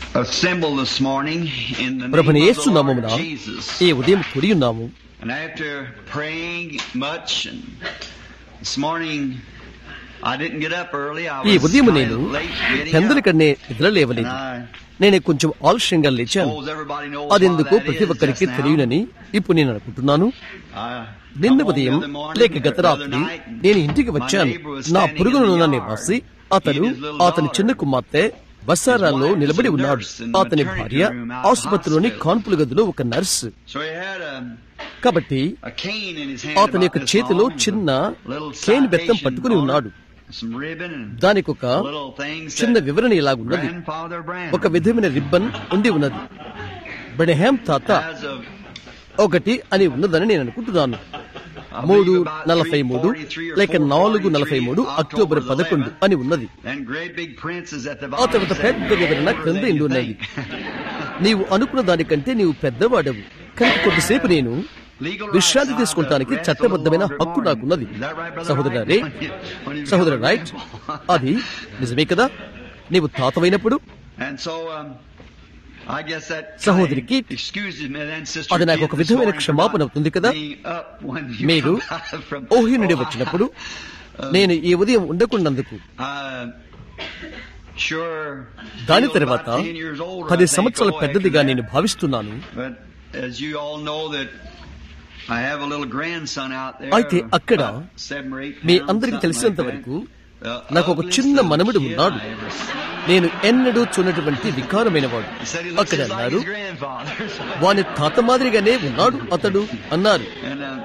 assembled this morning in the ప్రభుని name of Yesu the Lord నామమున Jesus. ఈ ఉదయం కూడి ఉన్నాము And after praying much and this morning I didn't get up early. I ఈ was ఉదయం kind నేను of late getting పెందల up. కన్నే And నిద్రలేవలేదు I నేను కొంచెం ఆలస్యంగా లేచాను suppose everybody knows అదెందుకు why that ప్రతి is ఒక్కరికి just now. తెలియనని ఇప్పుడు నేను అనుకుంటున్నాను I నిన్న come home ఉదయం the other morning, లేక or గత the other రాత్రి night, and నేను ఇంటికి my వచ్చాను neighbor was నా standing in పొరుగునున్న the నివాసి yard. అతడు He and his little అతని daughter. చిన్న కుమార్తె బస్సారాల్లో His wife నిలబడి is a ఉన్నాడు nurse in the అతని maternity భార్య room out of the ఆసుపత్రిలోని hospital. కాన్పుల గదిలో ఒక nurse So he had a, కాబట్టి a cane in his hand అతని యొక్క about this చేతిలో long, చిన్న little కేన్ బెత్తం citation పట్టుకుని on it, ఉన్నాడు some ribbon and దానికి ఒక little things చిన్న that వివరణ ఇలాగున్నది grandfather Branham ఒక విధమైన రిబ్బన్ ఉండి ఉన్నది బెడహాం తాత has of ఒకటి అని ఉన్నదని నేను అనుకుంటున్నాను I మూడు believe about నలభై మూడు 343 or లేక నాలుగు నలభై 443, మూడు అక్టోబర్ October పదకొండు 11. అని ఉన్నది And great big prince is at the ఆ bottom. తర్వాత said, పెద్ద వివరణ "Whatever క్రింద they ఇండి ఉన్నది think." నీవు అనుకున్న దానికంటే నీవు పెద్దవాడవు కనుక కొద్దిసేపు నేను Legal విశ్రాంతి rights, తీసుకోవటానికి I have to rest చట్టబద్ధమైన a little హక్కు longer నాకున్నది morning. Is that right, Brother సహోదర Wright? రే When you- when you సహోదర become a రైట్ grandpa. అది నిజమే కదా నీవు తాతవైనప్పుడు And so, um, I guess that సహోదరికి excuses me then, Sister అది నాకు Kid, ఒక this విధమైన morning for క్షమాపణ not అవుతుంది కదా being up when you మీరు come out from- ఓహి నుండి Oh, వచ్చినప్పుడు uh, నేను ఈ ఉదయం ఉండకుండాందుకు uh, sure దాని feel తర్వాత about 10 years older, I పది think, సంవత్సరాల oh, after పెద్దదిగా that. నేను భావిస్తున్నాను But as you all know that I have a little grandson out there. అయితే అక్కడ about seven or eight me pounds, అందరికి something తెలిసినంత like that. వరకు The నాకు ఒక ugliest చిన్న little మనముడు kid ఉన్నాడు I ever seen. నేను ఎన్నడూ చూడటువంటి వికారమైన వాడు He said he looks అక్కడ just like అన్నారు his grandfather. వాని తాత మాదిరిగానే ఉన్నాడు అతడు అన్నారు And, um,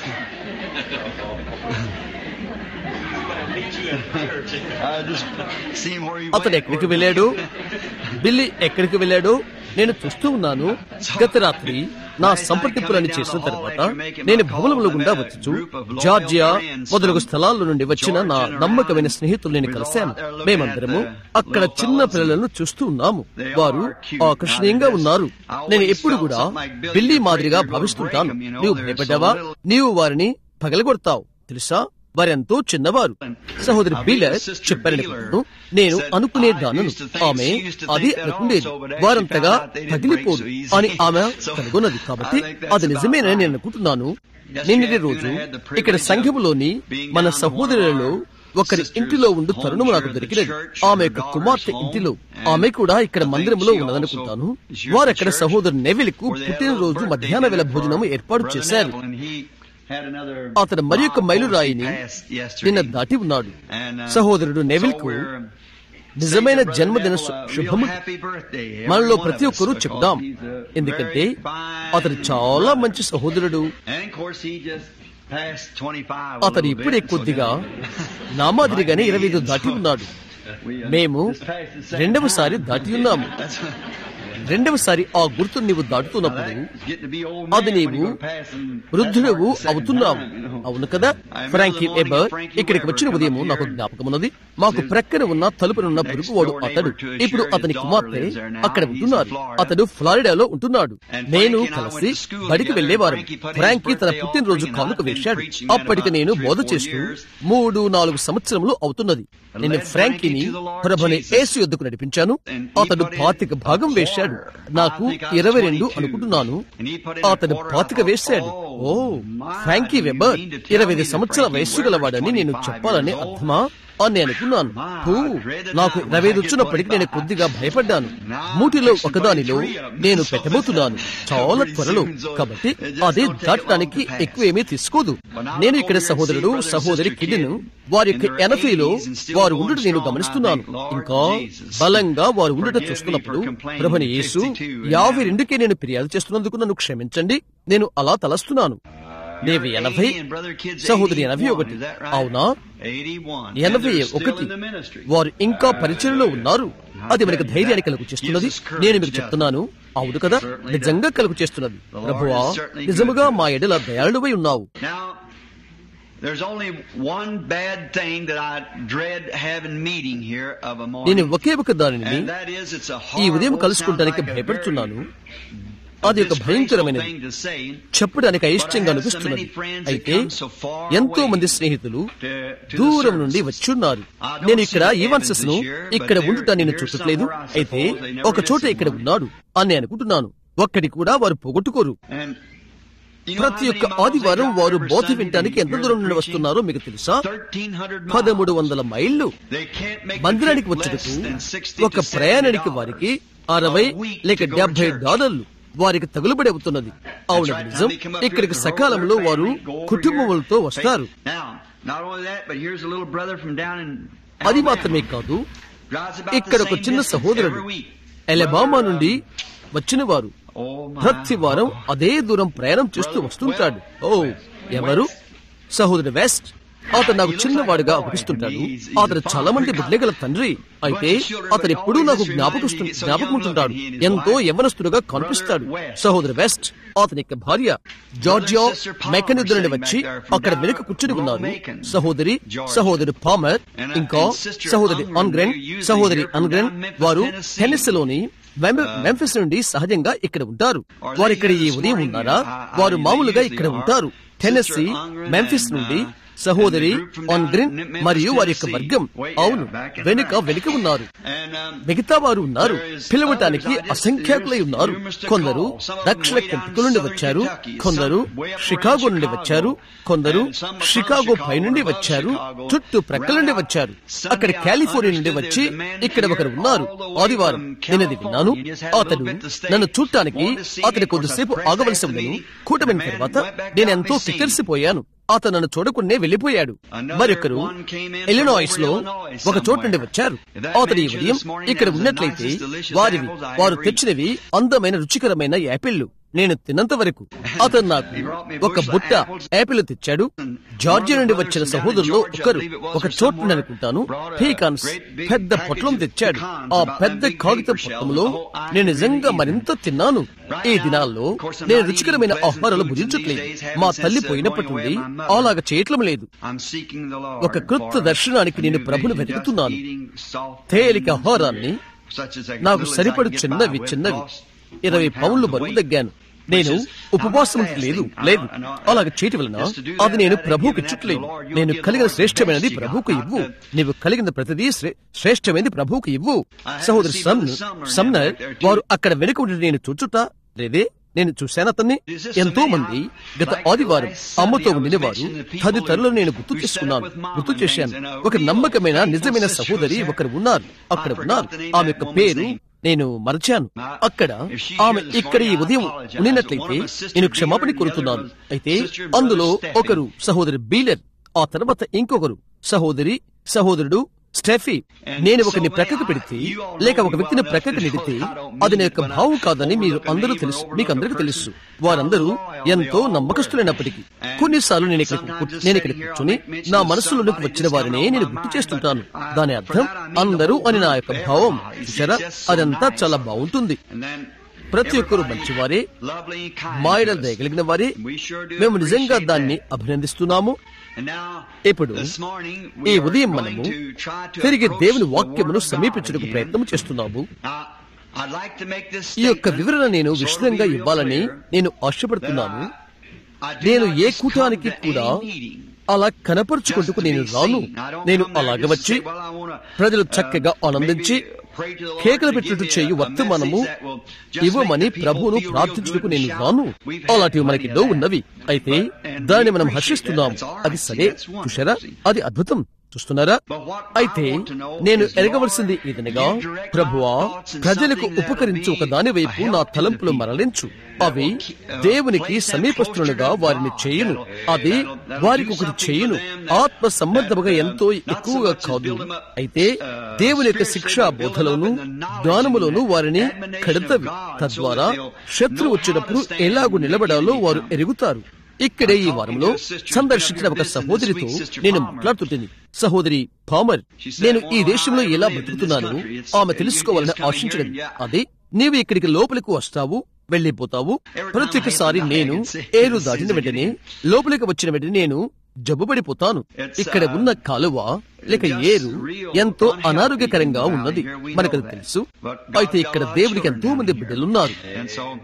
I just seen where he అతడు went, ఎక్కడికి where- వెళ్ళాడు బిల్లి ఎక్కడికి వెళ్ళాడో నేను చూస్తూ ఉన్నాను గత రాత్రి నా సంప్రదింపులను చేసిన తర్వాత నేను భవనంలో గుండా వచ్చు జార్జియా మొదలగు స్థలాల నుండి వచ్చిన నా నమ్మకమైన స్నేహితులు నేను కలిశాను మేమందరము అక్కడ చిన్న పిల్లలను చూస్తూ ఉన్నాము వారు ఆకర్షణీయంగా ఉన్నారు నేను ఎప్పుడు కూడా బిల్లి మాదిరిగా భావిస్తుంటాను నీవు భయపడ్డావా నీవు వారిని పగలగొడతావు తెలుసా వారెంతో చిన్నవారు సహోదరి బీలర్ చెప్పారనుకుంటున్నాను నేను అనుకునే దానను ఆమె అది అనుకునేది వారంతగా తగిలిపోదు అని ఆమె కనుగొన్నది కాబట్టి అది నిజమేనని నేను అనుకుంటున్నాను నిన్నటి రోజు ఇక్కడ సంఘములోని మన సహోదరులలో ఒకరి ఇంటిలో ఉండు తరుణము నాకు దొరికినది ఆమె యొక్క కుమార్తె ఇంటిలో ఆమె కూడా ఇక్కడ మందిరంలో ఉన్నదనుకుంటాను వారక్కడ సహోదరు నెవిల్కు పుట్టినరోజు మధ్యాహ్న వేళ భోజనం ఏర్పాటు చేశారు అతను మరి యొక్క మైలురాయిని నిన్న దాటి ఉన్నాడు సహోదరుడు నెవిల్కు నిజమైన జన్మదిన శు- శుభము మనలో ప్రతి ఒక్కరూ చెప్దాం ఎందుకంటే అతడు చాలా మంచి సహోదరుడు అతడు ఇప్పుడే కొద్దిగా నా మాదిరిగానే ఇరవై ఐదు దాటి ఉన్నాడు మేము రెండవసారి దాటి ఉన్నాము రెండవసారి ఆ గుర్తు నీవు దాటుతున్నప్పుడు అది నీవు వృద్ధుడవు అవుతున్నావు అవును కదా ఫ్రాంకీ ఎబర్ ఇక్కడికి వచ్చిన ఉదయం నాకు జ్ఞాపకం ఉన్నది మాకు ప్రక్కన ఉన్న తలుపునున్న పొరుగువాడు అతడు ఇప్పుడు అతని కుమార్తె అక్కడ ఉంటున్నారు అతడు ఫ్లారిడాలో ఉంటున్నాడు నేను కలిసి బడికి వెళ్లేవారు ఫ్రాంకీ తన పుట్టినరోజు కానుక వేశాడు అప్పటికి నేను బోధ చేస్తూ మూడు నాలుగు సంవత్సరములు అవుతున్నది నేను ఫ్రాంకీని ప్రభని యేసు యొద్దకు నడిపించాను అతడు పాతిక భాగం వేశాడు నాకు ఇరవై రెండు అనుకుంటున్నాను అతడు పాతిక వేశాడు ఓ ఫ్రాంకీ వెబర్ ఇరవై ఐదు సంవత్సరాల వయస్సు గలవాడని నేను చెప్పాలని అర్థమా అని అనుకున్నాను హూ, నాకు ఇరవై ఐదు వచ్చినప్పటికీ నేను కొద్దిగా భయపడ్డాను మూటిలో ఒకదానిలో నేను పెట్టబోతున్నాను చాలా త్వరలో కాబట్టి అది దాటడానికి ఎక్కువేమీ తీసుకోదు నేను ఇక్కడ సహోదరుడు సహోదరి కిడ్ను వారి యొక్క ఎనఫీలో వారు ఉండుట నేను గమనిస్తున్నాను ఇంకా బలంగా వారు ఉండుట చూస్తున్నప్పుడు ప్రభుని యేసు యాభై రెండుకే నేను ఫిర్యాదు చేస్తున్నందుకు నన్ను క్షమించండి నేను అలా తలస్తున్నాను నీవు ఎనభై సహోదరి ఎనభై ఒకటి అవునా ఎనభై ఒకటి వారు ఇంకా పరిచయంలో ఉన్నారు అది మనకు ధైర్యాన్ని కలుగు చేస్తున్నది నేను మీకు చెప్తున్నాను అవును కదా నిజంగా కలుగు చేస్తున్నది ప్రభువా నిజముగా మా ఎడల దయాళువై ఉన్నావు Now, there's only one bad thing that I dread having meeting here of a నేను morning. ఒకే ఒక దానిని And that is it's a ఈ ఉదయం horrible, కలుసుకుంటానికి sounds like a భయపడుతున్నాను very అది ఒక భయంకరమైనది చెప్పడానికి అయిష్టంగా అనిపిస్తున్నది అయితే ఎంతో మంది స్నేహితులు దూరం నుండి వచ్చున్నారు నేను ఇక్కడ ఈవన్సెస్ ను ఇక్కడ ఉండుట నేను చూడట్లేదు అయితే ఒక చోట ఇక్కడ ఉన్నాడు అని అనుకుంటున్నాను ఒక్కడి కూడా వారు పోగొట్టుకోరు ప్రతి ఒక్క ఆదివారం వారు బోధ వినటానికి ఎంత దూరం నుండి వస్తున్నారో మీకు తెలుసా పదమూడు వందల మైళ్ళు మందిరానికి వచ్చుటకు ఒక ప్రయాణానికి వారికి అరవై లేక డెబ్బై డాలర్లు వారికి తగులుబడి అవుతున్నది అవును నిజం ఇక్కడికి సకాలంలో వారు కుటుంబములతో వస్తారు అది మాత్రమే కాదు ఇక్కడ ఒక చిన్న సహోదరుడు ఎలబామా నుండి వచ్చిన వారు ప్రతి వారం అదే దూరం ప్రయాణం చేస్తూ వస్తుంటాడు ఓ ఎవరు సహోదరు వెస్ట్ అతను నాకు చిన్నవాడుగా అనిపిస్తుంటాడు అతను చాలా మంది బిడ్డగల తండ్రి అయితే అతను ఎప్పుడూ నాకు జ్ఞాపకం జ్ఞాపకం ఎంతో యవనస్తుడుగా కనిపిస్తాడు సహోదరు వెస్ట్ అతని యొక్క భార్య జార్జియా మెకనిద్దు నుండి వచ్చి అక్కడ వెనుక కూర్చుని ఉన్నారు సహోదరి సహోదరి పామర్ ఇంకా సహోదరి అన్గ్రెన్ సహోదరి అన్గ్రెన్ వారు టెన్నిస్లోని మెంఫిస్ నుండి సహజంగా ఇక్కడ ఉంటారు వారు ఇక్కడ ఈ ఉదయం ఉన్నారా వారు మామూలుగా ఇక్కడ ఉంటారు టెన్నెస్సీ మెంఫిస్ నుండి సహోదరి ఆన్గ్రిన్ మరియు వారి యొక్క వర్గం అవును వెనుక వెనుక ఉన్నారు మిగతా వారు ఉన్నారు పిలవటానికి అసంఖ్యాకులై ఉన్నారు కొందరు దక్షిణ కెంటుకు నుండి వచ్చారు కొందరు షికాగో నుండి వచ్చారు కొందరు షికాగో పై నుండి వచ్చారు చుట్టూ ప్రక్కల నుండి వచ్చారు అక్కడ కాలిఫోర్నియా నుండి వచ్చి ఇక్కడ ఒకరు ఉన్నారు ఆదివారం నేనది విన్నాను అతడు నన్ను చూడటానికి అతని కొద్దిసేపు ఆగవలసి ఉందని కూటమిన తర్వాత నేను ఎంతో కిక్కరిసిపోయాను అతను నన్ను చూడకుండానే వెళ్లిపోయాడు మరొకరు ఎలినాయిస్ లో ఒక చోటు నుండి వచ్చారు అతని ఈ ఉదయం ఇక్కడ ఉన్నట్లయితే వారివి వారు తెచ్చినవి అందమైన రుచికరమైన యాపిళ్లు నేను తిన్నంత వరకు అతను నాకు ఒక బుట్ట యాపిల్ తెచ్చాడు జార్జియా నుండి వచ్చిన సహోదరులో ఒకరు ఒక చోటు నుండి అనుకుంటాను పీకాన్స్ పెద్ద పొట్లం తెచ్చాడు ఆ పెద్ద కాగిత పొట్లంలో నేను నిజంగా మరింత తిన్నాను ఈ దినాల్లో నేను రుచికరమైన ఆహారాలు భుజించట్లేదు మా తల్లి పోయినప్పటి నుండి అలాగ చేయట్లం లేదు ఒక కృత దర్శనానికి నేను ప్రభును వెతుకుతున్నాను తేలిక ఆహారాన్ని నాకు సరిపడు చిన్నవి చిన్నవి ఇరవై పౌన్లు బరువు తగ్గాను నేను ఉపవాసం లేదు లేదు అలాగ చేయటం వలన అది నేను ప్రభువుకి చుట్టలేదు నేను కలిగిన శ్రేష్టమైనది ప్రభువుకు ఇవ్వు నీవు కలిగిన ప్రతిదీ శ్రేష్టమైనది ప్రభువుకు ఇవ్వు సహోదరి సమ్నర్ వారు అక్కడ వెనుక ఉండి నేను చూచుట లేదే నేను చూశాను అతన్ని ఎంతో మంది గత ఆదివారం అమ్మతో ఉండిన వారు తదితరులు నేను గుర్తు చేసుకున్నాను గుర్తు చేశాను ఒక నమ్మకమైన నిజమైన సహోదరి ఒకరు ఉన్నారు అక్కడ ఉన్నారు ఆమె యొక్క పేరు నేను మరచాను అక్కడ ఆమె ఇక్కడ ఈ ఉదయం ఉండినట్లయితే నేను క్షమాపణ కోరుతున్నాను అయితే అందులో ఒకరు సహోదరి బీలర్ ఆ తర్వాత ఇంకొకరు సహోదరి సహోదరుడు స్టెఫీ నేను ఒకరిని ప్రక్కకు పెడితే లేక ఒక వ్యక్తిని ప్రక్కకు నెడితే అది నా యొక్క భావం కాదని మీరు అందరూ తెలుసు మీకు అందరికీ తెలుసు వారందరూ ఎంతో నమ్మకస్తులైనప్పటికీ కొన్నిసార్లు నేను ఇక్కడ నేను ఇక్కడ కూర్చొని నా మనసులోకి వచ్చిన వారినే నేను గుర్తు చేస్తుంటాను దాని అర్థం అందరూ అని నా యొక్క భావం చూసారా అదంతా చాలా బాగుంటుంది ప్రతి ఒక్కరూ మంచివారే మాయడ దయగలిగిన వారే మేము నిజంగా దాన్ని అభినందిస్తున్నాము ఇప్పుడు ఈ ఉదయం మనము తిరిగి దేవుని వాక్యమును సమీపించడానికి ప్రయత్నం చేస్తున్నాము ఈ యొక్క వివరణ నేను విశదంగా ఇవ్వాలని నేను ఆశపడుతున్నాను నేను ఏ కూటానికి కూడా అలా కనపరుచుకుంటూ నేను రాను నేను అలాగ వచ్చి ప్రజలు చక్కగా ఆనందించి కేకలు పెట్టినట్టు చేయు వర్తమానము ఇవ్వమని ప్రభువును ప్రార్థించుటకు నేను రాను అలాంటివి మనకి ఎన్నో ఉన్నవి అయితే దాన్ని మనం హర్షిస్తున్నాము అది సరే చూసారా అది అద్భుతం చూస్తున్నారా అయితే నేను ఎరగవలసింది ఏదనగా ప్రభువా ప్రజలకు ఉపకరించు ఒక దాని వైపు నా తలంపులు మరలించు అవి దేవునికి సమీపస్తులుగా వారిని చేయును అది వారికి ఒకటి చేయును ఆత్మ సంబంధముగా ఎంతో ఎక్కువగా కాదు అయితే దేవుని యొక్క శిక్షా బోధలోను జ్ఞానములోను వారిని కడతవి తద్వారా శత్రు వచ్చినప్పుడు ఎలాగూ నిలబడాలో వారు ఎరుగుతారు ఇక్కడే ఈ వారంలో సందర్శించిన ఒక సహోదరితో నేను మాట్లాడుతుంటుంది సహోదరి పామర్ నేను ఈ దేశంలో ఎలా బ్రతుకుతున్నాను ఆమె తెలుసుకోవాలని ఆశించడం అదే నీవు ఇక్కడికి లోపలికి వస్తావు వెళ్లిపోతావు ప్రతి ఒక్కసారి నేను ఏరు దాటిన వెంటనే లోపలికి వచ్చిన వెంటనే నేను జబ్బుపడిపోతాను ఇక్కడ ఉన్న కాలువ లేక ఏరు ఎంతో అనారోగ్యకరంగా ఉన్నది మనకు తెలుసు అయితే ఇక్కడ దేవుడికి ఎంతో మంది బిడ్డలున్నారు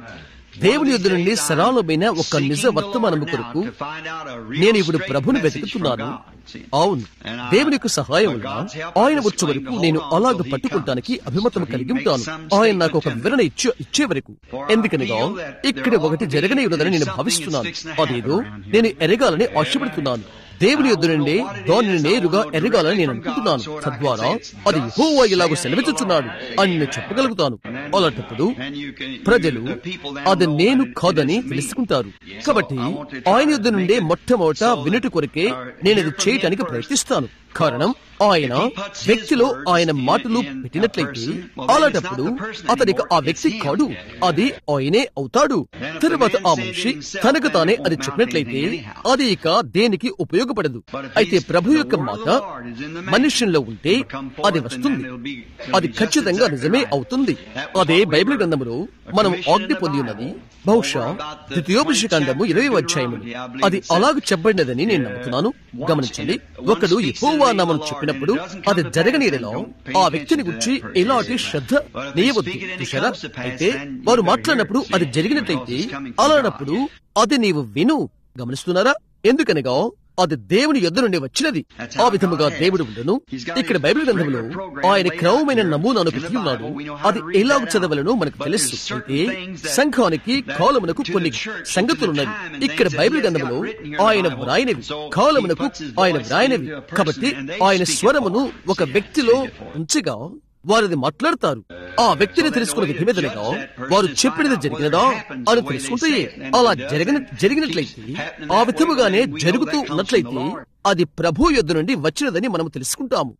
దేవుని యొద్ద నుండి సరళమైన ఒక నిజ వర్తమానము కొరకు నేను ఇప్పుడు ప్రభుని వెతుకుతున్నాను అవును దేవుని యొక్క సహాయం వల్ల ఆయన వచ్చే వరకు నేను అలాగ పట్టుకుంటానికి అభిమతం కలిగి ఉంటాను ఆయన నాకు ఒక వివరణ ఇచ్చే ఇచ్చే వరకు ఎందుకనగా ఇక్కడ ఒకటి జరగనే ఉన్నదని నేను భావిస్తున్నాను అదేదో నేను ఎరగాలని ఆశపడుతున్నాను దేవుని యొద్ద నుండి దానిని నేరుగా ఎరగాలని నేను అనుకుంటున్నాను తద్వారా అది యెహోవా ఇలాగ సెలవిచ్చుచున్నాడు అని నేను చెప్పగలుగుతాను అలాంటప్పుడు ప్రజలు అది నేను కాదని తెలుసుకుంటారు కాబట్టి ఆయన యుద్ధ నుండి మొట్టమొదట వినుటి కొరకే నేను అది చేయటానికి ప్రయత్నిస్తాను కారణం ఆయన వ్యక్తిలో ఆయన మాటలు పెట్టినట్లయితే అలాంటప్పుడు అతనికి ఆ వ్యక్తి కాడు అది ఆయనే అవుతాడు తరువాత ఆ మనిషి తనకు తానే అది చెప్పినట్లయితే అది ఇక దేనికి ఉపయోగపడదు అయితే ప్రభు యొక్క మాట మనుష్యంలో ఉంటే అది వస్తుంది అది ఖచ్చితంగా నిజమే అవుతుంది అదే బైబిల్ గ్రంథములో మనం ఆజ్ఞ పొంది ఉన్నది బహుశా ద్వితీయోభిషేకాండము ఇరవై అధ్యాయములు అది అలాగ చెప్పబడినదని నేను నమ్ముతున్నాను గమనించండి ఒకడు యెహోవా నామను చెప్పినప్పుడు అది జరగనీయలో ఆ వ్యక్తిని గురించి ఎలాంటి శ్రద్ధ నీయవద్దు చూసారా అయితే వారు మాట్లాడినప్పుడు అది జరిగినట్లయితే అలానప్పుడు అది నీవు విను గమనిస్తున్నారా ఎందుకనగా అది దేవుని యొద్ద నుండి వచ్చినది ఆ విధముగా దేవుడు ఉండను ఇక్కడ బైబిల్ గ్రంథంలో ఆయన క్రమమైన నమూనాను పెట్టి ఉన్నాడు అది ఎలాగ చదవలను మనకు తెలుసు అయితే సంఘానికి కాలమునకు కొన్ని సంగతులున్నవి ఇక్కడ బైబిల్ గ్రంథంలో ఆయన వ్రాయనివి కాలమునకు ఆయన వ్రాయనివి కాబట్టి ఆయన స్వరమును ఒక వ్యక్తిలో ఉంచగా వారిది మాట్లాడతారు ఆ వ్యక్తిని తెలుసుకున్న విధమేదనగా వారు చెప్పినది జరిగినదా అని తెలుసుకుంటే అలా జరిగిన జరిగినట్లయితే ఆ విధముగానే జరుగుతూ ఉన్నట్లయితే అది ప్రభు యొద్ద నుండి వచ్చినదని మనం తెలుసుకుంటాము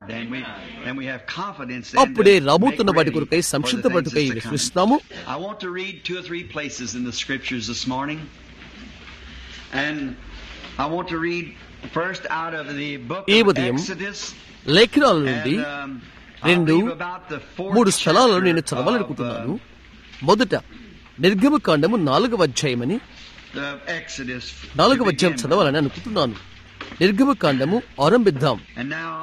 అప్పుడే రాబోతున్న వాటి కొరకై సంక్షిప్త పట్టుకై విశ్వసిస్తాము I want to read two or three places in the scriptures this morning. And I want to read first out of the book ఈ of ఉదయం Exodus. లేఖనాల నుండి And, um, I'll రెండు read about the fourth మూడు స్థలాలను chapter నేను of, చదవాలనుకుంటున్నాను uh, మొదట నిర్గమ కాండము నాలుగవ అధ్యాయమని the Exodus. to నాలుగవ అధ్యాయం begin with. చదవాలని అనుకుంటున్నాను నిర్గమ కాండము ఆరంభిద్దాం And now,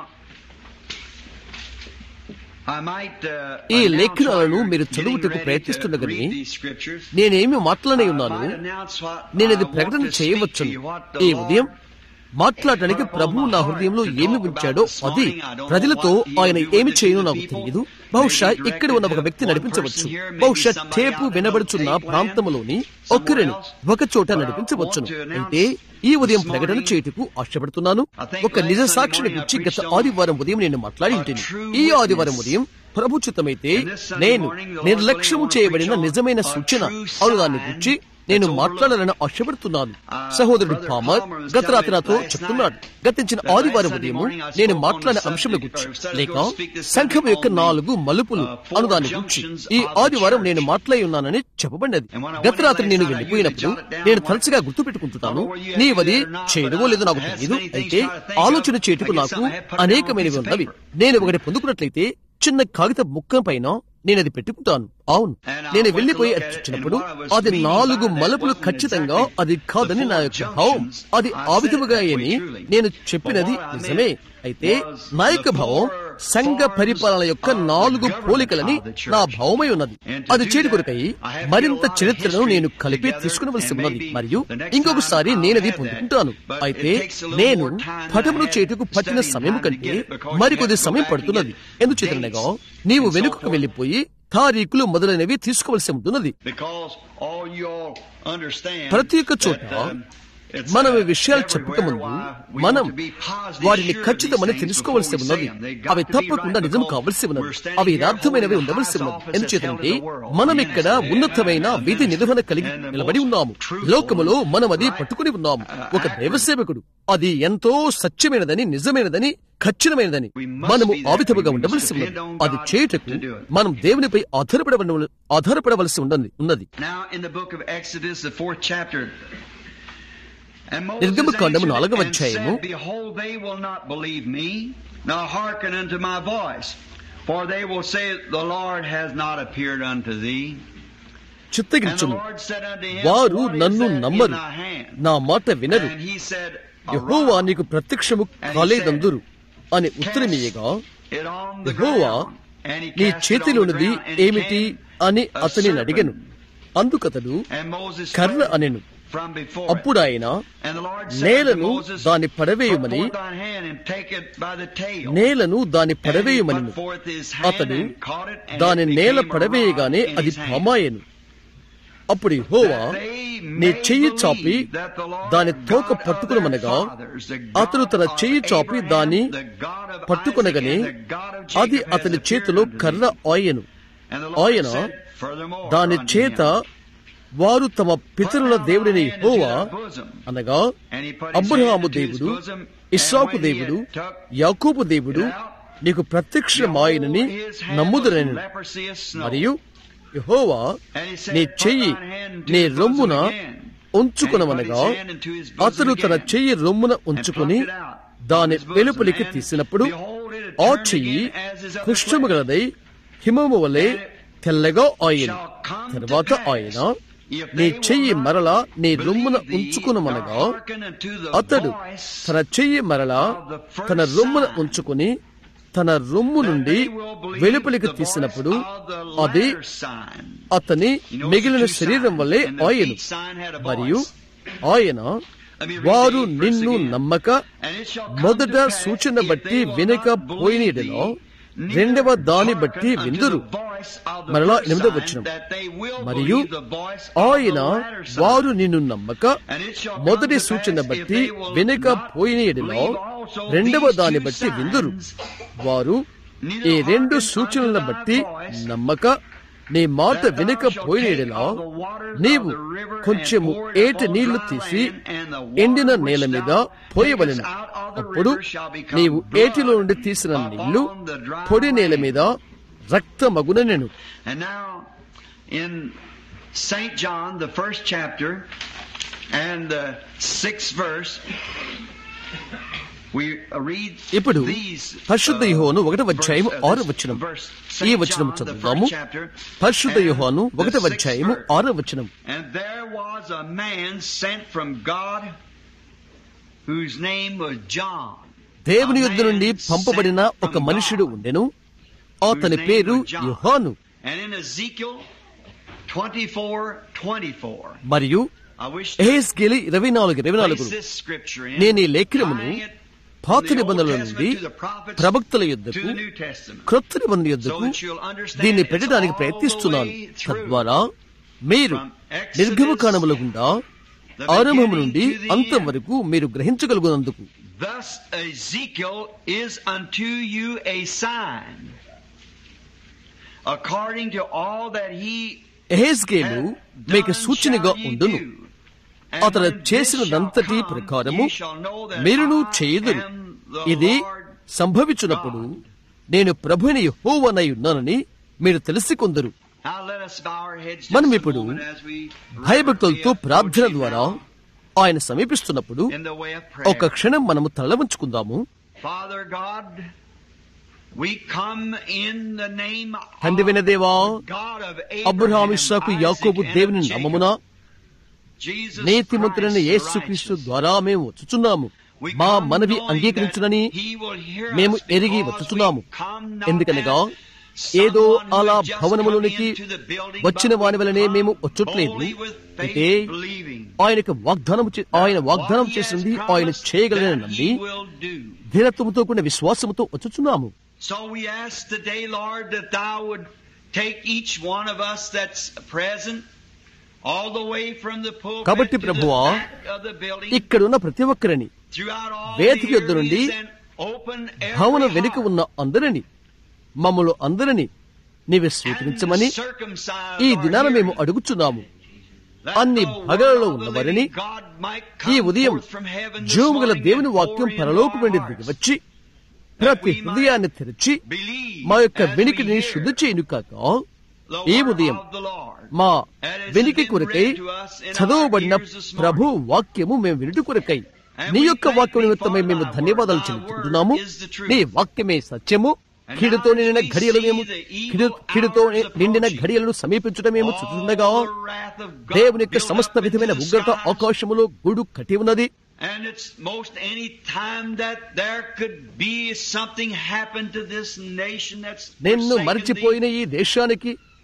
I might, uh, ఈ announce లేఖనాలను while you're మీరు getting చదువుటకు ready to ప్రయత్నిస్తుండగానే read these scriptures, నేనేమి మాట్లాడే I ఉన్నాను might announce what నేను I ఇది want ప్రకటన to speak చేయవచ్చు to you, what the ఈ Lord ఉదయం మాట్లాడటానికి ప్రభువు నా హృదయంలో ఏమి ఉంచాడో అది ప్రజలతో ఆయన ఏమి చేయను నాకు తెలియదు బహుశా ఇక్కడ ఉన్న ఒక వ్యక్తి నడిపించవచ్చు బహుశా టేపు వినబడుచున్న ప్రాంతములోని ఒకరిని ఒక చోట నడిపించవచ్చును అయితే ఈ ఉదయం ప్రకటన చేయుటకు ఆశపడుతున్నాను ఒక నిజ సాక్షిని గురించి గత ఆదివారం ఉదయం నేను మాట్లాడి ఉంటుంది ఈ ఆదివారం ఉదయం ప్రభుచితమైతే నేను నిర్లక్ష్యము చేయబడిన నిజమైన సూచన అను దాన్ని గురించి నేను మాట్లాడాలని ఆశపడుతున్నాను సహోదరుడు పామర్ గత రాత్రి నాతో చెప్తున్నాడు గతించిన ఆదివారం ఉదయం నేను మాట్లాడిన అంశం గురించి లేక సంఘం యొక్క నాలుగు మలుపులు అను దాని గురించి ఈ ఆదివారం నేను మాట్లాడి ఉన్నానని చెప్పబడినది గత రాత్రి నేను వెళ్ళిపోయినప్పుడు నేను తరచుగా గుర్తు పెట్టుకుంటున్నాను నీవది చేయడమో లేదో నాకు తెలియదు అయితే ఆలోచన చేటుకు నాకు అనేకమైనవి ఉన్నవి నేను ఒకటి పొందుకున్నట్లయితే చిన్న కాగిత ముక్క పైన నేను అది పెట్టుకుంటాను అవును నేను వెళ్లిపోయి అది చూచినప్పుడు అది నాలుగు మలుపులు ఖచ్చితంగా అది కాదని నా యొక్క భావం అది ఆ విధముగా అని నేను చెప్పినది నిజమే అయితే నా యొక్క భావం సంఘ పరిపాలన యొక్క నాలుగు పోలికలని నా భావమై ఉన్నది అది చేడు కొరకై మరింత చరిత్రను నేను కలిపి తీసుకునవలసి ఉన్నది మరియు ఇంకొకసారి నేనది పొందుకుంటాను అయితే నేను పటమును చేటుకు పట్టిన సమయం కంటే మరికొద్ది సమయం పడుతున్నది ఎందుచేతనగా నీవు వెనుకకు వెళ్లిపోయి తారీఖులు మొదలైనవి తీసుకోవలసి ఉంటున్నది because all you all understand ప్రతి ఒక్క చోట that, um, it's, మనం ఈ uh, విషయాలు everywhere చెప్పుకముందు why we మనం want to be positive వాటిని sure of ఖచ్చితమని these things తెలుసుకోవలసి before we ఉన్నది say them. They've got అవి to be తప్పకుండా right నిజం because కావలసి ఉన్నది we're standing అవి here యథార్థమైనవి holding the ఉండవలసి highest ఉన్నది office that's ఎందుచేతంటే held in the world. మనం Amen. ఇక్కడ Amen. ఉన్నతమైన Amen. విధి నిర్వహణ కలిగి And the నిలబడి most ఉన్నాము truthful, లోకములో మనం అది right, పట్టుకుని ఉన్నాము uh, ఒక accurate. దైవ సేవకుడు అది ఎంతో సత్యమైనదని నిజమైనదని ఖచ్చితమైనదని We must మనము be ఆ that విధముగా way. We must ఉండవలసి ఉన్నది depend on అది God చేయుటకు to do it. మనం దేవునిపై ఆధారపడవల ఆధారపడవలసి ఉన్నది ఉన్నది Now, in the book of Exodus, the fourth chapter, and Moses నిర్గమకాండము answered నాలుగవ and అధ్యాయము. said, Behold, they will not believe me, nor hearken unto my voice, for they will say, The Lord has not appeared unto thee. And the చిత్తగించుము Lord said unto him, వారు What is నన్ను that in నమ్మరు thy hand? నా మాట వినరు And he said, A యహోవా rod. నీకు ప్రత్యక్షము కాలేదందురు అని ఉత్తరమియ్యగా It on the యహోవా ground. And he నీ cast it on the చేతిలోనిది ground, and it ఏమిటి came అని a అతనిని serpent. అడిగను అందుకతడు And Moses కర్ర fled అనెను from before it. అప్పుడు ఆయన And the Lord said నేలను unto Moses, దాని Put పడవేయమని forth thine hand and take it by the tail. నేలను దాని And he పడవేయమనెను put forth his hand అతడు and caught it, and దాని it నేల became a పడవేయగానే rod in అది his hand. పామాయెను అప్పుడు యెహోవా That they నీ may చెయ్యి చాపి believe that the Lord దాని God తోక of పట్టుకునమనగా their fathers, the God అతడు తన of చెయ్యి చాపి Abraham, దాని the God of పట్టుకొనగానే Isaac, and the God of Jacob అది has అతని appeared చేతిలో unto కర్ర thee. ఆయెను And the Lord ఆయన said, furthermore దాని unto చేత him, వారు తమ పితరుల Put దేవుడిని thine hand into యెహోవా thy bosom. అనగా And he put his hand Abraham into his దేవుడు bosom, Isaac and when he దేవుడు had took యాకూబు దేవుడు it out, నీకు ప్రత్యక్షమాయనని behold, his hand నమ్ముదురని was leprosy as snow. మరియు యెహోవా And he said, నీ Put చెయ్యి thine hand into నీ his bosom రొమ్మున again. ఉంచుకునమనగా And he put his hand into his bosom అతడు తన again. చెయ్యి రొమ్మున ఉంచుకుని and plucked it out దాని of his bosom, వెలుపలికి and తీసినప్పుడు behold, it had ఆ turned చెయ్యి again as his other కుష్ఠము flesh. గలదై హిమము వలె తెల్లగా ఆయన Shall come to తర్వాత pass, ఆయన if నీ they will చెయ్యి not మరలా నీ రొమ్మున believe thee, ఉంచుకునమనగా nor hearken unto the అతడు voice తన చెయ్యి మరలా of the first తన రొమ్మున sign, ఉంచుకుని తన రొమ్ము then నుండి they will believe వెలుపలికి the తీసినప్పుడు voice of the అది latter sign. అతని You know, మిగిలిన two శరీరం signs, వల్లే and the ఆయను each sign had a మరియు voice. ఆయన Let me read వారు the verse నిన్ను again. నమ్మక And it shall come మొదట to pass, సూచన if బట్టి they will వినక not believe పోయినీడలో thee, neither రెండవ దాని బట్టి hearken unto విందురు the voice of the మరలా first ఎనిమిదవ sign, వచనం that they will మరియు believe the voice of the ఆయన latter sign. వారు నిన్ను నమ్మక And it shall come మొదటి to సూచన pass, if బట్టి they will వినక not పోయిన ఎడలో believe also రెండవ these దాని two బట్టి విందురు signs, వారు neither ఈ రెండు hearken సూచనలను unto thy బట్టి voice, నమ్మక నీ మాట that thou వినక shalt పోయిన take ఎడలో of the waters of నీవు the river and కొంచెము pour it ఏటి upon నీళ్లు dry తీసి land, and the water ఎండిన which నేల thou మీద takest పోయవలెను out of the అప్పుడు river shall become నీవు blood ఏటిలో నుండి తీసిన upon నీళ్లు the dry పొడి నేల land. మీద రక్తమగునెను And now, in St. John, the first chapter, and the sixth verse, we read ఇప్పుడు these, పరిశుద్ధ uh, యోహాను ఒకటి అధ్యాయము verse- uh, ఆరు this వచనం verse. ఈ St. వచనం John, the చదువుదాము first chapter, పరిశుద్ధ and యోహాను the ఒకటి sixth అధ్యాయము verse. ఆరో వచనం And there was a man sent from God whose name was John. దేవుని యుద్ధ నుండి పంపబడిన ఒక మనుషుడు ఉండెను అతని పేరు యోహాను And in Ezekiel 24 24, మరియు I wish to ఎహెస్కేలి ఇరవై నాలుగు ఇరవై నాలుగు place this scripture in, నేను ఈ లేఖనమును tying it పాత from the Old నిబంధనల Testament నుండి to the prophets ప్రవక్తల to యుద్ధకు the New Testament. క్రొత్త నిబంధన So యుద్ధకు that you'll understand దీన్ని it's పెట్టడానికి all ప్రయత్నిస్తున్నాను the way through. తద్వారా మీరు From Exodus, నిర్గమకాండముల గుండా the ఆరంభం beginning నుండి to the అంతం end. వరకు మీరు గ్రహించగలుగునందుకు Thus Ezekiel is unto you a sign, according to all that he ఎహెస్కేలు hath మీకు done సూచనగా shall ye ఉండును do. And అతడు when this చేసినదంతటి shall come, ప్రకారము ye shall know that మీరును I చేయుదురు am the ఇది Lord సంభవించినప్పుడు నేను ప్రభుని యెహోవానై ఉన్నానని మీరు తెలుసుకొందరు Now let us bow our heads just మనం a ఇప్పుడు moment as we భయభక్తులతో reverently ప్రార్థన approach him ద్వారా now ఆయన సమీపిస్తున్నప్పుడు in the way of ఒక prayer. క్షణం మనము తలవంచుకుందాము Father God, we come in the name of తండ్రివైన దేవా God of అబ్రహాం Abraham, ఇస్సాకు Isaac, యాకోబు and దేవుని of Jacob. నమ్మమున Jesus నీతిమంతులైన Christ, the యేసుక్రీస్తు righteous. ద్వారా మేము వచ్చుచున్నాము We మా come మనవి knowing అంగీకరించునని that he will hear మేము us ఎరిగి because వచ్చుచున్నాము we come not ఎందుకనగా as ఏదో someone who అలా had just భవనములోనికి come into the building, వచ్చిన but వాని we వలనే come మేము వచ్చుట్లేదు boldly with faith, అయితే believing ఆయనకు వాగ్దానం చే- ఆయన వాగ్దానం what he has చేసింది ఆయన promised చేయగలని that నమ్మి he will do. ధీరత్వముతో కూడిన విశ్వాసముతో వచ్చుచున్నాము So we ask today, Lord, that Thou would take each one of us that's present, all the way from the pulpit కాబట్టి to the ప్రభువా, back of the building, ఇక్కడున్న ప్రతి ఒక్కరిని throughout all వేదిక the యొద్ద నుండి areas and open every భవన వెనుక heart ఉన్న అందరిని మమ్మల్ని అందరిని నీవే and స్వీకరించమని circumcise ఈ our దినాన మేము hearing, అడుగుచున్నాము that అన్ని the word భగలలో of the ఉన్నవారిని living God might ఈ come ఉదయం forth from heaven this జీవము గల morning దేవుని and వాక్యం pour into పరలోకు our వెండి hearts. దిగి వచ్చి ప్రతి హృదయాన్ని తెరిచి Believe మా యొక్క as we వెనికిని hear శుద్ధి చేయను కాక the ఈ word ఉదయం of the Lord. మా And as వెనికి has been కొరకై read to us in our చదవబడిన ears this morning. ప్రభు వాక్యము మేము వినుట కొరకై నీ యొక్క వాక్యం నిమిత్తమై మేము ధన్యవాదాలు చెల్లించుకుంటున్నాము నీ వాక్యమే సత్యము కీడుతో నిండిన ఘడియలు మేము కీడు- కీడుతో నిండిన ఘడియలను సమీపించడం మేము చూస్తుండగా All the wrath of God దేవుని యొక్క built సమస్త up into విధమైన the ఉగ్రత skies. ఆకాశములో గూడు కట్టి ఉన్నది And it's most any time that there could be something happen to this nation that's నిన్ను forsaken మరచిపోయిన thee. ఈ దేశానికి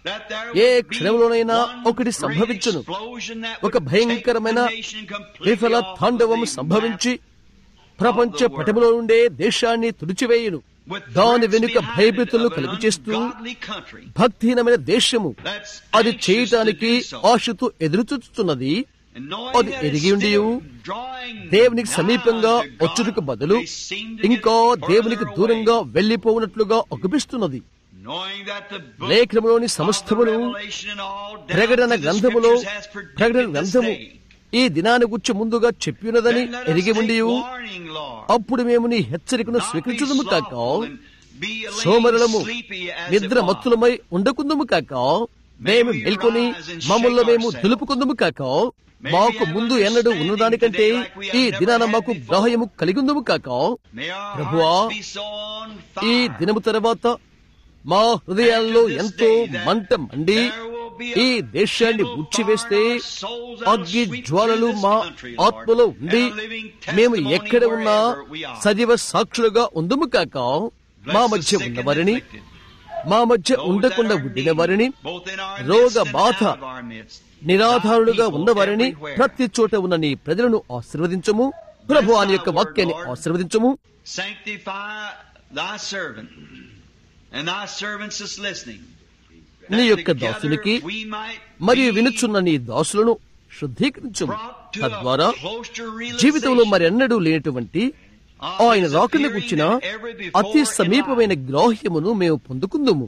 ఏ క్షణంలోనైనా ఒకటి సంభవించును ఒక భయంకరమైన విఫల తాండవం సంభవించి ప్రపంచ పటములో ఉండే దేశాన్ని తుడిచివేయును దాని వెనుక భయభీతులను కలుగు చేస్తూ భక్తిహీనమైన దేశము అది చేయటానికి ఆశతో ఎదురుచూస్తున్నది అది ఎరిగి ఉండి దేవునికి సమీపంగా వచ్చుటకు బదులు ఇంకా దేవునికి దూరంగా వెళ్లిపోవునట్లుగా అగుపిస్తున్నది లేఖనములోని సమస్తమును ప్రకటన గ్రంథములో ప్రకటన గ్రంథము ఈ దినాన్ని గుర్చి ముందుగా చెప్పినదని ఎరిగి ఉండి అప్పుడు మేము నీ హెచ్చరికను స్వీకరించదము కాక సోమరులము నిద్ర మత్తులమై ఉండకుందము కాక మేము మేల్కొని మమ్మల్ని మేము దులుపుకుందము కాక మాకు ముందు ఎన్నడూ ఉన్నదానికంటే ఈ దినాన మాకు గ్రహయము కలిగిందము కాక ప్రభువా ఈ దినము తర్వాత మా హృదయాల్లో ఎంతో మంట మండి ఈ దేశాన్ని ఉచ్చివేస్తే అగ్గి జ్వాలలు మా ఆత్మలో ఉండి మేము ఎక్కడ ఉన్నా సజీవ సాక్షులుగా ఉందము కాక మా మధ్య ఉన్నవారిని మా మధ్య ఉండకుండా ఉండిన వారిని రోగ బాధ నిరాధారులుగా ఉన్నవారిని ప్రతి చోట ఉన్న నీ ప్రజలను ఆశీర్వదించము ప్రభు అని యొక్క వాక్యాన్ని ఆశీర్వదించము నీ యొక్క దాసునికి మరియు వినుచున్న నీ దాసులను శుద్ధీకరించము తద్వారా జీవితంలో మరెన్నడూ లేనటువంటి ఆయన రాకని కూర్చిన అతి సమీపమైన గ్రాహ్యమును మేము పొందుకుందుము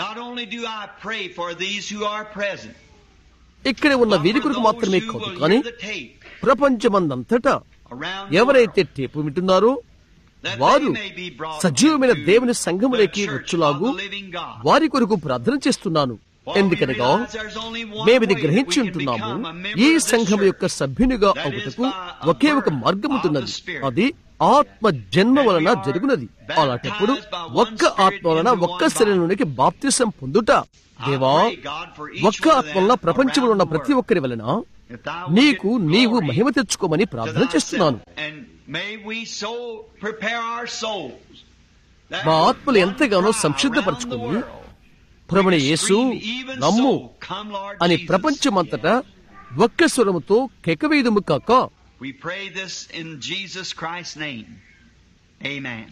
ఇక్కడ ఉన్న వీరి కొరకు మాత్రమే కాదు కానీ ప్రపంచమందంతటా ఎవరైతే టేపు వింటున్నారో వారు సజీవమైన దేవుని సంఘములోకి వచ్చులాగు వారి కొరకు ప్రార్థన చేస్తున్నాను ఎందుకనగా మేమిది గ్రహించి ఉంటున్నాము ఈ సంఘం యొక్క సభ్యునిగా అవుటకు ఒకే ఒక మార్గముతున్నది అది ఆత్మ జన్మ వలన జరుగునది అలాంటప్పుడు ఒక్క ఆత్మ వలన ఒక్క శరీరంలోనికి బాప్తిసం పొందుట దేవా ఒక్క ఆత్మ వలన ప్రపంచంలో ఉన్న ప్రతి ఒక్కరి వలన నీకు నీవు మహిమ తెచ్చుకోమని ప్రార్థన చేస్తున్నాను మా ఆత్మలు ఎంతగానో సంసిద్ధపరచుకుని ప్రభుని యేసు నమ్ము అని ప్రపంచమంతటా ఒక్క స్వరముతో కెకవేదుము కాక We pray this in Jesus Christ's name. Amen.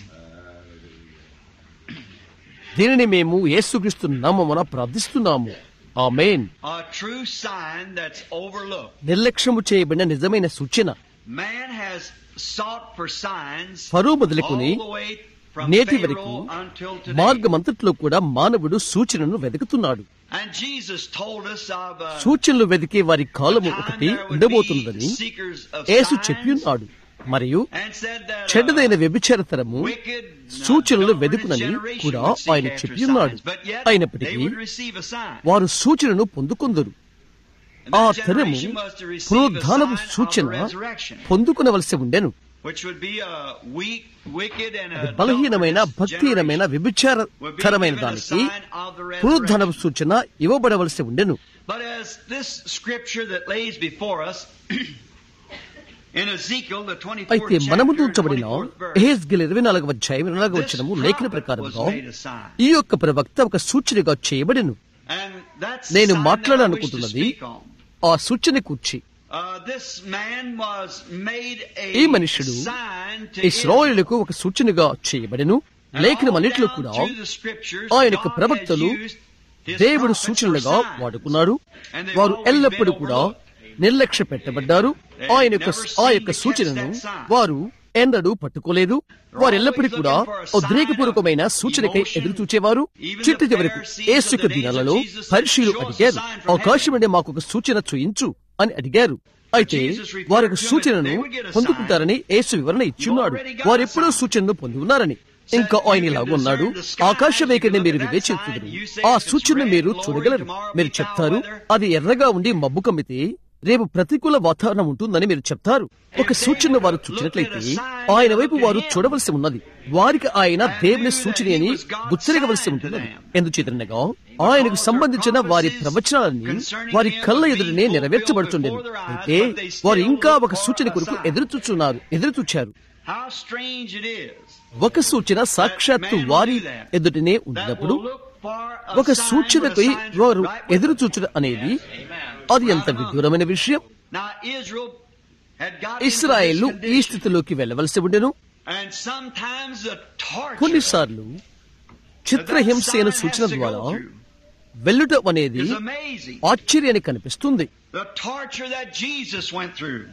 దీనిని మేము యేసుక్రీస్తు నామమున ప్రార్థిస్తున్నాము ఆమేన్ A true sign that's overlooked. నిర్లక్ష్యము చేయబడిన నిజమైన సూచన Man has sought for signs ఫరో మొదలుకొని all the way from నేటి వరకు Pharaoh until today. మార్గమంతట్లో కూడా మానవుడు సూచనను వెతుకుతున్నాడు And Jesus told us of uh, సూచనలు వెతికే వారి కాలము time ఒకటి there would ఉండబోతున్నదని be seekers of Yesu signs చెప్పియున్నాడు మరియు and said that uh, చెడ్డదైన వ్యభిచారతరము wicked, సూచనలు adulterous వెదుకునని generation కూడా would seek ఆయన after చెప్పియున్నాడు signs, but yet they అయినప్పటికీ would receive a sign. వారు సూచనను పొందుకుందరు And ఆ that తరము generation was to receive a పునరుద్ధానపు sign of the సూచన resurrection. పొందుకునవలసి ఉండెను which would be a weak, wicked, and అది a బలహీనమైన భక్తిహీనమైన వ్యభిచారకరమైన దానికి పునరుద్ధానపు సూచన ఇవ్వబడవలసి ఉండెను But as this scripture that lays before us in Ezekiel, the 24th అయితే chapter, మనము ఉంచబడిన 24th verse, ఎహెజ్గిల్ ఇరవై నాలుగవ అధ్యాయం ఇరవై నాలుగవ this వచనము లేఖన prophet was ప్రకారంగా made a sign. ఈ యొక్క ప్రవక్త ఒక సూచనగా చేయబడెను And that's the నేను sign that I wish to మాట్లాడాలనుకుంటున్నది speak on. ఆ సూచన కూర్చి Uh, this man was made a ఈ మనుష్యుడు sign to ఇస్రాయేలుకు ఒక సూచనగా చేయబడెను లేఖనమన్నిటిలో కూడా ఆయన యొక్క ప్రవక్తలు దేవుడు సూచనలుగా వాడుకున్నాడు వారు ఎల్లప్పుడూ కూడా నిర్లక్ష్య పెట్టబడ్డారు ఆయన యొక్క ఆ యొక్క సూచనను వారు ఎన్నడూ పట్టుకోలేదు వారు ఎల్లప్పుడూ కూడా ఉద్రేకపూర్వకమైన సూచనకై ఎదురు చూచేవారు చిట్టు చివరకు యేసు యొక్క దినాలలో పరిశీలు అడిగారు అవకాశం అంటే మాకు ఒక సూచన చూయించు అని అడిగారు అయితే వారి యొక్క సూచనను పొందుకుంటారని యేసు వివరణ ఇచ్చున్నాడు వారు ఎప్పుడూ సూచనను పొంది ఉన్నారని ఇంకా ఆయన ఇలాగ ఉన్నాడు ఆకాశ వేకరిని మీరు వివేచించుదురు ఆ సూచనను మీరు చూడగలరు మీరు చెప్తారు అది ఎర్రగా ఉండి మబ్బు కమ్మితే రేపు ప్రతికూల వాతావరణం ఉంటుందని మీరు చెప్తారు ఒక సూచన వారు చూచినట్లయితే ఆయన వైపు వారు చూడవలసి ఉన్నది వారికి ఆయన దేవుని సూచన అని గుర్తిరగవలసి ఉంటున్నది ఎందుచేతనగా ఆయనకు సంబంధించిన వారి ప్రవచనాలన్నీ వారి కళ్ళ ఎదురునే నెరవేర్చబడుతుండేది అయితే వారు ఇంకా ఒక సూచన కొరకు ఎదురు చూచున్నారు ఎదురు చూచారు How strange it is ఒక సూచన సాక్షాత్తు వారి ఎదుటినే ఉన్నప్పుడు ఒక సూచనకై వారు ఎదురు చూచడం అనేది అది ఎంత విదూరమైన విషయం ఇస్రాయేళ్లు ఈ స్థితిలోకి వెళ్ళవలసి ఉండెను కొన్నిసార్లు చిత్రహింసైన సూచన ద్వారా వెళ్ళుట అనేది ఆశ్చర్యాన్ని కనిపిస్తుంది The torture that Jesus went through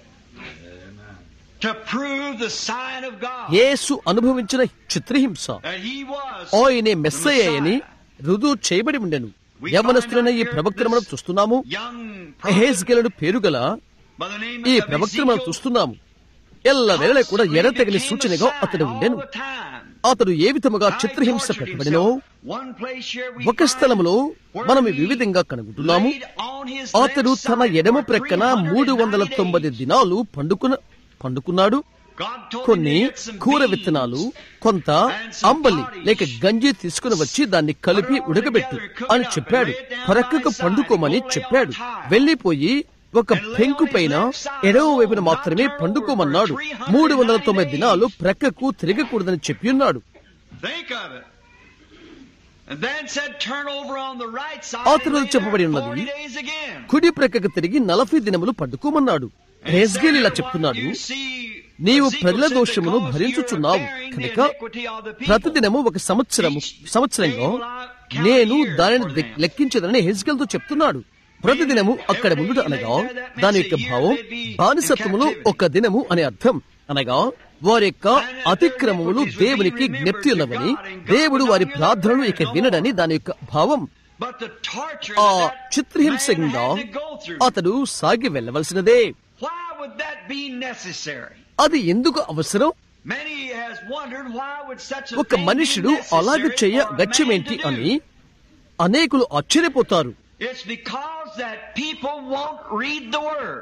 to prove the sign of God యేసు అనుభవించిన చిత్రహింస that he was ఆయనే the మెస్సయ్య అని Messiah. రుజువు చేయబడి ఉండెను యవనస్తులైన ఈ ప్రవక్తను మనం చూస్తున్నాము Young prophet హేజ్గెలను పేరుగల by the name ఈ of ప్రవక్తను మనం Ezekiel చూస్తున్నాము ఎల్ల వేళ కూడా ఎడతెగని సూచనగా అతడు ఉండెను all the time. అతడు ఏ విధముగా చిత్రహింస పెట్టబడినో ఒక స్థలములో మనం ఈ వివిధంగా కనుగొంటున్నాము అతడు తన ఎడమ ప్రక్కన మూడు వందల తొంభై దినాలు పండుకున్న పండుకున్నాడు కొన్ని కూర విత్తనాలు కొంత అంబలి లేక గంజి తీసుకుని వచ్చి దాన్ని కలిపి ఉడకబెట్టు అని చెప్పాడు ప్రక్కకు పండుకోమని చెప్పాడు వెళ్లిపోయి ఒక పెంకు పైన ఎడవ వైపున మాత్రమే పండుకోమన్నాడు మూడు వందల తొంభై దినాలు ప్రక్కకు తిరగకూడదని చెప్పి ఉన్నాడు Think of it. And then said, turn over on the right side. ఆ and తర్వాత lay చెప్పబడి there ఉన్నది 40 days again. కుడి ప్రక్కకు తిరిగి నలభై దినములు పండుకోమన్నాడు హెస్గేల్ ఇలా చెప్తున్నాడు You see, నీవు Ezekiel ప్రజల said, దోషమును "Because భరించుచున్నావు you're bearing the కనుక iniquity of the people." ప్రతిదినము ఒక సంవత్సరము సంవత్సరంగా నేను దానిని దె- లెక్కించదని హెజ్గల్తో చెప్తున్నాడు ప్రతిదినము అక్కడ ఉండుట అనగా దాని యొక్క భావం బానిసత్వములో ఒక దినము అనే అర్థం అనగా వారి యొక్క అతిక్రమములు దేవునికి జ్ఞప్తి ఉన్నవని దేవుడు వారి ప్రార్థనలు ఇక వినడని దాని యొక్క భావం But the torture ఆ that that చిత్రహింస man గుండా had to go through. అతడు సాగి వెళ్ళవలసినదే Why would that be necessary? అది ఎందుకు అవసరం Many has wondered why would such a ఒక thing మనుషుడు be అలాగ necessary చేయ for a man గత్యమేంటి to do? అని అనేకులు ఆశ్చర్యపోతారు It's because that people won't read the word.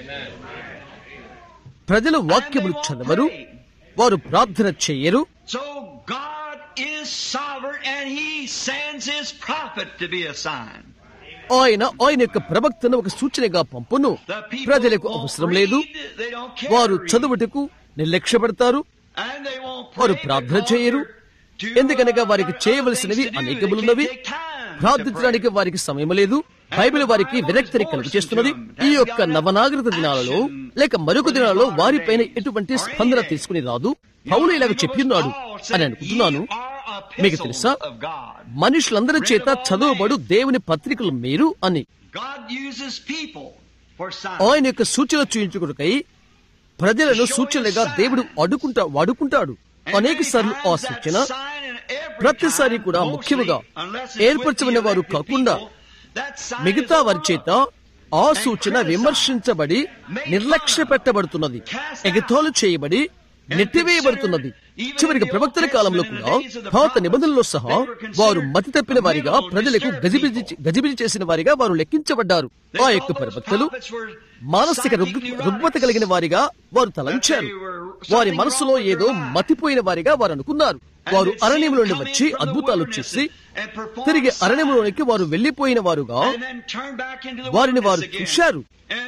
ప్రజలు వాక్యములు చదవరు వారు ప్రార్థన చెయ్యరు So God is sovereign and He sends His prophet to be a sign. ఆయన ఆయన యొక్క ప్రవక్తను ఒక సూచనగా పంపును The people ప్రజలకు won't అవసరం లేదు read, they don't care వారు to read. చదువుటకు నిర్లక్ష్యపడతారు And they won't pray వారు ప్రార్థన because చేయరు too, ఎందుకనగా వారికి uh, చేయవలసినవి other things to do. అనేకములున్నవి They can't take time to ప్రార్థించడానికి pray. వారికి సమయం లేదు బైబిల్ వారికి విరక్తిని కలుగు చేస్తున్నది ఈ యొక్క నవనాగరిక దినాలలో లేక మరొక దినాలలో వారిపైన ఎటువంటి స్పందన తీసుకుని రాదు పౌలు ఇలాగ చెప్పిన్నాడు అని అనుకుంటున్నాను మీకు తెలుసా మనుషులందరి చేత చదువబడు దేవుని పత్రికలు మీరు అని God uses people for signs. ఆయన యొక్క సూచన చూయించుకుడుకై ప్రజలను సూచనలుగా దేవుడు అడుకుంటా వాడుకుంటాడు అనేక సార్లు ఆ సూచన ప్రతిసారి కూడా ముఖ్యముగా ఏర్పరచబడిన వారు కాకుండా మిగతా వారి చేత ఆ సూచన విమర్శించబడి నిర్లక్ష్య పెట్టబడుతున్నది ఎగతాలు చేయబడి నెట్టివేయబడుతున్నది చివరికి ప్రవక్తల కాలంలో కూడా పాత నిబంధనలో సహా వారు మతి తప్పిన వారిగా ప్రజలకు గజిబిజి గజిబిజి చేసిన వారిగా వారు లెక్కించబడ్డారు ఆ యొక్క ప్రవక్తలు మానసిక రుగ్- రుగ్మత కలిగిన వారిగా వారు తలంచారు వారి మనసులో ఏదో మతిపోయిన వారిగా వారు అనుకున్నారు వారు అరణ్యంలో నుండి వచ్చి అద్భుతాలు చేసి తిరిగి అరణ్యంలోనికి వారు వెళ్లిపోయిన వారుగా వారిని వారు చూశారు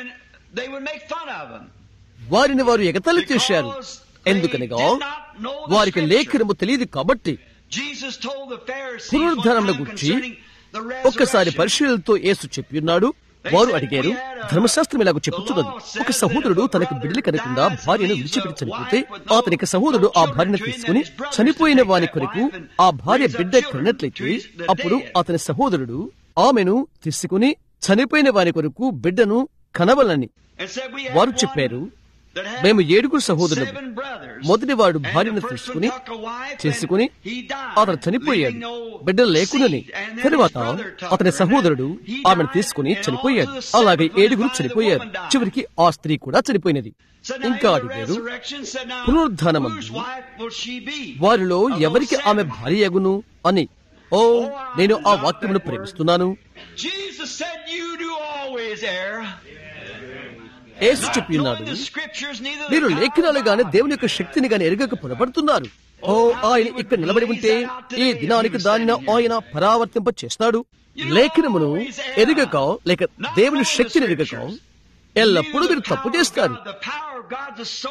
వారిని వారు ఎగతాళి చేశారు ఎందుకనగా వారికి లేఖనము తెలియదు కాబట్టి పునరుద్ధరణ గురించి ఒక్కసారి పరిశీలనతో యేసు చెప్పిన్నాడు వారు అడిగారు ధర్మశాస్త్రం ఇలాగ చెప్పుచున్నది ఒక సహోదరుడు తనకు బిడ్డలు కనకుండా భార్యను విడిచిపెట్టి చనిపోతే అతనికి సహోదరుడు ఆ భార్యను తీసుకుని చనిపోయిన వాని కొరకు ఆ భార్య బిడ్డ కన్నట్లయితే అప్పుడు అతని సహోదరుడు ఆమెను తీసుకుని చనిపోయిన వాని కొరకు బిడ్డను కనవలని వారు చెప్పారు మేము ఏడుగురు సహోదరులు మొదటివాడు భార్యను తీసుకుని చేసుకుని అతను చనిపోయాడు బిడ్డలు లేకుండానే తరువాత అతని సహోదరుడు ఆమెను తీసుకుని చనిపోయాడు అలాగే ఏడుగురు చనిపోయారు చివరికి ఆ స్త్రీ కూడా చనిపోయినది ఇంకా అడిగారు పునరుద్ధానమందు వారిలో ఎవరికి ఆమె భార్యగును అని ఓ నేను ఆ వాక్యమును ప్రేమిస్తున్నాను Jesus said, You do always err. యేసు చెప్పిన్నాడు మీరు లేఖనాలు గాని దేవుని యొక్క శక్తిని గాని ఎరగక పొరపడుతున్నారు ఓ ఆయన ఇక్కడ నిలబడి ఉంటే ఈ దినానికి దానిని ఆయన పరావర్తింప చేస్తాడు లేఖనమును ఎరగక లేక దేవుని శక్తిని ఎరగక ఎల్లప్పుడూ మీరు తప్పు చేస్తారు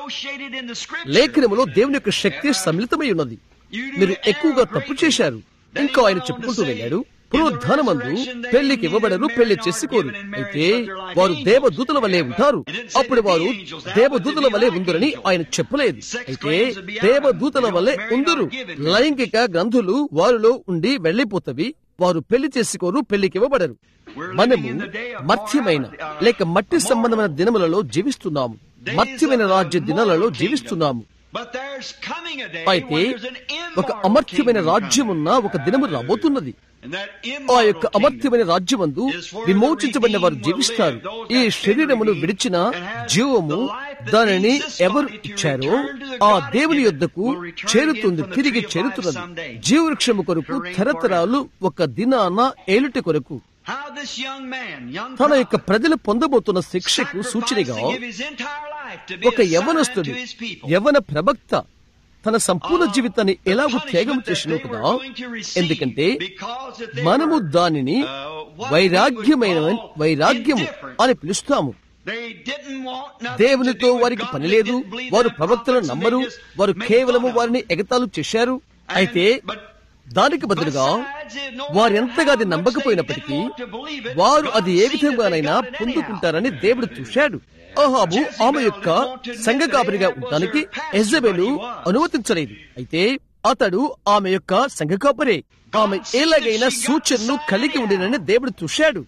లేఖనములో దేవుని యొక్క శక్తి సమ్మిళితమై ఉన్నది మీరు ఎక్కువగా తప్పు చేశారు ఇంకా ఆయన చెప్పుకుంటూ వెళ్ళాడు పునరుద్ధానమందు పెళ్లికి ఇవ్వబడరు పెళ్లి చేసుకోరు అయితే వారు దేవదూతల వల్లే ఉంటారు అప్పుడు వారు దేవదూతల వల్లే ఉందరని ఆయన చెప్పలేదు అయితే దేవదూతల వల్లే ఉందరు లైంగిక గ్రంథులు వారిలో ఉండి వెళ్లిపోతవి వారు పెళ్లి చేసుకోరు పెళ్లికి ఇవ్వబడరు మనము మత్స్యమైన లేక మట్టి సంబంధమైన దినములలో జీవిస్తున్నాము మత్స్యమైన రాజ్య దినాలలో జీవిస్తున్నాము అయితే ఒక అమర్త్యమైన రాజ్యం ఉన్న ఒక దినము రాబోతున్నది ఆ యొక్క అమర్త్యమైన రాజ్యమందు విమోచించబడిన వారు జీవిస్తారు ఈ శరీరమును విడిచిన జీవము దానిని ఎవరు ఇచ్చారో ఆ దేవుని యొద్దకు చేరుతుంది తిరిగి చేరుతున్నది జీవవృక్షము కొరకు తరతరాలు ఒక దినాన ఏలుటి కొరకు తన యొక్క ప్రజలు పొందబోతున్న శిక్షకు సూచనగా ఒక యవనస్తుడు యవన ప్రవక్త తన సంపూర్ణ జీవితాన్ని ఎలాగూ త్యాగం చేసినో కదా ఎందుకంటే మనము దానిని వైరాగ్యమైన వైరాగ్యము అని పిలుస్తాము దేవునితో వారికి పని లేదు వారు ప్రవక్తలను నమ్మరు వారు కేవలము వారిని ఎగతాలు చేశారు అయితే దానికి బదులుగా వారెంతగా అది నమ్మకపోయినప్పటికీ వారు అది ఏ విధంగానైనా పొందుకుంటారని దేవుడు చూశాడు అహాబు ఆమె యొక్క సంఘ కాపరిగా ఉండడానికి ఎజబెలు అనుమతించలేదు అయితే అతడు ఆమె యొక్క సంఘ కాపరే ఆమె ఎలాగైనా సూచనను కలిగి ఉండినని దేవుడు చూశాడు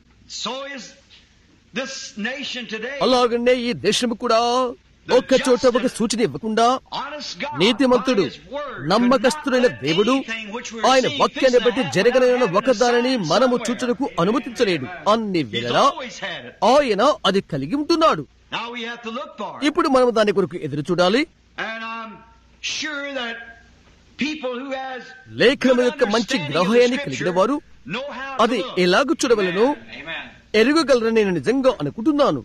అలాగనే ఈ దేశం కూడా ఒక్క చోట ఒక సూచన ఇవ్వకుండా నీతిమంతుడు నమ్మకస్తుడైన దేవుడు ఆయన వాక్యాన్ని బట్టి జరగనైన ఒకదానిని మనము చూచుటకు అనుమతించలేడు అన్ని వేళలా ఆయన అది కలిగి ఉంటున్నాడు ఇప్పుడు మనం దాని కొరకు ఎదురు చూడాలి లేఖనం యొక్క మంచి గ్రహాన్ని కలిగిన వారు అది ఎలాగ చూడవలను ఎరుగగలరని నేను నిజంగా అనుకుంటున్నాను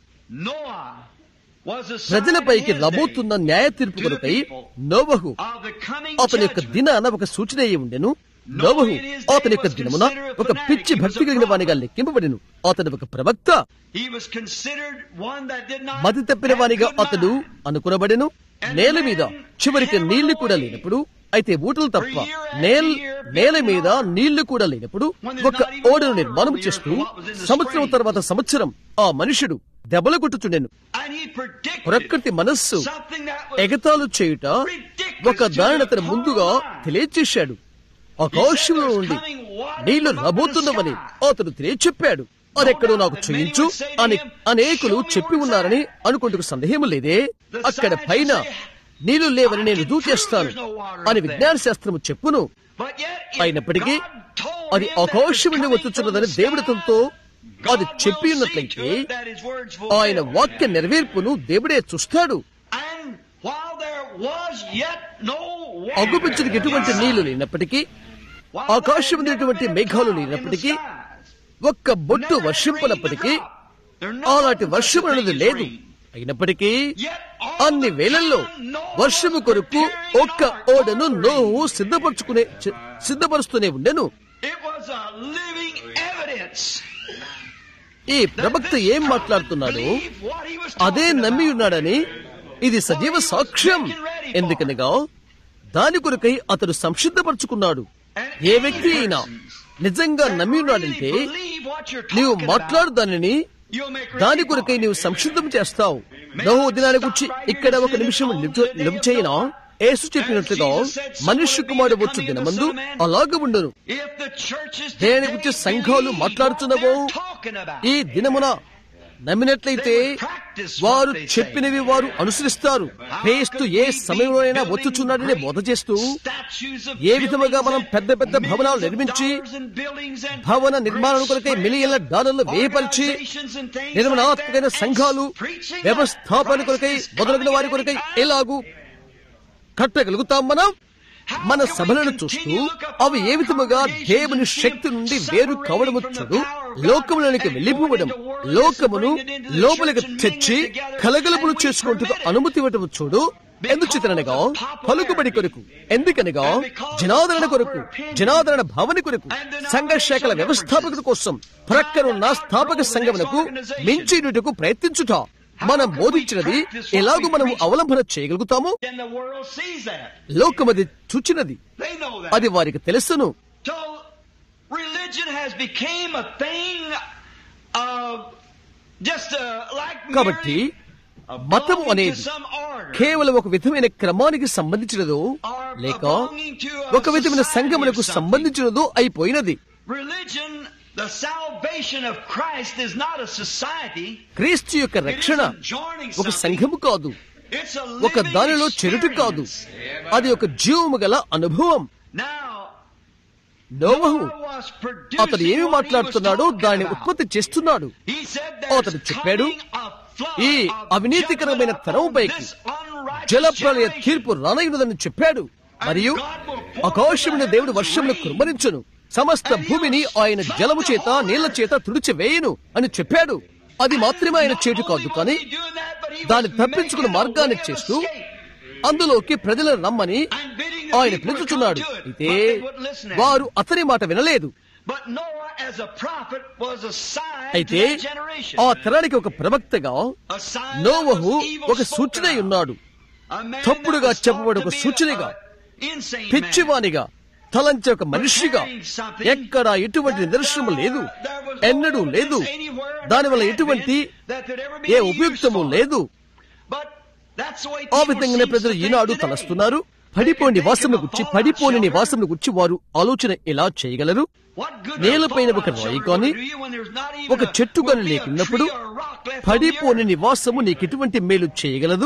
ప్రజలపైకి రాబోతున్న న్యాయ తీర్పు కొరకై నోవహు అతని యొక్క దినాన ఒక సూచన అయి ఉండెను నోవహు అతని యొక్క దినమున ఒక పిచ్చి భక్తి కలిగిన వానిగా లెక్కింపబడెను అతడు ఒక ప్రవక్త మతి తప్పిన వానిగా అతడు అనుకునబడెను నేల మీద చివరికి నీళ్లు కూడా లేనప్పుడు అయితే ఊటలు తప్ప నేల నేల మీద నీళ్లు కూడా లేనప్పుడు ఒక ఓడను నిర్మాణం చేస్తూ సంవత్సరం తర్వాత సంవత్సరం ఆ మనుషుడు దెబ్బలు కొట్టుచుండెను ప్రకృతి మనస్సు ఎగతాలు చేయుట ఒక దానిని అతను ముందుగా తెలియచేశాడు ఆకాశంలో నుండి నీళ్లు రాబోతున్నవని అతడు తెలియచెప్పాడు అదెక్కడో నాకు చూయించు అని అనేకులు చెప్పి ఉన్నారని అనుకుంటూ సందేహం లేదే అక్కడ పైన నీళ్లు లేవని నేను రుజువు చేస్తాను అని విజ్ఞాన శాస్త్రము చెప్పును అయినప్పటికీ అది ఆకాశం నుండి వచ్చుచున్నదని దేవుడితో అది చెప్పి ఉన్నట్లయితే ఆయన వాక్య నెరవేర్పును దేవుడే చూస్తాడు అగుపించడానికి ఎటువంటి నీళ్లు లేనప్పటికీ ఆకాశం ఎటువంటి మేఘాలు లేనప్పటికీ ఒక్క బొట్టు వర్షింపనప్పటికీ అలాంటి వర్షం అనేది లేదు అయినప్పటికీ అన్ని వేళల్లో వర్షము కొరకు ఒక్క ఓడను నోవు సిద్ధపరచుకునే సిద్ధపరుస్తూనే ఉండెను ఈ ప్రవక్త ఏం మాట్లాడుతున్నాడో అదే నమ్మి ఉన్నాడని ఇది సజీవ సాక్ష్యం ఎందుకనగా దాని కొరకై అతడు సంసిద్ధపరచుకున్నాడు ఏ వ్యక్తి అయినా నిజంగా నమ్మి ఉన్నాడంటే నీవు మాట్లాడు దానిని దాని కొరకై నీవు సంసిద్ధం చేస్తావు నహో దినాల గురించి ఇక్కడ ఒక నిమిషం నిలుపు చేయనా యేసు చెప్పినట్లుగా మనుష్య కుమారుడు వచ్చు దినమందు అలాగ ఉండును దేని గురించి సంఘాలు మాట్లాడుతున్నవో ఈ దినమున నమ్మినట్లయితే వారు చెప్పినవి వారు అనుసరిస్తారు క్రీస్తు ఏ సమయంలోనైనా వచ్చుచున్నాడని బోధ చేస్తూ ఏ విధముగా మనం పెద్ద పెద్ద భవనాలు నిర్మించి భవన నిర్మాణం కొరకై మిలియన్ల డాలర్లు వేయపరిచి నిర్మాణాత్మకమైన సంఘాలు వ్యవస్థాపన కొరకై మొదలగిన వారి కొరకై ఎలాగూ కట్టగలుగుతాం మనం మన సభలను చూస్తూ అవి ఏ విధముగా దేవుని శక్తి నుండి వేరు కావడము చూడు లోకములోనికి వెళ్ళిపోవడం లోకమును లోపలికి తెచ్చి కలగలుపులు చేసుకుంటూ అనుమతి ఇవ్వటం చూడు ఎందుచేతనగా పలుకుబడి కొరకు ఎందుకనగా జనాదరణ కొరకు జనాదరణ భావన కొరకు సంఘ శాఖల వ్యవస్థాపకుల కోసం ప్రక్కనున్న స్థాపక సంఘమునకు మించినట్టుకు ప్రయత్నించుట మనం బోధించినది ఎలాగూ మనం అవలంబన చేయగలుగుతాము లోకమది చూచినది అది వారికి తెలుసును religion has became a thing of just uh, like కాబట్టి merely మతం belonging to అనేది some order. కేవలం ఒక విధమైన క్రమానికి సంబంధించినదో లేక ఒక విధమైన సంఘములకు సంబంధించినదో అయిపోయినది Religion, the salvation of Christ is not a society. క్రీస్తు యొక్క It రక్షణ isn't joining ఒక something. సంఘము కాదు It's a ఒక living దానిలో చెరుటు కాదు experience. అది ఒక జీవము గల అనుభవం Now, నోవహు Noah was producing అతడు ఏమి what he was మాట్లాడుతున్నాడో talking దాన్ని about. ఉత్పత్తి చేస్తున్నాడు He said అతడు there's చెప్పాడు, coming a flood ఈ of అవినీతికరమైన judgment తరముపైకి upon this unrighteous జలప్రలయ generation. తీర్పు రానయ్యున్నదని చెప్పాడు మరియు ఆకాశమున దేవుడు వర్షమును కుమ్మరించును సమస్త భూమిని ఆయన జలము చేత నీళ్ల చేత తుడిచి వేయును అని చెప్పాడు అది మాత్రమే ఆయన చేటు కాదు కానీ దాన్ని తప్పించుకున్న మార్గాన్ని చేస్తూ అందులోకి ప్రజలను రమ్మని ఆయన పిలుచుచున్నాడు అయితే వారు అతని మాట వినలేదు అయితే ఆ తరానికి ఒక ప్రవక్తగా నోవహు ఒక సూచనై ఉన్నాడు తప్పుడుగా చెప్పబడి ఒక సూచనగా పిచ్చివానిగా తలంచే ఒక మనిషిగా ఎక్కడ ఎటువంటి నిదర్శనము లేదు ఎన్నడూ లేదు దానివల్ల ఎటువంటి ఏ ఉపయుక్తము లేదు ఆ విధంగానే ప్రజలు ఈనాడు తలస్తున్నారు పడిపోని నివాసమును గుర్చి పడిపోని నివాసమును గుర్చి వారు ఆలోచన ఎలా చేయగలరు నేలపైన ఒక రాయి కాని ఒక చెట్టు కాని లేకున్నప్పుడు పడిపోని నివాసము నీకెటువంటి మేలు చేయగలదు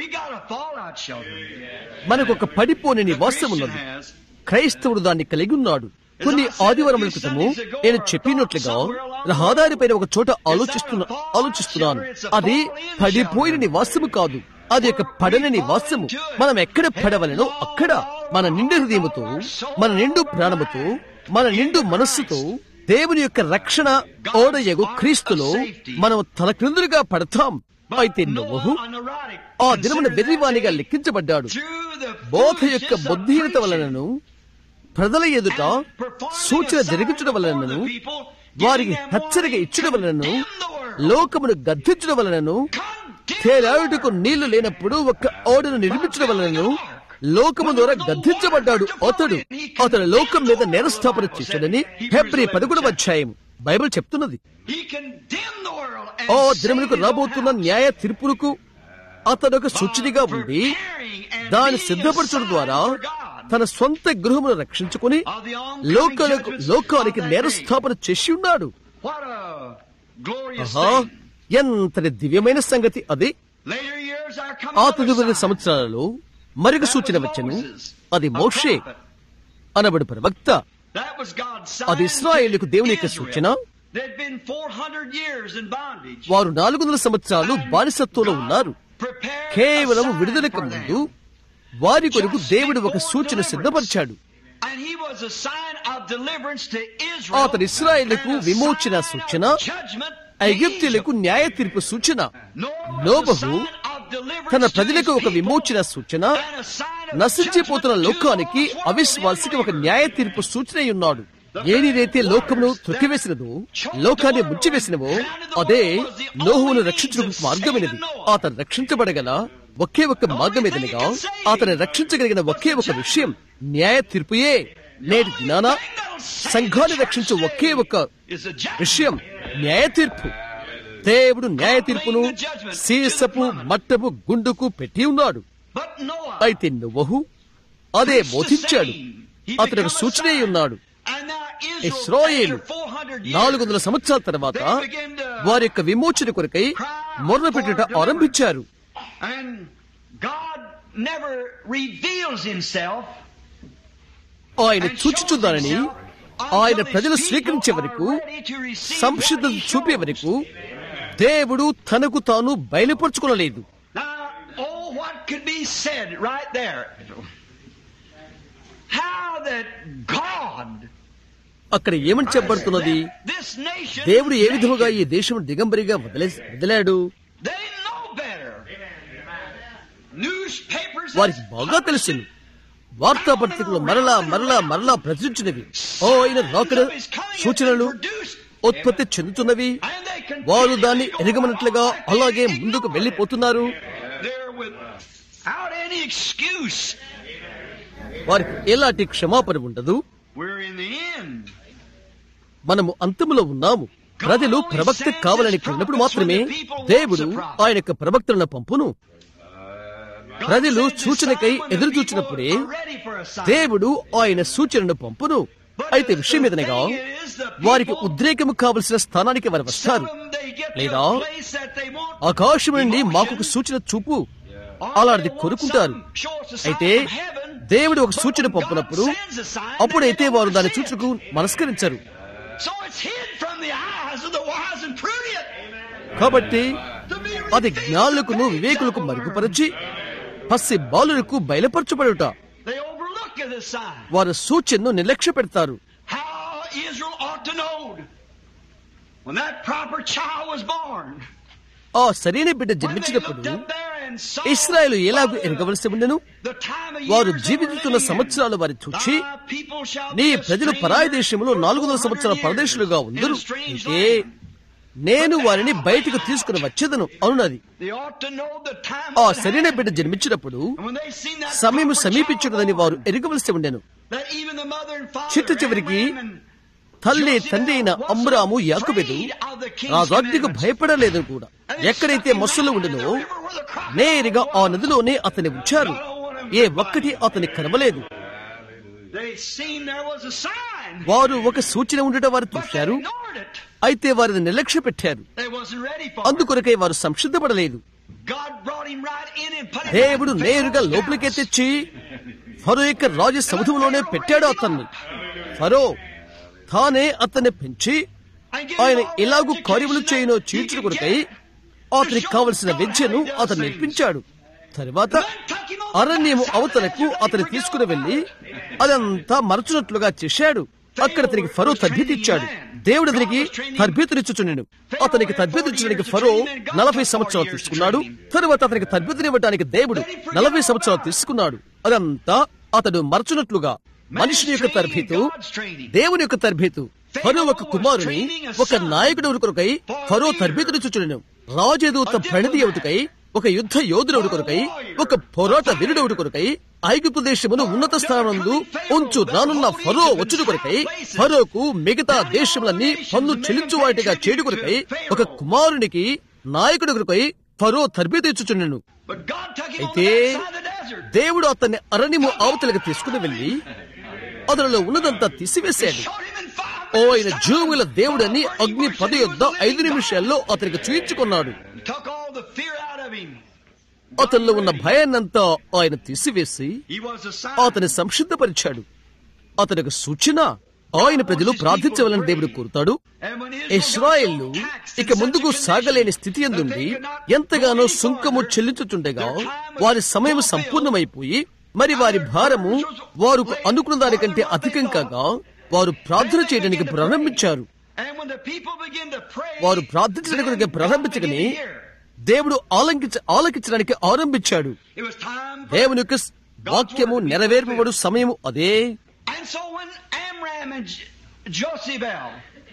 మనకు ఒక పడిపోని నివాసం ఉన్నది క్రైస్తవుడు దాన్ని కలిగి ఉన్నాడు కొన్ని ఆదివారముల క్రితము నేను చెప్పినట్లుగా రహదారిపైన ఒక చోట ఆలోచిస్తున్నా ఆలోచిస్తున్నాను అది పడిపోయిన నివాసము కాదు అది ఒక పడని నివాసము మనం ఎక్కడ పడవలనో అక్కడ మన నిండు హృదయముతో మన నిండు ప్రాణముతో మన నిండు మనస్సుతో దేవుని యొక్క రక్షణ ఓడయగు క్రీస్తులో మనం తలక్రిందులుగా పడతాం అయితే నువ్వు ఆ దినమున వెర్రివానిగా లెక్కించబడ్డాడు బోధ యొక్క బుద్ధిహీనత వలనను ప్రజల ఎదుట సూచన జరిగించడం వలనను వారికి హెచ్చరిక ఇచ్చడం వలనను లోకమును గద్దించడం వలనను తేలాడుటకు నీళ్లు లేనప్పుడు ఒక ఓడను నిర్మించడం వలనను లోకము ద్వారా గద్దించబడ్డాడు అతడు అతడు లోకం మీద నేరస్థాపన చేశాడని హెబ్రి పదకొండవ అధ్యాయం బైబిల్ చెప్తున్నది ఆ దినములకు రాబోతున్న న్యాయ తీర్పులకు అతడు ఒక సూచనగా ఉండి దాన్ని సిద్ధపరచడం ద్వారా తన సొంత గృహమును రక్షించుకుని లోకాలకు లోకానికి నేరస్థాపన చేసి ఉన్నాడు ఆహా ఎంతటి దివ్యమైన సంగతి అది ఆ తదుపరి సంవత్సరాలలో మరొక సూచన వచ్చను అది మోషే అనబడి ప్రవక్త అది ఇస్రాయేలుకు దేవుని యొక్క సూచన వారు నాలుగు వందల సంవత్సరాలు బానిసత్వంలో ఉన్నారు కేవలం విడుదలకు ముందు వారి కొరకు దేవుడు ఒక సూచన సిద్ధపరిచాడు అతడు ఇస్రాయేళ్లకు విమోచన సూచన ఐగుప్తులకు న్యాయ తీర్పు సూచన నోబహు తన ప్రజలకు ఒక విమోచన సూచన నశించిపోతున్న లోకానికి అవిశ్వాసికి ఒక న్యాయ తీర్పు సూచన ఉన్నాడు ఏనిదైతే లోకమును త్రొక్కివేసినదో లోకాన్ని ముంచివేసినవో అదే నోహువును రక్షించడం మార్గమైనది అతను రక్షించబడగల ఒకే ఒక మార్గమేదనగా అతను రక్షించగలిగిన ఒకే ఒక విషయం న్యాయ తీర్పుయే నేటి దినాన సంఘాన్ని రక్షించే ఒకే ఒక విషయం న్యాయ తీర్పు దేవుడు న్యాయ తీర్పును సీసపు మట్టపు గుండుకు పెట్టి ఉన్నాడు అయితే నువ్వు అదే బోధించాడు అతడు ఒక సూచనే ఉన్నాడు ఇస్రాయేలు నాలుగు వందల సంవత్సరాల తర్వాత వారి యొక్క విమోచన కొరకై మొర్ర పెట్టుట ఆరంభించారు ఆయన చూచుచున్నారని ఆయన ప్రజలు స్వీకరించే వరకు సంసిద్ధత చూపే వరకు దేవుడు తనకు తాను బయలుపరుచుకోలేదు అక్కడ ఏమని చెప్పబడుతున్నది దేవుడు ఏ విధముగా ఈ దేశం దిగంబరిగా వదిలే వదిలాడు వారికి బాగా తెలుసును వార్తాపత్రికలు మరలా మరలా మరలా ప్రచురించినవి ఓ అయిన రాకడ సూచనలు ఉత్పత్తి చెందుతున్నవి వారు దాన్ని ఎరగమన్నట్లుగా అలాగే ముందుకు వెళ్లిపోతున్నారు వారికి ఎలాంటి క్షమాపణ ఉండదు We're in the end. మనము అంతములో ఉన్నాము ప్రజలు ప్రవక్త కావాలని కోరినప్పుడు మాత్రమే దేవుడు ఆయన యొక్క ప్రవక్తలను పంపును ప్రజలు సూచనకై ఎదురు చూచినప్పుడే దేవుడు ఆయన సూచనను పంపును అయితే విషయం ఏదనగా వారికి ఉద్రేకము కావలసిన స్థానానికి వారు వస్తారు లేదా ఆకాశం నుండి మాకు ఒక సూచన చూపు అలాంటిది కొనుక్కుంటారు అయితే దేవుడు ఒక సూచన పంపినప్పుడు అప్పుడైతే వారు దాని సూచనకు మనస్కరించరు So it's hid from the eyes of the wise and prudent. కాబట్టి అది జ్ఞానులకును వివేకులకు మరుగుపరచి పసి బాలులకు బయలుపరచబడుట They overlook the sign. వారు సూచనను నిర్లక్ష్య పెడతారు How Israel ought to know when that proper child was born. ఆ సరైన బిడ్డ When they జన్మించినప్పుడు looked up there and saw ఇస్రాయేలు ఎలాగూ ఎరగవలసి ఉండెను the time of వారు years జీవిస్తున్న they were సంవత్సరాలు వారి చూచి living. Thy people shall నీ be a ప్రజలు stranger పరాయి దేశంలో for నాలుగు వందల 400 సంవత్సరాల years పరదేశులుగా in a ఉందరు strange అయితే land. నేను వారిని బయటకు తీసుకుని వచ్చేదను అనున్నది They ought to know the time ఆ of the సరైన hand. బిడ్డ జన్మించినప్పుడు And when they seen that సమయం proper సమీపించున్నదని child వారు born, ఎరగవలసి ఉండెను that even the mother and father, చిట్ట చివరికి Abraham and తల్లి తండ్రి అయిన అమ్రాము యాకుబెదు ఆ గడ్డికి భయపడలేదు కూడా ఎక్కడైతే మస్సులు ఉండనో నేరుగా ఆ నదిలోనే అతని ఉంచారు ఏ ఒక్కటి అతని కనబలేదు They seen there was a sign. వారు ఒక సూచన ఉండటం వారు But they చూశారు ignored it. అయితే వారిని నిర్లక్ష్య పెట్టారు They wasn't ready for it. అందుకొరకై వారు సంసిద్ధపడలేదు God brought him right in and put him దేవుడు right in నేరుగా Pharaoh's లోపలికే house. తెచ్చి ఫరో యొక్క రాజ సముద్రంలోనే పెట్టాడు అతన్ని ఫరో తానే అతన్ని పెంచి And give him ఆయన all the ఎలాగూ education కార్యములు that చేయనో he చీల్చుట could కొరకై get. అతనికి కావలసిన విద్యను అతను నేర్పించాడు తరువాత అరణ్యము అవతలకు అతని తీసుకుని వెళ్లి అదంతా మరచునట్లుగా చేశాడు అక్కడ అతనికి ఫరో తర్బీతిచ్చాడు దేవుడు అతనికి తర్బీతునిచ్చుచున్నాడు అతనికి తర్బీతిచ్చడానికి ఫరో నలభై సంవత్సరాలు తీసుకున్నాడు తరువాత అతనికి తర్బీతునివ్వడానికి దేవుడు నలభై సంవత్సరాలు తీసుకున్నాడు అదంతా అతడు మరచునట్లుగా మనుషుని యొక్క తర్బీతు దేవుని యొక్క తర్బీతు ఫరో ఒక కుమారుని ఒక నాయకుడు కొరకై ఫరో తర్బీతునిచ్చుచున్నాడు రాజదూత ప్రణిధి ఒకటికై ఒక యుద్ధ యోధుడు కొరకై ఒక పోరాట వీరుడు కొరకై ఐగుప్తు దేశమును ఉన్నత స్థానంలో ఉంచు రానున్న ఫరో వచ్చుడు కొరకై ఫరోకు మిగతా దేశములన్నీ పన్ను చెల్లించు వాటిగా చేడు కొరకై ఒక కుమారునికి నాయకుడు కొరకై ఫరో తర్బీతు ఇచ్చుచున్నాను But God took him అయితే over that side of the desert. దేవుడు అతన్ని అరణ్యము అవతలకు తీసుకుని వెళ్లి అతనిలో ఉన్నదంతా తీసివేశాడు Showed him in five oh minutes ఆయన time జీవుల దేవుడని what he అగ్ని worshiped. పది He was యొద్ద the living ఐదు God. నిమిషాల్లో అతనికి చూయించుకున్నాడు Took all the fear out of him. అతనిలో ఉన్న భయాన్నంతా ఆయన తీసివేసి He was a sign. అతని సంసిద్ధపరిచాడు అతనికి సూచన ఆయన ప్రజలు ప్రార్థించవాలని దేవుడు కోరుతాడు And when Israel got ఇస్రాయేళ్లు so taxed in ఇక ముందుకు such a సాగలేని condition స్థితి ఎందుండి that they could not ఎంతగానో go any సుంకము farther, చెల్లించుతుండగా their time was వారి సమయం fulfilled. సంపూర్ణమైపోయి మరి వారి భారము వారు అనుకున్న దానికంటే అధికం కాగా వారు ప్రార్థన చేయడానికి ప్రారంభించారు And when the people begin to pray, వారు ప్రార్థించడానికి then God ప్రారంభించగానే began to hear. దేవుడు ఆలంకించ ఆలకించడానికి ఆరంభించాడు It was time for- దేవుని యొక్క వాక్యము నెరవేర్పబడు సమయము అదే And so when Amram and J- Jochebed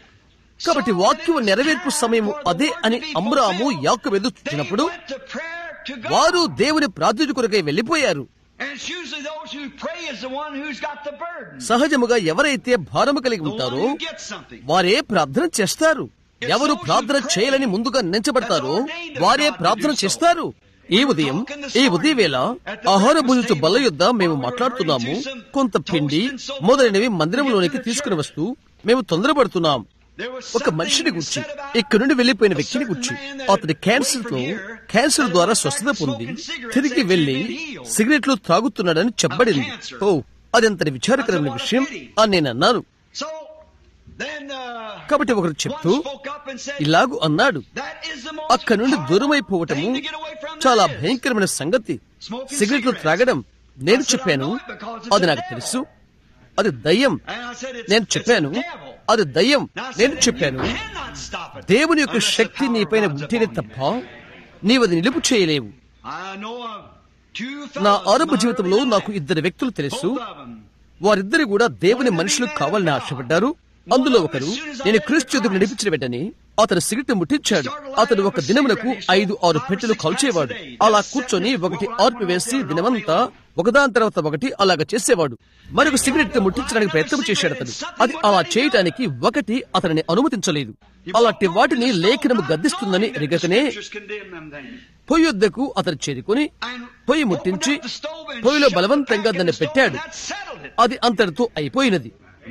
కాబట్టి saw వాక్యము that it was నెరవేర్పు time సమయము for the అదే word అని to be అమ్రాము fulfilled, యాకోబు they చూసినప్పుడు went to prayer to God. వారు దేవుని ప్రార్థన కొరకై వెళ్లిపోయారు And it's usually those who pray is the one who's got the burden. సహజముగా ఎవరైతే భారము కలిగి The one ఉంటారో who gets something. వారే ప్రార్థన చేస్తారు ఎవరు ప్రార్థన చేయాలని ముందుగా నిర్ణయించబడతారో వారే ప్రార్థన చేస్తారు ఈ ఉదయం ఈ ఉదయం వేళ ఆహార భుజించు బల్ల యుద్ధ మేము మాట్లాడుతున్నాము కొంత పిండి మొదలైనవి మందిరంలోనికి తీసుకుని వస్తూ మేము తొందరపడుతున్నాం There was ఒక మనిషిని something గుర్చి said about ఇక్కడి నుండి వెళ్లిపోయిన a వ్యక్తిని certain గుర్చి man that అతని క్యాన్సర్ తో went from here, cancer that ద్వారా went back స్వస్థత పొంది smoking cigarettes తిరిగి and వెళ్లి been healed. సిగరెట్లు తాగుతున్నాడని చెప్పబడింది Of cancer. ఓ అది అంతటి విచారకరమైన That's a విషయం pity. అని నేను అన్నాను So then uh, కాబట్టి ఒకరు చెప్తూ one spoke up and said, ఇలాగు అన్నాడు That is the most అక్కడి నుండి horrible దూరమైపోవటము thing to get away from చాలా that is. భయంకరమైన సంగతి Smoking సిగరెట్లు cigarettes. త్రాగడం నేను I said, చెప్పాను I know it because it's అది the నాకు devil. తెలుసు అది దయ్యం And I said, it's, నేను it's చెప్పాను the devil. అది దయ్యం Now I said, నేను "And చెప్పాను you cannot stop it దేవుని యొక్క unless the Shakti power నీపైన of God's ఉంటేనే upon you." తప్ప నీవది నిలుపు చేయలేవు I know of two నా fellows ఆరంభ in my జీవితంలో early నాకు life. ఇద్దరు వ్యక్తులు తెలుసు Both of them. వారిద్దరు కూడా దేవుని మనుషులు కావాలని ఆశపడ్డారు అందులో ఒకరు నేను క్రీస్తు ఎదురు నడిపించిన వెంటనే అతను సిగరెట్ ముట్టించాడు అతను ఒక దినమునకు ఐదు ఆరు పెట్టెలు కాల్చేవాడు అలా కూర్చొని ఒకటి ఆర్పివేసి దినమంతా ఒకదాని తర్వాత ఒకటి అలాగ చేసేవాడు మరొక సిగరెట్ ముట్టించడానికి ప్రయత్నం చేశాడు అతను అది అలా చేయటానికి ఒకటి అతనిని అనుమతించలేదు అలాంటి వాటిని లేఖనము గద్దిస్తుందని ఎరగకనే పొయ్యొద్దకు అతను చేరుకుని పొయ్యి ముట్టించి పొయ్యిలో బలవంతంగా దాన్ని పెట్టాడు అది అంతటితో అయిపోయినది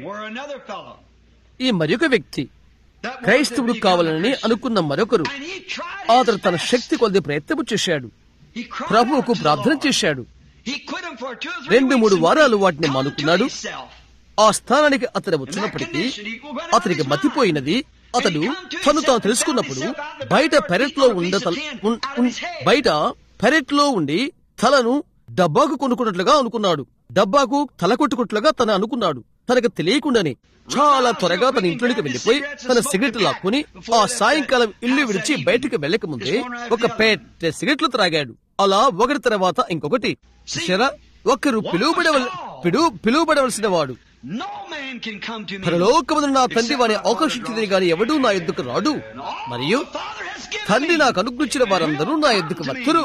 ఈ మరొక వ్యక్తి క్రైస్తవుడు కావాలని అనుకున్న మరొకరు అతను తన శక్తి కొద్ది ప్రయత్నము చేశాడు ప్రభువుకు ప్రార్థన చేశాడు రెండు మూడు వారాలు వాటిని మానుకున్నాడు ఆ స్థానానికి అతను వచ్చినప్పటికీ అతనికి మతిపోయినది అతడు తను తాను తెలుసుకున్నప్పుడు బయట పెరట్లో ఉండ తల- ఉన్- ఉన్- బయట పెరట్లో ఉండి తలను డబ్బాకు కొనుక్కున్నట్లుగా అనుకున్నాడు డబ్బాకు తల కొట్టుకున్నట్లుగా తను అనుకున్నాడు తనకు తెలియకుండానే చాలా త్వరగా తన ఇంట్లోకి వెళ్లిపోయి తన సిగరెట్ లాక్కుని ఆ సాయంకాలం ఇల్లు విడిచి బయటకు వెళ్ళక ముందే ఒక పేట సిగరెట్లు త్రాగాడు అలా ఒకటి తర్వాత ఇంకొకటి చూశారా ఒకరు పిలువబడవల పిలు పిలువబడవలసిన వాడు పరలోకమున నా తండ్రి వారిని ఆకర్షించింది గాని ఎవడూ నా ఎద్దుకు రాడు మరియు తండ్రి నాకు అనుగ్రహించిన వారందరూ నా ఎద్దుకు వత్తురు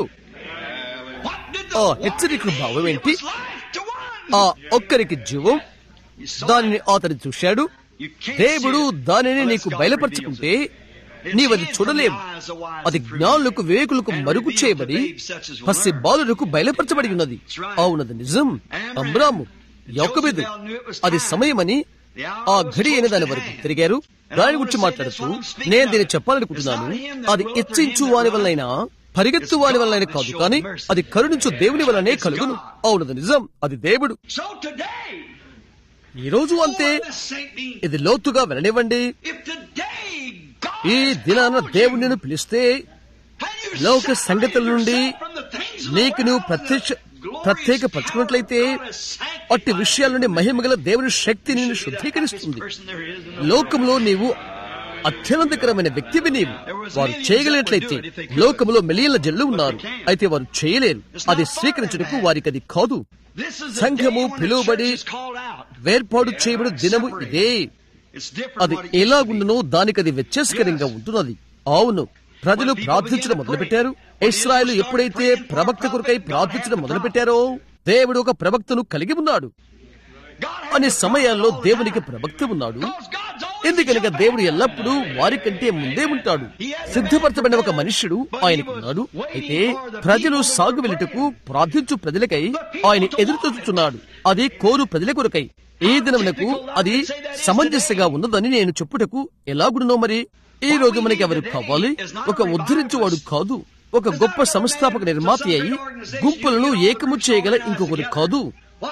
ఆ హెచ్చరిక భావం ఏంటి ఆ ఒక్కరికి జీవం దానిని అతను చూశాడు దేవుడు దానిని నీకు బయలుపరచుకుంటే నీవది చూడలేవు అది జ్ఞానులకు వివేకులకు మరుగు చేయబడి పసి బాలులకు బయలుపరచబడి ఉన్నది అవునది నిజం అమ్రాము యొక్కబెదు అది సమయమని ఆ ఘడి అయిన దాని వరకు తిరిగారు దాని గురించి మాట్లాడుతూ నేను దీన్ని చెప్పాలనుకుంటున్నాను అది ఇచ్చించు వాని వల్లైనా పరిగెత్తు వాని వల్లైనా కాదు కానీ అది కరుణించు దేవుని వల్లనే కలుగును అవునది నిజం అది దేవుడు So today, ఈ రోజు అంతే ఇది లోతుగా వెళ్ళనివ్వండి if today God ఈ దినాన దేవుడు నిన్ను పిలిస్తే లోక సంగతుల నుండి నీకు నువ్వు ప్రత్యక్ష ప్రత్యేకపరచుకున్నట్లయితే అట్టి విషయాల నుండి మహిమగల దేవుని శక్తి నిన్ను శుద్ధీకరిస్తుంది లోకంలో నీవు అత్యనంతకరమైన వ్యక్తివి నీవు వారు చేయగలిగినట్లయితే లోకంలో మిలియన్ల జల్లు ఉన్నారు అయితే వారు చేయలేరు అది స్వీకరించడానికి వారికి అది కాదు సంఘము పిలువబడి వేర్పాటు చేయబడిన దినము ఇదే అది ఎలాగుండునో దానికి అది వ్యత్యాసకరంగా ఉంటున్నది అవును ప్రజలు ప్రార్థించడం మొదలుపెట్టారు ఇస్రాయలు ఎప్పుడైతే ప్రవక్త కొరకై ప్రార్థించడం మొదలుపెట్టారో దేవుడు ఒక ప్రవక్తను కలిగి ఉన్నాడు అనే సమయాల్లో దేవునికి ప్రవక్త ఉన్నాడు ఎందుకనగా దేవుడు ఎల్లప్పుడూ వారికంటే ముందే ఉంటాడు సిద్ధపరచబడిన ఒక మనుష్యుడు ఆయనకున్నాడు అయితే ప్రజలు సాగు వెళ్ళుటకు ప్రార్థించు ప్రజలకై ఆయన ఎదురు చూస్తున్నాడు అది కోరు ప్రజల కొరకై ఈ దినమునకు అది సమంజసంగా ఉన్నదని నేను చెప్పుటకు ఎలాగుడునో మరి ఈ రోజు మనకి ఎవరు కావాలి ఒక ఉద్ధరించువాడు కాదు ఒక గొప్ప సంస్థాపక నిర్మాత అయి గుంపులను ఏకము చేయగల ఇంకొకరు కాదు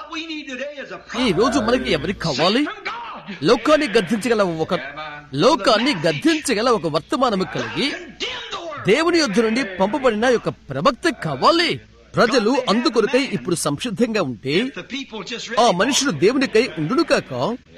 ఈ రోజు మనకి ఎవరికి కావాలి లోకాన్ని గద్దించగల ఒక లోకాన్ని గద్దించగల ఒక వర్తమానము కలిగి దేవుని యొద్ద నుండి పంపబడిన యొక్క ప్రవక్త కావాలి ప్రజలు అందుకొరకై ఇప్పుడు సంసిద్ధంగా ఉంటే ఆ మనుషులు దేవునికై ఉండును కాక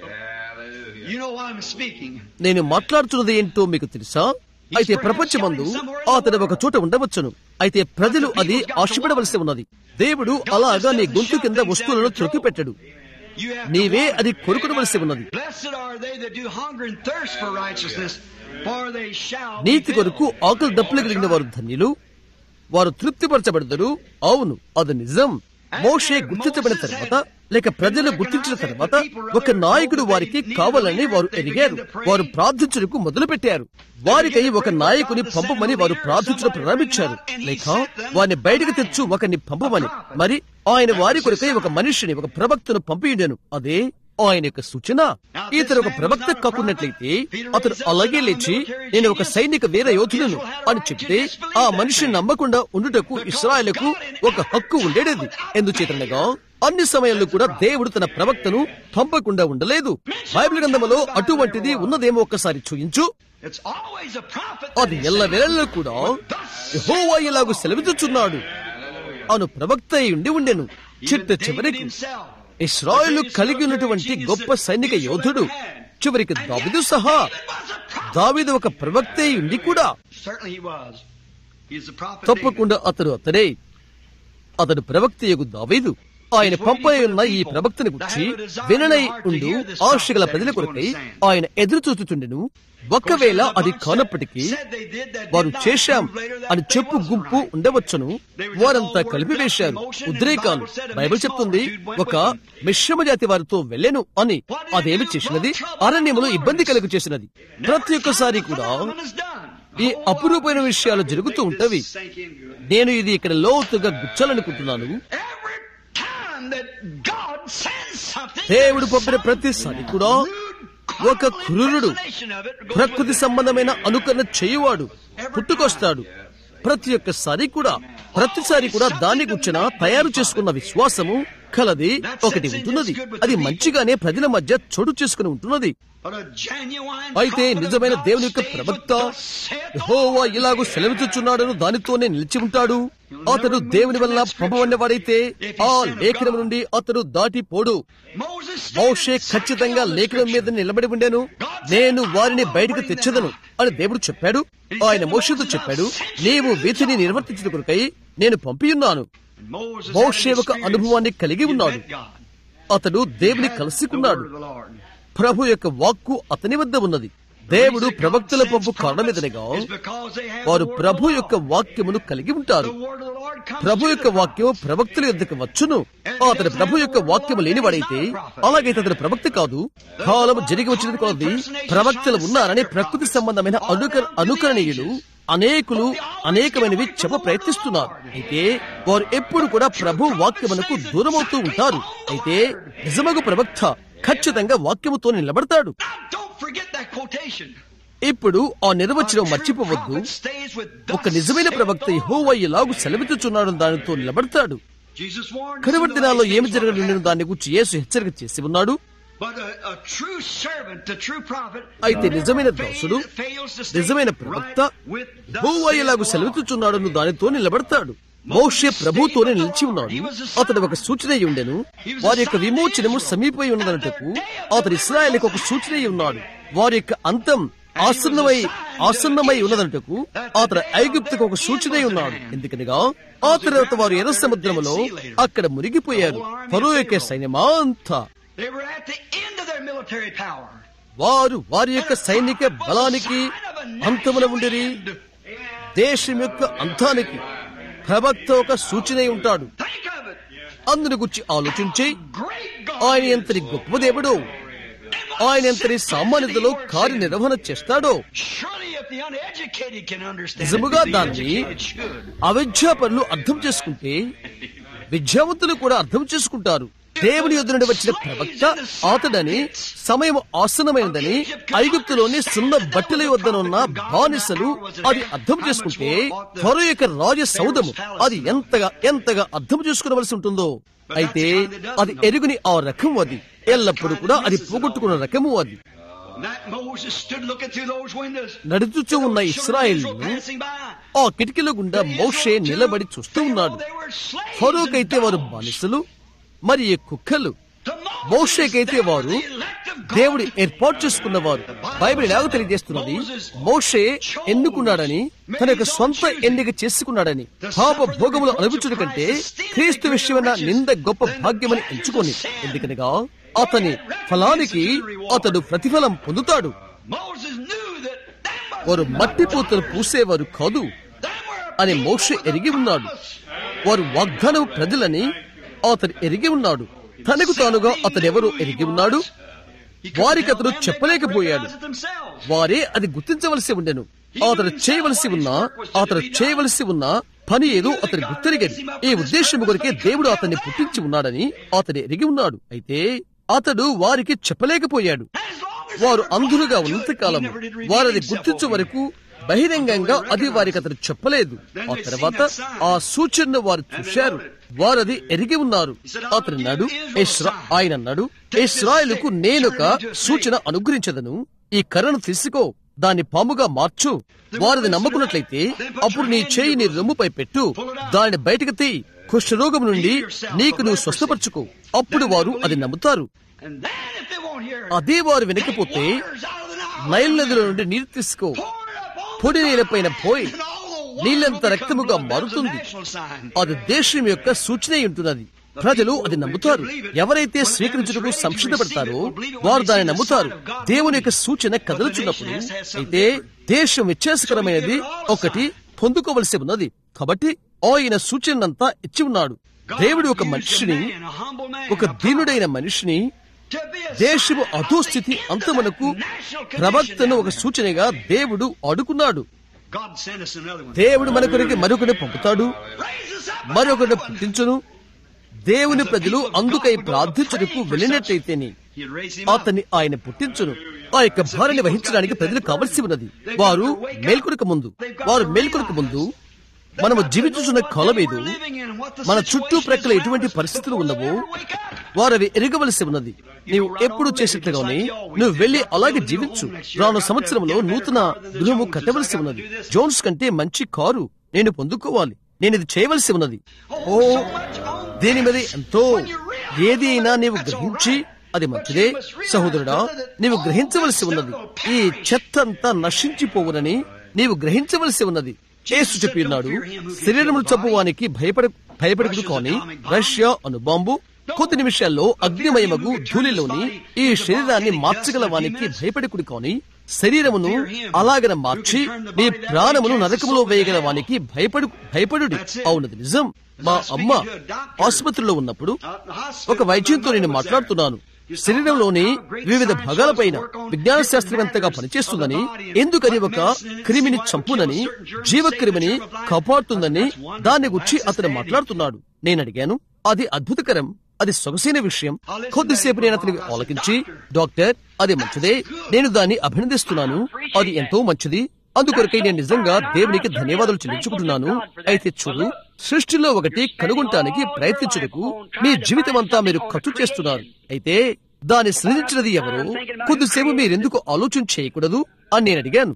You know why I'm speaking. నేను మాట్లాడుతున్నది ఏంటో మీకు తెలుసా అయితే ప్రపంచమందు అతడు ఒక చోట ఉండవచ్చును అయితే ప్రజలు అది ఆశపడవలసి ఉన్నది దేవుడు అలాగా నీ గొంతు కింద వస్తువులను త్రొక్కిపెట్టడు You have నీవే అది కొనుకొనవలసి ఉన్నది Blessed are they that do hunger and thirst for righteousness, for they shall be నీతి filled. కొరకు ఆకలి దప్పులు కలిగిన వారు ధన్యులు వారు తృప్తిపరచబడతారు అవును అది నిజం మోషే గుర్తించబడిన తర్వాత లేక ప్రజలు గుర్తించిన తర్వాత ఒక నాయకుడు వారికి కావాలని వారు ఎదిగారు వారు ప్రార్థించడానికి మొదలు పెట్టారు వారికై ఒక నాయకుని పంపమని వారు ప్రార్థించడం ప్రారంభించారు లేక వారిని బయటకు తెచ్చు ఒకరిని పంపమని మరి ఆయన వారి కొరకై ఒక మనిషిని ఒక ప్రవక్తను పంపించాను అదే ఆయన యొక్క సూచన ఇతను ఒక ప్రవక్త కాకున్నట్లయితే అతను అలాగే లేచి నేను ఒక సైనిక వీర యోధులను అని చెప్తే ఆ మనిషిని నమ్మకుండా ఉండుటకు ఇస్రాయలకు ఒక హక్కు ఉండేది ఎందుచేతనగా అన్ని సమయాల్లో కూడా దేవుడు తన ప్రవక్తను పంపకుండా ఉండలేదు బైబిల్ గ్రంథములో అటువంటిది ఉన్నదేమో ఒక్కసారి చూయించు It's always a prophet అది ఎల్ల వేళల్లో కూడా యెహోవా ఇలాగు సెలవిచ్చుచున్నాడు అను ప్రవక్త అయి ఉండి ఉండెను చిట్ట చివరికి himself. ఇస్రాయేలు కలిగి ఉన్నటువంటి గొప్ప సైనిక యోధుడు చివరికి దావిదు సహా దావిదు ఒక ప్రవక్త అయి ఉండి కూడా Certainly he was. He's the prophet. తప్పకుండా అతడు అతడే అతడు ప్రవక్త యొక్క దావీదు ఆయన పంపై ఉన్న ఈ ప్రవక్తని గురించి విననై ఉండు ఆశగల ప్రజల కొరకై ఆయన ఎదురు చూచుతుండెను ఒకవేళ అది కానప్పటికీ వారు చేశాం అని చెప్పు గుంపు ఉండవచ్చును వారంతా కలిపివేశారు ఉద్రేకాలు బైబిల్ చెప్తుంది ఒక మిశ్రమ జాతి వారితో వెళ్ళెను అని అదేమి చేసినది అరణ్యములో ఇబ్బంది కలుగు చేసినది ప్రతి ఒక్కసారి కూడా ఈ అపురూపమైన విషయాలు జరుగుతూ ఉంటవి నేను ఇది ఇక్కడ లోతుగా గుచ్చాలనుకుంటున్నాను దేవుడు పంపిన ప్రతిసారి కూడా ఒక క్రూరుడు ప్రకృతి సంబంధమైన అనుకరణ చేయువాడు పుట్టుకొస్తాడు ప్రతి ఒక్కసారి కూడా ప్రతిసారి కూడా దాని గుచ్చిన తయారు చేసుకున్న విశ్వాసము కలది ఒకటి ఉంటున్నది అది మంచిగానే ప్రజల మధ్య చోటు చేసుకుని ఉంటున్నది అయితే నిజమైన దేవుని యొక్క ప్రవక్త యెహోవా ఇలాగూ సెలవిచ్చుచున్నాడను దానితోనే నిలిచి ఉంటాడు అతడు దేవుని వల్ల పంపబడినవాడైతే ఆ లేఖనం నుండి అతడు దాటిపోడు మోషే ఖచ్చితంగా లేఖనం మీద నిలబడి ఉండేను నేను వారిని బయటకు తెచ్చదను అని దేవుడు చెప్పాడు ఆయన మోషతో చెప్పాడు నీవు వీధిని నిర్వర్తించిన కొరకై నేను పంపియున్నాను మోషే ఒక అనుభవాన్ని కలిగి ఉన్నాడు అతడు దేవుని కలుసుకున్నాడు ప్రభు యొక్క వాక్కు అతని వద్ద ఉన్నది దేవుడు ప్రవక్తల పంపు కారణమిదనగా వారు ప్రభు యొక్క వాక్యమును కలిగి ఉంటారు ప్రభు యొక్క వాక్యం ప్రవక్తల యొద్దకు వచ్చును అతడు ప్రభు యొక్క వాక్యము లేనివాడైతే అలాగైతే అతడు ప్రవక్త కాదు కాలం జరిగి వచ్చినది కొలది ప్రవక్తలు ఉన్నారని ప్రకృతి సంబంధమైన అనుక అనుకరణీయులు అనేకులు అనేకమైనవి చెప్ప ప్రయత్నిస్తున్నారు అయితే వారు ఎప్పుడు కూడా ప్రభు వాక్యమునకు దూరమవుతూ ఉంటారు అయితే నిజమగు ప్రవక్త ఖచ్చితంగా వాక్యముతో నిలబడతాడు ఇప్పుడు ఆ నిర్వచనం మర్చిపోవద్దు ఒక నిజమైన ప్రవక్త యెహోవా ఇలాగు సెలవిచ్చుచున్నాడు దానితో నిలబడతాడు కరువటి దినాల్లో ఏమి జరగడం దాని గురించి యేసు హెచ్చరిక చేసి ఉన్నాడు అయితే నిజమైన దాసుడు నిజమైన ప్రవక్త యెహోవా ఇలాగు సెలవిచ్చుచున్నాడు దానితో నిలబడతాడు మోషే ప్రభుతోనే నిలిచి ఉన్నాడు అతడు ఒక సూచన ఉండెను వారి యొక్క విమోచనము సమీపై ఉన్నదన్నటకు అతడు ఇస్రాయల్కి ఒక సూచన ఉన్నాడు వారి యొక్క అంతం ఆసన్నమై ఆసన్నమై ఉన్నదంటకు అతడు ఐగుప్తుకు ఒక సూచన ఉన్నాడు ఎందుకనగా ఆ తర్వాత వారు ఎర్ర సముద్రములో అక్కడ మునిగిపోయారు ఫరో యొక్క సైన్యమా అంతా వారు వారి యొక్క సైనిక బలానికి అంతమున ఉండిరి దేశం యొక్క అంతానికి ప్రవక్త ఒక సూచన ఉంటాడు అందుని గురించి ఆలోచించి ఆయన ఎంతటి గొప్ప దేవుడు ఆయన ఎంతటి సామాన్యతలో కార్యనిర్వహణ చేస్తాడో నిజముగా దాన్ని అవిద్యాపరులు అర్థం చేసుకుంటే విద్యావంతులు కూడా అర్థం చేసుకుంటారు దేవుని యొద్ద నుండి వచ్చిన ప్రవక్త అతడని సమయం ఆసనమైనదని ఐగుప్తులోని సున్న బట్టల వద్దనున్న బానిసలు అది అర్థం చేసుకుంటే త్వర యొక్క రాజ సౌదము అది ఎంతగా ఎంతగా అర్థం చేసుకునవలసి ఉంటుందో అయితే అది ఎరుగుని ఆ రకం అది ఎల్లప్పుడూ కూడా అది పోగొట్టుకున్న రకము అది నడుచుచూ ఉన్న ఇస్రాయిల్ ఆ కిటికీల గుండా మోషే నిలబడి చూస్తూ ఉన్నాడు ఫరోకైతే వారు బానిసలు మరి ఈ కుక్కలు మోషేకైతే వారు దేవుడు ఏర్పాటు చేసుకున్నవారు బైబిల్ ఎలాగో తెలియజేస్తున్నది మోషే ఎన్నుకున్నాడని తన యొక్క సొంత ఎన్నిక చేసుకున్నాడని పాప భోగములు అనుభవించడం కంటే క్రీస్తు విషయమైన నింద గొప్ప భాగ్యమని ఎంచుకొని ఎందుకనగా అతని ఫలానికి అతడు ప్రతిఫలం పొందుతాడు వారు మట్టి పూతలు పూసేవారు కాదు అని మోష ఎరిగి ఉన్నాడు వారు వాగ్దానం ప్రజలని అతడు ఎరిగి ఉన్నాడు తనకు తానుగా అతడెవరో ఎరిగి ఉన్నాడు వారికి అతడు చెప్పలేకపోయాడు వారే అది గుర్తించవలసి ఉండెను అతడు చేయవలసి ఉన్న అతడు చేయవలసి ఉన్న పని ఏదో అతడు గుర్తెరిగది ఈ ఉద్దేశం కొరికే దేవుడు అతన్ని పుట్టించి ఉన్నాడని అతడు ఎరిగి ఉన్నాడు అయితే అతడు వారికి చెప్పలేకపోయాడు వారు అంధులుగా ఉన్నంతకాలం వారది గుర్తించే వరకు బహిరంగంగా అది వారికి అతను చెప్పలేదు ఆ తర్వాత ఆ సూచనను వారు చూశారు వారది ఎరిగి ఉన్నారు అతను అన్నాడు ఆయన అన్నాడు ఇస్రాయలుకు నేనొక సూచన అనుగ్రహించదను ఈ కర్రను తీసుకో దాన్ని పాముగా మార్చు వారిది నమ్ముకున్నట్లయితే అప్పుడు నీ చేయి నీ రొమ్ముపై పెట్టు దానిని బయటకు తీ కుష్ఠరోగం నుండి నీకు నువ్వు స్వస్థపరచుకో అప్పుడు వారు అది నమ్ముతారు అదే వారు వినకపోతే నైల్ నదిలో నుండి నీరు తీసుకో పొడి నీళ్ళపైన పోయి నీళ్ళంత రక్తముగా మారుతుంది అది దేశం యొక్క సూచన ఉంటున్నది ప్రజలు అది నమ్ముతారు ఎవరైతే స్వీకరించుటకు సంసిద్ధపడతారో వారు దాన్ని నమ్ముతారు దేవుని యొక్క సూచన కదలుచున్నప్పుడు అయితే దేశం వ్యత్యాసకరమైనది ఒకటి పొందుకోవలసి ఉన్నది కాబట్టి ఆయన సూచనంతా ఇచ్చి ఉన్నాడు దేవుడు ఒక మనిషిని ఒక దీనుడైన మనిషిని దేశము అధోస్థితి అంతమునకు ప్రవక్తను ఒక సూచనగా దేవుడు అడుగున్నాడు దేవుడు మన కొరికి మరొకటి పంపుతాడు మరొకటి పుట్టించును దేవుని ప్రజలు అందుకై ప్రార్థించుటకు వెళ్ళినట్లయితేనే అతన్ని ఆయన పుట్టించును ఆ యొక్క భార్యని వహించడానికి ప్రజలు కావలసి ఉన్నది వారు మేల్కొనక ముందు వారు మేల్కొనక ముందు మనము జీవించుచున్న కాలం ఏదో మన చుట్టూ ప్రక్కల ఎటువంటి పరిస్థితులు ఉన్నవో వారు అవి ఎరగవలసి ఉన్నది నీవు ఎప్పుడు చేసినట్లుగానే నువ్వు వెళ్లి అలాగే జీవించు రాను సంవత్సరంలో నూతన గృహము కట్టవలసి ఉన్నది జోన్స్ కంటే మంచి కారు నేను పొందుకోవాలి నేను ఇది చేయవలసి ఉన్నది ఓ దీని మీద ఎంతో ఏది అయినా నీవు గ్రహించి అది మంచిదే సహోదరుడా నీవు గ్రహించవలసి ఉన్నది ఈ చెత్త అంతా నశించిపోవునని నీవు గ్రహించవలసి ఉన్నది చేసు చెప్పి ఉన్నాడు శరీరమును చంపువానికి భయపడ భయపడకుడు కానీ రష్యా అను బాంబు కొద్ది నిమిషాల్లో అగ్నిమయమగు ధూళిలోని ఈ శరీరాన్ని మార్చగల వానికి భయపడకుడు కానీ శరీరమును అలాగన మార్చి నీ ప్రాణమును నరకములో వేయగల వానికి భయపడు భయపడు అవునది నిజం మా అమ్మ ఆసుపత్రిలో ఉన్నప్పుడు ఒక వైద్యంతో నేను మాట్లాడుతున్నాను శరీరంలోని వివిధ భాగాలపైన విజ్ఞాన శాస్త్రవేత్తగా పనిచేస్తుందని ఎందుకని ఒక క్రిమిని చంపునని జీవక్రిమిని కాపాడుతుందని దాన్ని గురించి అతను మాట్లాడుతున్నాడు నేను అడిగాను అది అద్భుతకరం అది సొగసైన విషయం కొద్దిసేపు నేను అతనికి ఆలకించి డాక్టర్ అది మంచిదే నేను దాన్ని అభినందిస్తున్నాను అది ఎంతో మంచిది అందుకొరకై నేను నిజంగా దేవునికి ధన్యవాదాలు చెల్లించుకుంటున్నాను అయితే చూడు సృష్టిలో ఒకటి కనుగొనటానికి ప్రయత్నించుటకు మీ జీవితం అంతా మీరు ఖర్చు చేస్తున్నారు అయితే దాన్ని సృజించినది ఎవరు కొద్దిసేపు మీరెందుకు ఆలోచన చేయకూడదు అని నేను అడిగాను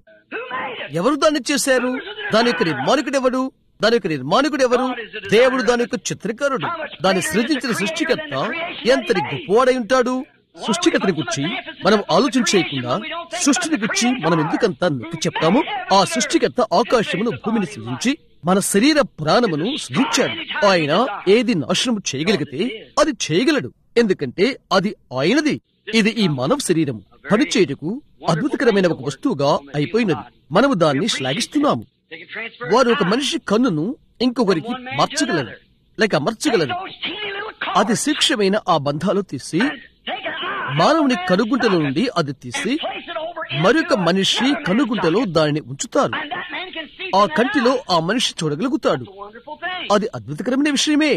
ఎవరు దాన్ని చేశారు దాని యొక్క నిర్మాణకుడు ఎవడు దాని యొక్క నిర్మాణకుడు ఎవరు దేవుడు దాని యొక్క చిత్రకారుడు దాన్ని సృజించిన సృష్టికర్త ఎంతటి గొప్పవాడై ఉంటాడు సృష్టికతని గురించి మనం ఆలోచన చేయకుండా సృష్టిని గురించి మనం ఎందుకంత నొక్కి చెప్తాము ఆ సృష్టికర్త ఆకాశమును భూమిని సృజించి మన శరీర ప్రాణమును సృజించాడు ఆయన ఏది నాశనము చేయగలిగితే అది చేయగలడు ఎందుకంటే అది ఆయనది ఇది ఈ మానవ శరీరం పనిచేయటకు అద్భుతకరమైన ఒక వస్తువుగా అయిపోయినది మనము దాన్ని శ్లాఘిస్తున్నాము వారు ఒక మనిషి కన్నును ఇంకొకరికి మార్చగలరు లేక అమర్చగలరు అది శిక్షమైన ఆ బంధాలు తీసి మానవుని కనుగుంటలో నుండి అది తీసి మరొక మనిషి కనుగుంటలో దానిని ఉంచుతారు ఆ కంటిలో ఆ మనిషి చూడగలుగుతాడు అది అద్భుతకరమైన విషయమే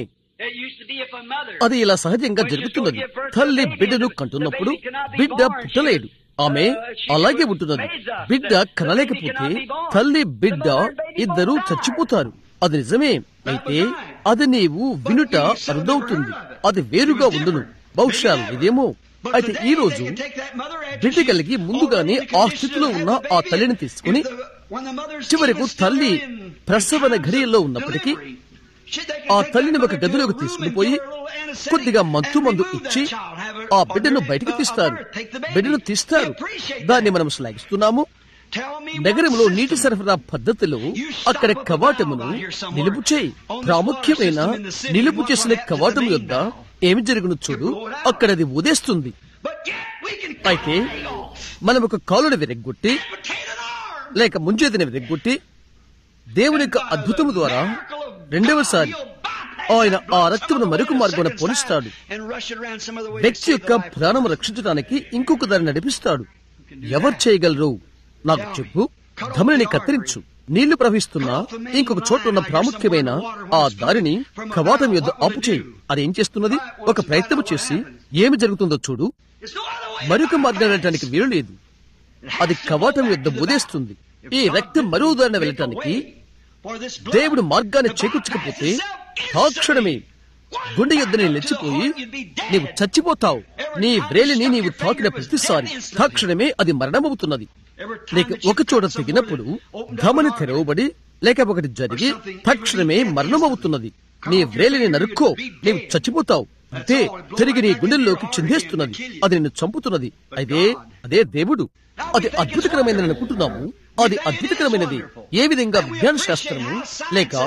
అది ఇలా సహజంగా జరుగుతున్నది తల్లి బిడ్డను కంటున్నప్పుడు బిడ్డ పుట్టలేడు ఆమె అలాగే ఉంటున్నది బిడ్డ కనలేకపోతే తల్లి బిడ్డ ఇద్దరు చచ్చిపోతారు అది నిజమే అయితే అది నీవు వినుట అరుదవుతుంది అది వేరుగా ఉండును బహుశా ఇదేమో అయితే ఈ రోజు బిడ్డ కలిగి ముందుగానే ఆ స్థితిలో ఉన్న ఆ తల్లిని తీసుకుని చివరకు తల్లి ప్రసవన ఘడియల్లో ఉన్నప్పటికీ ఆ తల్లిని ఒక గదిలోకి తీసుకుని పోయి కొద్దిగా మత్తు మందు ఇచ్చి ఆ బిడ్డను బయటకు తీస్తారు బిడ్డను తీస్తారు దాన్ని మనం శ్లాఘిస్తున్నాము నగరంలో నీటి సరఫరా పద్ధతిలో అక్కడ కవాటమును నిలుపు చేయి ప్రాముఖ్యమైన నిలుపు చేసిన కవాటం యొద్ద ఏమి జరుగును చూడు అక్కడ అది ఉదేస్తుంది అయితే మనం ఒక కాలుని విరగ్గొట్టి లేక ముంచేతిని విరగ్గొట్టి దేవుని యొక్క అద్భుతము ద్వారా రెండవసారి ఆయన ఆ రక్తమును మరొక మార్గమున పోలిస్తాడు వ్యక్తి యొక్క ప్రాణము రక్షించడానికి ఇంకొక దారి నడిపిస్తాడు ఎవరు చేయగలరు నాకు చెప్పు ధమనిని కత్తిరించు నీళ్లు ప్రవహిస్తున్నా ఇంకొక చోట ఉన్న ప్రాముఖ్యమైన ఆ దారిని కవాటం యొద్ద ఆపు చేయి అది ఏం చేస్తున్నది ఒక ప్రయత్నం చేసి ఏమి జరుగుతుందో చూడు మరొక మార్గం వెళ్ళటానికి వీలు లేదు అది కవాటం యొద్ద బుదేస్తుంది ఈ రక్తం మరో దారిన వెళ్ళటానికి దేవుడు మార్గాన్ని చేకూర్చకపోతే తాక్షణమే గుండె యుద్ధని లేచిపోయి నీవు చచ్చిపోతావు నీ వ్రేలిని నీవు తాకిన ప్రతిసారి తక్షణమే అది మరణమవుతున్నది లేక ఒక చోట తెగినప్పుడు ధమని తెరవబడి లేక ఒకటి జరిగి తక్షణమే మరణమవుతున్నది నీ వ్రేలిని నరుక్కో నీవు చచ్చిపోతావు అంతే తిరిగి నీ గుండెల్లోకి చిందేస్తున్నది అది నిన్ను చంపుతున్నది అదే అదే దేవుడు అది అద్భుతకరమైనది అనుకుంటున్నాము అది అద్భుతకరమైనది ఏ విధంగా విజ్ఞాన శాస్త్రము లేక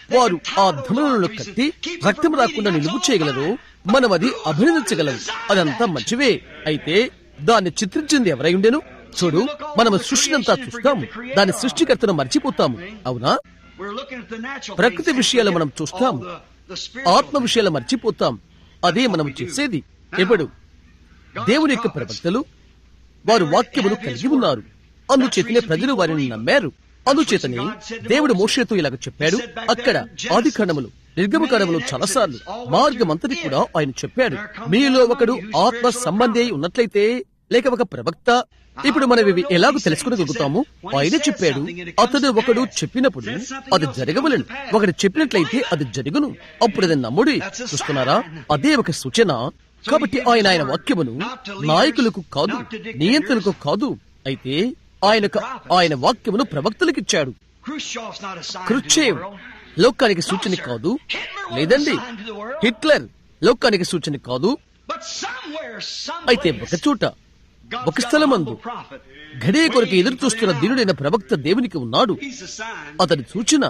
వారు ఆ ధనులను కట్టి రక్తం రాకుండా నిలుపు చేయగలరు మనం అది అభినందించగలం అదంతా మంచివే అయితే దాన్ని చిత్రించింది ఎవరై ఉండెను చూడు మనం సృష్టినంతా చూస్తాము దాని సృష్టికర్తను మర్చిపోతాము అవునా ప్రకృతి విషయాలు మనం చూస్తాం ఆత్మ విషయాలు మర్చిపోతాం అదే మనం చేసేది ఎప్పుడు దేవుని యొక్క ప్రవక్తలు వారు వాక్యములు కలిగి ఉన్నారు అందుచేతనే ప్రజలు వారిని నమ్మారు అందుచేతనే దేవుడు మోషేతో ఇలాగ చెప్పాడు అక్కడ ఆది కాండములు నిర్గమ కాండములు చాలాసార్లు మార్గమంతటి కూడా ఆయన చెప్పాడు మీలో ఒకడు ఆత్మ సంబంధి అయి ఉన్నట్లయితే లేక ఒక ప్రవక్త ఇప్పుడు మనం ఇవి ఎలాగో తెలుసుకునగలుగుతాము ఆయన చెప్పాడు అతడు ఒకడు చెప్పినప్పుడు అది జరగవలను ఒకడు చెప్పినట్లయితే అది జరుగును అప్పుడు అది నమ్ముడి చూస్తున్నారా అదే ఒక సూచన కాబట్టి ఆయన ఆయన వాక్యమును నాయకులకు కాదు నియంత్రణకు కాదు అయితే ఆయనకు ఆయన వాక్యమును ప్రవక్తలకిచ్చాడు క్రుచ్చేవ్ లోకానికి సూచన కాదు లేదండి హిట్లర్ లోకానికి సూచన కాదు అయితే ఒక చోట ఒక స్థలమందు ఘడియ కొరకు ఎదురు చూస్తున్న దీనుడైన ప్రవక్త దేవునికి ఉన్నాడు అతని సూచన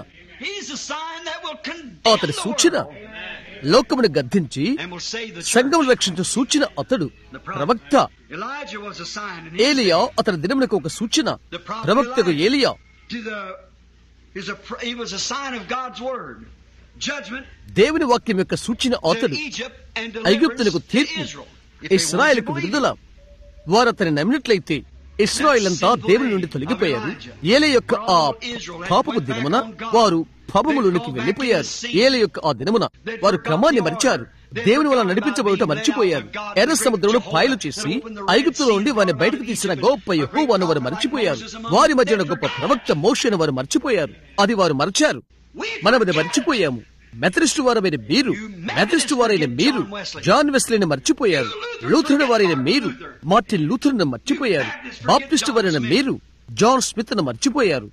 అతని సూచన లోకమును గద్దించి సంఘం రక్షించే సూచన అతడు ప్రవక్త ఏలియా అతని దినమునకు ఒక సూచన ప్రవక్తకు ఏలియా దేవుని వాక్యం యొక్క సూచన అతడు ఐగుప్తులకు తీర్పు ఇస్రాయల్కు విడుదల వారు అతని నమ్మినట్లయితే ఇస్రాయిల్ అంతా దేవుని నుండి తొలగిపోయారు ఏలే యొక్క ఆ పాపపు దినమున వారు పాపములోనికి వెళ్లిపోయారు ఏలే యొక్క ఆ దినమున వారు క్రమాన్ని మరిచారు దేవుని వల్ల నడిపించబోట మర్చిపోయారు ఎర్ర సముద్రంలో పాయలు చేసి ఐగుప్తులో నుండి వారిని బయటకు తీసిన గొప్ప యహోవాను వారు మర్చిపోయారు వారి మధ్యన గొప్ప ప్రవక్త మోషను వారు మర్చిపోయారు అది వారు మర్చారు మనం అది మర్చిపోయాము మెథడిస్టు వారైన మీరు మెథడిస్టు వారైన మీరు జాన్ వెస్లీని మర్చిపోయారు లూథరుడు వారైన మీరు మార్టిన్ లూథర్ను మర్చిపోయారు బాప్టిస్టు వారైన మీరు జాన్ స్మిత్ ను మర్చిపోయారు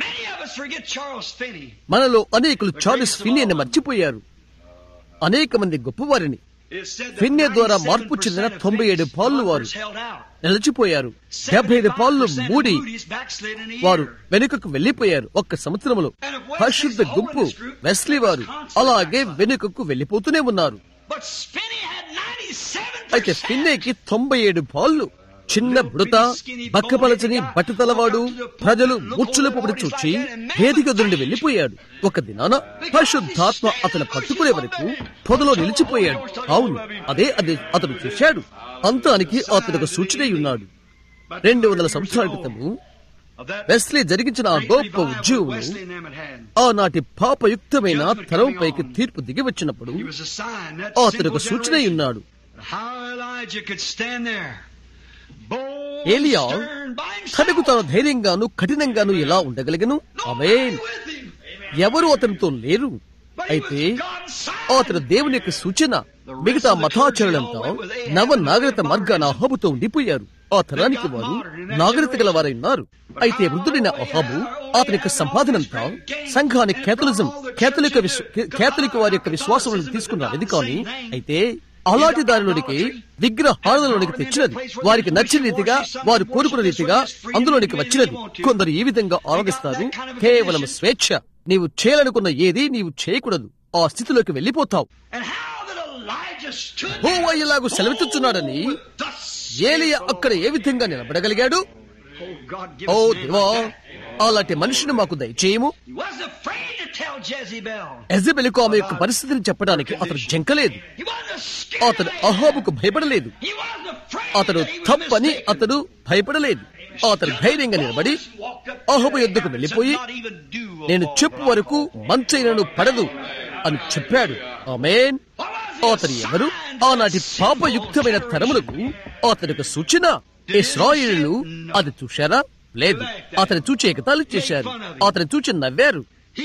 మనలో అనేకులు చార్లెస్ ఫిన్నేని మర్చిపోయారు అనేక మంది గొప్పవారిని ఫిన్నే ద్వారా మార్పు చెందిన తొంభై ఏడు పాళ్ళు వారు నిలిచిపోయారు డెబ్బై ఐదు పాళ్ళు మూడి వారు వెనుకకు వెళ్లిపోయారు ఒక్క సంవత్సరంలో పరిశుద్ధ గుంపు వెస్లీ వారు అలాగే వెనుకకు వెళ్లిపోతూనే ఉన్నారు అయితే ఫిన్నేకి తొంభై ఏడు పాళ్ళు చిన్న బుడత బక్కపలచని బట్టతలవాడు ప్రజలు ముచ్చులపడి చూచి వేదిక నుండి వెళ్లిపోయాడు ఒక దినాన పరిశుద్ధాత్మ అతను పట్టుకునే వరకు పొదలో నిలిచిపోయాడు అవును అదే అది అతను చూశాడు అంతానికి అతనికి సూచన ఉన్నాడు రెండు వందల సంవత్సరాల క్రితము వెస్లీ జరిగించిన ఆ గొప్ప ఉద్యోగం ఆనాటి పాపయుక్తమైన తరంపైకి తీర్పు దిగి వచ్చినప్పుడు అతనికి సూచన ఉన్నాడు ఏలియా తనకు తాను ధైర్యంగాను కఠినంగాను ఎలా ఉండగలిగను అవే ఎవరు అతనితో లేరు అయితే అతను దేవుని యొక్క సూచన మిగతా మతాచరులంతా నవ నాగరిక మార్గాన అహాబుతో ఉండిపోయారు ఆ తరానికి వారు నాగరికత గల వారై ఉన్నారు అయితే వృద్ధుడైన అహాబు అతని యొక్క సంపాదనంతా సంఘాన్ని కేథలిజం కేథలిక కేథలిక్ వారి యొక్క విశ్వాసంలోకి తీసుకున్నారు ఇది కానీ అయితే అలాంటి దానిలోనికి విగ్రహాలలోనికి తెచ్చినది వారికి నచ్చిన రీతిగా వారు కోరుకున్న రీతిగా అందులోనికి వచ్చినది కొందరు ఈ విధంగా ఆరోగిస్తారు కేవలం స్వేచ్ఛ నీవు చేయాలనుకున్న ఏది నీవు చేయకూడదు ఆ స్థితిలోకి వెళ్లిపోతావు ఇలాగూ సెలవిస్తున్నాడని ఏలియా అక్కడ ఏ విధంగా నిలబడగలిగాడు ఓ దేవా అలాంటి మనిషిని మాకు దయచేయము ఎజబెలుకు ఆమె యొక్క పరిస్థితిని చెప్పడానికి అతను జంకలేదు అతడు అహాబుకు భయపడలేదు అతడు తప్పని అతడు భయపడలేదు అతడు ధైర్యంగా నిలబడి అహబు యుద్ధకు వెళ్లిపోయి నేను చెప్పు వరకు మంచైనను పడదు అని చెప్పాడు ఆమెన్ అతను ఎవరు ఆనాటి పాపయుక్తమైన తరములకు అతనికి సూచన ఇస్రాయిలు అది చూశారా లేదు అతని చూచి ఎగతాళి చేశారు అతని చూచి నవ్వారు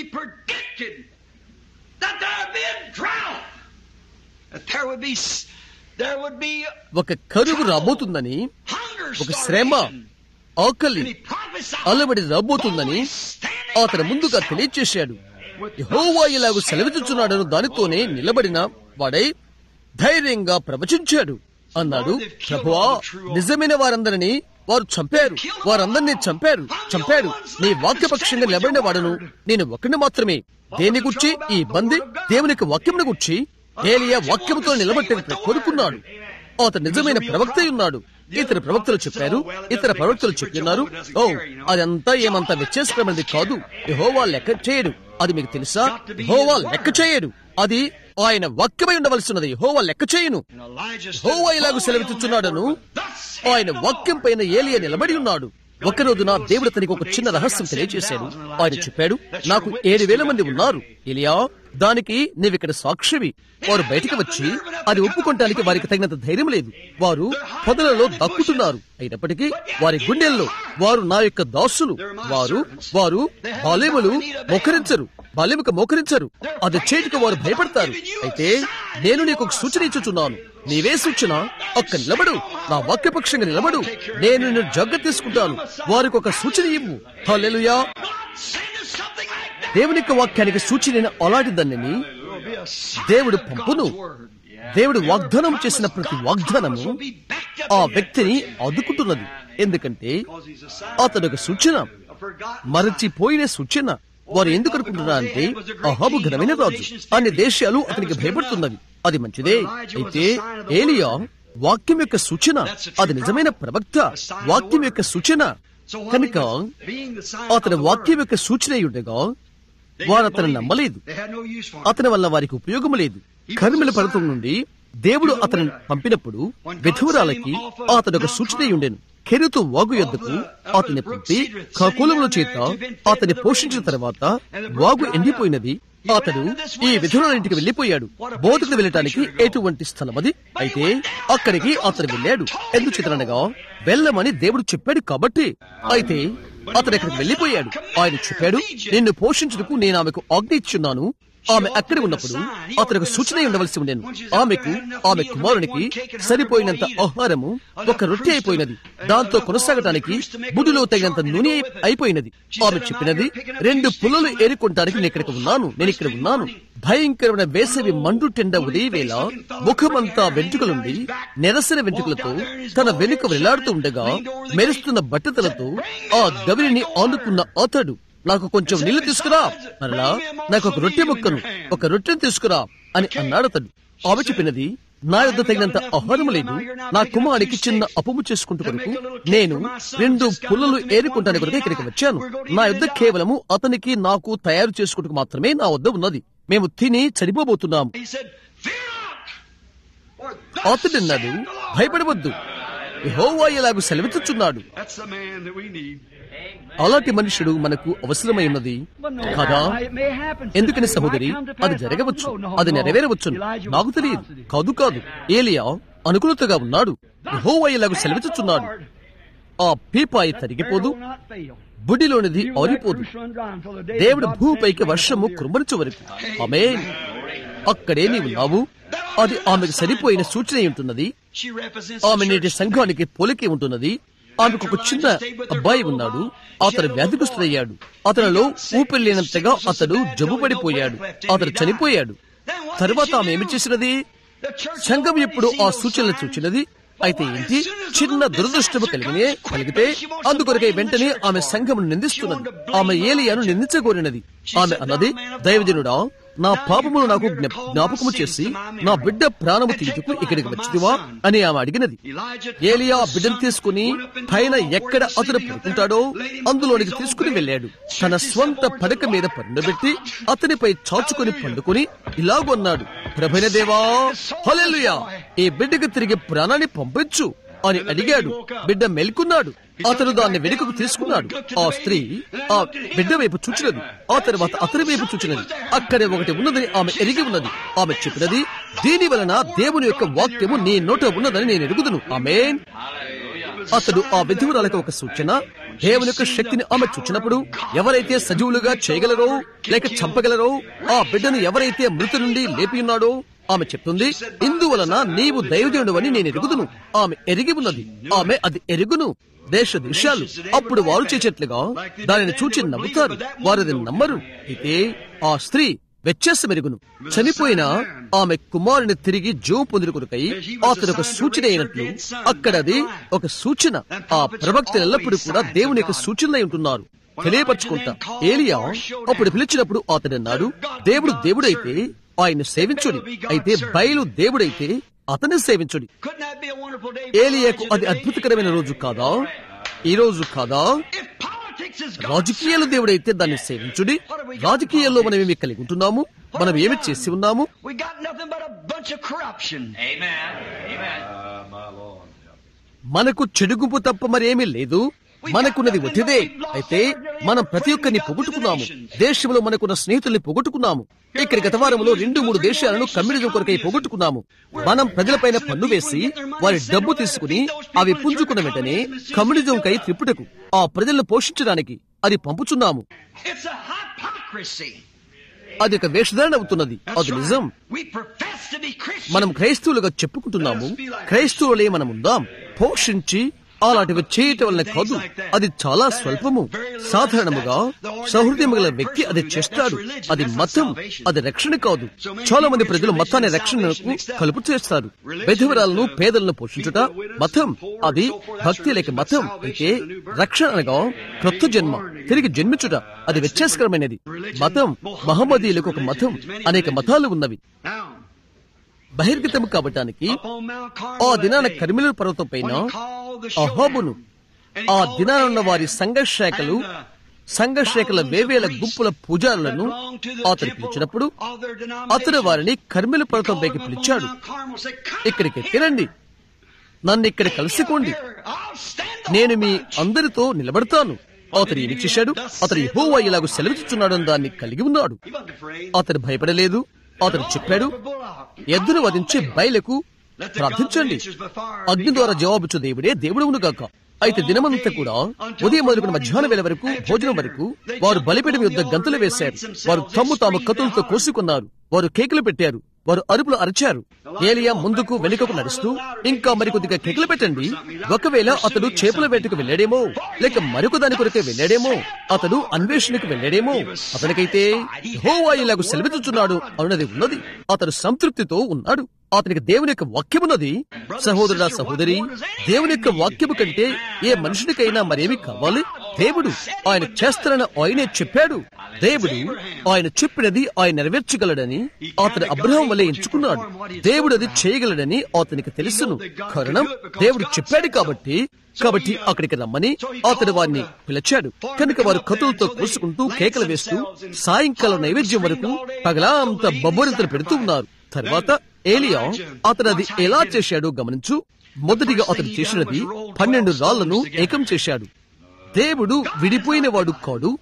ఒక కరువు రాబోతుందని ఒక శ్రమ ఆకలి అలబడి రాబోతుందని అతను ముందుగా తెలియచేశాడు యహోవా ఇలాగ సెలవిచ్చుచున్నాడను దానితోనే నిలబడిన వాడై ధైర్యంగా ప్రవచించాడు అన్నాడు ప్రభువా నిజమైన వారందరినీ వారు చంపారు వారందరినీ చంపారు చంపాడు నీ వాక్యపక్షంగా నిలబడిన వాడను నేను ఒకరిని మాత్రమే దేని గుర్చి ఈ బంది దేవునికి వాక్యమును గుర్చి ఏలియా వాక్యముతో నిలబట్టి కోరుకున్నాడు అతను నిజమైన ప్రవక్త ఉన్నాడు ఇతర ప్రవక్తలు చెప్పారు ఇతర ప్రవక్తలు చెప్తున్నారు ఓ అదంతా ఏమంత వ్యత్యాసకరమైనది కాదు యెహోవా లెక్క చేయడు అది మీకు తెలుసా యెహోవా లెక్క చేయడు అది ఆయన వాక్యమై ఉండవలసినది యెహోవా లెక్క చేయను యెహోవా ఇలాగ సెలవిస్తున్నాడను ఆయన వాక్యం పైన ఏలియా నిలబడి ఉన్నాడు ఒక రోజున దేవుడు అతనికి ఒక చిన్న రహస్యం తెలియజేశాడు ఆయన చెప్పాడు నాకు ఏడు వేల మంది ఉన్నారు ఎలియా దానికి నీవిక్కడ సాక్షివి వారు బయటికి వచ్చి అది ఒప్పుకోవటానికి వారికి తగినంత ధైర్యం లేదు వారు పొదలలో దక్కుతున్నారు అయినప్పటికీ వారి గుండెల్లో వారు నా యొక్క దాసులు వారు వారు బాలేములు మోకరించరు బాల్యముకు మోకరించరు అది చేతికి వారు భయపడతారు అయితే నేను నీకు ఒక సూచన ఇచ్చుచున్నాను నీవే సూచన ఒక్క నిలబడు నా వాక్యపక్షంగా నిలబడు నేను నిన్ను జగ్గ తీసుకుంటాను వారికి ఒక సూచన ఇవ్వు హల్లెలూయా దేవుని యొక్క వాక్యానికి సూచన అలాంటి దానిని దేవుడు పంపును దేవుడు వాగ్దానం చేసిన ప్రతి వాగ్దానము ఆ వ్యక్తిని ఆదుకుంటున్నది ఎందుకంటే అతడు ఒక సూచన మరచిపోయిన సూచన వారు ఎందుకు అనుకుంటున్నారంటే అహాబు ఘనమైన రాజు అన్ని దేశాలు అతనికి భయపడుతున్నవి అది మంచిదే అయితే ఏలియా వాక్యం యొక్క సూచన అది నిజమైన ప్రవక్త వాక్యం యొక్క సూచన కనుక అతని వాక్యం యొక్క సూచన ఉండగా వారు అతను నమ్మలేదు అతని వల్ల వారికి ఉపయోగం లేదు కర్మిల పర్వతం నుండి దేవుడు అతను పంపినప్పుడు విధువురాలకి అతడు ఒక సూచన ఉండెను కెరుతు వాగు యొద్దకు అతని పంపి ఖగోళముల చేత అతని పోషించిన తర్వాత వాగు ఎండిపోయినది అతడు ఈ విధురాలింటికి వెళ్లిపోయాడు బోధకు వెళ్ళటానికి ఎటువంటి స్థలం అది అయితే అక్కడికి అతను వెళ్ళాడు ఎందుచేతనగా వెళ్ళమని దేవుడు చెప్పాడు కాబట్టి అయితే అతను అక్కడికి వెళ్లిపోయాడు ఆయన చెప్పాడు నిన్ను పోషించుటకు నేను ఆమెకు ఆజ్ఞ ఇచ్చున్నాను ఆమె అక్కడ ఉన్నప్పుడు అతనికి సూచన ఉండవలసి ఉండేను ఆమెకు ఆమె కుమారునికి సరిపోయినంత ఆహారము ఒక రొట్టె అయిపోయినది దాంతో కొనసాగటానికి బుడిలో తగినంత నూనె అయిపోయినది ఆమె చెప్పినది రెండు పుల్లలు ఏరుకుంటానికి నేను ఇక్కడికి ఉన్నాను నేను ఇక్కడ ఉన్నాను భయంకరమైన వేసవి మండుటెండ ఉదయవేళ ముఖమంతా వెంట్రుకలుండి నెరసిన వెంట్రుకలతో తన వెనుక వెళ్లాడుతూ ఉండగా మెరుస్తున్న బట్టతలతో ఆ గవిని ఆనుకున్న అతడు నాకు కొంచెం నీళ్లు తీసుకురా మరలా నాకు ఒక రొట్టె ముక్కను ఒక రొట్టెను తీసుకురా అని అన్నాడు అతడు ఆమె చెప్పినది నా యొద్ద తగినంత ఆహారం లేదు నా కుమారునికి చిన్న అపము చేసుకుంటూ కొరకు నేను రెండు పుల్లలు ఏరుకుంటాను కొరకు ఇక్కడికి వచ్చాను నా యొద్ద కేవలము అతనికి నాకు తయారు చేసుకుంటూ మాత్రమే నా వద్ద ఉన్నది మేము తిని చనిపోబోతున్నాం అతడు అన్నాడు భయపడవద్దు యెహోవా ఇలాగూ సెలవిచ్చుచున్నాడు అలాంటి మనుషుడు మనకు అవసరమై ఉన్నది కాదా ఎందుకని సహోదరి అది జరగవచ్చు అది నెరవేరవచ్చు నాకు తెలియదు కాదు కాదు ఏలియా అనుకూలతగా ఉన్నాడు యెహోవా ఇలాగూ సెలవిచ్చుచున్నాడు ఆ పీపాయి తరిగిపోదు బుడిలోనిది ఆరిపోదు దేవుడు భూమిపైకి వర్షము కురుమరించే వరకు ఆమె అక్కడే నీవు ఉన్నావు అది ఆమెకు సరిపోయిన సూచన ఉంటున్నది ఆమె నేటి సంఘానికి పోలికే ఉంటున్నది ఆమెకు ఒక చిన్న అబ్బాయి ఉన్నాడు అతను వ్యాధిగ్రస్తుడయ్యాడు అతనిలో ఊపిరి లేనంతగా అతడు జబ్బుపడిపోయాడు అతడు చనిపోయాడు తరువాత ఆమె ఏమి చేసినది సంఘం ఎప్పుడు ఆ సూచనలు చూచినది అయితే ఏంటి చిన్న దురదృష్టము కలిగినే కలిగితే అందుకొరకై వెంటనే ఆమె సంఘమును నిందిస్తున్నది ఆమె ఏలియాను నిందించగోరినది ఆమె అన్నది దైవజనుడా నా పాపమును నాకు జ్ఞాపకము చేసి నా బిడ్డ ప్రాణము తీర్చుకు ఇక్కడికి వచ్చిదివా అని ఆమె అడిగినది ఏలియా బిడ్డను తీసుకుని పైన ఎక్కడ అతడు పడుకుంటాడో అందులోనికి తీసుకుని వెళ్ళాడు తన స్వంత పడక మీద పండుబెట్టి అతనిపై చాచుకుని పండుకుని ఇలాగొన్నాడు ప్రభైన దేవా హల్లెలూయా ఈ బిడ్డకు తిరిగి ప్రాణాన్ని పంపించు అని అడిగాడు బిడ్డ మెల్కున్నాడు అతను దాన్ని వెనుకకు తీసుకున్నాడు ఆ స్త్రీ ఆ బిడ్డ వైపు చూచినది ఆ తర్వాత అతని వైపు చూచినది అక్కడే ఒకటి ఉన్నదని ఆమె ఎరిగి ఉన్నది ఆమె చెప్పినది దీని వలన దేవుని యొక్క వాక్యము నీ నోట ఉన్నదని నేను ఎరుగుదును ఆమె అతడు ఆ విధువురాలకు ఒక సూచన దేవుని యొక్క శక్తిని ఆమె చూచినప్పుడు ఎవరైతే సజీవులుగా చేయగలరో లేక చంపగలరో ఆ బిడ్డను ఎవరైతే మృతి నుండి లేపి ఉన్నాడో ఆమె చెప్తుంది ఇందువలన నీవు దైవజనుడు అని నేను ఎరుగుదును ఆమె ఎరిగి ఉన్నది ఆమె అది ఎరుగును దేశ దేశాలు అప్పుడు వారు చేసేట్లుగా దానిని చూచి నవ్వుతారు వారు అది నమ్మరు అయితే ఆ స్త్రీ వ్యత్యాసమెరుగును చనిపోయిన ఆమె కుమారుని తిరిగి జీవం పొందిన కొరకై అతడు ఒక సూచన అయినట్లు అక్కడ అది ఒక సూచన ఆ ప్రవక్తలు ఎల్లప్పుడూ కూడా దేవుని యొక్క సూచనలై ఉంటున్నారు తెలియపరచుకుంటా ఏలియా అప్పుడు పిలిచినప్పుడు అతడు అన్నాడు దేవుడు దేవుడైతే ఆయన సేవించుడి అయితే బయలు దేవుడైతే అతన్ని సేవించుడి Couldn't that be a wonderful day? ఏలియాకు అది అద్భుతకరమైన రోజు కాదా ఈ రోజు కాదా If politics is gone, రాజకీయాల దేవుడైతే దాన్ని సేవించుడి రాజకీయాల్లో మనం ఏమి కలిగి ఉంటున్నాము మనం ఏమి చేసి ఉన్నాము we got nothing but a bunch of corruption. మనకు చెడుగుంపు తప్ప మరేమీ లేదు మనకున్నది ఒట్టిదే అయితే మనం ప్రతి ఒక్కరిని పొగొట్టుకున్నాము దేశంలో మనకున్న స్నేహితుల్ని పొగొట్టుకున్నాము ఇక్కడ గత వారంలో రెండు మూడు దేశాలను కమ్యూనిజం కొరకై పొగొట్టుకున్నాము మనం ప్రజలపైన పన్ను వేసి వారి డబ్బు తీసుకుని అవి పుంజుకున్న వెంటనే కమ్యూనిజం కై త్రిపుటకు ఆ ప్రజలను పోషించడానికి అది పంపుచున్నాము It's a hypocrisy. అది ఒక వేషధారణ అవుతున్నది అది నిజం We profess to be Christians. మనం క్రైస్తవులుగా చెప్పుకుంటున్నాము క్రైస్తవులే మనం ఉందాం పోషించి అలాంటివి చేయటం వల్ల కాదు అది చాలా స్వల్పము సాధారణముగా సహృదయం గల వ్యక్తి అది చేస్తాడు అది మతం అది రక్షణ కాదు చాలా మంది ప్రజలు మతాన్ని రక్షణకు కలుపు చేస్తారు విధవరాలను పేదలను పోషించుట మతం అది భక్తి లేక మతం అయితే రక్షణ అనగా క్రొత్త జన్మ తిరిగి జన్మించుట అది వ్యత్యాసకరమైనది మతం మహమ్మదీయులకు ఒక మతం అనేక మతాలు ఉన్నవి Now, బహిర్గతం కావటానికి up on Mount ఆ Carmel దినాన that day, కర్మిల పర్వతం పైన when he called the అహోబును showdown, and he ఆ called దినాన ఉన్న వారి Ahab సంఘర్షాకలు and, uh, సంఘర్షాకల వేవేల గుంపుల పూజారులను అతడు పిలిచినప్పుడు అతడు వారిని కర్మిల పర్వతం పైకి పిలిచాడు ఇక్కడికి ఎక్కిరండి నన్ను ఇక్కడ కలుసుకోండి నేను మీ అందరితో నిలబడతాను అతడు ఏమి చేశాడు అతడు యెహోవా ఇలాగ సెలవిస్తున్నాడు దాన్ని కలిగి ఉన్నాడు అతడు భయపడలేదు అతడు చెప్పాడు ఎద్దును వధించి బయలకు ప్రార్థించండి అగ్ని ద్వారా జవాబిచ్చు దేవుడే దేవుడును గాక అయితే దినమంతా కూడా ఉదయం మొదలుకున్న మధ్యాహ్నం వేళ వరకు భోజనం వరకు వారు బలిపీఠం యుద్ధ గంతులు వేశారు వారు తమ్ము తాము కత్తులతో కోసుకున్నారు వారు కేకులు పెట్టారు వారు అరుపులు అరిచారు ఏలియా ముందుకు వెనుకకు నడుస్తూ ఇంకా మరికొద్దిగా కేకులు పెట్టండి ఒకవేళ అతడు చేపల వేటకు వెళ్ళాడేమో లేక మరొక దాని కొరకే వెళ్ళాడేమో అతడు అన్వేషణకు వెళ్ళాడేమో అతనికైతే హోవా ఇలాగ సెలవిస్తున్నాడు అన్నది ఉన్నది అతడు సంతృప్తితో ఉన్నాడు అతనికి దేవుని యొక్క వాక్యమున్నది సహోదరుడా సహోదరి దేవుని యొక్క వాక్యము కంటే ఏ మనుషునికైనా మరేమి కావాలి దేవుడు ఆయన చేస్తారని ఆయనే చెప్పాడు దేవుడు ఆయన చెప్పినది ఆయన నెరవేర్చగలడని అతని అబ్రహం వల్లే ఎంచుకున్నాడు దేవుడు అది చేయగలడని అతనికి తెలుసును కారణం దేవుడు చెప్పాడు కాబట్టి కాబట్టి అక్కడికి రమ్మని అతడు వారిని పిలిచాడు కనుక వారు కతులతో కోసుకుంటూ కేకలు వేస్తూ సాయంకాలం నైవేద్యం వరకు పగలా అంత బొబ్బరింతలు పెడుతూ ఉన్నారు తర్వాత ఏలియా అతడు అది ఎలా చేశాడో గమనించు మొదటిగా అతడు చేసినది పన్నెండు రాళ్లను ఏకం చేశాడు దేవుడు విడిపోయిన వాడు కాడు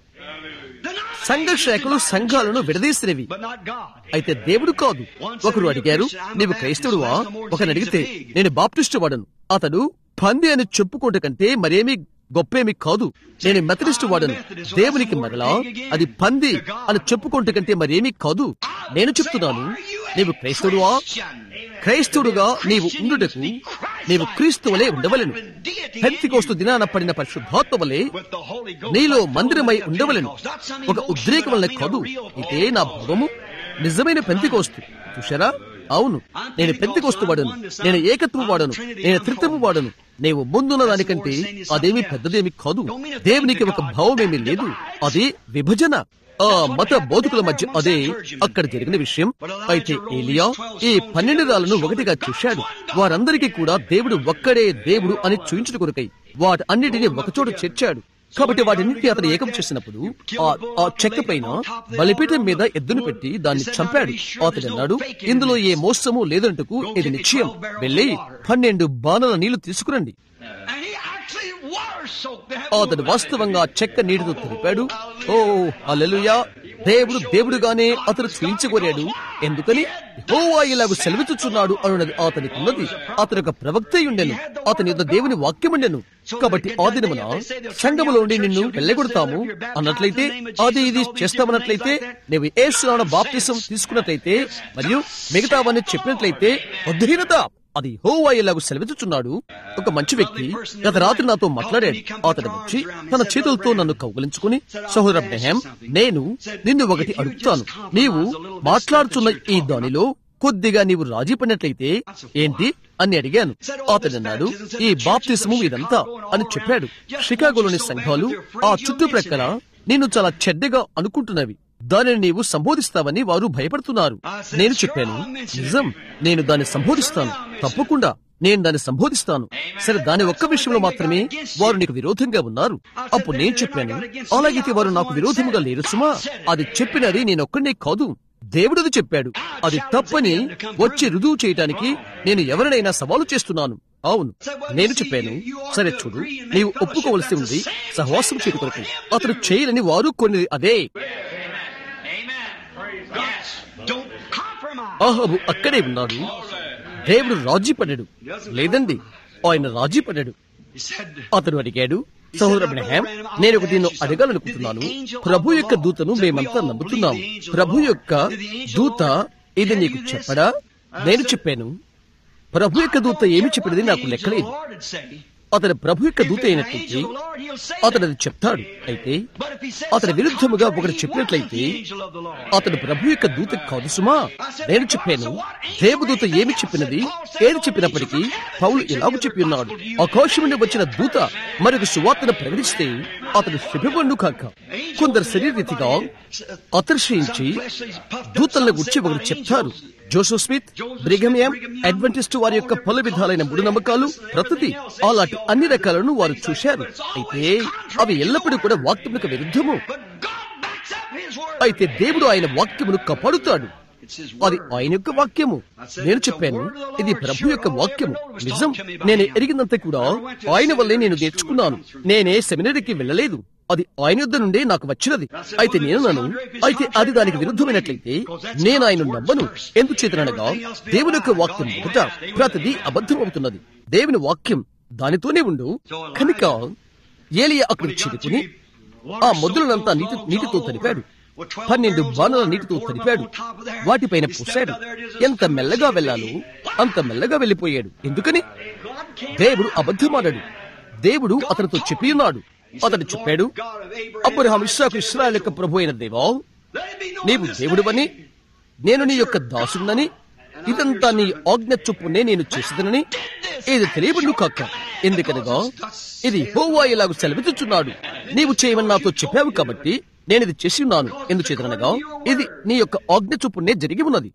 సంఘ శాఖలు సంఘాలను విడదీసినవి అయితే దేవుడు కాదు ఒకరు అడిగారు నీవు క్రైస్తవుడువా ఒకరిని అడిగితే నేను బాప్టిస్టు వాడను అతడు పంది అని చెప్పుకోట కంటే మరేమీ గొప్పేమి కాదు నేను మెథడిస్టు వాడను దేవునికి మరలా అది పంది అని చెప్పుకోట కంటే మరేమీ కాదు నేను చెప్తున్నాను నీవు క్రైస్తవుడువా క్రైస్తవుడుగా నీవు ఉండుటకు నీవు క్రీస్తు వలె ఉండవలను పెంతికోస్తు దినాన పడిన పరిశుద్ధాత్మ వలె నీలో మందిరమై ఉండవలను ఒక ఉద్రేకం వల్ల కాదు ఇదే నా భావము నిజమైన పెంతికోస్తు చూశారా అవును నేను పెంతికోస్తు వాడను నేను ఏకత్వం వాడను నేను త్రిత్వము వాడను నీవు ముందున్న దానికంటే అదేమి పెద్దదేమి కాదు దేవునికి ఒక భావమేమీ లేదు అది విభజన ఆ మత బోధకుల మధ్య అదే అక్కడ జరిగిన విషయం అయితే ఏలియా ఈ పన్నెండు రాళ్లను ఒకటిగా చూశాడు వారందరికీ కూడా దేవుడు ఒక్కడే దేవుడు అని చూయించుట కొరకై వాటి అన్నిటినీ ఒకచోట చేర్చాడు కాబట్టి వాటిని అతను ఏకం చేసినప్పుడు ఆ చెక్క పైన బలిపీఠం మీద ఎద్దును పెట్టి దాన్ని చంపాడు అతడు అన్నాడు ఇందులో ఏ మోసము లేదంటకు ఇది నిశ్చయం వెళ్ళి పన్నెండు బాణల నీళ్లు తీసుకురండి అతడు వాస్తవంగా చెక్క నీటితో తెలిపాడు ఓ అలెలుయా దేవుడు దేవుడుగానే అతను చూయించగోరాడు ఎందుకని హోవా ఇలాగ సెలవిచ్చుచున్నాడు అన్నది అతనికి ఉన్నది అతను ఒక ప్రవక్త ఉండెను అతని యొక్క దేవుని వాక్యముండెను కాబట్టి ఆ దినమున సంఘములోని నిన్ను వెళ్ళగొడతాము అన్నట్లయితే అది ఇది చేస్తామన్నట్లయితే నీవు ఏ బాప్తిసం తీసుకున్నట్లయితే మరియు మిగతావన్నీ చెప్పినట్లయితే బుద్ధిహీనత అది హోవాయేలాగు సెలవిచ్చుచున్నాడు ఒక మంచి వ్యక్తి గత రాత్రి నాతో మాట్లాడాడు అతడు వచ్చి తన చేతులతో నన్ను కౌగలించుకుని సహోదర బ్రహం నేను నిన్ను ఒకటి అడుగుతాను నీవు మాట్లాడుతున్న ఈ దానిలో కొద్దిగా నీవు రాజీ పడినట్లయితే ఏంటి అని అడిగాను అతడు అన్నాడు ఈ బాప్తిసము ఇదంతా అని చెప్పాడు షికాగోలోని సంఘాలు ఆ చుట్టుప్రక్కల నిన్ను చాలా చెడ్డగా అనుకుంటున్నవి దానిని నీవు సంబోధిస్తావని వారు భయపడుతున్నారు నేను చెప్పాను నిజం నేను దాన్ని సంబోధిస్తాను తప్పకుండా నేను దాన్ని సంబోధిస్తాను సరే దాని ఒక్క విషయంలో మాత్రమే వారు నీకు విరోధంగా ఉన్నారు అప్పుడు నేను చెప్పాను అలాగైతే వారు నాకు విరోధముగా లేరు సుమా అది చెప్పినది నేనొక్కడే కాదు దేవుడిది చెప్పాడు అది తప్పని వచ్చి రుజువు చేయటానికి నేను ఎవరినైనా సవాలు చేస్తున్నాను అవును నేను చెప్పాను సరే చూడు నీవు ఒప్పుకోవలసి ఉంది సహవాసం చేయు కొరకు అతడు చేయనని వారు కొన్ని అదే ఆహాబు అక్కడే ఉన్నాడు దేవుడు రాజీ పడ్డాడు లేదండి ఆయన రాజీ పడ్డాడు అతను అడిగాడు సహోదర అబ్రహాం నేను ఒక దీన్ని అడగాలనుకుంటున్నాను ప్రభు యొక్క దూతను మేమంతా నమ్ముతున్నాము ప్రభు యొక్క దూత ఇది నీకు చెప్పడా నేను చెప్పాను ప్రభు యొక్క దూత ఏమి చెప్పినది నాకు లెక్కలేదు అతని ప్రభు యొక్క దూత అయినట్లయితే అతడు అది చెప్తాడు అయితే అతని విరుద్ధముగా ఒకటి చెప్పినట్లయితే అతడు ప్రభు యొక్క దూత కాదు సుమా నేను చెప్పాను దేవదూత ఏమి చెప్పినది ఏది చెప్పినప్పటికీ పౌలు ఎలాగ చెప్పి ఉన్నాడు ఆకాశం నుండి వచ్చిన దూత మరొక సువార్తను ప్రకటిస్తే అతడు శిబిబండు కాక కొందరు శరీరీతిగా అతర్శయించి దూతలను గుర్చి ఒకరు చెప్తారు జోసఫ్ స్మిత్ బ్రిగమియం అడ్వెంటిస్ట్ వారి యొక్క పలు విధాలైన మూఢనమ్మకాలు ప్రతిదీ అలాంటి అన్ని రకాలను వారు చూశారు అయితే అవి ఎల్లప్పుడూ కూడా వాక్యములకు విరుద్ధము అయితే దేవుడు ఆయన వాక్యమును కాపాడుతాడు అది ఆయన యొక్క వాక్యము నేను చెప్పాను ఇది ప్రభు యొక్క వాక్యము నిజం నేను ఎరిగినంత కూడా ఆయన వల్లే నేను నేర్చుకున్నాను నేనే సెమినరీకి వెళ్ళలేదు అది ఆయన యుద్ధ నుండే నాకు వచ్చినది అయితే నేను నన్ను అయితే అది దానికి విరుద్ధమైనట్లయితే నేను ఆయన నమ్మను ఎందుచేతనగా దేవుని యొక్క వాక్యం మొదట ప్రతిదీ అబద్ధం అవుతున్నది దేవుని వాక్యం దానితోనే ఉండు కనుక ఏలియా అక్కడ చేరుకుని ఆ మొద్దులనంతా నీటి నీటితో తడిపాడు పన్నెండు బాణాల నీటితో తడిపాడు వాటిపైన పూసాడు ఎంత మెల్లగా వెళ్ళాలో అంత మెల్లగా వెళ్ళిపోయాడు ఎందుకని దేవుడు అబద్ధమాడాడు దేవుడు అతనితో చెప్పి ఉన్నాడు అతడు చెప్పాడు అబ్రహాం ఇస్సాకు ఇస్రాయల్ యొక్క ప్రభు అయిన దేవా నీవు దేవుడువని నేను నీ యొక్క దాసునని ఇదంతా నీ ఆజ్ఞ చొప్పునే నేను చేసేదనని ఇది తెలియబడు కాక ఎందుకనగా ఇది హోవా ఇలాగ సెలవిచ్చుచున్నాడు నీవు చేయమని నాతో చెప్పావు కాబట్టి నేను ఇది చేసి ఉన్నాను ఎందుచేతనగా ఇది నీ యొక్క ఆజ్ఞ చొప్పునే జరిగి ఉన్నది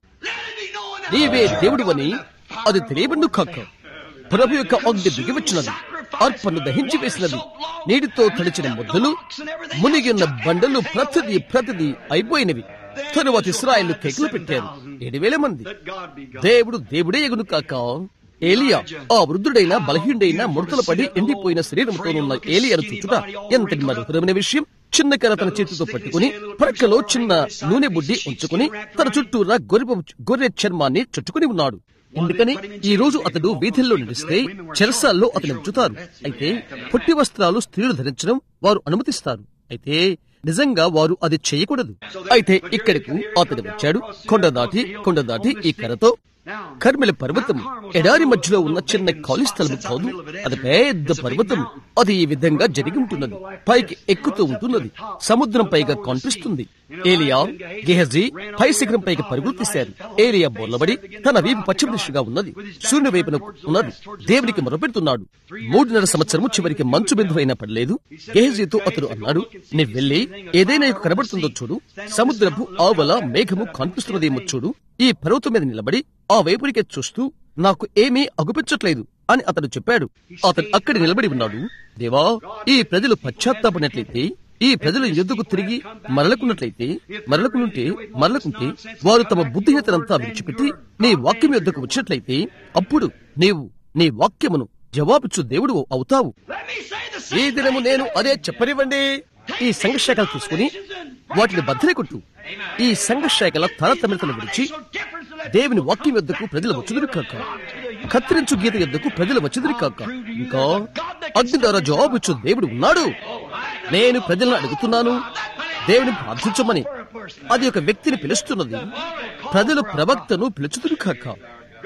నీవే దేవుడువని అది తెలియబడు కాక ప్రభు యొక్క ఆజ్ఞ దిగివచ్చినది అర్పను దహించి వేసినది నీటితో తడిచిన ముద్దలు మునిగిన్న బండలు ప్రతిదీ ప్రతిదీ అయిపోయినవి తరువాత ఇస్రాయల్ కేకులు పెట్టారు ఏడు వేల మంది దేవుడు దేవుడే ఎగును కాక ఏలియా ఆ వృద్ధుడైన బలహీనుడైన ముడతలు పడి ఎండిపోయిన శరీరంతో ఉన్న ఏలియాను చూచుట ఎంతటి మధురమైన విషయం చిన్న కర్ర తన చేతితో పట్టుకుని ప్రక్కలో చిన్న నూనె బుడ్డి ఉంచుకుని తన చుట్టూరా గొర్రె గొర్రె చర్మాన్ని చుట్టుకుని ఉన్నాడు ఎందుకని ఈ రోజు అతడు వీధుల్లో నడిస్తే చెరసాల్లో అతను ఉంచుతారు అయితే పొట్టి వస్త్రాలు స్త్రీలు ధరించడం వారు అనుమతిస్తారు అయితే నిజంగా వారు అది చేయకూడదు అయితే ఇక్కడికి అతడు వచ్చాడు కొండ దాటి కొండ దాటి ఈ కర్రతో కర్మిల పర్వతం ఎడారి మధ్యలో ఉన్న చిన్న ఖాళీ స్థలం కాదు అది పెద్ద పర్వతం అది ఈ విధంగా జరిగి ఉంటున్నది పైకి ఎక్కుతూ ఉంటున్నది సముద్రం పైగా కనిపిస్తుంది ఏలియా గెహజీ పై శిఖరం పైకి పరుగులు తీశారు ఏలియా బోర్లబడి తన వీపు పశ్చిమ దిశగా ఉన్నది సూర్యుని వైపున ఉన్నది దేవునికి మొరపెడుతున్నాడు మూడున్నర సంవత్సరము చివరికి మంచు బిందు అయినా పడలేదు గెహజీతో అతడు అన్నాడు నీ వెళ్ళి ఏదైనా నీకు కనబడుతుందో చూడు సముద్రపు ఆవల మేఘము కనిపిస్తున్నదేమో చూడు ఈ పర్వతం మీద నిలబడి ఆ వైపునికే చూస్తూ నాకు ఏమీ అగుపించట్లేదు అని అతడు చెప్పాడు అతడు అక్కడి నిలబడి ఉన్నాడు దేవా ఈ ప్రజలు పశ్చాత్తాపడినట్లయితే ఈ ప్రజలు ఎందుకు తిరిగి మరలకున్నట్లయితే మరలకునుంటే మరలకుంటే వారు తమ బుద్ధిహీతనంతా విడిచిపెట్టి నీ వాక్యం యొద్దకు వచ్చినట్లయితే అప్పుడు నీవు నీ వాక్యమును జవాబిచ్చు దేవుడు అవుతావు ఈ దినము నేను అదే చెప్పనివ్వండి ఈ సంఘశాఖలు తీసుకుని వాటిని బద్దలే కొట్టు ఈ సంఘశాఖల తరతమితను విడిచి దేవుని వాక్యం యొద్దకు ప్రజలు వచ్చుదురు కాక కత్తిరించు గీత యొద్దకు ప్రజలు వచ్చుదురు కాక ఇంకా అగ్ని ద్వారా జవాబిచ్చు దేవుడు ఉన్నాడు నేను ప్రజలను అడుగుతున్నాను దేవుని ప్రార్థించమని అది ఒక వ్యక్తిని పిలుస్తున్నది ప్రజలు ప్రవక్తను పిలుచుదురు కాక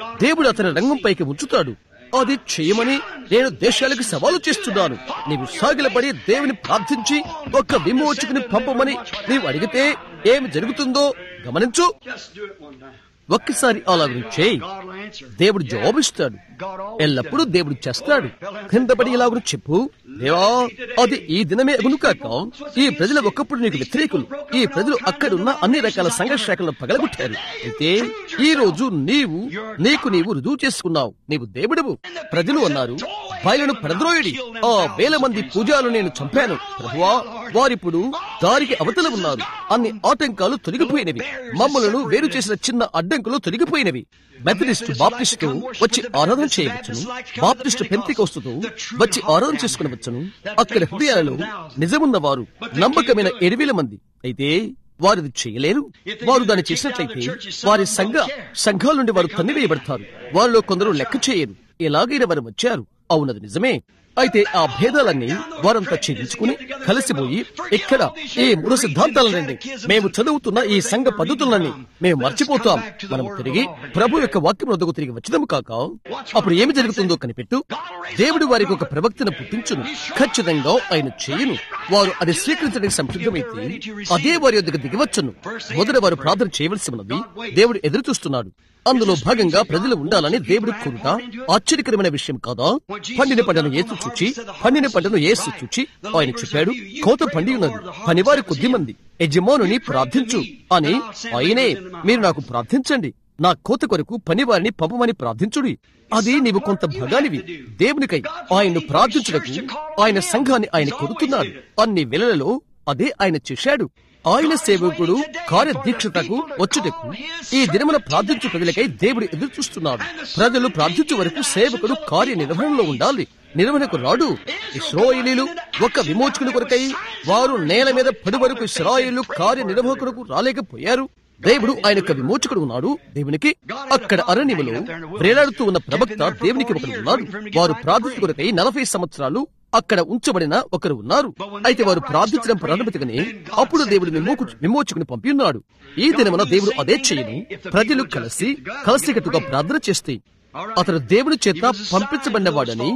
దేవుడు అతని రంగంపైకి ఉంచుతాడు అది చేయమని నేను దేశాలకు సవాలు చేస్తున్నాను నీవు సాగిలపడి దేవుని ప్రార్థించి ఒక్క విమోచకుని పంపమని నీవు అడిగితే ఏమి జరుగుతుందో గమనించు Just do it one time. ఒక్కసారి అలాగ చేయి God will answer. దేవుడు జవాబిస్తాడు ఎల్లప్పుడూ దేవుడు చేస్తాడు కిందపడి ఇలాగను చెప్పు దేవా అది ఈ దినమే అగునుకాక ఈ ప్రజలు ఒకప్పుడు నీకు వ్యతిరేకులు ఈ ప్రజలు అక్కడున్న అన్ని రకాల సంఘర్షాలను పగలగొట్టారు అయితే ఈ రోజు నీవు నీకు నీవు రుజువు చేసుకున్నావు నీవు దేవుడవు ప్రజలు అన్నారు బయలును పరద్రోయుడి ఆ వేల మంది పూజాలు నేను చంపాను ప్రభువా వారిప్పుడు దారికి అవతల ఉన్నారు అన్ని ఆటంకాలు తొలగిపోయినవి మమ్మలను వేరు చేసిన చిన్న అడ్డంకులు తొలగిపోయినవి మెథడిస్టు బాప్టిస్టు వచ్చి ఆరాధన చేయవచ్చును బాప్టిస్టు పెంతికొస్తుతో వచ్చి ఆరాధన చేసుకునవచ్చును అక్కడ హృదయాలలో నిజమున్న వారు నమ్మకమైన ఎనిమిది మంది అయితే వారు ఇది చేయలేరు వారు దాన్ని చేసినట్లయితే వారి సంఘ సంఘాల నుండి వారు తన్నివేయబడతారు వారిలో కొందరు లెక్క చేయరు ఎలాగైనా వారు వచ్చారు అవునది నిజమే అయితే ఆ భేదాలన్నీ వారంతా ఛేదించుకుని కలిసిపోయి ఇక్కడ ఈ మూడు సిద్ధాంతాలనండి మేము చదువుతున్న ఈ సంఘ పద్ధతులన్నీ మేము మర్చిపోతాం మనం తిరిగి ప్రభు యొక్క వాక్యం వద్దకు తిరిగి వచ్చినము కాక అప్పుడు ఏమి జరుగుతుందో కనిపెట్టు దేవుడు వారికి ఒక ప్రవక్తను పుట్టించును ఖచ్చితంగా ఆయన చేయును వారు అది స్వీకరించడానికి సంసిద్ధమైతే అదే వారి యొద్దకు దిగవచ్చును మొదట వారు ప్రార్థన చేయవలసి ఉన్నది దేవుడు ఎదురు చూస్తున్నాడు అందులో భాగంగా ప్రజలు ఉండాలని దేవుడు కోరుట ఆశ్చర్యకరమైన విషయం కాదా పండిన పంటను ఏసు చూచి పండిన పంటను ఏసు చూచి ఆయన చెప్పాడు కోత పండి ఉన్నది పనివారి కొద్ది మంది యజమానుని ప్రార్థించు అని ఆయనే మీరు నాకు ప్రార్థించండి నా కోత కొరకు పనివారిని పంపమని ప్రార్థించుడి అది నీవు కొంత భాగానివి దేవునికై ఆయన్ను ప్రార్థించుటకు ఆయన సంఘాన్ని ఆయన కొడుతున్నాడు అన్ని వేళలలో అదే ఆయన చేశాడు ఆయన సేవకుడు కార్యదీక్షతకు వచ్చుటకు ఈ దినమున ప్రార్థించు ప్రజలకై దేవుడు ఎదురు చూస్తున్నాడు ప్రజలు ప్రార్థించు వరకు సేవకుడు కార్యనిర్వహణలో ఉండాలి నిర్వహణకు రాడు ఇస్రాయేలీలు ఒక విమోచకుని కొరకై వారు నేల మీద పడి వరకు ఇస్రాయేలు కార్యనిర్వాహకులకు రాలేకపోయారు దేవుడు ఆయన యొక్క విమోచకుడు ఉన్నాడు దేవునికి అక్కడ అరణ్యములో వేలాడుతూ ఉన్న ప్రవక్త దేవునికి ఒకరు ఉన్నారు వారు ప్రార్థించు కొరకై నలభై సంవత్సరాలు అక్కడ ఉంచబడిన ఒకరు ఉన్నారు అయితే వారు ప్రార్థించడం ప్రారంభితగానే అప్పుడు దేవుడు విమోకు విమోచకుని పంపి ఉన్నాడు ఈ దినమున దేవుడు అదే చేయను ప్రజలు కలిసి కలిసికట్టుగా ప్రార్థన చేస్తే అతడు దేవుని చేత పంపించబడినవాడని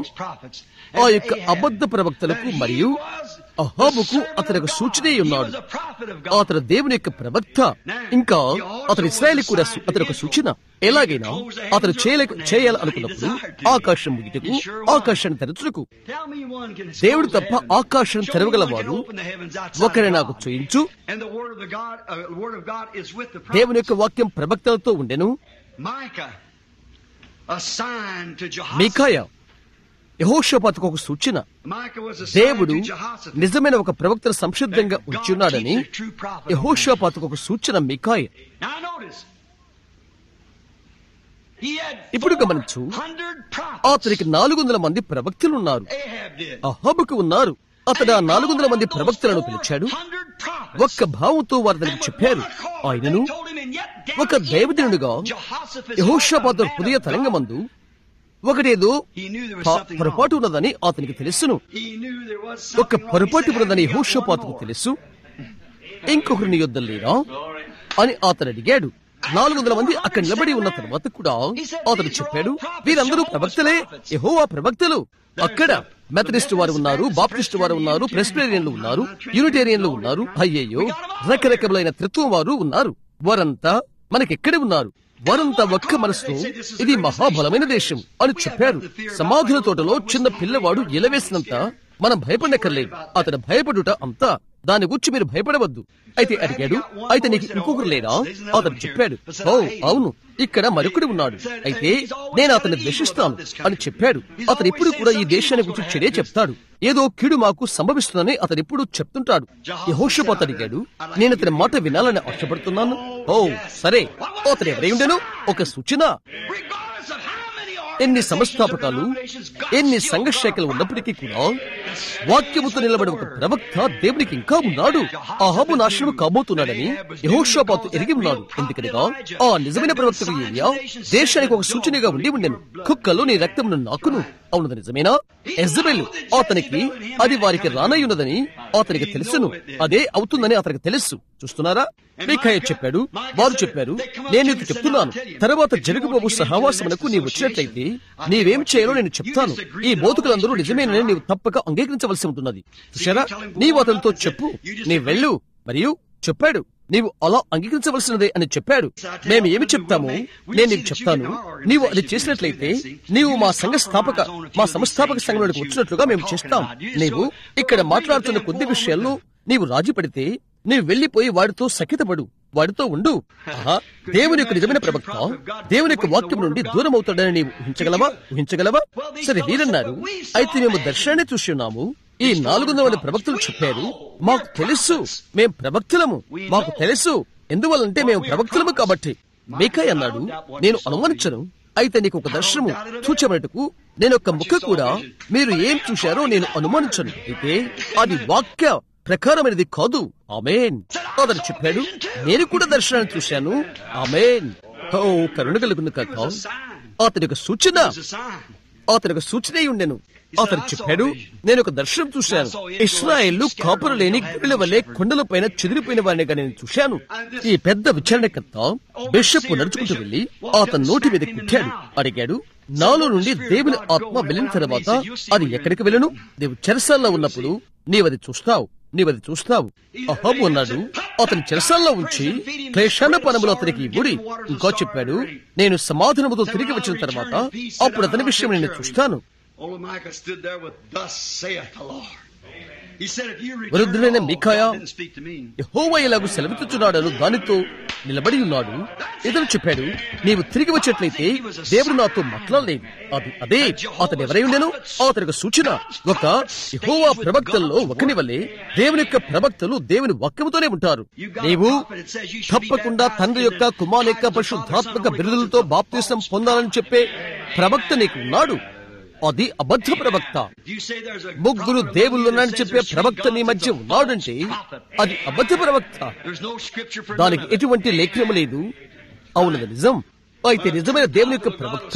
ఆ యొక్క అబద్ధ ప్రవక్తలకు మరియు అహాబుకు అతనికి సూచనే ఉన్నాడు అతడు దేవుని యొక్క ప్రవక్త ఇంకా అతడు ఇస్రాయల్ కూడా సు- అతని యొక్క సూచన ఎలాగైనా అతడు చేయలేక చేయాలనుకున్నప్పుడు ఆకాశం ముగిటకు ఆకాశాన్ని తెరచుటకు దేవుడు తప్ప ఆకాశం తెరవగలవాడు ఒకరి నాకు చూయించు దేవుని యొక్క వాక్యం ప్రవక్తలతో ఉండెను మీకాయ యహోషపాతకు ఒక సూచన దేవుడు నిజమైన ఒక ప్రవక్తను సంసిద్ధంగా ఉంచున్నాడని యహోషపాతకు ఒక సూచన మికాయ ఇప్పుడు గమనించు అతనికి నాలుగు వందల మంది ప్రవక్తలు ఉన్నారు అహాబుకు ఉన్నారు అతడు ఆ నాలుగు వందల మంది ప్రవక్తలను పిలిచాడు ఒక్క భావంతో వారు దానికి చెప్పారు ఆయనను ఒక దైవజనుడుగా యహోషపాత హృదయ తరంగమందు ఒకటేదో ప- పొరపాటు ఉన్నదని అతనికి తెలుసును ఒక పొరపాటు ఉన్నదని యహోషపాతుకు తెలుసు ఇంకొకరు నీ యొద్ద లేరా అని అతను అడిగాడు నాలుగు వందల మంది అక్కడ నిలబడి ఉన్న తర్వాత కూడా అతను చెప్పాడు వీరందరూ ప్రవక్తలే యెహోవా ప్రవక్తలు అక్కడ మెథడిస్ట్ వారు ఉన్నారు బాప్టిస్ట్ వారు ఉన్నారు ప్రెస్బిటేరియన్లు ఉన్నారు యూనిటేరియన్లు ఉన్నారు అయ్యయ్యో రకరకములైన త్రిత్వం వారు ఉన్నారు వారంతా మనకెక్కడ ఉన్నారు వారంతా ఒక్క మనసుతో ఇది మహాబలమైన దేశం అని చెప్పారు సమాధుల తోటలో చిన్న పిల్లవాడు ఎలవేసినంత మనం భయపడక్కర్లేదు అతను భయపడుట అంతా దాని గురించి మీరు భయపడవద్దు అయితే అడిగాడు అయితే నీకు ఇంకొకరు లేరా అతను చెప్పాడు ఓ అవును ఇక్కడ మరొకడు ఉన్నాడు అయితే నేను అతన్ని ద్వేషిస్తాను అని చెప్పాడు అతను ఇప్పుడు కూడా ఈ దేశాన్ని గురించి చెడే చెప్తాడు ఏదో కీడు మాకు సంభవిస్తుందని అతను ఇప్పుడు చెప్తుంటాడు యహోషపాత్ అడిగాడు నేను అతని మాట వినాలని ఆశపడుతున్నాను ఓ సరే అతను ఎవరై ఉండెను ఒక సూచన ఎన్ని సంస్థాపకాలు ఎన్ని సంఘర్షేకలు ఉన్నప్పటికీ కూడా వాక్యముతో నిలబడి ఒక ప్రవక్త దేవునికి ఇంకా ఉన్నాడు అహాబు నాశనం కాబోతున్నాడని యహోషాపాతు ఎరిగి ఉన్నాడు ఎందుకనగా ఆ నిజమైన ప్రవక్తకు ఏలియా దేశానికి ఒక సూచనగా ఉండి ఉండెను కుక్కలు నీ రక్తమును నాకును అవునది నిజమేనా ఎజబెల్ అతనికి అది వారికి రానయ్యున్నదని అతనికి తెలుసును అదే అవుతుందని అతనికి తెలుసు చూస్తున్నారా మీకయ్య చెప్పాడు వారు చెప్పారు నేను నీకు చెప్తున్నాను తర్వాత జరుగుబోబు సహవాసమునకు నీవు వచ్చినట్లయితే నీవేం చేయాలో నేను చెప్తాను ఈ బోధకులందరూ నిజమేనని నీవు తప్పక అంగీకరించవలసి ఉంటున్నది చూశారా నీవు అతనితో చెప్పు నీ వెళ్ళు మరియు చెప్పాడు నీవు అలా అంగీకరించవలసినదే అని చెప్పాడు మేము ఏమి చెప్తాము నేను నీకు చెప్తాను నీవు అది చేసినట్లయితే నీవు మా సంఘ స్థాపక మా సంస్థాపక సంఘంలోకి వచ్చినట్లుగా మేము చేస్తాం నీవు ఇక్కడ మాట్లాడుతున్న కొద్ది విషయాల్లో నీవు రాజీ పడితే నీవు వెళ్లిపోయి వాడితో సఖ్యతపడు వాడితో ఉండు ఆహా, దేవుని యొక్క నిజమైన ప్రవక్త దేవుని యొక్క వాక్యం నుండి దూరం అవుతాడని నీవు ఊహించగలవా ఊహించగలవా సరే వీరన్నారు అయితే మేము దర్శనాన్ని చూసి ఉన్నాము ఈ నాలుగు వందల ప్రవక్తలు చెప్పారు మాకు తెలుసు మేం ప్రవక్తలము మాకు తెలుసు ఎందువల్లంటే మేము ప్రవక్తలము కాబట్టి మీకై అన్నాడు నేను అనుమానించను అయితే నీకు ఒక దర్శనము చూచబడటకు నేను ఒక ముక్క కూడా మీరు ఏం చూశారో నేను అనుమానించను అయితే అది వాక్య ప్రకారమైనది కాదు ఆమెన్ అతను చెప్పాడు నేను కూడా దర్శనాన్ని చూశాను ఆమెన్ ఓ కరుణ కలుగును కాక అతని యొక్క సూచన అతని ఒక సూచన ఉండెను అతను చెప్పాడు నేను ఒక దర్శనం చూశాను ఇస్రాయేళ్లు కాపురు లేని గుడిల వల్లే కొండల పైన చెదిరిపోయిన వారినిగా నేను చూశాను ఈ పెద్ద విచారణకర్త బిషప్ నడుచుకుంటూ వెళ్లి అతని నోటి మీద కుట్టాడు అడిగాడు నాలో నుండి దేవుని ఆత్మ వెళ్ళిన తర్వాత అది ఎక్కడికి వెళ్ళను నీవు చెరసాల్లో ఉన్నప్పుడు నీవది చూస్తావు నీవది చూస్తావు అహాబు అన్నాడు అతని చెరసాల్లో ఉంచి క్లేశాన పనములు అతనికి ఇవ్వుడి ఇంకా చెప్పాడు నేను సమాధానముతో తిరిగి వచ్చిన తర్వాత అప్పుడు అతని విషయం నేను చూస్తాను Old Micah stood there with, Thus saith the Lord. He said, If you return వృద్ధుడైన home, Micaiah didn't speak to me. యెహోవా ఇలాగు సెలవిస్తున్నాడను దానితో నిలబడి ఉన్నాడు ఇతను చెప్పాడు నీవు తిరిగి వచ్చేట్లయితే దేవుడు నాతో మాట్లాడలేదు అది అదే అతను ఎవరై ఉండేను అతనికి సూచన ఒక యెహోవా ప్రవక్తల్లో ఒకని వల్లే దేవుని యొక్క ప్రవక్తలు దేవుని వాక్యముతోనే ఉంటారు నీవు తప్పకుండా తండ్రి యొక్క కుమార్ యొక్క పరిశుద్ధాత్మక బిరుదులతో బాప్తీసం పొందాలని చెప్పే ప్రవక్త నీకు ఉన్నాడు అది అబద్ధ ప్రవక్త If you say there's a ముగ్గురు prophet దేవుళ్ళున్నారని that చెప్పే says there's ప్రవక్త నీ three మధ్య gods, ఉన్నాడంటే it's a false prophet. అది అబద్ధ ప్రవక్త There's no scripture for దానికి none of it. ఎటువంటి లేఖనము లేదు అవునది నిజం అయితే నిజమైన దేవుని యొక్క ప్రవక్త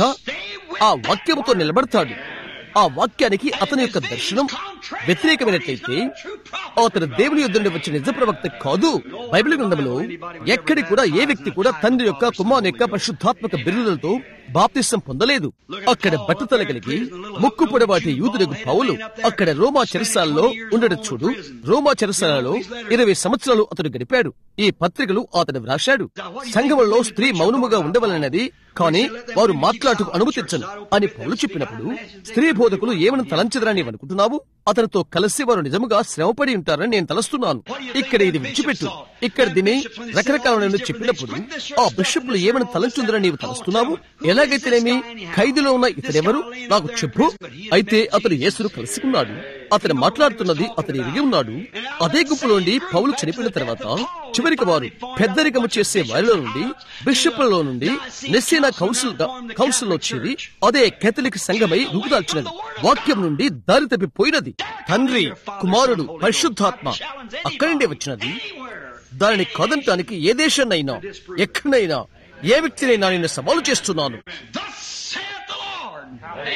ఆ వాక్యముతో నిలబడతాడు ఆ వాక్యానికి అతని యొక్క దర్శనం వ్యతిరేకమైనట్లయితే అతను దేవుని యుద్ధ నుండి వచ్చిన నిజ ప్రవక్త కాదు బైబిల్ గ్రంథంలో ఎక్కడి కూడా ఏ వ్యక్తి కూడా తండ్రి యొక్క కుమార్ యొక్క పరిశుద్ధాత్మక బిరుదులతో బాప్తిసం పొందలేదు అక్కడ బట్టతల కలిగి ముక్కు పొడవాటి యూదులకు పౌలు అక్కడ రోమా చెరసాలలో ఉండడం చూడు రోమా చెరసాలలో ఇరవై సంవత్సరాలు అతడు గడిపాడు ఈ పత్రికలు అతను వ్రాశాడు సంఘములలో స్త్రీ మౌనముగా ఉండవలనది కానీ వారు మాట్లాడుటకు అనుమతించను అని పౌలు చెప్పినప్పుడు స్త్రీ బోధకులు ఏమని తలంచదరని నీవు అనుకుంటున్నావు అతనితో కలిసి వారు నిజముగా శ్రమపడి ఉంటారని నేను తలస్తున్నాను ఇక్కడ ఇది విడిచిపెట్టు ఇక్కడ దీన్ని రకరకాల చెప్పినప్పుడు ఆ బిషప్లు ఏమని తలంచుందరని నీవు తలస్తున్నావు ఎలాగైతేనేమి ఖైదులో ఉన్న ఇతడెవరు నాకు చెప్పు అయితే అతను యేసును కలుసుకున్నాడు అతను మాట్లాడుతున్నది అతను ఎరిగి ఉన్నాడు అదే గుంపులోండి పౌలు చనిపోయిన తర్వాత చివరికి వారు పెద్దరికము చేసే వారిలో నుండి బిషప్లలో నుండి నెస్సీనా కౌన్సిల్ కౌన్సిల్ వచ్చేది అదే కేథలిక్ సంఘమై రూపుదాల్చినది వాక్యం నుండి దారి తప్పిపోయినది తండ్రి కుమారుడు పరిశుద్ధాత్మ అక్కడి నుండి వచ్చినది దానిని కదంటానికి ఏ దేశాన్నైనా ఎక్కడైనా ఏ వ్యక్తినైనా నేను సవాలు చేస్తున్నాను Thus saith the Lord.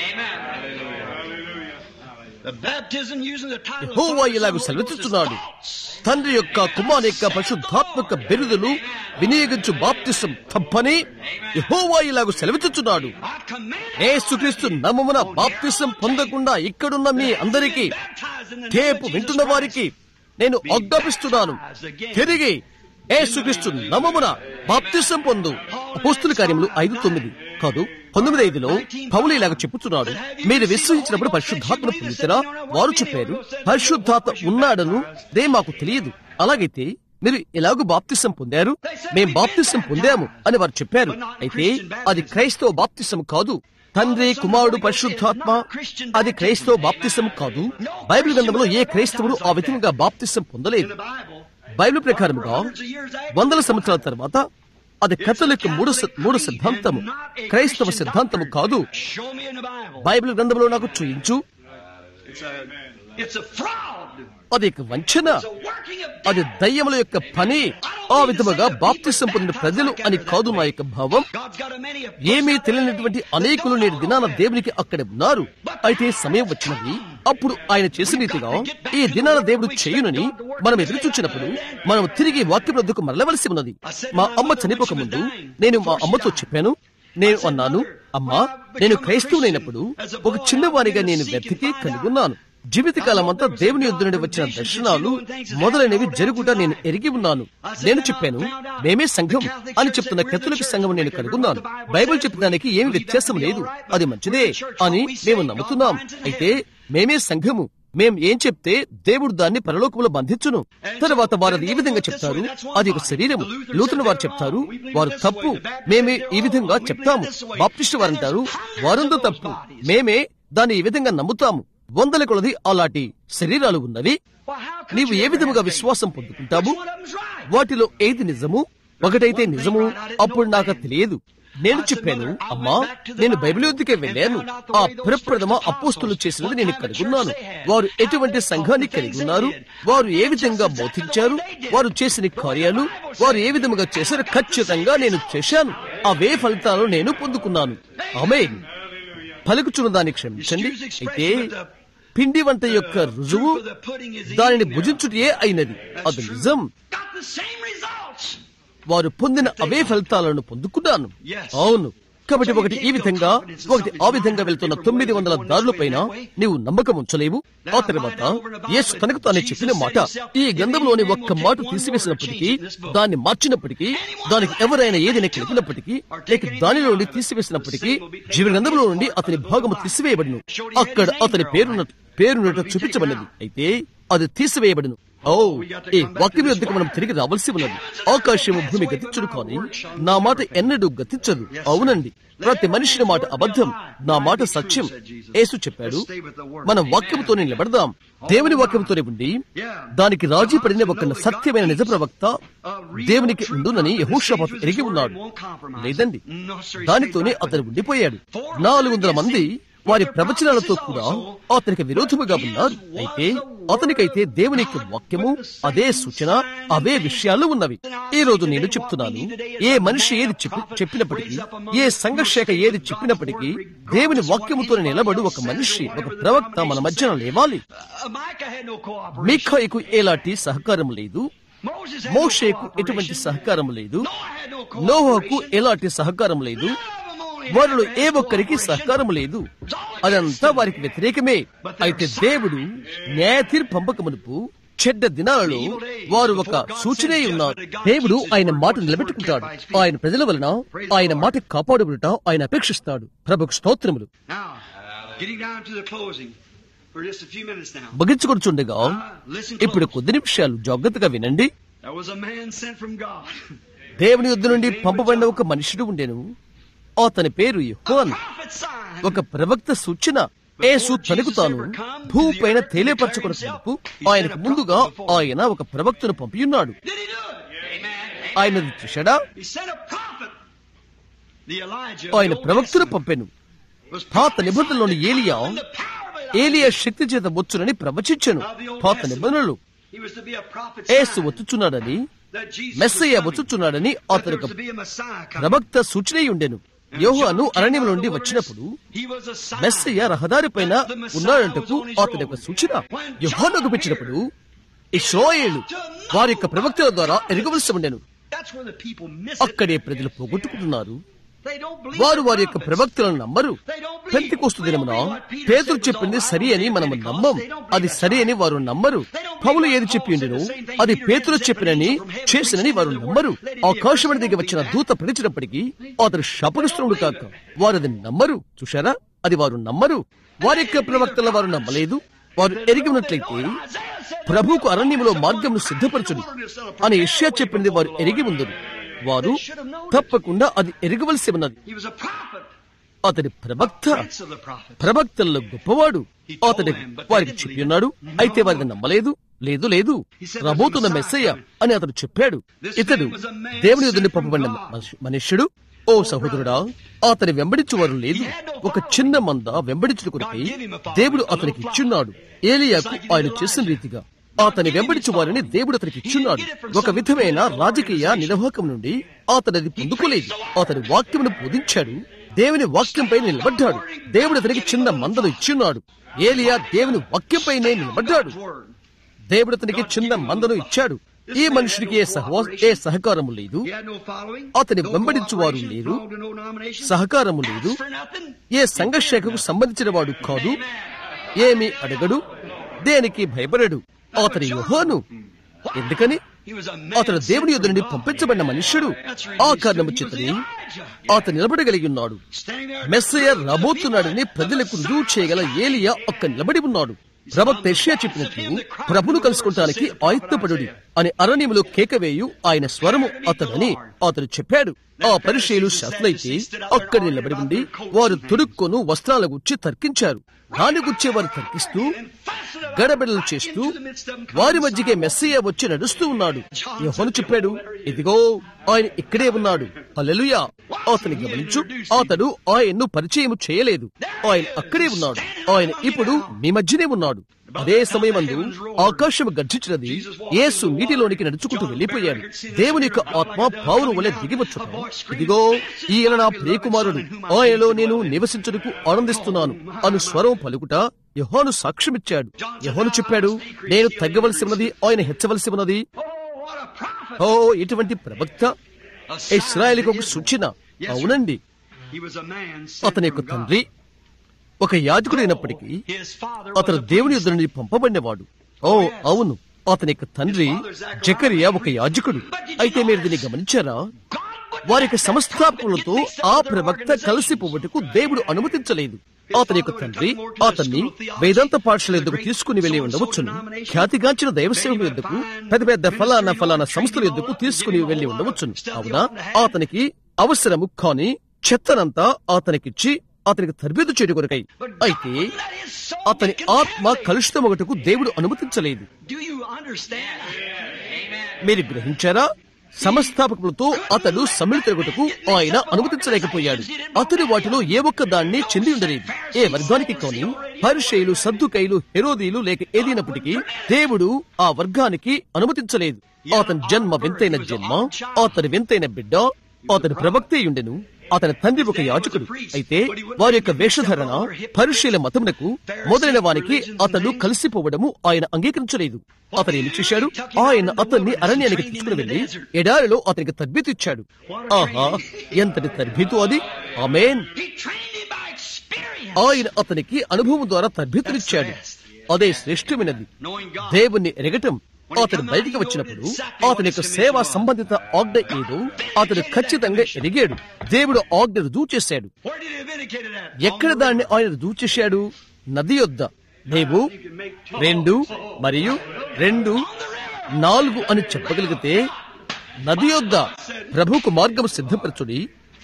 The baptism using the title of యెహోవా ఇలాగు baptism సెలవిస్తున్నాడు was false. తండ్రి యొక్క కుమార్ యొక్క పరిశుద్ధాత్మక బిరుదులు వినియోగించు బాప్తిసం తప్పని యెహోవా ఇలాగు సెలవిస్తున్నాడు I command యేసుక్రీస్తు నమ్మమున బాప్తిసం పొందకుండా ఇక్కడున్న మీ అందరికీ టేపు వింటున్న వారికి నేను ఆజ్ఞాపిస్తున్నాను తిరిగి యేసుక్రీస్తు నమ్మమున బాప్తిసం పొందు అపోస్తుల కార్యములు ఐదు తొమ్మిది కాదు పంతొమ్మిది ఐదులో పౌలు ఇలాగ చెప్పుతున్నాడు మీరు విశ్వసించినప్పుడు పరిశుద్ధాత్మను పొందుతారా వారు చెప్పారు పరిశుద్ధాత్మ ఉన్నాడను దే మాకు తెలియదు అలాగైతే మీరు ఎలాగూ బాప్తిసం పొందారు మేం బాప్తిసం పొందాము అని వారు చెప్పారు అయితే అది క్రైస్తవ బాప్తిసం కాదు తండ్రి కుమారుడు పరిశుద్ధాత్మ అది క్రైస్తవ బాప్తిసం కాదు బైబిల్ గ్రంథంలో ఏ క్రైస్తవుడు ఆ విధంగా బాప్తిసం పొందలేదు the Bible. బైబిల్ ప్రకారముగా వందల సంవత్సరాల తర్వాత అది కథలిక్ మూడు సి- మూడు సిద్ధాంతము క్రైస్తవ సిద్ధాంతము కాదు Show me in the Bible. Bible గ్రంథంలో నాకు చూయించు It's a, it's a fraud. అది ఒక వంచన It's a working of అది దయ్యముల యొక్క పని ఆ విధముగా బాప్తిసం పొందిన ప్రజలు అని కాదు నా యొక్క భావం God's got a many of ఏమీ తెలియనటువంటి అనేకులు నేటి దినాన దేవునికి అక్కడ ఉన్నారు అయితే సమయం వచ్చినది అప్పుడు ఆయన చేసిన రీతిగా ఈ దినాన దేవుడు చేయునని మనం ఎదురు చూచినప్పుడు మనం తిరిగి వాక్యం వద్దకు మరలవలసి ఉన్నది మా అమ్మ చనిపోక ముందు నేను మా అమ్మతో చెప్పాను నేను అన్నాను అమ్మా నేను క్రైస్తవునైనప్పుడు ఒక చిన్నవారిగా నేను వెతికి కలిగి ఉన్నాను జీవితకాలం అంతా దేవుని యుద్ధ నుండి వచ్చిన దర్శనాలు మొదలైనవి జరుగుట నేను ఎరిగి ఉన్నాను నేను చెప్పాను మేమే సంఘం అని చెప్తున్న కథలిక సంఘం నేను కలుగున్నాను బైబిల్ చెప్పడానికి ఏమి వ్యత్యాసం లేదు అది మంచిదే అని మేము నమ్ముతున్నాం అయితే మేమే సంఘము మేం ఏం చెప్తే దేవుడు దాన్ని పరలోకంలో బంధించును తర్వాత వారు అది ఈ విధంగా చెప్తారు అది ఒక శరీరము లూతున వారు చెప్తారు వారు తప్పు మేమే ఈ విధంగా చెప్తాము బాప్టిస్టు వారు అంటారు వారందో తప్పు మేమే దాన్ని ఈ విధంగా నమ్ముతాము వందల కొలది అలాంటి శరీరాలు ఉన్నవి Well, how could నీవు you ఏ ever విధముగా have faith? విశ్వాసం పొందుకుంటావు Which one of them's right? వాటిలో ఏది నిజము ఒకటైతే నిజము అప్పుడు నాకు తెలియదు నేను చెప్పాను అమ్మా నేను బైబిల్ యుద్ధకే వెళ్ళాను ఆ పురప్రథమ అపోస్తులు చేసినది నేను కనుగొన్నాను వారు ఎటువంటి సంఘాన్ని కలిగి ఉన్నారు వారు ఏ విధంగా బోధించారు వారు చేసిన కార్యాలు వారు ఏ విధముగా చేశారు ఖచ్చితంగా నేను చేశాను అవే ఫలితాలు నేను పొందుకున్నాను ఆమె పలుకుచున్న దాన్ని క్షమించండి అయితే పిండి వంట యొక్క రుజువు దానిని భుజించుటే అయినది అది నిజం Got the same results. వారు పొందిన అవే ఫలితాలను పొందుకున్నాను అవును కాబట్టి ఒకటి ఈ విధంగా ఒకటి ఆ విధంగా వెళ్తున్న తొమ్మిది వందల దారుల పైన నీవు నమ్మకం ఉంచలేవు ఆ తర్వాత యేసు తనకు తానే చెప్పిన మాట ఈ గ్రంథంలోని ఒక్క మాట తీసివేసినప్పటికీ దాన్ని మార్చినప్పటికీ దానికి ఎవరైనా ఏదైనా కలిపినప్పటికీ లేక దానిలో నుండి తీసివేసినప్పటికీ జీవ గ్రంథంలో నుండి అతని భాగము తీసివేయబడును అక్కడ అతని పేరున్న పేరున్నట్టు చూపించబడినది అయితే అది తీసివేయబడును ఓ ఈ వాక్యం యొద్దకు మనం తిరిగి రావాల్సి ఉన్నది ఆకాశము భూమి గతించుడు కానీ నా మాట ఎన్నడూ గతించదు అవునండి ప్రతి మనిషిని మాట అబద్ధం నా మాట సత్యం యేసు చెప్పాడు మనం వాక్యంతోనే నిలబడదాం దేవుని వాక్యంతోనే ఉండి దానికి రాజీ పడిన ఒక సత్యమైన నిజ ప్రవక్త దేవునికి ఉండునని యహోషాపాతు ఎరిగి ఉన్నాడు లేదండి దానితోనే అతను ఉండిపోయాడు నాలుగు వందల మంది వారి ప్రవచనాలతో కూడా అతనికి విరోధముగా ఉన్నారు అయితే అతనికైతే దేవుని యొక్క వాక్యము అదే సూచన అవే విషయాలు ఉన్నవి ఈ రోజు నేను చెప్తున్నాను ఏ మనిషి ఏది చెప్పి చెప్పినప్పటికీ ఏ సంఘర్షేఖ ఏది చెప్పినప్పటికీ దేవుని వాక్యముతో నిలబడు ఒక మనిషి ఒక ప్రవక్త మన మధ్యన లేవాలి Uh, Micah had no cooperation. మీఖాయికు ఎలాంటి సహకారం లేదు Moses had మోషేకు no ఎటువంటి cooperation. సహకారం లేదు Noah had no నోహకు cooperation. ఎలాంటి సహకారం లేదు None of them only వారిలో had ఏ no ఒక్కరికి cooperation. సహకారం లేదు అదంతా వారికి వ్యతిరేకమే అయితే దేవుడు న్యాయ తీర్పు పంపకమునుపు చెడ్డ దినాలలో వారు ఒక సూచనే ఉన్నారు దేవుడు ఆయన మాట నిలబెట్టుకుంటాడు ఆయన ప్రజల వలన ఆయన మాట కాపాడుబడుట ఆయన అపేక్షిస్తాడు ప్రభుకు స్తోత్రములు Now, getting down to the closing for just a few minutes now. ముగించుకొడుచుండగా Listen ఇప్పుడు close. కొద్ది నిమిషాలు జాగ్రత్తగా వినండి There was a man sent from God. దేవుని యుద్ధ నుండి పంపబడిన ఒక మనుషుడు ఉండెను అతని పేరు యోహాను Prophet sign. ఒక ప్రవక్త సూచన యేసు తనకు తాను భూపైన తేలియపరచుకున్నప్పుడు ఆయనకు ముందుగా ఆయన ఒక ప్రవక్తను పంపియున్నాడు Did he do it? Amen. ఆయన చూశాడా He sent a prophet. The Elijah. of ఆయన the Old ప్రవక్తను Testament పంపెను was పాత prophesied నిబంధనలోని to come ఏలియా in the power of Elijah ఏలియా శక్తి చేత వచ్చునని ప్రవచించెను of the Old పాత Testament. నిబంధనలు He was to be a prophet Yesu sign వచ్చుచున్నాడని that Jesus Messiah was coming. వచ్చుచున్నాడని That there అతను was to be a Messiah coming. ప్రవక్త సూచనే ఉండెను యోహాను అరణ్యం నుండి వచ్చినప్పుడు He was a sign. Messiah రహదారి పైన ఉన్నాడంటకు అతని యొక్క సూచన యోహానుకు పెట్టినప్పుడు ఇస్రాయేలు వారి యొక్క ప్రవక్తల ద్వారా ఎరగవలసి ఉండెను That's where the people miss it. అక్కడే ప్రజలు పోగొట్టుకుంటున్నారు They don't believe వారు the వారి యొక్క prophets. ప్రవక్తలను నమ్మరు They don't believe. పెంతికోస్తు దినమున We don't believe what Peter పేతురు said was చెప్పింది all right. సరి అని మనం Pentecost. నమ్మం They don't believe అది that's సరి అని right. వారు నమ్మరు They don't పౌలు believe ఏది what చెప్పి Paul ఉండెను said the same thing అది Peter పేతురు said, చెప్పినని "Send from heaven, చేసినని వారు send the నమ్మరు word, let it be ఆకాశం a దిగి వచ్చిన blessing." దూత పిలిచినప్పటికీ అతడు శపనిస్తుడు కాక వారు అది నమ్మరు చూశారా అది వారు నమ్మరు వారి యొక్క ప్రవక్తల వారు నమ్మలేదు వారు ఎరిగి ఉన్నట్లయితే ప్రభువుకు అరణ్యములో మార్గమును సిద్ధపరచుడు అని యెషయా చెప్పింది వారు ఎరిగి ఉందరు వారు తప్పకుండా అది ఎరగవలసి ఉన్నది He was a prophet. అతడి ప్రవక్త Prince of the prophets. ప్రవక్తల్లో గొప్పవాడు అతడి వారికి చెప్పి ఉన్నాడు అయితే వారిని నమ్మలేదు లేదు లేదు రాబోతున్న మెస్సయ్య అని అతడు చెప్పాడు ఇతడు దేవుని ఎదుని పంపబడిన మనుషు- మనుష్యుడు ఓ సహోదరుడా అతని వెంబడించువారు లేదు ఒక చిన్న మంద వెంబడించుడు కొరకై దేవుడు అతనికి ఇచ్చున్నాడు ఏలియాకు ఆయన చేసిన రీతిగా అతని వెంబడించు వారిని దేవుడు అతనికి ఇచ్చున్నాడు ఒక విధమైన రాజకీయ నిర్వాహకం నుండి అతను అది పొందుకోలేదు అతని వాక్యమును బోధించాడు దేవుని వాక్యంపై నిలబడ్డాడు దేవుడు అతనికి చిన్న మందను ఇచ్చున్నాడు ఏలియా దేవుని వాక్యంపైనే నిలబడ్డాడు దేవుడు అతనికి చిన్న మందను ఇచ్చాడు ఈ మనుషుడికి ఏ సహవా ఏ సహకారము లేదు He had no following. అతని no వెంబడించువారు cooperation, లేరు. belonged to no denomination. సహకారము లేదు Asked for nothing. ఏ సంఘర్షకు సంబంధించిన వాడు కాదు ఏమి అడగడు దేనికి భయపడడు అతని యోహాను ఎందుకని He was a man అతడు దేవుని యొద్ద నుండి పంపించబడిన మనుష్యుడు ఆ కారణము చేతని అతను నిలబడగలిగి ఉన్నాడు standing there. మెస్సయ్య రాబోతున్నాడని ప్రజలకు రుజువు చేయగల ఏలియా ఒక్క నిలబడి ఉన్నాడు ప్రవక్త యెషయా చెప్పినట్లు ప్రభును కలుసుకుంటానికి ఆయుత్తపడుడి అని అరణ్యములో కేకవేయు ఆయన స్వరము అతడని అతడు చెప్పాడు ఆ పరిచయులు శాస్త్రైతే అక్కడ నిలబడి ఉండి వారు తొడుక్కొను వస్త్రాల గుచ్చి తర్కించారు దాని గుచ్చే వారు తర్కిస్తూ గడబిడలు చేస్తూ వారి మధ్యకే మెస్సయ్య వచ్చి నడుస్తూ ఉన్నాడు యోహను చెప్పాడు ఇదిగో ఆయన ఇక్కడే ఉన్నాడు హల్లెలూయా అతని గమనించు అతడు ఆయన్ను పరిచయం చేయలేదు ఆయన అక్కడే ఉన్నాడు ఆయన ఇప్పుడు మీ మధ్యనే ఉన్నాడు అదే సమయమందు ఆకాశం గర్జించినది యేసు నీటిలోనికి నడుచుకుంటూ వెళ్ళిపోయాడు దేవుని యొక్క ఆత్మ పావురు వలె దిగివచ్చుట ఇదిగో ఈయన నా ప్రియకుమారుడు ఆయనలో నేను నివసించుటకు ఆనందిస్తున్నాను అను స్వరం పలుకుట యహోను సాక్ష్యమిచ్చాడు యహోను చెప్పాడు నేను తగ్గవలసి ఉన్నది ఆయన హెచ్చవలసి ఉన్నది Oh, what a prophet. ఓ ఇటువంటి ప్రవక్త A sign ఇస్రాయల్కి of ఒక Israel. సూచన Yes, sir. అవునండి He was a man sent అతని యొక్క from God. తండ్రి ఒక యాజకుడైనప్పటికీ His father అతను was a దేవుని priest. ఎదురు నుండి పంపబడినవాడు ఓ అవును అతని యొక్క తండ్రి జకరియా ఒక యాజకుడు అయితే మీరు దీన్ని గమనించారా God would వారి యొక్క సంస్థాపకులతో ఆ ప్రవక్త కలిసిపోవటకు దేవుడు అనుమతించలేదు అతని యొక్క తండ్రి అతన్ని వేదాంత పాఠశాల ఎందుకు తీసుకుని వెళ్లి ఉండవచ్చును ఖ్యాతిగాంచిన దైవసేవకుల ఎందుకు పెద్ద పెద్ద ఫలానా ఫలానా సంస్థల ఎందుకు తీసుకుని వెళ్లి ఉండవచ్చును అవునా అతనికి అవసరము కాని చెత్తనంతా అతనికిచ్చి అతనికి తరబేదు చేయడం కొరకై అయితే let his soul అతని get ఆత్మ contaminated. కలుషితం ఒకటకు దేవుడు అనుమతించలేదు Do you understand? Amen. మీరు గ్రహించారా సమస్థాపకులతో అతడు సమ్మిళితగుటకు ఆయన అనుమతించలేకపోయాడు అతడు వాటిలో ఏ ఒక్క దాన్ని చెంది ఉండలేదు ఏ వర్గానికి కానీ పరిషయులు సద్దుకైలు హెరోదీలు లేక ఏదైనప్పటికీ దేవుడు ఆ వర్గానికి అనుమతించలేదు అతని జన్మ వింతైన జన్మ అతని వింతైన బిడ్డ అతని ప్రవక్తయుండెను అతని తండ్రి ఒక యాజకుడు అయితే వారి యొక్క వేషధరణ పరిశీల మతమునకు మొదలైన వానికి అతడు కలిసిపోవడము ఆయన అంగీకరించలేదు అతను ఏమి చేశాడు ఆయన అతన్ని అరణ్యానికి తీసుకుని వెళ్లి ఎడారిలో అతనికి తర్బీతు ఇచ్చాడు ఆహా ఎంతటి తర్బీతు అది ఆమెన్ He trained him by experience. ఆయన అతనికి అనుభవం ద్వారా తర్బీతునిచ్చాడు అదే శ్రేష్టమైనది Knowing God. దేవుణ్ణి ఎరగటం అతను బయటికి వచ్చినప్పుడు అతని యొక్క సేవా సంబంధిత ఆజ్ఞ ఏదో అతడు ఖచ్చితంగా ఎరిగాడు దేవుడు ఆజ్ఞ రుజువు చేశాడు Where did he vindicate it at? ఎక్కడ దాన్ని ఆయన రుజువు చేశాడు నది యొద్ద నీవు రెండు మరియు రెండు నాలుగు అని చెప్పగలిగితే నది యొద్ద ప్రభుకు మార్గం సిద్ధపరచుడి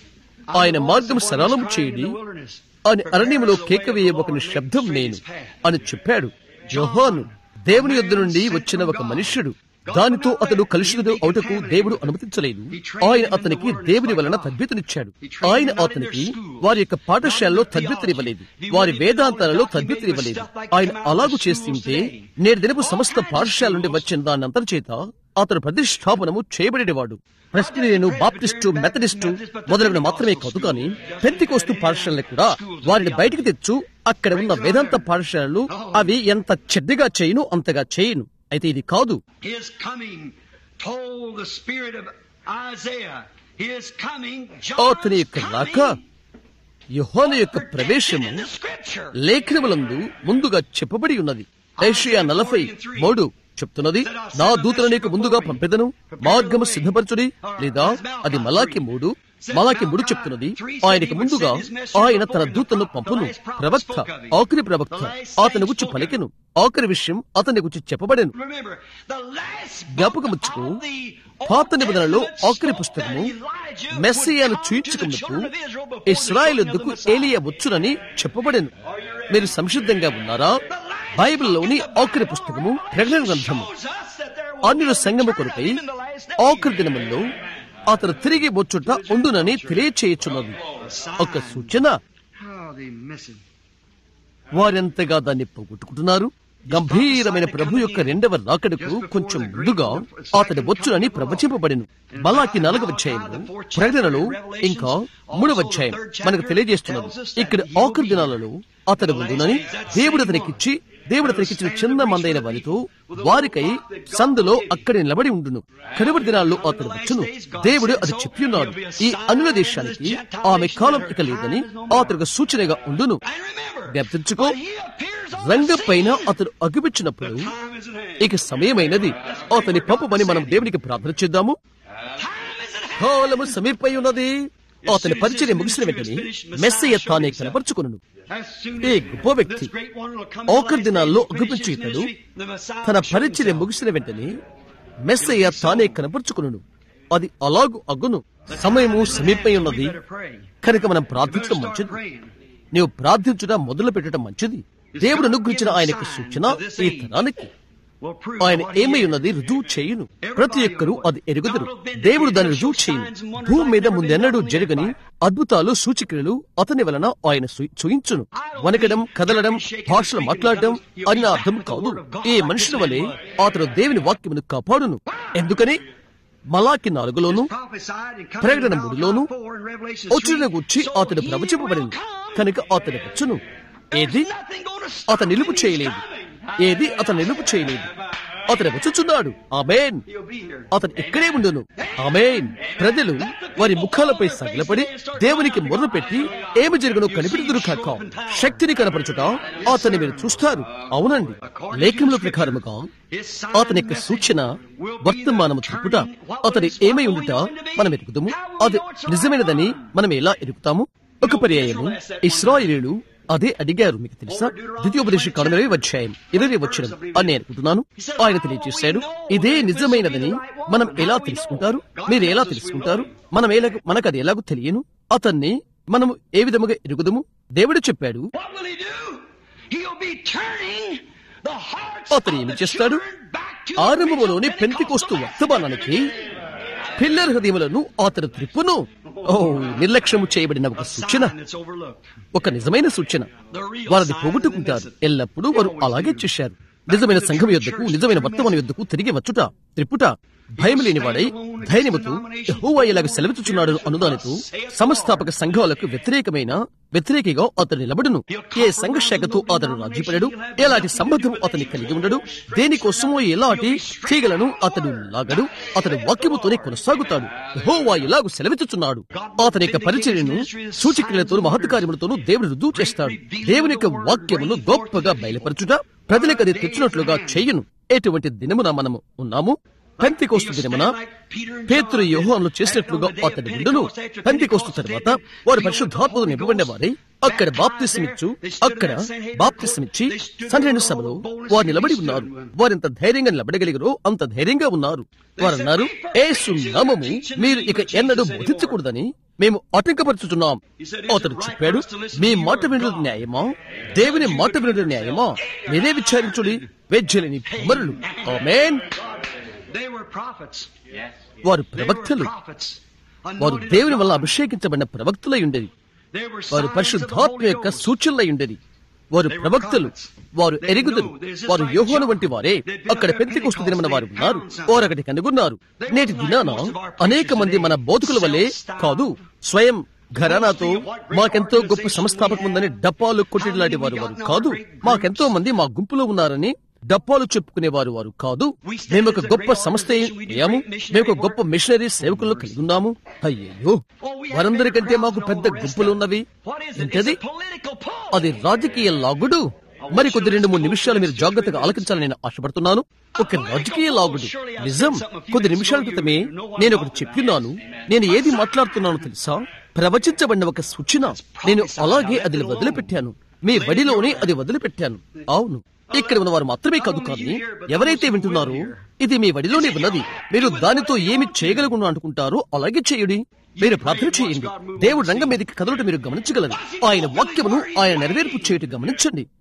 ఆయన మార్గం సరళం చేయుడి అని అరణ్యములో కేకవేయ ఒకని శబ్దం నేను అని చెప్పాడు యోహాను దేవుని యొద్ద నుండి వచ్చిన ఒక మనుష్యుడు దానితో అతడు కలుషితుడు అవుటకు దేవుడు అనుమతించలేదు ఆయన అతనికి దేవుని వలన తద్బితునిచ్చాడు ఆయన అతనికి వారి యొక్క పాఠశాలలో తద్బితునివ్వలేదు వారి వేదాంతాలలో తద్బితునివ్వలేదు ఆయన అలాగు చేసి ఉంటే నేడు దినపు సమస్త పాఠశాల నుండి వచ్చిన దాని అంతర్ చేత అతడు ప్రతిష్టాపనము చేయబడేవాడు ప్రెస్టిరియను బాప్టిస్టు మెథడిస్టు మొదలైన మాత్రమే కాదు కానీ పెంతికోస్తు పాఠశాలను కూడా వారిని బయటికి తెచ్చు అక్కడ ఉన్న వేదాంత పాఠశాలలు అవి ఎంత చెడ్డగా చేయను అంతగా చేయను అయితే ఇది కాదు His coming told the spirit of Isaiah. His coming, అతని John's యొక్క రాక coming, యుహోను యొక్క ప్రవేశము in the scripture. లేఖనములందు ముందుగా చెప్పబడి ఉన్నది ఏషియా నలభై మూడు చెప్తున్నది నా దూతను నీకు ముందుగా పంపెదను మార్గము సిద్ధపరచుడి లేదా అది మలాకి మూడు మలాకి మూడు చెప్తున్నది ఆయనకి ముందుగా ఆయన తన దూతను పంపును ప్రవక్త ఆఖరి ప్రవక్త అతని గురించి పలికెను ఆఖరి విషయం అతని గురించి చెప్పబడెను Remember, the last book జ్ఞాపకముచ్చుకు of the Old పాత నిబంధనలో Testament ఆఖరి spoke పుస్తకము that Elijah would మెస్సియాను come to the చూయించుకున్నప్పుడు children of Israel before the ఇస్రాయేల్ showing of the వద్దకు Messiah. ఏలియా వచ్చునని చెప్పబడెను మీరు సంసిద్ధంగా ఉన్నారా The last బైబిల్లోని ఆఖరి పుస్తకము ప్రకటన గ్రంథము అన్యుల సంగము కొరకై ఆఖరి దినముల్లో అతను తిరిగి వచ్చుట ఉండునని తెలియచేయుచున్నది ఒక సూచన వారెంతగా దాన్ని పోగొట్టుకుంటున్నారు గంభీరమైన ప్రభు యొక్క రెండవ రాకడకు కొంచెం ముందుగా అతడు వచ్చునని ప్రవచింపబడిను మలాకి నాలుగవ అధ్యాయంలో ప్రకటనలో ఇంకా మూడవ అధ్యాయం మనకు తెలియజేస్తున్నది ఇక్కడ ఆఖరి దినాలలో అతడు ఉండునని దేవుడు అతనికిచ్చి దేవుడు అతనికిచ్చిన చిన్న మందైన వారితో వారికై సందులో అక్కడి నిలబడి ఉండును కరువు దినాల్లో అతడు వచ్చును దేవుడు అది చెప్పి ఉన్నాడు ఈ అనుల దేశానికి ఆమె కాలం ఇక లేదని అతనికి సూచనగా ఉండును జ్ఞప్తించుకో రంగం పైన అతడు అగుపించినప్పుడు ఇక సమయమైనది అతని పంపమని మనం దేవునికి ప్రార్థన చేద్దాము కాలము సమీపై ఉన్నది అతని పరిచయం ముగిసిన వెంటనే మెస్సయ్య తానే కనపరుచుకును ఈ గొప్ప వ్యక్తి ఆఖరి దినాల్లో అగుపించు ఇతడు తన పరిచయం ముగిసిన వెంటనే మెస్సయ్య తానే కనపరుచుకును అది అలాగు అగును సమయము సమీపై ఉన్నది కనుక మనం ప్రార్థించడం మంచిది నీవు ప్రార్థించుట మొదలు పెట్టడం మంచిది దేవుడు అనుగ్రహించిన ఆయనకు సూచన ఈ తరానికి ఆయన ఏమై ఉన్నది రుజువు చేయును ప్రతి ఒక్కరూ అది ఎరుగుదరు దేవుడు దాన్ని రుజువు చేయును భూమి మీద ముందెన్నడూ జరగని అద్భుతాలు సూచికలు అతని వలన ఆయన సూ- చూయించును వనకడం కదలడం భాషలు మాట్లాడడం అని నా అర్థం కాదు ఈ మనుషుల వలె అతను దేవుని వాక్యమును కాపాడును ఎందుకని మలాకి నాలుగులోను ప్రకటన మూడులోను వచ్చును గుర్చి అతడు ప్రవచింపబడింది కనుక అతడు వచ్చును ఏది అతను నిలుపు చేయలేదు ఏది అతను నిలుపు చేయలేదు అతను వచ్చుచున్నాడు ఆమెన్ అతను ఇక్కడే ఉండును ఆమెన్ ప్రజలు వారి ముఖాలపై సగిలపడి దేవునికి మొర్ర పెట్టి ఏమి జరుగునో కనిపెడుదురు కాక శక్తిని కనపరచుట అతన్ని మీరు చూస్తారు అవునండి లేఖముల ప్రకారముగా అతని యొక్క సూచన వర్తమానము తెలుపుట అతని ఏమై ఉండుట మనం ఎరుగుదాము అది నిజమైనదని మనం ఎలా ఎరుగుతాము ఒక పర్యాయము ఇస్రాయిలీలు అదే అడిగారు మీకు తెలుసా ద్వితీయోపదేశ కాలంలో అధ్యాయం ఇరవై వచ్చిన అని నేను అనుకుంటున్నాను ఆయన తెలియజేశాడు ఇదే నిజమైనదని మనం ఎలా తెలుసుకుంటారు మీరు ఎలా తెలుసుకుంటారు మనం ఎలా మనకు అది ఎలాగో తెలియను అతన్ని మనము ఏ విధముగా ఎరుగుదము దేవుడు చెప్పాడు What will he do? He'll be turning the hearts అతను of ఏమి the చేస్తాడు children back to ఆరంభములోని the Pentecost Pentecostal వర్తమానానికి పిల్లల హృదయములను అతను త్రిప్పును ఓ నిర్లక్ష్యము చేయబడిన ఒక సూచన sign that's overlooked. ఒక నిజమైన సూచన వారిది పోగొట్టుకుంటారు ఎల్లప్పుడూ వారు అలాగే చేశారు నిజమైన సంఘం యొద్దకు నిజమైన వర్తమాన యొద్దకు తిరిగి వచ్చుట త్రిప్పుట భయం లేనివాడై ధైర్యముతో యెహోవా ఇలాగ సెలవిచ్చుచున్నాడు అనుదానితో సంస్థాపక సంఘాలకు వ్యతిరేకమైన వ్యతిరేకిగా అతడు నిలబడును ఏ సంఘ శాఖతో అతడు రాజీపడడు ఎలాంటి సంబంధం అతని కలిగి ఉండడు దేనికోసమో ఎలాంటి తీగలను అతడు లాగడు అతడు వాక్యముతోనే కొనసాగుతాడు యెహోవా ఇలాగు సెలవిచ్చుచున్నాడు అతని యొక్క పరిచర్యను సూచికలతో మహత్కార్యములతోనూ దేవుడు రుజువు చేస్తాడు దేవుని యొక్క వాక్యమును గొప్పగా బయలుపరచుట ప్రజలకు అది తెచ్చినట్లుగా చెయ్యను ఎటువంటి దినమున మనము ఉన్నాము పెంతికోస్తు దినమున పేతురు యోహాన్లు చేసినట్లుగా అతడి ఉండును పెంతికోస్తు తర్వాత వారు పరిశుద్ధాత్మతో నింపబడిన వారై అక్కడ బాప్తిసమిచ్చు అక్కడ బాప్తిసమిచ్చి సన్నిహిత సభలో వారు నిలబడి ఉన్నారు వారెంత ధైర్యంగా నిలబడగలిగారో అంత ధైర్యంగా ఉన్నారు వారు అన్నారు ఏసు నామము మీరు ఇక ఎన్నడూ బోధించకూడదని మేము ఆటంకపరుచుతున్నాం అతడు చెప్పాడు మీ మాట వినడం న్యాయమా దేవుని మాట వినడం న్యాయమా మీరే విచారించుడి వెజ్జలేని కుమరులు ఆమేన్ They were prophets. వారు They were ప్రవక్తలు prophets. వారు Anointed దేవుని of వల్ల God. అభిషేకించబడిన ప్రవక్తలై ఉండేది They were వారు signs of the పరిశుద్ధాత్మ Holy యొక్క Ghost. సూచనలై ఉండేది వారు ప్రవక్తలు వారు ఎరుగుదరు వారు యోహోను వంటి వారే అక్కడ పెంతికొస్తు దినమన వారు ఉన్నారు వారు అక్కడి కనుగొన్నారు నేటి దినాన అనేక మంది మన బోధకుల వల్లే కాదు స్వయం ఘరానాతో మాకెంతో గొప్ప సంస్థాపకం ఉందని డప్పాలు కొట్టిలాంటి వారు వారు కాదు మాకెంతో మంది మా గుంపులో ఉన్నారని డప్పాలు చెప్పుకునేవారు వారు కాదు మేము ఒక గొప్ప సంస్థ అయ్యాము మేము ఒక గొప్ప మిషనరీ సేవకులను కలిగి ఉన్నాము అయ్యయ్యో వారందరికంటే మాకు పెద్ద గుంపులు ఉన్నవి What is it? It's ఏంటది a political pull. అది రాజకీయ లాగుడు మరి కొద్ది రెండు మూడు నిమిషాలు మీరు జాగ్రత్తగా ఆలకించాలని నేను ఆశపడుతున్నాను ఒక రాజకీయ లాగుడు నిజం కొద్ది నిమిషాల క్రితమే నేను ఒకటి చెప్పినాను నేను ఏది మాట్లాడుతున్నానో తెలుసా ప్రవచించబడిన ఒక సూచన నేను అలాగే అది వదిలిపెట్టాను మీ బడిలోనే అది వదిలిపెట్టాను అవును ఇక్కడ ఉన్న వారు మాత్రమే కాదు కానీ ఎవరైతే వింటున్నారో ఇది మీ వడిలోనే ఉన్నది మీరు దానితో ఏమి చేయగలకుండా అనుకుంటారో అలాగే చేయుడి మీరు ప్రార్థన చేయండి దేవుడు రంగం మీదకి కదలటం మీరు గమనించగలరు ఆయన వాక్యమును ఆయన నెరవేర్పు చేయటం గమనించండి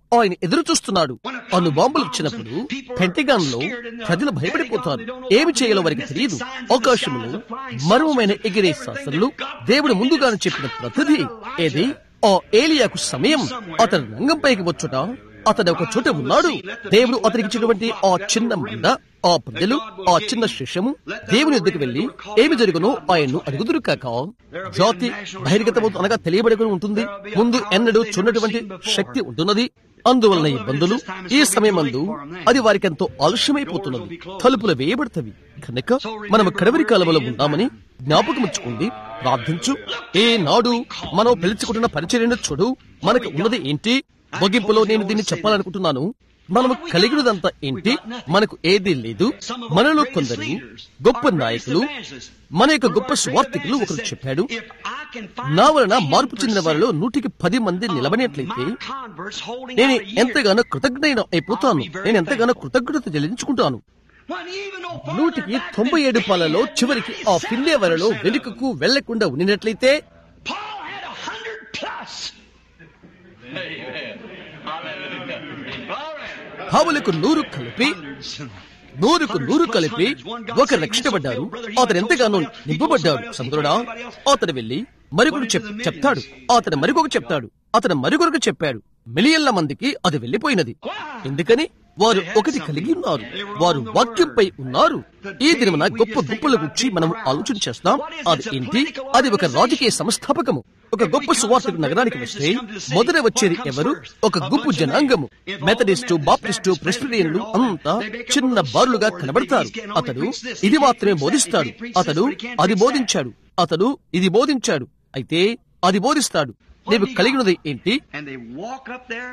ఆయన ఎదురు చూస్తున్నాడు అను బాంబులు వచ్చినప్పుడు పెంటగాన్ లో ప్రజలు భయపడిపోతారు ఏమి చేయాలో వారికి తెలియదు ఆకాశంలో మర్మమైన ఎగిరే శాస్త్రులు దేవుడు ముందుగానే చెప్పిన ప్రతిదీ ఏది ఆ ఏలియాకు సమయం అతను రంగంపైకి వచ్చుట అతడు ఒక చోట ఉన్నాడు దేవుడు అతనికి ఇచ్చినటువంటి ఆ చిన్న మంద ఆ ప్రజలు ఆ చిన్న శిష్యము దేవుని ఎద్దుకు వెళ్లి ఏమి జరుగునో ఆయన్ను అడుగుదురు కాక జాతి బహిర్గతమవుతూ అనగా తెలియబడుకుని ఉంటుంది ముందు ఎన్నడూ చూడటువంటి శక్తి ఉంటున్నది అందువలన ఇబ్బందులు ఈ సమయమందు అది వారికి ఎంతో ఆలస్యమైపోతున్నది తలుపులు వేయబడతవి కనుక మనము కడవరి కాలంలో ఉన్నామని జ్ఞాపకం ఉంచుకోండి ప్రార్థించు ఏ నాడు మనం పిలుచుకుంటున్న పరిచర్యను చూడు మనకు ఉన్నది ఏంటి ముగింపులో నేను దీన్ని చెప్పాలనుకుంటున్నాను మనము కలిగినదంతా ఏంటి మనకు ఏదీ లేదు మనలో కొందరు గొప్ప నాయకులు మన యొక్క గొప్ప స్వార్థికులు ఒకరు చెప్పాడు నా వలన మార్పు చెందిన వారిలో నూటికి పది మంది నిలబడినట్లయితే నేను ఎంతగానో కృతజ్ఞైన అయిపోతాను నేను ఎంతగానో కృతజ్ఞత చెల్లించుకుంటాను నూటికి తొంభై ఏడు పాలలో చివరికి ఆ ఫిల్లే వరలో వెనుకకు వెళ్లకుండా ఉండినట్లయితే Paul had a hundred plus. పావులకు నూరు కలిపి నూరుకు నూరు కలిపి ఒక రక్షించబడ్డారు అతను ఎంతగానో నింపబడ్డాడు సముద్రుడా అతను వెళ్లి మరొకడు చెప్ చెప్తాడు అతను మరొకరు చెప్తాడు అతను మరొకరికి చెప్పాడు మిలియన్ల మందికి అది వెళ్లిపోయినది ఎందుకని వారు ఒకటి కలిగి ఉన్నారు వారు వాక్యంపై ఉన్నారు ఈ దినమున గొప్ప గుంపుల గురించి మనం ఆలోచన చేస్తాం అది ఏంటి అది ఒక రాజకీయ సంస్థాపకము ఒక గొప్ప సువార్తకు నగరానికి వస్తే మొదట వచ్చేది ఎవరు ఒక గుంపు జనాంగము మెథడిస్టు బాప్టిస్టు ప్రెస్టిరియన్లు అంతా చిన్న బారులుగా కనబడతారు అతడు ఇది మాత్రమే బోధిస్తాడు అతడు అది బోధించాడు అతడు ఇది బోధించాడు అయితే అది బోధిస్తాడు నీవు కలిగినది ఏంటి And they walk up there.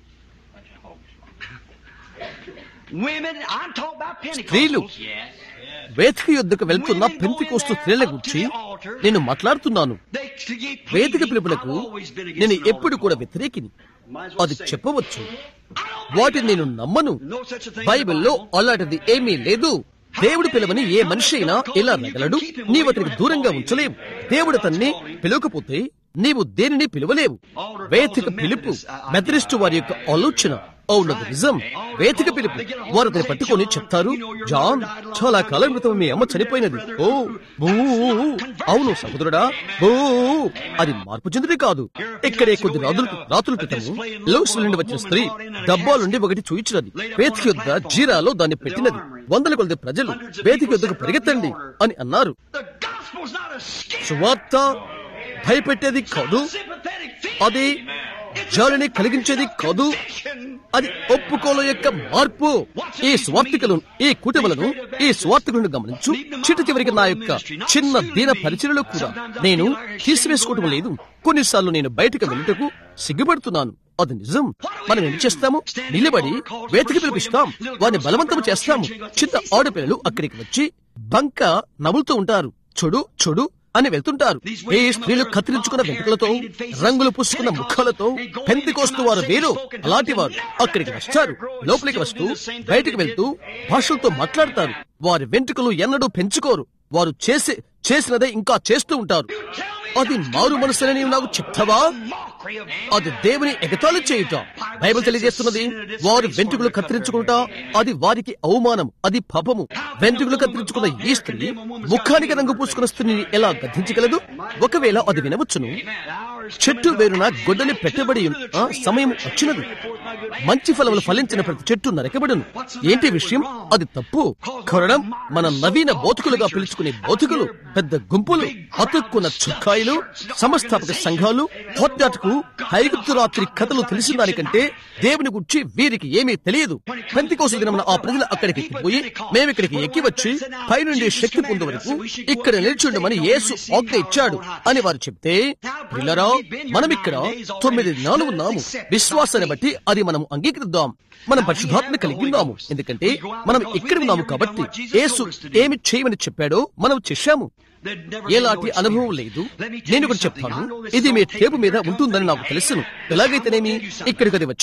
Women, I'm talking about స్త్రీలు Pentecostals. వేదిక యుద్ధకు వెళ్తున్న పెంతికోస్తు స్త్రీల గురించి నేను మాట్లాడుతున్నాను They, to give వేదిక pleading, పిలుపులకు I've always been against నేను an ఎప్పుడు altar కూడా call. వ్యతిరేకిని Might as well అది say it. చెప్పవచ్చు I don't వాటిని నేను నమ్మను No such a thing in the బైబిల్లో Bible. అలాంటిది ఏమీ లేదు దేవుడు పిలవని ఏ మనిషి అయినా ఎలా రగలడు నీవు అతనికి దూరంగా ఉంచలేవు దేవుడు అతన్ని పిలవకపోతే నీవు దేనిని పిలవలేవు వేదిక పిలుపు మెథడిస్టు వారి యొక్క ఆలోచన అవునది నిజం వేదిక పిలుపు వారు అతని పట్టుకొని చెప్తారు జాన్ చాలా కాలం క్రితం మీ అమ్మ చనిపోయినది ఓ బూ అవును సముద్రుడా బూ అది మార్పు చెందినది కాదు ఇక్కడే కొద్ది రాత్రుల రాత్రుల క్రితము లోక్స్ నుండి వచ్చిన స్త్రీ డబ్బాల నుండి ఒకటి చూయించినది వేదిక యొద్ద జీరాలో దాన్ని పెట్టినది వందల కొద్ది ప్రజలు వేదిక యొద్దకు పరిగెత్తండి అని అన్నారు The gospel's not a scare. సువార్త భయపెట్టేది కాదు Sympathetic thing. అది జాలిని కలిగించేది కాదు అది ఒప్పుకోల యొక్క మార్పు ఈ స్వార్థికులను ఈ కుటుంబాలను ఈ స్వార్థికులను గమనించు చిట్ట చివరికి నా యొక్క చిన్న దీన పరిచయలో కూడా నేను తీసివేసుకోవటం లేదు కొన్నిసార్లు నేను బయటకు వెళ్ళటకు సిగ్గుపడుతున్నాను అది నిజం మనం ఏం చేస్తాము నిలబడి వేతికి పిలిపిస్తాం వారిని బలవంతం చేస్తాము చిన్న ఆడపిల్లలు అక్కడికి వచ్చి బంక నవ్వులుతూ ఉంటారు చూడు చూడు అని వెళ్తుంటారు ఏ స్త్రీలు కత్తిరించుకున్న వెంట్రుకలతో రంగులు పూసుకున్న ముఖాలతో పెంతికోస్తూ వారు వేరు అలాంటి వారు అక్కడికి వస్తారు లోపలికి వస్తూ బయటికి వెళ్తూ భాషలతో మాట్లాడతారు వారి వెంట్రుకలు ఎన్నడూ పెంచుకోరు వారు చేసే చేసినదే ఇంకా చేస్తూ ఉంటారు అది మారు మనసులని నీవు నాకు చెప్తావా Mockery of అది దేవుని ఎగతాళి చేయుట బైబిల్ తెలియజేస్తున్నది వారు వెంట్రుకలు కత్తిరించుకుంటా అది వారికి అవమానం అది పాపము వెంట్రుకలు కత్తిరించుకున్న ఈ స్త్రీ ముఖానికి రంగు పూసుకున్న స్త్రీని ఎలా గద్దించగలదు ఒకవేళ అది వినవచ్చును చెట్టు వేరున గొడ్డలి పెట్టబడి ఉన్న- ఆ, సమయం వచ్చినది మంచి ఫలములు ఫలించిన ప్రతి చెట్టు నరకబడును ఏంటి విషయం అది తప్పు కొరడం మన నవీన బోధకులుగా పిలుచుకునే బోధకులు పెద్ద గుంపులు అతుక్కున్న చుక్కాయిలు సమస్థాపక సంఘాలు హోట్టాట్కు హైగుప్తు రాత్రి కథలు తెలిసిన దానికంటే దేవుని గురించి వీరికి ఏమీ తెలియదు పెంతి కోసం దినమున ఆ ప్రజలు అక్కడికి ఎక్కిపోయి మేమిక్కడికి ఎక్కి వచ్చి పైనుండి శక్తి పొందే వరకు ఇక్కడ నిలిచి ఉండమని యేసు ఆజ్ఞ ఇచ్చాడు అని వారు చెప్తే పిల్లరా మనం ఇక్కడ తొమ్మిది దినాలు ఉన్నాము విశ్వాసాన్ని బట్టి అది మనం అంగీకరిద్దాం మనం పరిశుద్ధాత్మ కలిగి ఉన్నాము ఎందుకంటే మనం ఇక్కడ ఉన్నాము కాబట్టి యేసు ఏమి చేయమని చెప్పాడో మనం చేశాము ఎలాంటి అనుభవం లేదు నేను ఒకటి చెప్తాను ఇది మీ టేబు మీద ఉంటుందని నాకు తెలుసును ఎలాగైతేనేమి ఇక్కడికి అది వచ్చినది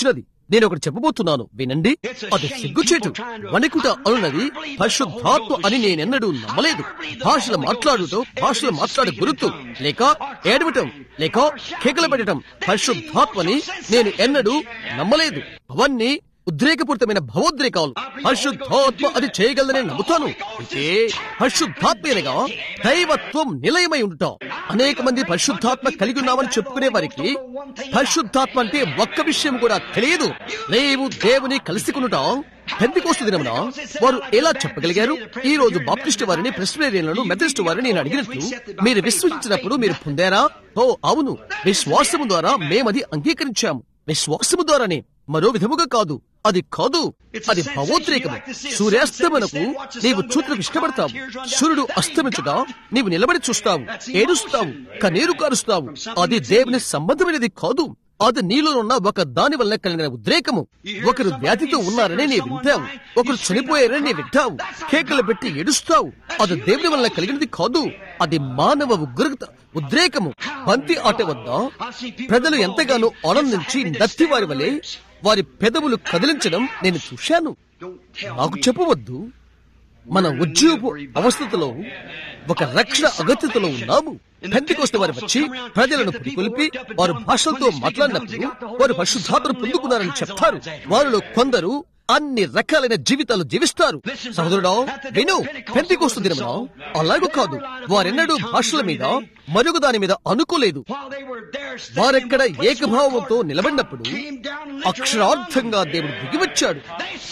నేను ఒకటి చెప్పబోతున్నాను వినండి అది సిగ్గుచేటు వణికుట అనున్నది పరిశుద్ధాత్మ అని నేనెన్నడూ నమ్మలేదు భాషలు మాట్లాడుతూ భాషలు మాట్లాడే గురుతు లేక ఏడవటం లేక కేకలు పెట్టడం పరిశుద్ధాత్మని నేను ఎన్నడూ నమ్మలేదు అవన్నీ ఉద్రేకపూరితమైన భావోద్రేకాలు పరిశుద్ధాత్మ అది చేయగలదని నమ్ముతాను అయితే పరిశుద్ధాత్మేనగా దైవత్వం నిలయమై ఉంటాం అనేక మంది పరిశుద్ధాత్మ కలిగి ఉన్నామని చెప్పుకునే వారికి పరిశుద్ధాత్మ అంటే ఒక్క విషయం కూడా తెలియదు రేవు దేవుని కలుసుకునుటాం పెంతికోస్తు దినమున వారు ఎలా చెప్పగలిగారు ఈ రోజు బాప్టిస్ట్ వారిని ప్రెస్బిటేరియన్లను మెథడిస్ట్ వారిని నేను అడిగినట్లు మీరు విశ్వసించినప్పుడు మీరు పొందారా ఓ అవును విశ్వాసము ద్వారా మేమది అంగీకరించాము విశ్వాసము ద్వారానే మరో విధముగా కాదు అది కాదు అది భావోద్రేకము సూర్యాస్తమనకు నీవు చూతులకు ఇష్టపడతావు సూర్యుడు అస్తమించగా నీవు నిలబడి చూస్తావు ఏడుస్తావు కన్నీరు కారుస్తావు అది దేవుని సంబంధమైనది కాదు అది నీలో ఉన్న ఒక దాని వల్ల కలిగిన ఉద్రేకము ఒకరు వ్యాధితో ఉన్నారని నీ వింటావు ఒకరు చనిపోయారని నీ వింటావు కేకలు పెట్టి ఏడుస్తావు అది దేవుని వల్ల కలిగినది కాదు అది మానవ ఉగ్రత ఉద్రేకము బంతి ఆట వద్ద ప్రజలు ఎంతగానో ఆనందించి నత్తి వారి వలె వారి పెదవులు కదిలించడం నేను చూశాను నాకు చెప్పవద్దు మన ఉద్యోగ అవస్థతలో ఒక రక్షణ అగత్యతలో ఉన్నాము పెంతికోస్తే వారు వచ్చి ప్రజలను పురికొల్పి వారు భాషలతో మాట్లాడినప్పుడు వారు పరిశుద్ధాత్మను పొందుకున్నారని చెప్తారు వారిలో కొందరు అన్ని రకాలైన జీవితాలు జీవిస్తారు సహోదరుడా విను పెంతికోస్తు దినమున అలాగూ కాదు వారెన్నడూ భాషల మీద మరొక దాని మీద అనుకోలేదు వారెక్కడ ఏకభావంతో నిలబడినప్పుడు అక్షరార్థంగా దేవుడు దిగివచ్చాడు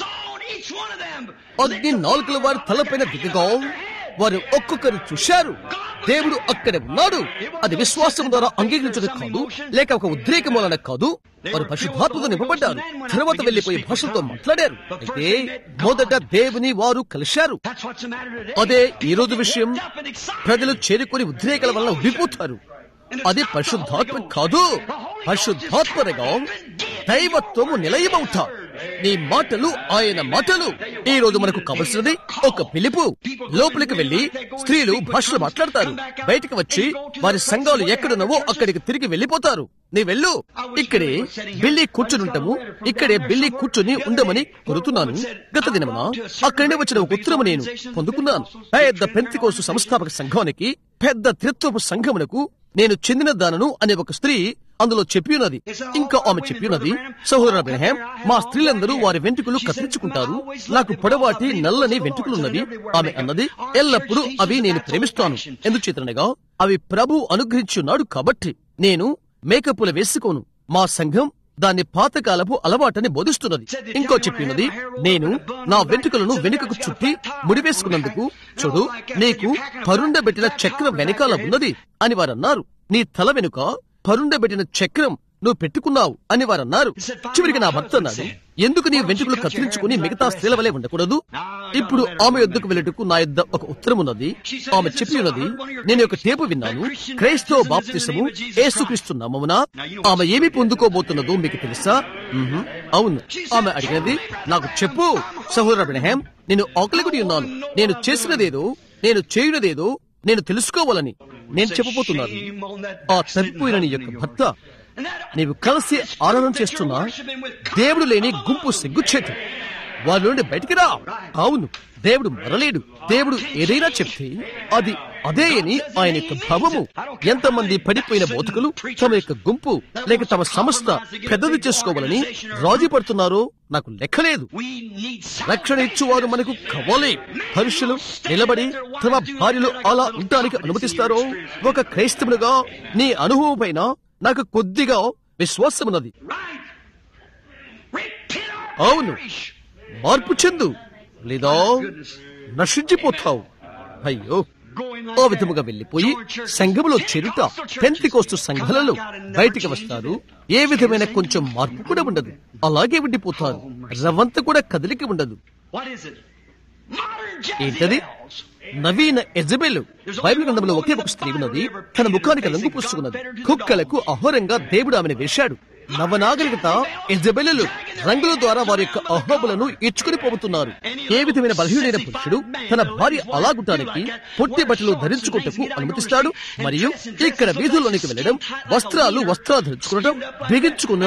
అగ్ని నాలుకల వారి తలపైన దిగగా వారు ఒక్కొక్కరు చూశారు దేవుడు అక్కడే ఉన్నాడు అది విశ్వాసం ద్వారా అంగీకరించడం కాదు లేక ఒక ఉద్రేకం వలన కాదు వారు పరిశుద్ధాత్మతో నింపబడ్డారు తర్వాత వెళ్లిపోయి భాషలతో మాట్లాడారు అయితే మొదట దేవుని వారు కలిశారు అదే ఈ రోజు విషయం ప్రజలు చేరుకొని ఉద్రేకాల వలన ఉడిపోతారు అది పరిశుద్ధాత్మ కాదు పరిశుద్ధాత్మనగా దైవత్వము నిలయమవుతా నీ మాటలు ఆయన మాటలు ఈ రోజు మనకు కావలసినది ఒక పిలుపు లోపలికి వెళ్లి స్త్రీలు భాషలు మాట్లాడతారు బయటకు వచ్చి వారి సంఘాలు ఎక్కడున్నావో అక్కడికి తిరిగి వెళ్లిపోతారు నీ వెళ్ళు ఇక్కడే బిల్లి కూర్చునుంటాము ఇక్కడే బిల్లి కూర్చుని ఉండమని కోరుతున్నాను గత దినమున అక్కడే వచ్చిన ఒక ఉత్తరము నేను పొందుకున్నాను పెద్ద పెంతికోసు సంస్థాపక సంఘానికి పెద్ద త్రిత్వపు సంఘమునకు నేను చెందిన దానను అనే ఒక స్త్రీ అందులో చెప్పి ఉన్నది ఇంకా ఆమె చెప్పి ఉన్నది సహోదర బ్రహ్యాం మా స్త్రీలందరూ వారి వెంట్రుకలు కత్తిరించుకుంటారు నాకు పొడవాటి నల్లని వెంట్రుకలున్నవి ఆమె అన్నది ఎల్లప్పుడూ అవి నేను ప్రేమిస్తాను ఎందుచేతనగా అవి ప్రభు అనుగ్రహించున్నాడు కాబట్టి నేను మేకప్పులు వేసుకోను మా సంఘం దాన్ని పాతకాలపు అలవాటని బోధిస్తున్నది ఇంకో చెప్పినది నేను నా వెంట్రుకలను వెనుకకు చుట్టి ముడివేసుకున్నందుకు చూడు నీకు పరుండబెట్టిన చక్రం వెనకాల ఉన్నది అని వారన్నారు నీ తల వెనుక పరుండబెట్టిన చక్రం నువ్వు పెట్టుకున్నావు అని వారన్నారు చివరికి నా భర్త అన్నాడు ఎందుకు నీ వెంట్రుకలు కత్తిరించుకుని మిగతా స్త్రీల వలె ఉండకూడదు ఇప్పుడు ఆమె యొద్దకు వెళ్ళటకు నా యొద్ద ఒక ఉత్తరం ఉన్నది ఆమె చెప్పి ఉన్నది నేను ఒక టేపు విన్నాను క్రైస్తవ బాప్తిసము ఏసుక్రీస్తు నామమున ఆమె ఏమి పొందుకోబోతున్నదో మీకు తెలుసా మ్హూ. అవును ఆమె అడిగినది నాకు చెప్పు సహోదర బ్రహ్యాం నేను ఆకలిగుడి ఉన్నాను నేను చేసినదేదో నేను చేయునదేదో నేను తెలుసుకోవాలని నేను చెప్పబోతున్నాను ఆ తప్పిపోయిన నీ యొక్క భర్త నీవు కలిసి ఆరాధన చేస్తున్న దేవుడు లేని గుంపు సిగ్గుచేటు వారి నుండి బయటికి రా అవును దేవుడు మరలేడు దేవుడు ఏదైనా చెప్తే అది అదే అని ఆయన యొక్క భావము ఎంతమంది పడిపోయిన బోధకులు తమ యొక్క గుంపు లేక తమ సంస్థ పెద్దది చేసుకోవాలని రాజీ పడుతున్నారో నాకు లెక్కలేదు రక్షణ ఇచ్చువారు మనకు కావాలి పురుషులు నిలబడి తమ భార్యలు అలా ఉండడానికి అనుమతిస్తారో ఒక క్రైస్తవునిగా నీ అనుభవం పైన నాకు కొద్దిగా విశ్వాసమున్నది అవును మార్పు చెందు లేదా నశించిపోతావు అయ్యో ఆ విధముగా వెళ్లిపోయి సంఘములో చేరుట పెంతికోస్తు సంఘాలలో బయటికి వస్తారు ఏ విధమైన కొంచెం మార్పు కూడా ఉండదు అలాగే ఉండిపోతారు రవంత కూడా కదలిక ఉండదు ఏంటది నవీన ఎజబెలు బైబిల్ గ్రంథంలో ఒకే ఒక స్త్రీ ఉన్నది తన ముఖానికి రంగు పూసుకున్నది కుక్కలకు అహోరంగా దేవుడు ఆమెను వేశాడు నవనాగరికత ఎజబెలు రంగుల ద్వారా వారి యొక్క అహోబులను ఇచ్చుకుని పోతున్నారు ఏ విధమైన బలహీనైన పురుషుడు తన భార్య అలాగుటానికి పొట్టి బట్టలు ధరించుకుంటకు అనుమతిస్తాడు మరియు ఇక్కడ వీధుల్లోనికి వెళ్లడం వస్త్రాలు వస్త్రాలు ధరించుకునడం బిగించుకున్న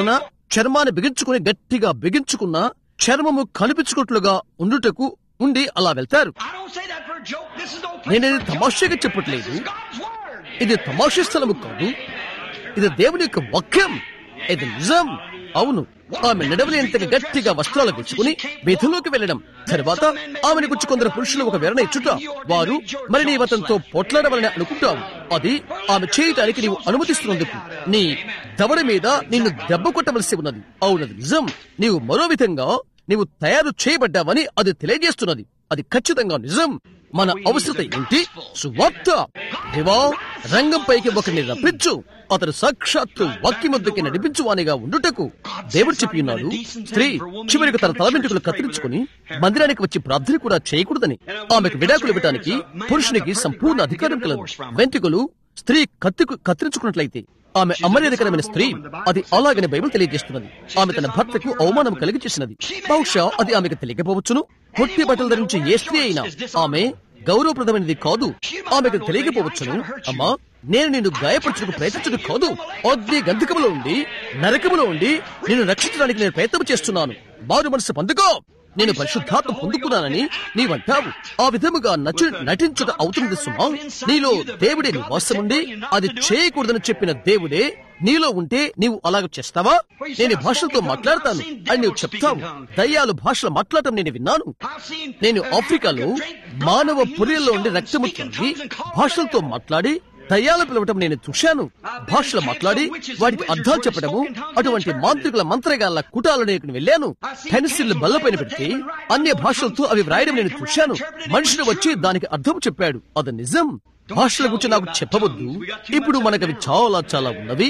చర్మాన్ని బిగించుకుని గట్టిగా బిగించుకున్న చర్మము కనిపించుకున్నట్లుగా ఉండుటకు ఉండి అలా వెళ్తారు I don't say that for a joke. This is no place నేనేది for a joke. తమాషగా చెప్పట్లేదు This is God's word. ఇది తమాషా స్థలము కాదు ఇది దేవుని యొక్క వాక్యం ఇది నిజం అవును ఆమె నడవలేంతగా గట్టిగా వస్త్రాలు తెచ్చుకుని వీధిలోకి వెళ్లడం తర్వాత ఆమెను గురించి కొందరు పురుషులు ఒక వివరణ ఇచ్చుట వారు మరి నీ అతనితో పొట్లాడవలని అనుకుంటావు అది ఆమె చేయటానికి నీవు అనుమతిస్తున్నందుకు నీ దవడ మీద నిన్ను దెబ్బ కొట్టవలసి ఉన్నది అవునది నిజం నీవు మరో విధంగా నీవు తయారు చేయబడ్డావని అది తెలియజేస్తున్నది అది ఖచ్చితంగా నిజం మన అవసరత ఏంటి సువార్త దేవా రంగంపైకి ఒకరిని రప్పించు అతడు సాక్షాత్తు వాక్యముద్దకి నడిపించువానిగా ఉండుటకు దేవుడు చెప్పి ఉన్నాడు స్త్రీ చివరికి తన తల వెంట్రుకలు కత్తిరించుకుని మందిరానికి వచ్చి ప్రార్థన కూడా చేయకూడదని ఆమెకు విడాకులు ఇవ్వడానికి పురుషునికి సంపూర్ణ అధికారం కలదు వెంట్రుకలు స్త్రీ కత్తి కత్తిరించుకున్నట్లయితే ఆమె అమర్యాదకరమైన స్త్రీ అది అలాగనే బైబిల్ తెలియజేస్తున్నది ఆమె తన భర్తకు అవమానం కలిగి చేసినది బహుశా అది ఆమెకు తెలియకపోవచ్చును పొట్టి బట్టలు ధరించి ఏ స్త్రీ అయినా ఆమె గౌరవప్రదమైనది కాదు ఆమెకు తెలియకపోవచ్చును అమ్మా నేను నిన్ను గాయపరచుటకు ప్రయత్నించడం కాదు అగ్ని గంధకములో ఉండి నరకములో ఉండి నిన్ను రక్షించడానికి నేను ప్రయత్నం చేస్తున్నాను మారు మనసు పొందుకో నేను పరిశుద్ధాత్మ పొందుకున్నానని నీవంటావు ఆ విధముగా నచు నటించుట అవుతుంది సుమా నీలో దేవుడే నివాసముండి అది చేయకూడదని చెప్పిన దేవుడే నీలో ఉంటే నీవు అలాగ చేస్తావా నేను ఈ భాషలతో మాట్లాడతాను అని నువ్వు చెప్తావు దయ్యాలు భాషలు మాట్లాడటం నేను విన్నాను నేను ఆఫ్రికాలో మానవ పుర్రెల్లో ఉండి రక్తము త్రాగి భాషలతో మాట్లాడి దయ్యాలు పిలవటం నేను చూశాను భాషలు మాట్లాడి వాటికి అర్థాలు చెప్పడము అటువంటి మాంత్రికుల మంత్రగాళ్ళ కుటాలు నేను వెళ్ళాను పెన్సిల్ బల్లపైన పెడితే అన్య భాషలతో అవి వ్రాయడం నేను చూశాను మనుషులు వచ్చి దానికి అర్థం చెప్పాడు అది నిజం భాషల గురించి నాకు చెప్పవద్దు ఇప్పుడు మనకు అవి చాలా చాలా ఉన్నవి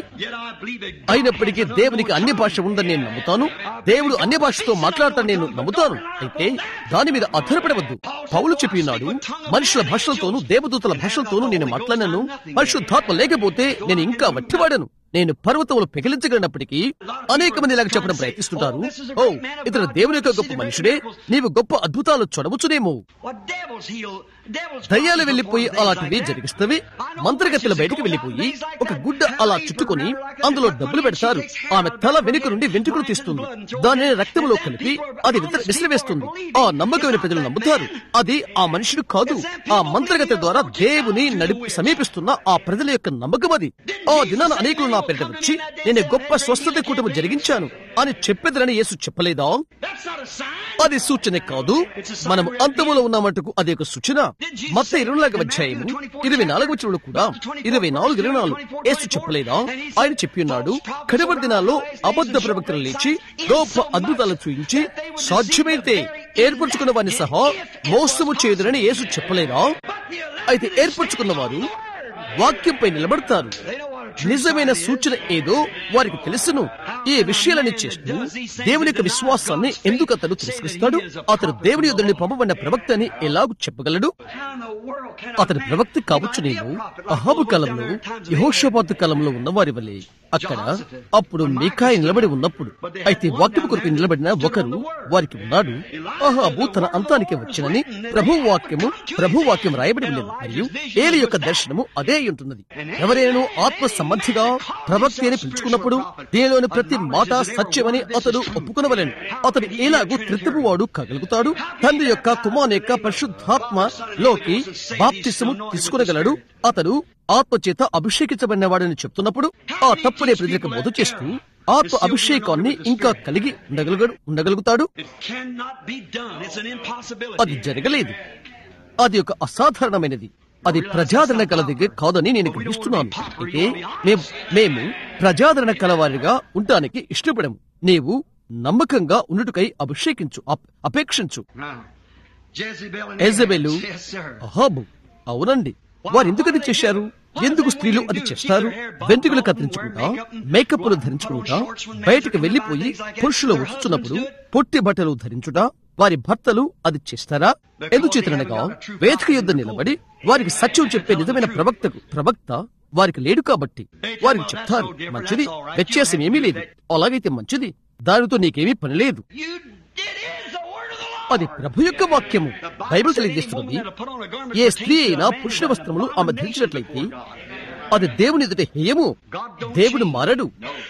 అయినప్పటికీ దేవునికి అన్య భాష ఉందని నేను నమ్ముతాను దేవుడు అన్య భాషతో మాట్లాడతాను నేను నమ్ముతాను అయితే దాని మీద ఆధారపడవద్దు పౌలు చెప్పి ఉన్నాడు మనుషుల భాషలతోనూ దేవదూతల భాషలతోనూ నేను మాట్లాడినాను పరిశుద్ధాత్మ లేకపోతే నేను ఇంకా వట్టివాడను నేను పర్వతములు పెకిలించగలిగినప్పటికీ అనేక మంది ఇలాగ చెప్పడం ప్రయత్నిస్తుంటారు ఓ ఇతను దేవుని యొక్క గొప్ప మనుషుడే నీవు గొప్ప అద్భుతాలు చూడవచ్చునేమో దయ్యాలు వెళ్లిపోయి అలాంటివి జరిగిస్తవి మంత్రగతిలో బయటికి వెళ్లిపోయి ఒక గుడ్డ అలా చుట్టుకొని అందులో డబ్బులు పెడతారు ఆమె తల వెనుక నుండి వెంట్రుకలు తీస్తుంది దానిని రక్తంలో కలిపి అది విత- విసిరివేస్తుంది ఆ నమ్మకమైన ప్రజలు నమ్ముతారు అది ఆ మనుషుడు కాదు ఆ మంత్రగతి ద్వారా దేవుని నడిపి సమీపిస్తున్న ఆ ప్రజల యొక్క నమ్మకం అది ఆ దినాన అనేకులు నా పేరిట వచ్చి నేను గొప్ప స్వస్థత కూటమి జరిగించాను అని చెప్పేదరని యేసు చెప్పలేదా అది సూచన కాదు మనం అంతములో ఉన్న మటుకు అది ఒక సూచన మత ఇరవై నాలుగు అధ్యాయము ఇరవై నాలుగు వచ్చినప్పుడు కూడా ఇరవై నాలుగు ఇరవై నాలుగు యేసు చెప్పలేదా ఆయన చెప్పి ఉన్నాడు కడవరి దినాల్లో అబద్ధ ప్రవక్తలు లేచి గొప్ప అద్భుతాలు చూయించి సాధ్యమైతే ఏర్పరచుకున్న వారిని సహా మోసము చేయదురని యేసు చెప్పలేదా అయితే ఏర్పరచుకున్న వారు వాక్యంపై నిలబడతారు నిజమైన సూచన ఏదో వారికి తెలుసును ఈ విషయాలని చేస్తూ దేవుని యొక్క విశ్వాసాన్ని ఎందుకు అతడు తిరస్కరిస్తాడు అతడు దేవుని యుద్ధని పంపబడిన ప్రవక్త అని ఎలాగూ చెప్పగలడు అతని ప్రవక్త కావచ్చు నేను అహాబు కాలంలో యహోషపాతు కాలంలో ఉన్నవారి వలె అక్కడ అప్పుడు మీకాయ నిలబడి ఉన్నప్పుడు అయితే వాక్యం కొరకు నిలబడిన ఒకరు వారికి ఉన్నాడు అహాబు తన అంతానికి వచ్చినని ప్రభు వాక్యము ప్రభు వాక్యం రాయబడి ఉన్నది మరియు ఏలి యొక్క దర్శనము అదే అయి ఉంటున్నది ఎవరైనా ఆత్మ సంబంధిగా ప్రవక్తి అని పిలుచుకున్నప్పుడు దీనిలోని ప్రతి మాట సత్యమని అతడు ఒప్పుకునవలేను అతడు ఎలాగూ త్రిత్తపు వాడు కగలుగుతాడు తండ్రి యొక్క కుమార్ యొక్క పరిశుద్ధాత్మలోకి బాప్తిసము తీసుకునగలడు అతడు ఆత్మ చేత అభిషేకించబడిన వాడని చెప్తున్నప్పుడు ఆ తప్పునే ప్రజలకు బోధ చేస్తూ ఆత్మ అభిషేకాన్ని ఇంకా కలిగి ఉండగలుగడు ఉండగలుగుతాడు అది జరగలేదు అది ఒక అసాధారణమైనది అది ప్రజాదరణ కలది కాదని నేను గ్రహిస్తున్నాను అయితే మేం- మేము ప్రజాదరణ కలవారిగా ఉండటానికి ఇష్టపడము నీవు నమ్మకంగా ఉండుటకై అభిషేకించు అప్- అపేక్షించు ఎజబెలు అహాబు అవునండి వారు ఎందుకు అది చేశారు ఎందుకు స్త్రీలు అది చేస్తారు వెంట్రుకలు కత్తిరించుకుంటా మేకప్లు ధరించుకుంటా బయటకు వెళ్లిపోయి పురుషులు వస్తున్నప్పుడు పొట్టి బట్టలు ధరించుట వారి భర్తలు అది చేస్తారా ఎందుచేతనగా వేదిక యుద్ధ నిలబడి వారికి సత్యం చెప్పే నిజమైన ప్రవక్తకు ప్రవక్త వారికి లేడు కాబట్టి వారికి చెప్తారు మంచిది వ్యత్యాసం ఏమీ లేదు అలాగైతే మంచిది దానితో నీకేమీ పని లేదు అది ప్రభు యొక్క వాక్యము బైబిల్ తెలియజేస్తున్నది ఏ స్త్రీ అయినా పురుషుల వస్త్రములు ఆమె ధరించినట్లయితే అది దేవుని ఎదుట హేయము దేవుడు మారడు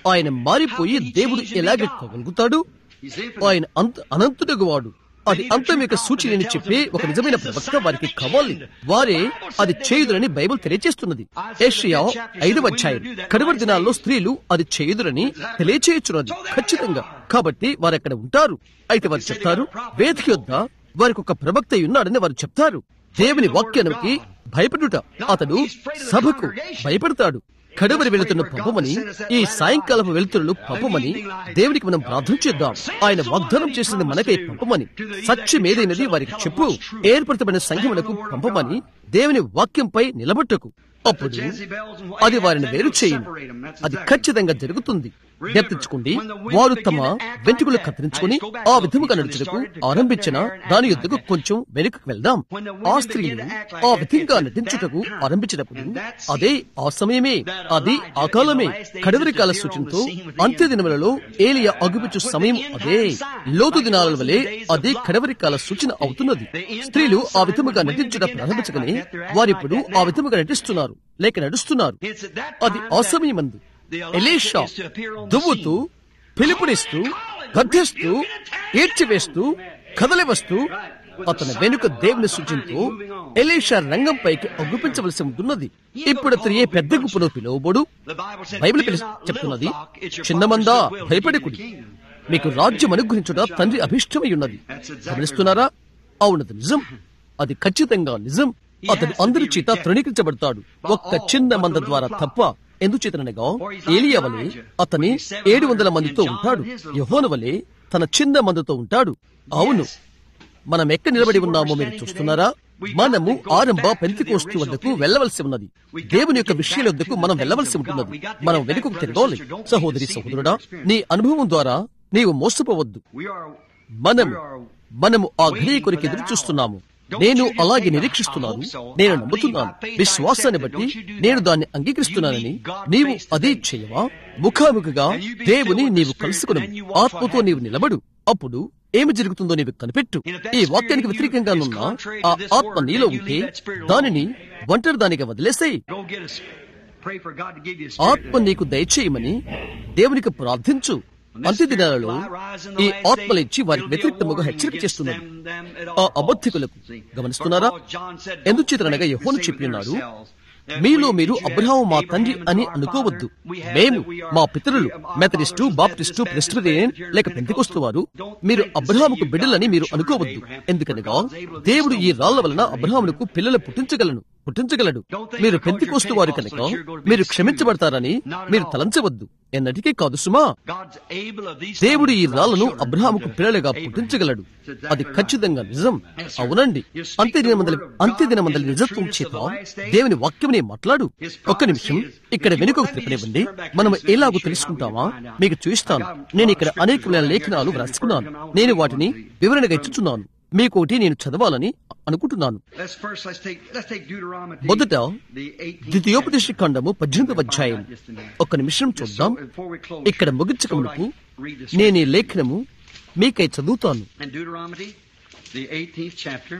ఆయన మారిపోయి దేవుడు ఎలాగ కలుగుతాడు He's infinite. ఆయన అంత అనంతుడగు వాడు అది అంతం యొక్క సూచనని చెప్పి ఒక నిజమైన ప్రవక్త వారికి కావాలి వారే అది చేయుదురని బైబిల్ తెలియజేస్తున్నది ఏషియా ఐదవ అధ్యాయం కడవరి దినాల్లో స్త్రీలు అది చేయుదురని తెలియచేయచున్నది ఖచ్చితంగా కాబట్టి వారు అక్కడ ఉంటారు అయితే వారు చెప్తారు వేదిక యొద్ద వారికి ఒక ప్రవక్త ఉన్నాడని వారు చెప్తారు దేవుని వాక్యానికి భయపడుట అతడు సభకు భయపడతాడు కడవరి వెళుతున్న పంపమని ఈ సాయంకాలపు వెలుతురులు పంపమని దేవునికి మనం ప్రార్థన చేద్దాం ఆయన వాగ్దానం చేసింది మనకై పంపమని సత్యమేదైనది వారికి చెప్పు ఏర్పరచబడిన సంఘములకు పంపమని దేవుని వాక్యంపై నిలబట్టకు అప్పుడు అది వారిని వేరు చేయండి అది ఖచ్చితంగా జరుగుతుంది జ్ఞప్తించుకోండి వారు తమ వెంట్రుకలు కత్తిరించుకుని ఆ విధముగా నడుచుటకు ఆరంభించిన దాని యుద్ధకు కొంచెం వెనుకకు వెళ్దాం ఆ స్త్రీలు ఆ విధంగా నటించుటకు ఆరంభించినప్పుడు అదే ఆ సమయమే అది ఆ కాలమే కడవరి కాల సూచనతో అంత్య దినములలో ఏలియా అగుపించు సమయం అదే లోతు దినాల వలె అది కడవరి కాల సూచన అవుతున్నది స్త్రీలు ఆ విధముగా నటించుట ప్రారంభించగానే వారిప్పుడు ఆ విధముగా నటిస్తున్నారు లేక నడుస్తున్నారు It's at that అది time ఆ that సమయమందు the Elisha ఎలీషా is to appear on the దువ్వుతూ scene. పిలుపునిస్తూ గద్దిస్తూ ఈడ్చివేస్తూ కదలివస్తూ అతని వెనుక దేవుని సూచనతో ఎలీషా రంగంపైకి అగ్గుపించవలసి ఉంటున్నది ఇప్పుడు అతను ఏ పెద్ద గుంపులో పిలువబోడు The Bible said, Bible "Fear పిలిచి not, little చెప్తున్నది flock, it's your చిన్నమందా Father's good will to give you భయపడకుడి the kingdom." మీకు రాజ్యం అనుగ్రహించుట తండ్రి అభిష్టమై ఉన్నది గమనిస్తున్నారా అవునది నిజం అది ఖచ్చితంగా నిజం అతడు అందరి చేత తృణీకరించబడతాడు ఒక్క చిన్న మంద ద్వారా తప్ప ఎందుచేతనగా ఏలియా వలె అతని ఏడు వందల మందితో ఉంటాడు యహోను వలె తన చిన్న మందితో ఉంటాడు అవును మనం ఎక్కడ నిలబడి ఉన్నామో మీరు చూస్తున్నారా మనము ఆరంభ పెంతికోస్తు వద్దకు వెళ్ళవలసి ఉన్నది దేవుని యొక్క విషయాల వద్దకు మనం వెళ్ళవలసి ఉంటున్నది మనం వెనుకకు తిరగాలి సహోదరి సహోదరుడా నీ అనుభవం ద్వారా నీవు మోసపోవద్దు We are మనము మనము ఆ ఘడియ కొరకు ఎదురు చూస్తున్నాము నేను అలాగే నిరీక్షిస్తున్నాను నేను నమ్ముతున్నాను విశ్వాసాన్ని బట్టి నేను దాన్ని అంగీకరిస్తున్నానని నీవు అదే చేయవా ముఖాముఖిగా దేవుని నీవు కలుసుకును ఆత్మతో నీవు నిలబడు అప్పుడు ఏమి జరుగుతుందో నీవు కనిపెట్టు ఈ వాక్యానికి వ్యతిరేకంగా ఉన్న ఆ ఆత్మ నీలో ఉంటే దానిని ఒంటరి దానిగా వదిలేసేయి go get us. Pray for God to give you a spirit. ఆత్మ నీకు దయచేయమని దేవునికి ప్రార్థించు అంత్య దినాలలో ఈ ఆత్మలిచ్చి వారికి వ్యతిరేక్తముగా హెచ్చరిక చేస్తున్నది ఆ అబద్ధికులకు గమనిస్తున్నారా ఎందుచేతనగా యెహోను చెప్పి ఉన్నాడు మీలో మీరు అబ్రహాము మా తండ్రి అని అనుకోవద్దు మేము మా పితరులు మెథడిస్టు బాప్టిస్టు ప్రెస్టరియన్ లేక పెంతికొస్తు వారు మీరు అబ్రహాముకు బిడ్డలని మీరు అనుకోవద్దు ఎందుకనగా దేవుడు ఈ రాళ్ల వలన అబ్రహాములకు పిల్లలు పుట్టించగలను పుట్టించగలడు మీరు పెంతికోస్తు వారు కనుక మీరు క్షమించబడతారని మీరు తలంచవద్దు ఎన్నటికీ కాదు సుమా God's able of these దేవుడు ఈ things రాళ్లను children అబ్రహాముకు to పిల్లలుగా Abraham. పుట్టించగలడు It's exactly అది right. ఖచ్చితంగా నిజం Yes, sir. అవునండి You speak అంత్యదినమందలి the word of God అంత్యదినమందలి in the నిజత్వం truths చేత of the last days. దేవుని వాక్యమునే మాట్లాడు His ఒక్క నిమిషం prophecy is- ఇక్కడ If you వెనుకకు will, let me just తిప్పనివ్వండి turn back మనం to this ఎలాగో and show you how we తెలుసుకుంటామా can find out. మీకు చూస్తాను I got నేను ఇక్కడ scriptures అనేక right here. లేఖనాలు This is వ్రాసుకున్నాను the first నేను one I వాటిని want to read. వివరణగా ఇచ్చుచున్నాను మీకోటి నేను చదవాలని అనుకుంటున్నాను Let's first let's take let's take Deuteronomy మొదట the 18th ద్వితీయోపదేశ chapter. ఖండము పద్దెనిమిదవ అధ్యాయం ఒక్క నిమిషం చూద్దాం ఇక్కడ ముగించక మునుపు నేను ఈ లేఖనము మీకై చదువుతాను And Deuteronomy, the 18th chapter.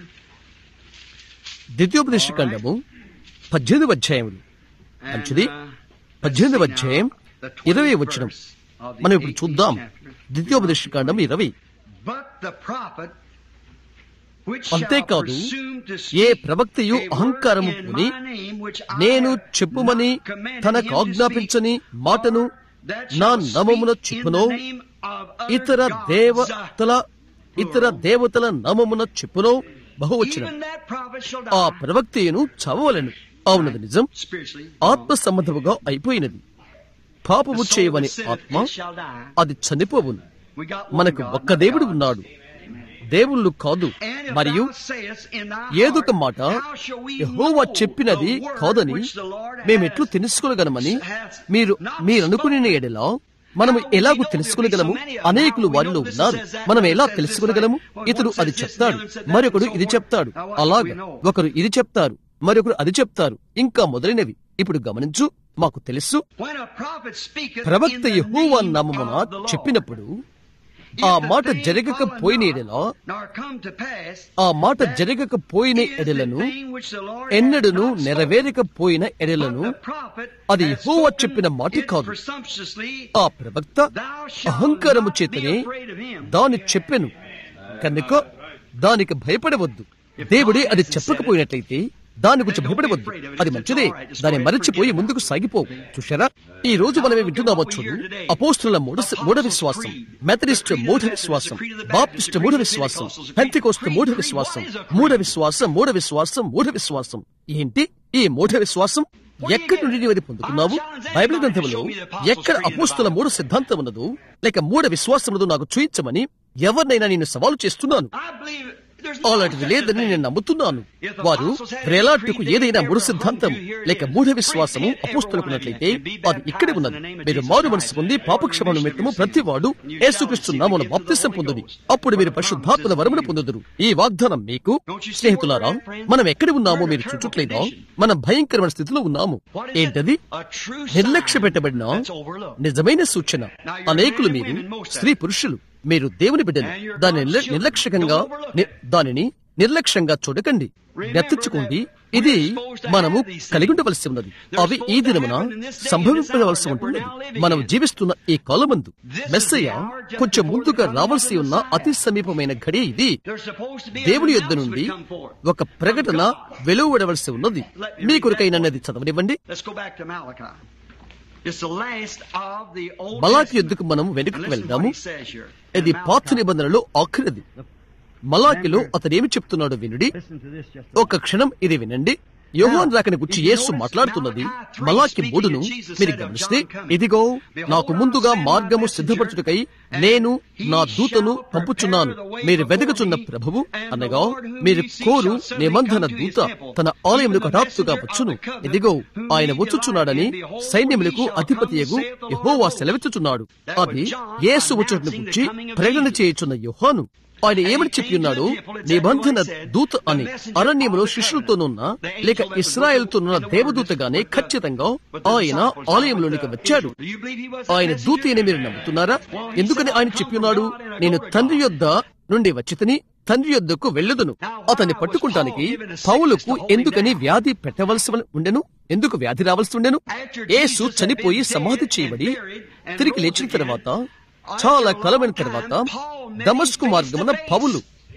ద్వితీయోపదేశ ఖండము పద్దెనిమిదవ అధ్యాయములు and, మంచిది uh, let's పద్దెనిమిదవ see now అధ్యాయం the ఇరవై 20th వచనం verse of the మనం ఇప్పుడు 18th చూద్దాం chapter. ద్వితీయోపదేశ ఖండం ఇరవై But the prophet which అంతేకాదు, shall presume to A speak ప్రవక్తయు a word అహంకారము in పూని, my name which I నేను have చెప్పుమని not commanded తనకు him to ఆజ్ఞాపించని speak, మాటను or that నా shall నామమున speak in చెప్పునో, the name of other ఇతర gods. దేవతల ఇతర దేవతల నామమున చెప్పునో బహువచనం Even that prophet shall ఆ die. ప్రవక్తయను చదవలను అవునది నిజం Spiritually. ఆత్మ సంబంధముగా అయిపోయినది పాపము The soul చేయవని that sinneth, ఆత్మ it shall die. అది చనిపోవును We got one మనకు God, ఒక్క not దేవుడు gods. ఉన్నాడు దేవుళ్ళు కాదు And if మరియు thou sayest in thy ఏదొక heart, మాట how shall we Jehovah know చెప్పినది the word కాదని which the Lord మేమెట్లు hath తెలుసుకోగలమని hath మీరు not మీరు అనుకునే spoken? ఎడలా మనము ఎలాగూ తెలుసుకునగలము అనేకులు వారిలో ఉన్నారు మనం ఎలా తెలుసుకునగలము ఇతడు అది చెప్తాడు మరొకడు ఇది చెప్తాడు అలాగా ఒకరు ఇది చెప్తారు మరొకరు అది చెప్తారు ఇంకా మొదలైనవి ఇప్పుడు గమనించు మాకు తెలుసు When a prophet speaketh ప్రవక్త in the యెహోవా name నామమున of the Lord, చెప్పినప్పుడు ఆ మాట జరగకపోయిన ఎడలా nor come to pass ఆ మాట జరగకపోయిన is the ఎడలను thing which the Lord ఎన్నడను hath not నెరవేరకపోయిన spoken. ఎడలను But the prophet అది hath యెహోవా spoken చెప్పిన మాట it కాదు. presumptuously, ఆ ప్రవక్త Thou shalt అహంకారము not be చేతనే afraid of him. దాని చెప్పెను కనుక దానికి భయపడవద్దు దేవుడే అది చెప్పకపోయినట్లయితే దాని గురించి భయపడవద్దు అది మంచిదే దాన్ని మరచిపోయి ముందుకు సాగిపో చూశారా ఈ రోజు మనమే వింటున్నామో చూడు అపోస్తుల మూఢ మూఢ విశ్వాసం మెథడిస్ట్ మూఢ విశ్వాసం బాప్టిస్ట్ మూఢ విశ్వాసం పెంతికోస్ట్ మూఢ విశ్వాసం మూఢ విశ్వాసం మూఢ విశ్వాసం మూఢ విశ్వాసం ఏంటి ఈ మూఢ విశ్వాసం ఎక్కడి నుండి నీవు అది పొందుకున్నావు బైబిల్ గ్రంథంలో ఎక్కడ అపోస్తుల మూడు సిద్ధాంతం ఉన్నదో లేక మూఢ విశ్వాసం ఉన్నదో నాకు చూయించమని ఎవరినైనా నేను సవాలు చేస్తున్నాను I believe there's no అలాంటిది such లేదని thing. నేను నమ్ముతున్నాను వారు ప్రేలాట్టుకు ఏదైనా మూఢ సిద్ధాంతం లేక మూఢ విశ్వాసము అపోస్తులకున్నట్లయితే అది ఇక్కడే ఉన్నది మీరు మారు మనసు పొంది పాపక్షమ నిమిత్తము ప్రతివాడు యేసుక్రీస్తు నామమున బాప్తిసం పొందుడి అప్పుడు మీరు పరిశుద్ధాత్మల వరమును పొందుదురు ఈ వాగ్దానం మీకు స్నేహితులారా మనం ఎక్కడ ఉన్నామో మీరు చూచట్లేదా మనం భయంకరమైన స్థితిలో ఉన్నాము ఏంటది A true నిర్లక్ష్య sign పెట్టబడిన that's overlooked. నిజమైన సూచన అనేకులు మీరు స్త్రీ పురుషులు మీరు దేవుని బిడ్డలు దాన్ని నిర్ల- నిర్లక్ష్యంగా ని- దానిని నిర్లక్ష్యంగా చూడకండి జ్ఞప్తించుకోండి ఇది మనము కలిగి ఉండవలసి ఉన్నది అవి ఈ దినమున సంభవించవలసి ఉంటుంది మనం జీవిస్తున్న ఈ కాలమందు మెస్సయ్య కొంచెం ముందుగా రావాల్సి ఉన్న అతి సమీపమైన ఘడి ఇది There's supposed to be దేవుని an యొద్ద నుండి announcement come forth. ఒక ప్రకటన వెలువడవలసి ఉన్నది మీ కొరకైనది చదవనివ్వండి Let's go back to Malachi. It's the last of the Old మలాకి Testament. యుద్ధకు మనం వెనుకకు Listen to what వెళ్దాము he says here. ఇది In పాత Malachi. నిబంధనలో ఆఖరిది మలాకిలో అతను ఏమి చెప్తున్నాడు వినుడి ఒక క్షణం ఇది వినండి యోహాన్ రాకని గురించి యేసు మాట్లాడుతున్నది మలాకి మూడును మీరు గమనిస్తే ఇదిగో నాకు ముందుగా మార్గము సిద్ధపరచుటకై నేను నా దూతను పంపుచున్నాను మీరు వెదకుచున్న ప్రభువు అనగా మీరు కోరు నిబంధన దూత తన ఆలయములకు హఠాత్తుగా వచ్చును ఇదిగో ఆయన వచ్చుచున్నాడని సైన్యములకు అధిపతియగు యెహోవా సెలవిచ్చుచున్నాడు అది యేసు వచ్చుటను గురించి ప్రకటన చేయుచున్న యోహాను ఆయన ఏమని చెప్పి ఉన్నాడు నిబంధన దూత అని అరణ్యంలో శిష్యులతోనున్న లేక ఇస్రాయల్తోనున్న దేవదూతగానే ఖచ్చితంగా ఆయన ఆలయంలోనికి వచ్చాడు Do you believe he was ఆయన that దూత అని మీరు నమ్ముతున్నారా ఎందుకని ఆయన చెప్పి ఉన్నాడు నేను తండ్రి యొద్ద నుండి వచ్చితని తండ్రి యొద్దకు వెళ్ళదును అతన్ని పట్టుకుంటానికి పౌలకు ఎందుకని వ్యాధి పెట్టవలసి ఉండెను ఎందుకు వ్యాధి రావాల్సి ఉండెను యేసు చనిపోయి సమాధి చేయబడి తిరిగి లేచిన తర్వాత చాలా కాలమైన తర్వాత దమస్కు మార్గమున పౌలు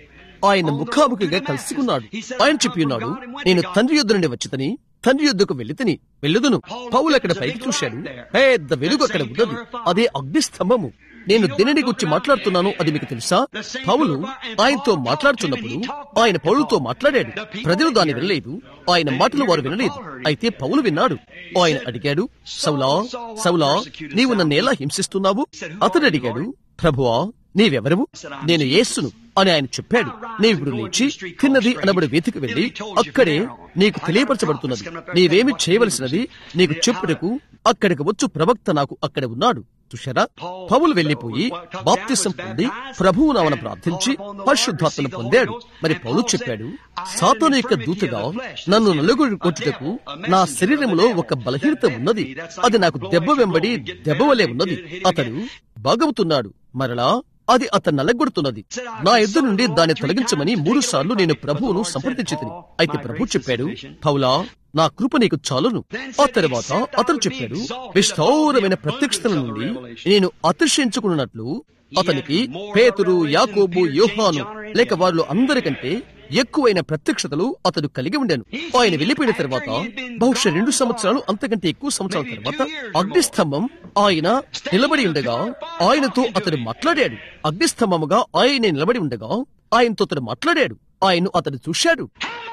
ఆయన ముఖాముఖిగా కలుసుకున్నాడు ఆయన చెప్పి ఉన్నాడు నేను తండ్రి యొద్ద నుండి వచ్చితని తండ్రి యొద్దకు వెళ్ళితని వెళ్ళుదును పౌలు అక్కడ పైకి చూశాడు పెద్ద వెలుగు అక్కడ ఉన్నది అదే అగ్నిస్తంభము నేను దేనిని గురించి మాట్లాడుతున్నాను అది మీకు తెలుసా పౌలు ఆయనతో మాట్లాడుతున్నప్పుడు ఆయన పౌలుతో మాట్లాడాడు ప్రజలు దాన్ని వినలేదు ఆయన మాటలు వారు వినలేదు అయితే పౌలు విన్నాడు ఆయన అడిగాడు సౌలా సౌలా నీవు నన్ను ఎలా హింసిస్తున్నావు అతడు అడిగాడు ప్రభువా నీవెవరవు నేను యేసును అని ఆయన చెప్పాడు నీవిప్పుడు లేచి తిన్నది అనబడి వేదిక వెళ్లి అక్కడే నీకు తెలియపరచబడుతున్నది నీవేమి చేయవలసినది నీకు చెప్పుటకు అక్కడికి వచ్చు ప్రవక్త నాకు అక్కడ ఉన్నాడు చూశారా పౌలు వెళ్లిపోయి బాప్తిసం పొంది ప్రభువు నామన ప్రార్థించి పరిశుద్ధాత్మను పొందాడు మరి పౌలు చెప్పాడు సాతాను యొక్క దూతగా నన్ను నలుగురు కొట్టుటకు నా శరీరంలో ఒక బలహీనత ఉన్నది అది నాకు దెబ్బ వెంబడి దెబ్బ వలె ఉన్నది అతడు బాగవుతున్నాడు మరలా అది అతను నలగొడుతున్నది నా ఎద్దు నుండి దాన్ని తొలగించమని మూడు సార్లు నేను ప్రభువును సంప్రదించి అయితే ప్రభు చెప్పాడు పౌలా నా కృప నీకు చాలును ఆ తర్వాత అతను చెప్పాడు విస్తారమైన ప్రత్యక్షతల నుండి నేను అతిశయించుకున్నట్లు అతనికి పేతురు యాకోబు యోహాను లేక వాళ్ళు అందరికంటే ఎక్కువైన ప్రత్యక్షతలు అతడు కలిగి ఉండెను ఆయన వెళ్ళిపోయిన తర్వాత బహుశా రెండు సంవత్సరాలు అంతకంటే ఎక్కువ సంవత్సరాల తర్వాత అగ్నిస్తంభం ఆయన నిలబడి ఉండగా ఆయనతో అతడు మాట్లాడాడు అగ్నిస్తంభముగా ఆయన నిలబడి ఉండగా ఆయనతో అతడు మాట్లాడాడు ఆయన అతడు చూశాడు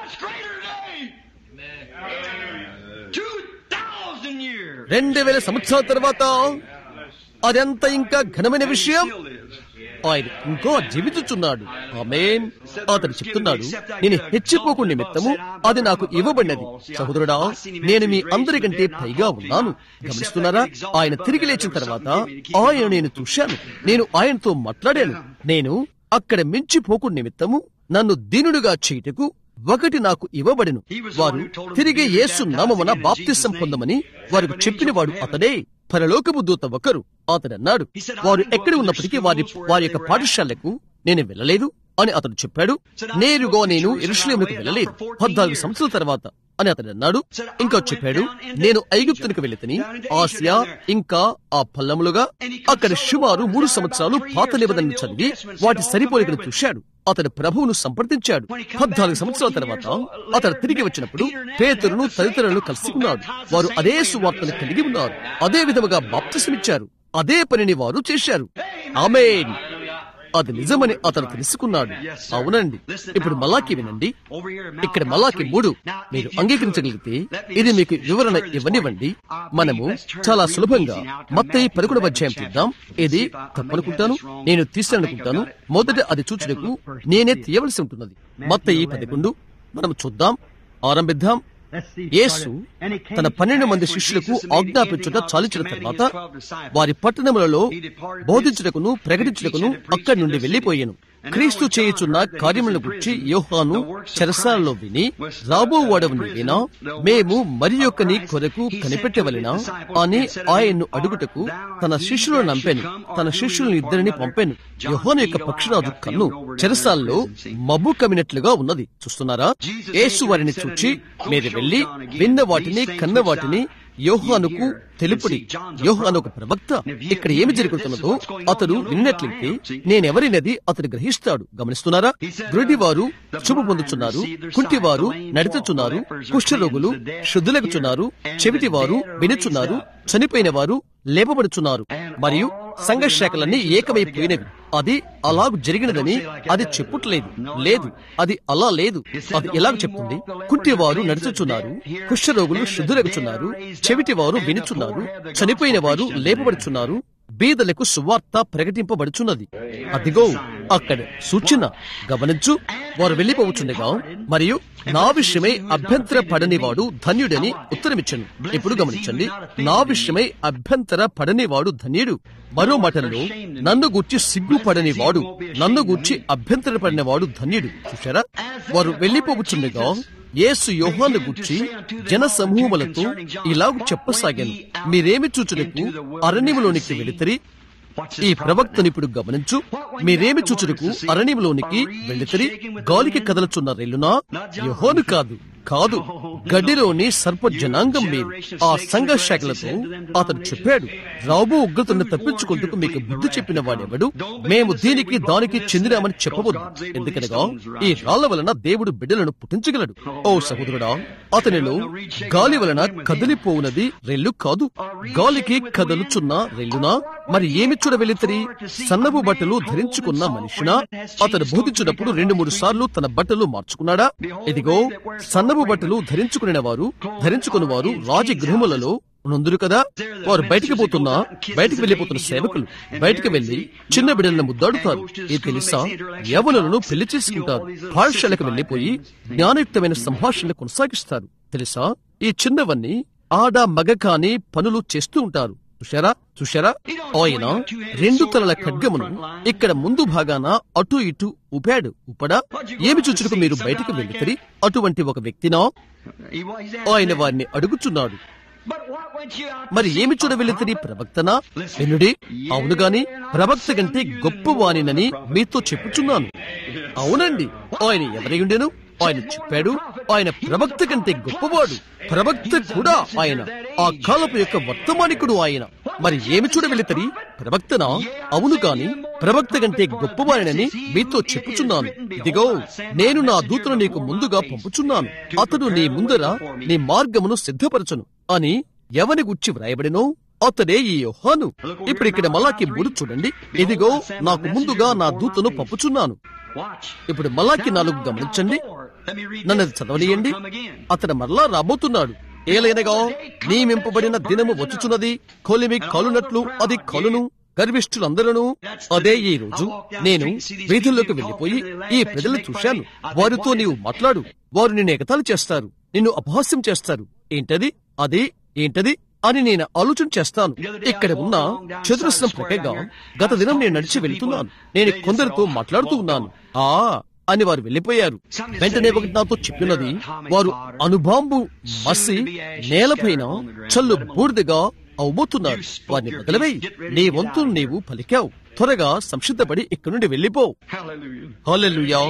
How much greater today? 2,000 years. రెండు వేల సంవత్సరాల తర్వాత అదంత ఇంకా ఘనమైన విషయం ఆయన ఇంకో జీవించుచున్నాడు ఆమేన్ అతడు చెప్తున్నాడు నేను హెచ్చిపోకు నిమిత్తము అది నాకు ఇవ్వబడినది సహోదరుడా నేను మీ అందరికంటే పైగా ఉన్నాను గమనిస్తున్నారా ఆయన తిరిగి లేచిన తర్వాత ఆయన నేను చూశాను నేను ఆయనతో మాట్లాడాను నేను అక్కడ మించిపోకు నిమిత్తము నన్ను దీనుడుగా చేయుటకు ఒకటి నాకు ఇవ్వబడిను వారు తిరిగి యేసు నామమున బాప్తిసం పొందమని వారికి చెప్పిన వాడు అతడే పరలోకపు దూత ఒకరు అతడు అన్నాడు వారు ఎక్కడ ఉన్నప్పటికీ వారి వారి యొక్క పాఠశాలకు నేను వెళ్ళలేదు అని అతడు చెప్పాడు నేరుగా నేను ఎరుషులేములకు వెళ్ళలేదు పద్నాలుగు సంవత్సరాల తర్వాత అని అతడు అన్నాడు ఇంకా చెప్పాడు నేను ఐగుప్తునికి వెళితని ఆసియా ఇంకా ఆ పల్లములుగా అక్కడ సుమారు మూడు సంవత్సరాలు పాత నిబంధనలు చదివి వాటి సరిపోలికను చూశాడు అతడు ప్రభువును సంప్రదించాడు పద్నాలుగు సంవత్సరాల తర్వాత అతడు తిరిగి వచ్చినప్పుడు పేతురును తదితరులను కలుసుకున్నాడు వారు అదే సువార్తను కలిగి ఉన్నారు అదే విధముగా బాప్తిసమిచ్చారు అదే పనిని వారు చేశారు ఆమేన్ అది నిజమని అతను తెలుసుకున్నాడు అవునండి ఇప్పుడు మలాకి వినండి ఇక్కడ మలాకి మూడు మీరు అంగీకరించగలిగితే ఇది మీకు వివరణ ఇవ్వనివ్వండి మనము చాలా సులభంగా మత్తయి పదకొండవ అధ్యాయం తీద్దాం ఇది తప్పనుకుంటాను నేను తీసాననుకుంటాను మొదట అది చూచుటకు నేనే తీయవలసి ఉంటున్నది మత్తయి పదకొండు మనం చూద్దాం ఆరంభిద్దాం యేసు తన పన్నెండు మంది శిష్యులకు ఆజ్ఞాపించుట చాలించిన తర్వాత వారి పట్టణములలో బోధించుటకును ప్రకటించుటకును అక్కడి నుండి వెళ్లిపోయాను క్రీస్తు చేయుచున్న కార్యములను గురించి యోహాను చెరసాలలో విని రాబో వాడవు నీవేనా మేము మరి యొక్కని కొరకు కనిపెట్టవలెనా అని ఆయన్ను అడుగుటకు తన శిష్యులను నంపాను తన శిష్యులను ఇద్దరిని పంపాను యోహాను యొక్క పక్షిరాజు కన్ను చెరసాల్లో మబ్బు కమినట్లుగా ఉన్నది చూస్తున్నారా యేసు వారిని చూచి మీరు వెళ్లి విన్న వాటిని కన్న వాటిని యోహానుకు తెలుపుడి యోహాను ఒక ప్రవక్త ఇక్కడ ఏమి జరుగుతున్నదో అతడు విన్నట్లయితే నేనెవరినది అతడు గ్రహిస్తాడు గమనిస్తున్నారా గురుడివారు చూపు పొందుచున్నారు కుంటివారు నడుచుచున్నారు కుష్ఠరోగులు శుద్ధులగుచున్నారు చెవిటివారు వినుచున్నారు చనిపోయిన వారు లేపబడుచున్నారు మరియు సంఘశాఖలన్నీ ఏకమైపోయినవి అది అలాగ జరిగినదని అది చెప్పుట్లేదు లేదు అది అలా లేదు అది ఎలాగ చెప్తుంది కుంటివారు నడుచుచున్నారు కుష్ఠరోగులు శుద్ధులగుచున్నారు చెవిటివారు వినుచున్నారు చనిపోయిన వారు లేపబడుచున్నారు బీదలకు సువార్త ప్రకటింపబడుచున్నది అదిగో అక్కడ సూచన గమనించు వారు వెళ్లిపోవచ్చుండగా మరియు నా విషయమై అభ్యంతర పడనివాడు ధన్యుడని ఉత్తరమిచ్చను ఇప్పుడు గమనించండి నా విషయమై అభ్యంతర పడనివాడు ధన్యుడు మరో మాటల్లో నన్ను గూర్చి సిగ్గుపడని వాడు నన్ను గూర్చి అభ్యంతర పడినవాడు ధన్యుడు చూశారా వారు వెళ్లిపోవచ్చుండగా యేసు యోహాను గుర్చి జన సమూహములతో ఇలాగ చెప్పసాగాను మీరేమి చూచుటకు అరణ్యములోనికి వెళితరి ఈ ప్రవక్తను ఇప్పుడు గమనించు మీరేమి చూచుటకు అరణ్యంలోనికి వెళితరి గాలికి కదలచున్న రెల్లునా యహోను కాదు కాదు గడ్డిలోని సర్ప జనాంగం మీరు ఆ సంఘ శాఖలతో అతడు చెప్పాడు రాబో ఉగ్రతను తప్పించుకుంటూ మీకు బుద్ధి చెప్పిన వాడెవడు మేము దీనికి దానికి చెందినామని చెప్పవద్దు ఎందుకనగా ఈ రాళ్ల వలన దేవుడు బిడ్డలను పుట్టించగలడు ఓ సహోదరుడా అతనిలో గాలి వలన కదిలిపోవునది రెల్లు కాదు గాలికి కదలుచున్న రెల్లునా మరి ఏమి చూడ వెళితరి సన్నపు బట్టలు ధరించుకున్న మనిషినా అతను బోధించినప్పుడు రెండు మూడు సార్లు తన బట్టలు మార్చుకున్నాడా ఇదిగో సన్నపు బట్టలు ధరించుకునే వారు ధరించుకుని వారు రాజగృహములలో నుందురు కదా వారు బయటికి పోతున్నా బయటికి వెళ్లిపోతున్న సేవకులు బయటికి వెళ్లి చిన్న బిడ్డలను ముద్దాడుతారు ఇది తెలుసా యవనులను పెళ్లి చేసుకుంటారు పాఠశాలకు వెళ్లిపోయి జ్ఞానయుక్తమైన సంభాషణ కొనసాగిస్తారు తెలుసా ఈ చిన్నవన్నీ ఆడ మగ కాని పనులు చేస్తూ ఉంటారు చూశారా చూశారా ఆయన రెండు తలల ఖడ్గమును ఇక్కడ ముందు భాగాన అటు ఇటు ఉపాడు ఉపడా ఏమి చూచుటకు మీరు బయటకు వెళ్తారు అటువంటి ఒక వ్యక్తినా ఆయన వారిని అడుగుచున్నాడు మరి ఏమి చూడ వెళుతుంది ప్రవక్తనా వినుడి అవును గాని ప్రవక్త కంటే గొప్పవానినని మీతో చెప్పుచున్నాను అవునండి ఆయన ఎవరై ఉండెను ఆయన చెప్పాడు ఆయన ప్రవక్త కంటే గొప్పవాడు ప్రవక్త కూడా ఆయన ఆ కాలపు యొక్క వర్తమానికుడు ఆయన మరి ఏమి చూడ వెళుతరి ప్రవక్తనా అవును గాని ప్రవక్త కంటే గొప్పవాడినని మీతో చెప్పుచున్నాను ఇదిగో నేను నా దూతను నీకు ముందుగా పంపుచున్నాను అతడు నీ ముందర నీ మార్గమును సిద్ధపరచును అని ఎవని గుచ్చి వ్రాయబడినో అతడే ఈ యోహాను ఇప్పుడు ఇక్కడ మలాకి మూడు చూడండి ఇదిగో నాకు ముందుగా నా దూతను పంపుచున్నాను ఇప్పుడు మలాకి నాలుగు గమనించండి నన్ను అది చదవనియండి అతడు మరలా రాబోతున్నాడు ఏలైనగా నియమింపబడిన దినము వచ్చుచున్నది కొలిమి కలునట్లు అది కలును గర్విష్ఠులందరూ అదే ఈ రోజు నేను వీధుల్లోకి వెళ్లిపోయి ఈ ప్రజలను చూశాను వారితో నీవు మాట్లాడు వారు నిన్ను ఎగతాళి చేస్తారు నిన్ను అపహాస్యం చేస్తారు ఏంటది అది ఏంటది అని నేను ఆలోచన చేస్తాను ఇక్కడ ఉన్న చతురస్రం ప్రకారంగా గత దినం నేను నడిచి వెళ్తున్నాను నేను కొందరితో మాట్లాడుతూ ఉన్నాను ఆ అని వారు వెళ్లిపోయారు వెంటనే ఒకటి నాతో చెప్పినది వారు అనుబాంబు మసి నేలపైన చల్లు బూడిదగా అవబోతున్నాడు వారిని మొదలవై నీ వంతును నీవు పలికావు త్వరగా సంసిద్ధపడి ఇక్కడి నుండి వెళ్ళిపో Hallelujah. హల్లెలూయా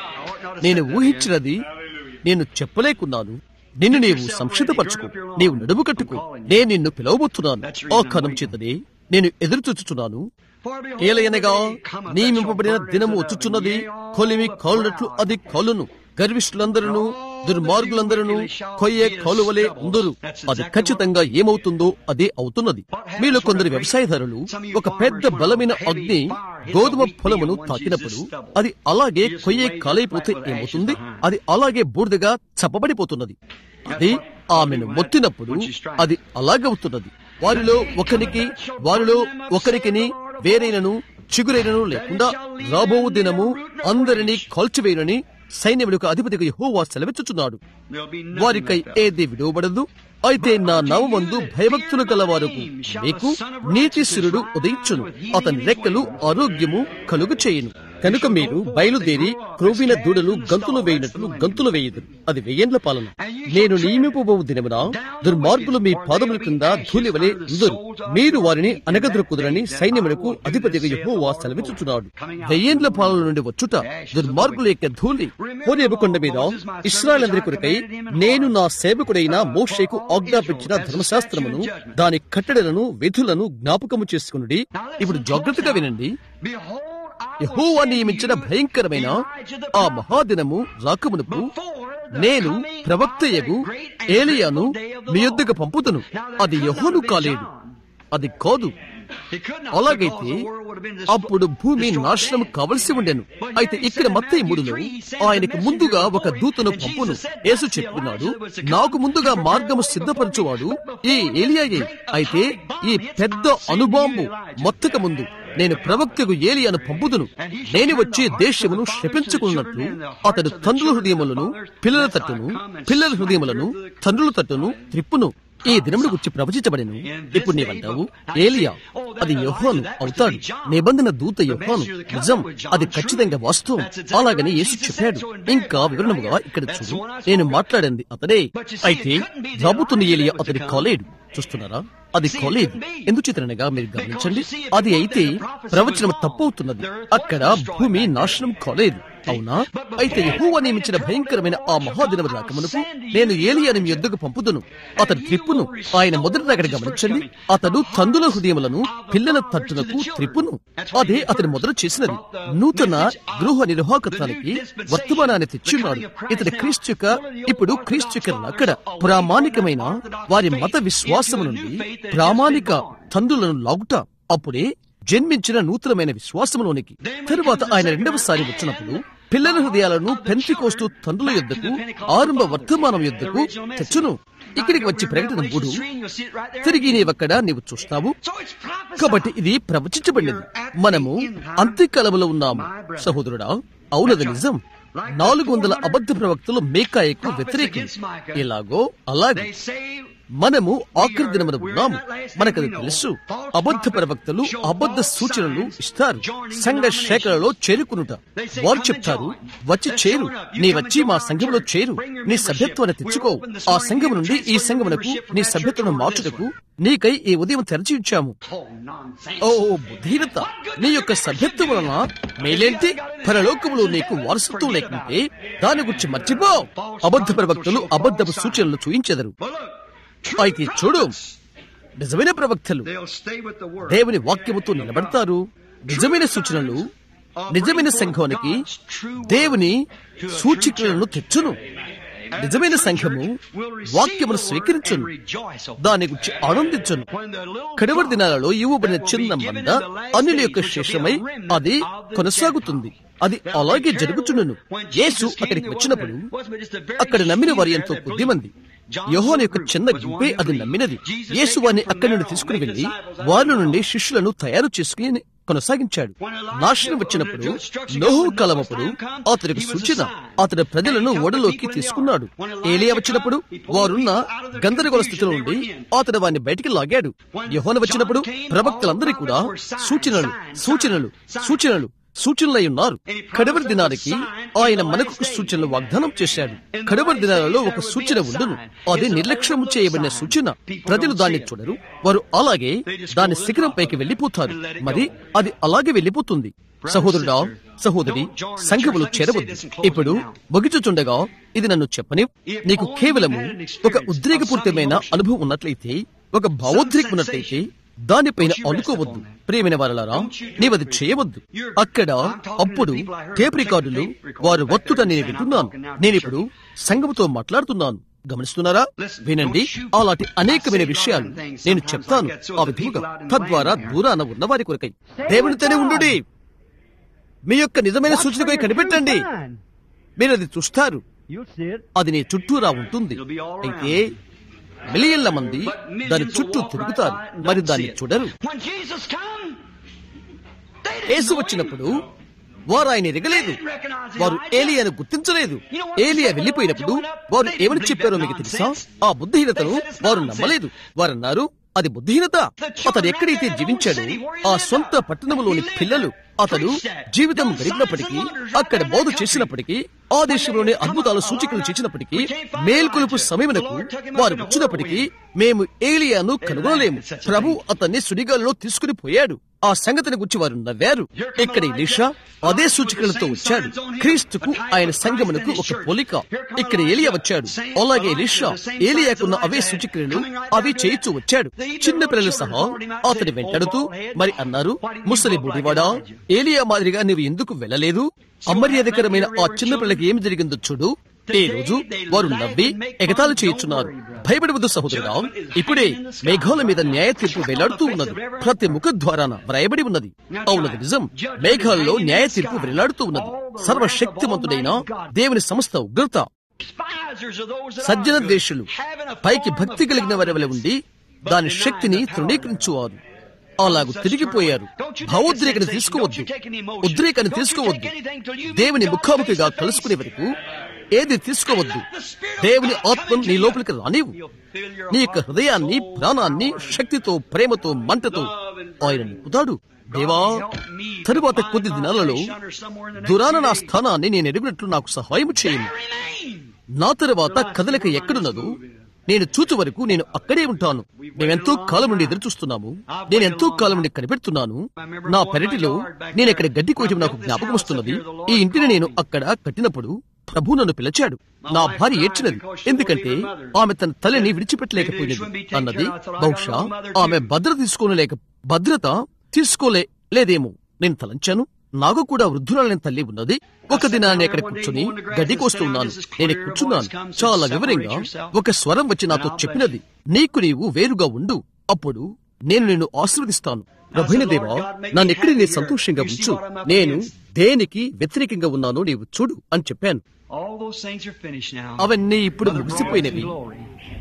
నేను ఊహించినది నేను చెప్పలేకున్నాను నిన్ను నీవు సంసిద్ధపరచుకో నీవు నడుము కట్టుకో నేను నిన్ను పిలవబోతున్నాను ఆ కణం చేతనే నేను ఎదురు చూచుచున్నాను For behold, ఏలయనగా the day cometh నియమింపబడిన that shall దినము burn as a వచ్చుచున్నది yea, all కొలిమి the కాలునట్లు proud. అది కాలును గర్విష్ఠులందరూ దుర్మార్గులందరూ కొయ్యే కాలువలే ఉందరు అది ఖచ్చితంగా ఏమవుతుందో అదే అవుతున్నది మీలో కొందరు వ్యవసాయదారులు ఒక పెద్ద బలమైన అగ్ని గోధుమ పొలమును తాకినప్పుడు అది అలాగే కొయ్యే కాలైపోతే ఏమవుతుంది అది అలాగే బూడిదగా చప్పబడిపోతున్నది అది ఆమెను మొత్తినప్పుడు అది అలాగవుతున్నది వారిలో ఒకరికి వారిలో ఒకరికిని వేరైనను చిగురైనను లేకుండా రాబో దినము అందరినీ కాల్చివేయనని సైన్యములకు అధిపతిగా యెహోవా సెలవిచ్చుచున్నాడు There'll be వారికై nothing left. ఏది విడువబడదు అయితే నా నవమందు భయభక్తులు గలవారుకు మీకు నీతిశిరుడు ఉదయించును అతని రెక్కలు ఆరోగ్యము కలుగు చేయును కనుక మీరు బయలుదేరి క్రొవ్విన దూడలు గంతులు వేయినట్లు గంతులు వేయదు అది వెయ్యేండ్ల పాలన నేను నియమింపబోవు దినమున దుర్మార్గులు మీ పాదముల కింద ధూళి వలె ఉందరు మీరు వారిని అనగదొరుకుదరని సైన్యములకు అధిపతిగా యెహోవా సెలవిచ్చుచున్నాడు వెయ్యేండ్ల పాలన నుండి వచ్చుట దుర్మార్గుల యొక్క ధూళి హోరేబు కొండ మీద ఇస్రాయలందరి కొరకై నేను నా సేవకుడైన మోషేకు ఆజ్ఞాపించిన ధర్మశాస్త్రమును దాని కట్టడలను విధులను జ్ఞాపకము చేసుకునుడి ఇప్పుడు జాగ్రత్తగా వినండి Behold, I will Jehovah send నియమించిన you భయంకరమైన Elijah the ఆ prophet మహాదినము రాకమునుపు before the నేను coming of ప్రవక్తయగు the great and ఏలియాను dreadful day of the me Lord. యొద్దకు పంపుతును Now, that అది could not యెహోను have been కాలేడు John. అది కాదు It could not, అలాగైతే because the world would have been destroyed- అప్పుడు భూమి destroyed నాశనం then. కావలసి ఉండెను But అయితే here he ఇక్కడ said in మత్తయి Matthew మూడులో 3, he sent ఆయనకు the ముందుగా messenger ఒక before him, దూతను and పంపును Jesus said, Yesu "That's the చెప్తున్నాడు Elijah that was to come నాకు ముందుగా to prepare మార్గము the way సిద్ధపరచువాడు before me, ఈ but before ఏలియాయే the great అయితే atomic bomb ఈ hits, పెద్ద I'll send అనుబాంబు you Elijah." మొత్తక ముందు నేను ప్రవక్తకు ఏలియాను పంపుదును నేను వచ్చి దేశమును శపించుకున్నట్లు అతడు తండ్రుల హృదయములను పిల్లల తట్టును పిల్లల హృదయములను తండ్రుల తట్టును త్రిప్పును ఈ దినమును గురించి ప్రవచించబడిను ఇప్పుడు నీవంటావు ఏలియా అది యెహోను అవుతాడు నిబంధన దూత యెహోను నిజం అది ఖచ్చితంగా వాస్తవం అలాగని యేసు చెప్పాడు ఇంకా వివరణముగా ఇక్కడ చూడు నేను మాట్లాడింది అతడే అయితే రాబోతున్న ఏలియా అతడి కాలేడు చూస్తున్నారా అది కాలేదు ఎందుచేతనగా మీరు గమనించండి అది అయితే ప్రవచనం తప్పవుతున్నది అక్కడ భూమి నాశనం కాలేదు అవునా అయితే యెహోవా నియమించిన భయంకరమైన ఆ మహాదినం రాకమునకు నేను ఏలియాని మీ యొద్దకు పంపుదును అతడు త్రిప్పును ఆయన మొదటి దగ్గర గమనించండి అతడు తందుల హృదయములను పిల్లల తట్టునకు త్రిప్పును అదే అతడు మొదలు చేసినది నూతన గృహ నిర్వాహకత్వానికి వర్తమానాన్ని తెచ్చిన్నాడు ఇతడు క్రీస్తు యొక్క ఇప్పుడు క్రీస్తు యొక్క అక్కడ ప్రామాణికమైన వారి మత విశ్వాసము నుండి ప్రామాణిక తండ్రులను లాగుట అప్పుడే జన్మించిన నూతనమైన విశ్వాసములోనికి తరువాత ఆయన రెండవసారి వచ్చినప్పుడు పిల్లల హృదయాలను పెంతికోస్తూ తండ్రుల యొద్దకు ఆరంభ వర్తమానం యొద్దకు తెచ్చును ఇక్కడికి వచ్చి ప్రకటన మూడు తిరిగి నీవక్కడ నీవు చూస్తావు కాబట్టి ఇది ప్రవచించబడినది మనము అంత్యకాలంలో ఉన్నాము సహోదరుడా అవునది నిజం నాలుగు వందల అబద్ధ ప్రవక్తలు మేకాయకు వ్యతిరేకం ఎలాగో అలాగే మనము ఆఖరి దినమున ఉన్నాము మనకది తెలుసు అబద్ధ ప్రవక్తలు అబద్ధ సూచనలు ఇస్తారు సంఘ శాఖలలో చేరుకునుట వారు చెప్తారు వచ్చి చేరు నీ వచ్చి మా సంఘంలో చేరు నీ సభ్యత్వాన్ని తెచ్చుకో ఆ సంఘం నుండి ఈ సంఘమునకు నీ సభ్యత్వం మార్చుటకు నీకై ఈ ఉదయం తెరచి ఉంచాము ఓ బుద్ధిహీనత నీ యొక్క సభ్యత్వం వలన మేలేంటి పరలోకములో నీకు వారసత్వం లేకుంటే దాని గురించి మర్చిపో అబద్ధ ప్రవక్తలు అబద్ధపు సూచనలు చూయించెదరు అయితే చూడు నిజమైన ప్రవక్తలు దేవుని వాక్యముతో నిలబడతారు నిజమైన సూచనలు నిజమైన సంఘానికి దేవుని సూచికలను తెచ్చును నిజమైన సంఘము వాక్యమును స్వీకరించును దాని గురించి ఆనందించును కడవరి దినాలలో ఇవ్వబడిన చిన్న మంద అన్యుల యొక్క శేషమై అది కొనసాగుతుంది అది అలాగే జరుగుచుండును యేసు అక్కడికి వచ్చినప్పుడు అక్కడ నమ్మిన వారి ఎంతో కొద్ది మంది యోహోన్ యొక్క చిన్న గుంపే అది నమ్మినది యేసు వారిని అక్కడి నుండి తీసుకుని వెళ్లి వారి నుండి శిష్యులను తయారు చేసుకుని కొనసాగించాడు నాశనం వచ్చినప్పుడు నోహు కాలమప్పుడు అతనికి సూచన అతని ప్రజలను ఓడలోకి తీసుకున్నాడు ఏలియా వచ్చినప్పుడు వారున్న గందరగోళ స్థితిలో ఉండి అతడు వారిని బయటికి లాగాడు యహోన వచ్చినప్పుడు ప్రవక్తలందరూ కూడా సూచనలు సూచనలు సూచనలు సూచనలై ఉన్నారు కడవరి దినానికి ఆయన మనకు ఒక సూచనలు వాగ్దానం చేశాడు కడవరి దినాలలో ఒక సూచన ఉండును అది నిర్లక్ష్యం చేయబడిన సూచన ప్రజలు దాన్ని చూడరు వారు అలాగే దాని శిఖరంపైకి వెళ్లిపోతారు మరి అది అలాగే వెళ్లిపోతుంది సహోదరుడా సహోదరి సంఘములు చేరవద్దు ఇప్పుడు ముగిచుచుండగా ఇది నన్ను చెప్పని నీకు కేవలము ఒక ఉద్రేకపూరితమైన అనుభవం ఉన్నట్లయితే ఒక భావోద్రేకం ఉన్నట్లయితే దానిపైన అనుకోవద్దు ప్రియమైన వారలారా నీవది చేయవద్దు అక్కడ అప్పుడు టేప్ రికార్డులు వారు వత్తుట నేను వింటున్నాను నేనిప్పుడు సంఘముతో మాట్లాడుతున్నాను గమనిస్తున్నారా వినండి అలాంటి అనేకమైన విషయాలు నేను చెప్తాను ఆ విధముగా తద్వారా దూరాన ఉన్న వారి కొరకై దేవునితోనే ఉండు మీ యొక్క నిజమైన సూచనకై కనిపెట్టండి మీరు అది చూస్తారు అది నీ చుట్టూరా ఉంటుంది అయితే మిలియన్ల మంది దాని చుట్టూ తిరుగుతారు మరి దాన్ని చూడరు When Jesus come, they didn't Yesu know him. వచ్చినప్పుడు వారు ఆయన ఎరగలేదు వారు ఏలియాను గుర్తించలేదు ఏలియా వెళ్లిపోయినప్పుడు వారు ఏమని చెప్పారో మీకు తెలుసా ఆ బుద్ధిహీనతను వారు నమ్మలేదు వారన్నారు అది బుద్ధిహీనత అతడు ఎక్కడైతే జీవించాడో ఆ సొంత పట్టణంలోని పిల్లలు అతడు జీవితం గడిపినప్పటికీ అక్కడ బోధ చేసినప్పటికీ ఆ దేశంలోనే అద్భుతాలు సూచికలు చేసినప్పటికీ మేల్కొలుపు సమయమునకు వారు వచ్చినప్పటికీ మేము ఏలియాను కనుగొనలేము ప్రభు అతన్ని సుడిగాల్లో తీసుకుని పోయాడు ఆ సంగతిని గురించి వారు నవ్వారు ఇక్కడ ఎలీషా అదే సూచికలతో వచ్చాడు క్రీస్తుకు ఆయన సంగమునకు ఒక పోలిక ఇక్కడ ఏలియా వచ్చాడు అలాగే ఎలీషా ఏలియాకున్న అవే సూచికలను అవి చేయిచూ వచ్చాడు చిన్న పిల్లలు సహా అతని వెంటాడుతూ మరి అన్నారు ముసలి బుడివాడా ఏలియా మాదిరిగా నీవు ఎందుకు వెళ్ళలేదు అమర్యాదకరమైన ఆ చిన్న పిల్లకి ఏమి జరిగిందో చూడు ఈ రోజు వారు నవ్వి ఎగతాళి చేయుచున్నారు భయపడవద్దు సహోదరుడా ఇప్పుడే మేఘాల మీద న్యాయ తీర్పు వేలాడుతూ ఉన్నది ప్రతి ముఖ ద్వారాన వ్రాయబడి ఉన్నది అవునది నిజం మేఘాల్లో న్యాయ తీర్పు వేలాడుతూ ఉన్నది సర్వశక్తిమంతుడైన దేవుని సమస్త ఉగ్రత Despisers are those that సజ్జన are good, ద్వేషులు having a పైకి form భక్తి of కలిగిన వారి వలె ఉండి దాని శక్తిని తృణీకరించువారు అలాగు తిరిగిపోయారు భావోద్రేకను తీసుకోవద్దు ఉద్రేకాన్ని తీసుకోవద్దు దేవుని ముఖాముఖిగా కలుసుకునే వరకు ఏది తీసుకోవద్దు దేవుని ఆత్మను నీ లోపలికి రానివు నీ యొక్క హృదయాన్ని ప్రాణాన్ని శక్తితో ప్రేమతో మంటతో ఆయన నింపుతాడు దేవా తరువాత కొద్ది దినాలలో దురాన నా స్థానాన్ని నేను ఎరుగునట్లు నాకు సహాయం చేయండి నా తరువాత కదలిక ఎక్కడున్నదో నేను చూచు వరకు నేను అక్కడే ఉంటాను మేమెంతో కాలం నుండి ఎదురు చూస్తున్నాము నేను ఎంతో కాలం నుండి కనిపెడుతున్నాను నా పెరటిలో నేను ఇక్కడ గడ్డి కోయటం నాకు జ్ఞాపకం వస్తున్నది ఈ ఇంటిని నేను అక్కడ కట్టినప్పుడు ప్రభు నన్ను పిలిచాడు నా భార్య ఏడ్చినది ఎందుకంటే ఆమె తన తల్లిని విడిచిపెట్టలేకపోయినది అన్నది బహుశా ఆమె భద్రత తీసుకోలేక భద్రత తీసుకోలే లేదేమో నేను తలంచాను నాకు కూడా వృద్ధురాలైన తల్లి ఉన్నది ఒక దినాన్ని అక్కడ కూర్చుని గడ్డి కోస్తూ ఉన్నాను నేను కూర్చున్నాను చాలా వివరంగా ఒక స్వరం వచ్చి నాతో చెప్పినది నీకు నీవు వేరుగా ఉండు అప్పుడు నేను నిన్ను ఆశీర్వదిస్తాను ప్రభుని దేవా నన్ను ఎక్కడి నీ సంతోషంగా ఉంచు నేను దేనికి వ్యతిరేకంగా ఉన్నానో నీవు చూడు అని చెప్పాను All those things are finished now. అవన్నీ ఇప్పుడు ముగిసిపోయినవి Glory.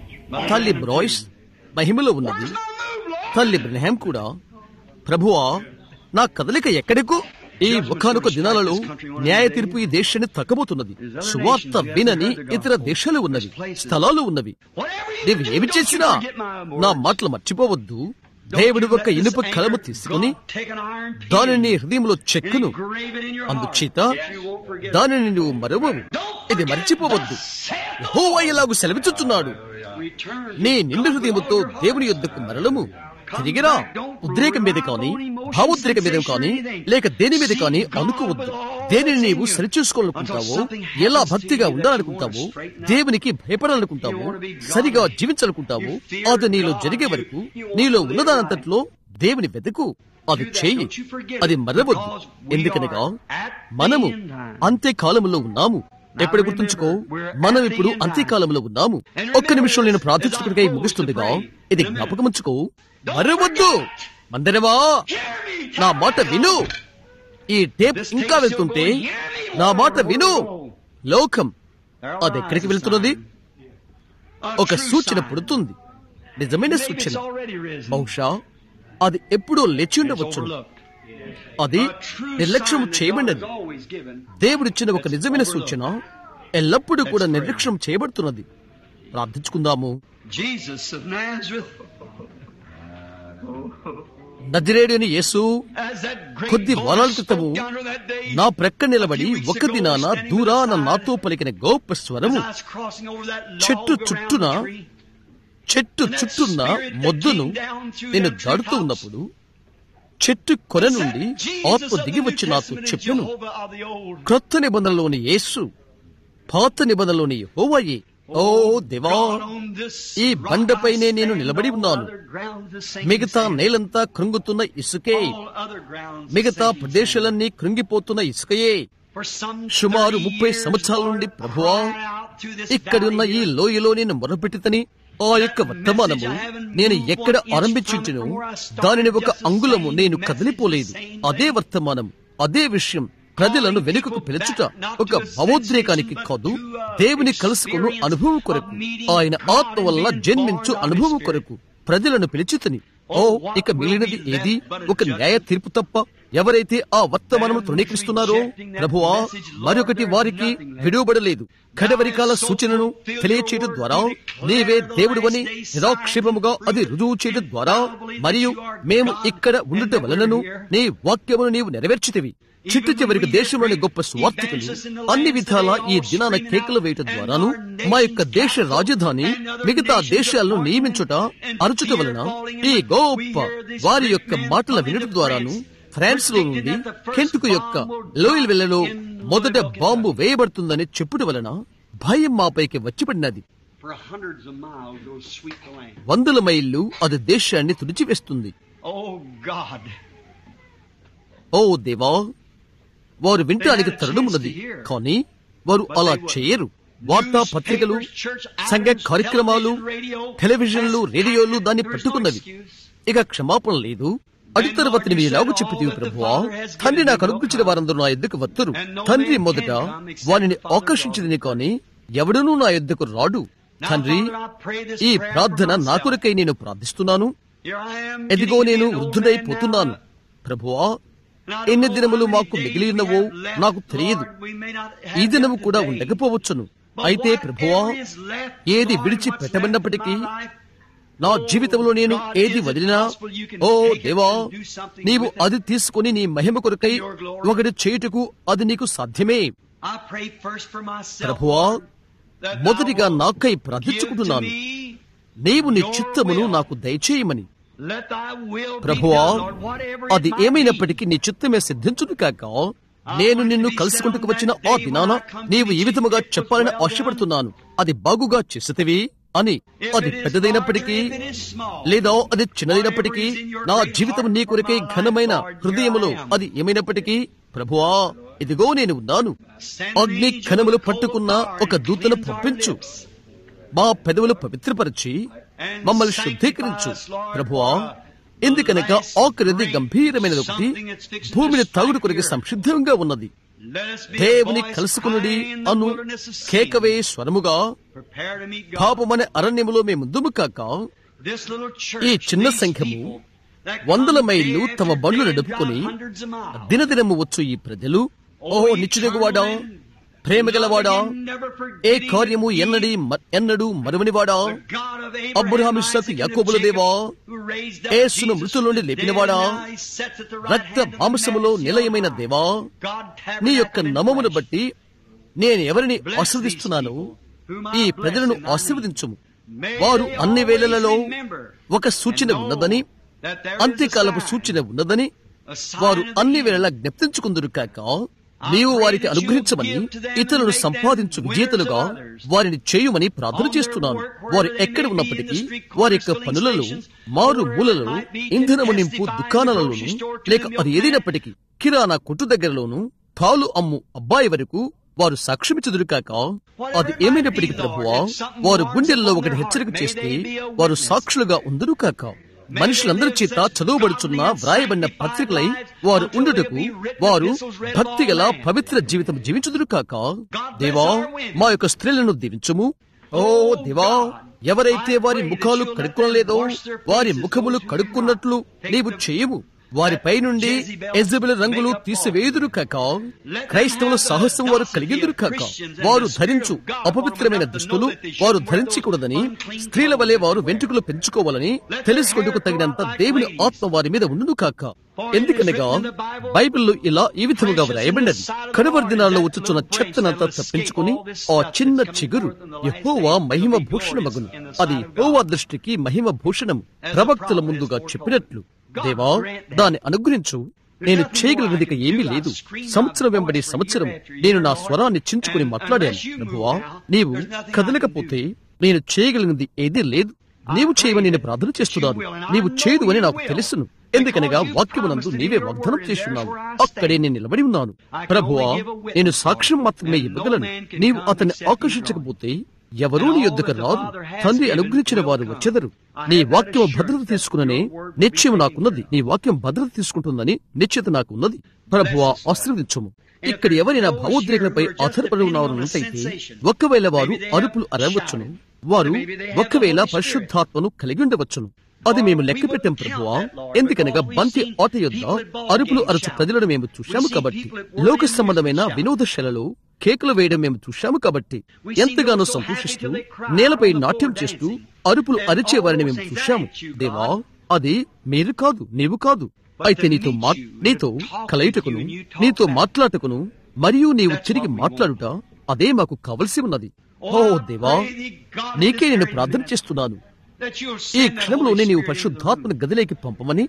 తల్లి బ్రాయిస్ మహిమలో ఉన్నది తల్లి బ్రహ్యాం కూడా ప్రభువా నా కదలిక ఎక్కడికో ఈ ఒకనొక దినాలలో న్యాయ తీర్పు ఈ దేశాన్ని తక్కబోతున్నది సువార్త వినని ఇతర దేశాలు ఉన్నవి స్థలాలు ఉన్నవి Whatever you నీవు do, ఏమి don't you చేసినా forget my word. నా మాటలు మర్చిపోవద్దు దేవుడు ఒక ఇనుప కలము తీసుకుని Take an iron pin దానిని నీ హృదయంలో and చెక్కును engrave it in your heart. అందుచేత If you won't forget దానిని నువ్వు మరవవు ఇది మర్చిపోవద్దు యెహోవా ఇలాగు సెలవిచ్చుచున్నాడు Return. నీ నిండు హృదయముతో దేవుని యొద్దకు మరలము తిరిగిరా ఉద్రేకం మీద కానీ భావోద్రేకం మీద కానీ లేక దేని మీద కానీ అనుకోవద్దు దేనిని నీవు సరిచూసుకోవాలనుకుంటావో ఎలా భక్తిగా ఉండాలనుకుంటావో దేవునికి భయపడాలనుకుంటావో సరిగా జీవించాలనుకుంటావో అది నీలో జరిగే వరకు నీలో ఉన్నదానంతట్లో దేవుని వెతుకు అది చేయి అది మరవద్దు ఎందుకనగా మనము అంత్యకాలంలో ఉన్నాము ఎప్పుడు గుర్తుంచుకో మనం ఇప్పుడు అంత్యకాలంలో ఉన్నాము ఒక్క నిమిషం నేను ప్రార్థించుకునికై ముగిస్తుండగా ఇది జ్ఞాపకముంచుకో మరవద్దు మందరవా నా మాట విను ఈ టేప్ ఇంకా వెళ్తుంటే నా మాట విను లోకం అది ఎక్కడికి వెళ్తున్నది ఒక సూచన పుడుతుంది నిజమైన సూచన బహుశా అది ఎప్పుడో లేచి ఉండవచ్చు అది నిర్లక్ష్యం చేయబడినది దేవుడిచ్చిన ఒక నిజమైన సూచన ఎల్లప్పుడూ కూడా నిర్లక్ష్యం చేయబడుతున్నది ప్రార్థించుకుందాము Jesus of Nazareth. నదిరేడుని Yesu As that great కొద్ది voice వారాల క్రితము spoke down on that day, నా ప్రక్క నిలబడి ఒక దినాన దూరాన నాతో పలికిన గొప్ప as స్వరము I was crossing over that చెట్టు log around చుట్టూన the tree, చెట్టు చుట్టూన్న మొద్దును నేను దాడుతూ ఉన్నప్పుడు చెట్టు కొన నుండి ఆత్మ దిగి వచ్చి నాకు చెప్పెను క్రొత్త నిబంధనలోని యేసు పాత నిబంధనలోని యెహోవాయే ఓ దేవా ఈ బండపైనే నేను నిలబడి ఉన్నాను మిగతా నేలంతా కృంగుతున్న ఇసుకే మిగతా ప్రదేశాలన్నీ కృంగిపోతున్న ఇసుకయే సుమారు ముప్పై సంవత్సరాల నుండి ప్రభువా ఇక్కడున్న ఈ లోయలో నేను మొరపెట్టితని ఆ యొక్క వర్తమానము నేను ఎక్కడ ఆరంభించుంటును దానిని ఒక అంగుళము నేను కదిలిపోలేదు అదే వర్తమానం అదే విషయం ప్రజలను వెనుకకు పిలుచుట ఒక భావోద్రేకానికి కాదు దేవుని కలుసుకుని అనుభవం కొరకు ఆయన ఆత్మ వల్ల జన్మించు అనుభవం కొరకు ప్రజలను పిలిచితని ఓ ఇక మిగిలినది ఏది ఒక న్యాయ తీర్పు తప్ప ఎవరైతే ఆ వర్తమానము తృణీకరిస్తున్నారో ప్రభువా మరొకటి వారికి విడువబడలేదు కడవరికాల సూచనను తెలియచేయడం ద్వారా నీవే దేవుడువని నిరాక్షేపముగా అది రుజువు చేయడం ద్వారా మరియు మేము ఇక్కడ ఉండుట వలనను నీ వాక్యమును నీవు నెరవేర్చితివి చిట్టు చివరికి దేశంలోని గొప్ప స్వార్థికులు అన్ని విధాల ఈ దినాన కేకలు వేయటం ద్వారాను మా యొక్క దేశ రాజధాని మిగతా దేశాలను నియమించుట అరుచుట వలన ఈ గొప్ప వారి యొక్క మాటల వినడం ద్వారాను ఫ్రాన్స్ లో నుండి కెంటుకు యొక్క లోయల్ వెల్లలో మొదట బాంబు వేయబడుతుందని చెప్పుట వలన భయం మాపైకి వచ్చిపడినది For hundreds of miles goes sweep the land. వందల మైళ్ళు అది దేశాన్ని తుడిచివేస్తుంది Oh God. ఓ దేవా వారు వినటానికి తరుణమున్నది కానీ వారు అలా చేయరు వార్తా పత్రికలు సంఘ కార్యక్రమాలు టెలివిజన్లు రేడియోలు దాన్ని పట్టుకున్నవి ఇక క్షమాపణ లేదు అటు తర్వాత నీవు ఎలాగో చెప్పితివి ప్రభువా తండ్రి నాకు అనుగ్రహించిన వారందరూ నా ఎద్దుకు వత్తరు తండ్రి మొదట వారిని ఆకర్షించింది కానీ ఎవడనూ నా ఎద్దుకు రాడు తండ్రి ఈ ప్రార్థన నా కొరకై నేను ప్రార్థిస్తున్నాను ఎదిగో నేను వృద్ధుడైపోతున్నాను ప్రభువా ఎన్ని దినములు మాకు మిగిలి ఉన్నవో నాకు తెలియదు ఈ దినము కూడా ఉండకపోవచ్చును అయితే ప్రభువా ఏది విడిచి పెట్టబడినప్పటికీ నా జీవితంలో నేను ఏది వదిలినా ఓ దేవా నీవు అది తీసుకుని నీ మహిమ కొరకై ఒకటి చేయుటకు అది నీకు సాధ్యమే ప్రభువా మొదటిగా నాకై ప్రార్థించుకుంటున్నాను నీవు నీ చిత్తమును నాకు దయచేయమని ప్రభువా అది ఏమైనప్పటికీ నీ చిత్తమే సిద్ధించును కాక నేను నిన్ను కలుసుకుంటూ వచ్చిన ఆ దినాన నీవు ఈ విధముగా చెప్పాలని ఆశపడుతున్నాను అది బాగుగా చేసితివి అని అది పెద్దదైనప్పటికీ లేదా అది చిన్నదైనప్పటికీ నా జీవితం నీ కొరకై ఘనమైన హృదయములో అది ఏమైనప్పటికీ ప్రభువా ఇదిగో నేను ఉన్నాను అగ్ని ఘనములు పట్టుకున్న ఒక దూతను పంపించు మా పెదవులు పవిత్రపరిచి మమ్మల్ని శుద్ధీకరించు ప్రభువా ఎందుకనక ఆఖరిది గంభీరమైనది ఒకటి భూమిని తాగుడు కొరకు సంసిద్ధంగా ఉన్నది దేవుని కలుసుకున్నది అను కేకవే స్వరముగా పాపమనే అరణ్యములో మేము ముందుము కాక ఈ చిన్న సంఖ్యము వందల మైళ్ళు తమ బండ్లు నడుపుకొని దినదినము వచ్చు ఈ ప్రజలు ఓ నిచ్చునగువాడా ప్రేమగలవాడా ఏ కార్యము ఎన్నడి ఎన్నడు మరువనివాడా అబ్రహామిస్సకు యాకోబుల దేవా ఏసును మృతుల నుండి లేపినవాడా రక్త మాంసములో నిలయమైన దేవా నీ యొక్క నమమును బట్టి నేను ఎవరిని ఆశీర్వదిస్తున్నాను ఈ ప్రజలను ఆశీర్వదించుము వారు అన్ని వేళలలో ఒక సూచన ఉన్నదని అంత్యకాలపు సూచన ఉన్నదని వారు అన్ని వేళలా జ్ఞప్తించుకుందరు కాక నీవు వారికి అనుగ్రహించమని ఇతరులను సంపాదించు విజేతలుగా వారిని చేయుమని ప్రార్థన చేస్తున్నాను వారు ఎక్కడ ఉన్నప్పటికీ వారి యొక్క పనులలో మారు మూలలలో ఇంధనము నింపు దుకాణాలలోను లేక అది ఏదైనప్పటికీ కిరాణా కొట్టు దగ్గరలోను పాలు అమ్ము అబ్బాయి వరకు వారు సాక్ష్యమిచ్చుదురు కాక అది ఏమైనప్పటికీ ప్రభువా వారు గుండెల్లో ఒకటి హెచ్చరిక చేస్తే వారు సాక్షులుగా ఉందరు కాక మనుషులందరి చేత చదువుబడుచున్న వ్రాయబడిన పత్రికలై వారు ఉండుటకు వారు భక్తి గల పవిత్ర జీవితం జీవించుదురు కాక దేవా మా యొక్క స్త్రీలను దీవించుము ఓ దేవా ఎవరైతే వారి ముఖాలు కడుక్కోలేదో వారి ముఖములు కడుక్కున్నట్లు నీవు చేయము వారిపై నుండి ఎజబెల్ రంగులు తీసివేయుదురు కాక క్రైస్తవుల సాహసం వారు కలిగిందురు కాక వారు ధరించు అపవిత్రమైన దుస్తులు వారు ధరించకూడదని స్త్రీల వలె వారు వెంట్రుకలు పెంచుకోవాలని తెలుసుకుంటూ తగినంత దేవుని ఆత్మ వారి మీద ఉండును కాక ఎందుకనగా బైబిల్లో ఇలా ఈ విధముగా వ్రాయబడినది కనువరి దినాల్లో వచ్చుచున్న చెత్తనంతా తప్పించుకుని ఆ చిన్న చిగురు యెహోవా మహిమ భూషణమగును అది యెహోవా దృష్టికి మహిమ భూషణము ప్రవక్తల ముందుగా చెప్పినట్లు దేవా దాన్ని అనుగ్రహించు నేను చేయగలిగినది ఇక ఏమీ లేదు సంవత్సరం వెంబడి సంవత్సరం నేను నా స్వరాన్ని చించుకుని మాట్లాడాను ప్రభువా నీవు కదలకపోతే నేను చేయగలిగినది ఏదీ లేదు నీవు చేయమని నేను ప్రార్థన చేస్తున్నాను నీవు చేయదు అని నాకు తెలుసును ఎందుకనగా వాక్యమునందు నీవే వాగ్దానం చేస్తున్నావు అక్కడే నేను నిలబడి ఉన్నాను ప్రభువా నేను సాక్ష్యం మాత్రమే ఇవ్వగలను నీవు అతన్ని ఆకర్షించకపోతే ఎవరూ నీ యొద్దకు రారు తండ్రి అనుగ్రహించిన వారు వచ్చెదరు నీ వాక్యం భద్రత తీసుకుననే నిశ్చయం నాకున్నది నీ వాక్యం భద్రత తీసుకుంటుందని నిశ్చిత నాకున్నది ప్రభువా ఆశీర్వదించము ఇక్కడ ఎవరైనా భావోద్రేకలపై ఆధారపడి ఉన్నవారున్నట్టయితే ఒకవేళ వారు అరుపులు అరవచ్చును వారు ఒకవేళ పరిశుద్ధాత్మను కలిగి ఉండవచ్చును అది మేము లెక్క పెట్టాం ప్రభువా ఎందుకనగా బంతి ఆట యొద్ద అరుపులు అరచు ప్రజలను మేము చూశాము కాబట్టి లోక సంబంధమైన వినోదశలలో కేకులు వేయడం మేము చూశాము కాబట్టి ఎంతగానో సంతోషిస్తూ నేలపై నాట్యం చేస్తూ అరుపులు అరిచే వారిని మేము చూశాము దేవా అది మీరు కాదు నీవు కాదు అయితే నీతో మా నీతో కలయిటకును నీతో మాట్లాడటకును మరియు నీవు తిరిగి మాట్లాడుట అదే మాకు కావలసి ఉన్నది ఓ దేవా నీకే నేను ప్రార్థన చేస్తున్నాను ఈ క్షణంలోనే నీవు పరిశుద్ధాత్మని గదిలోకి పంపమని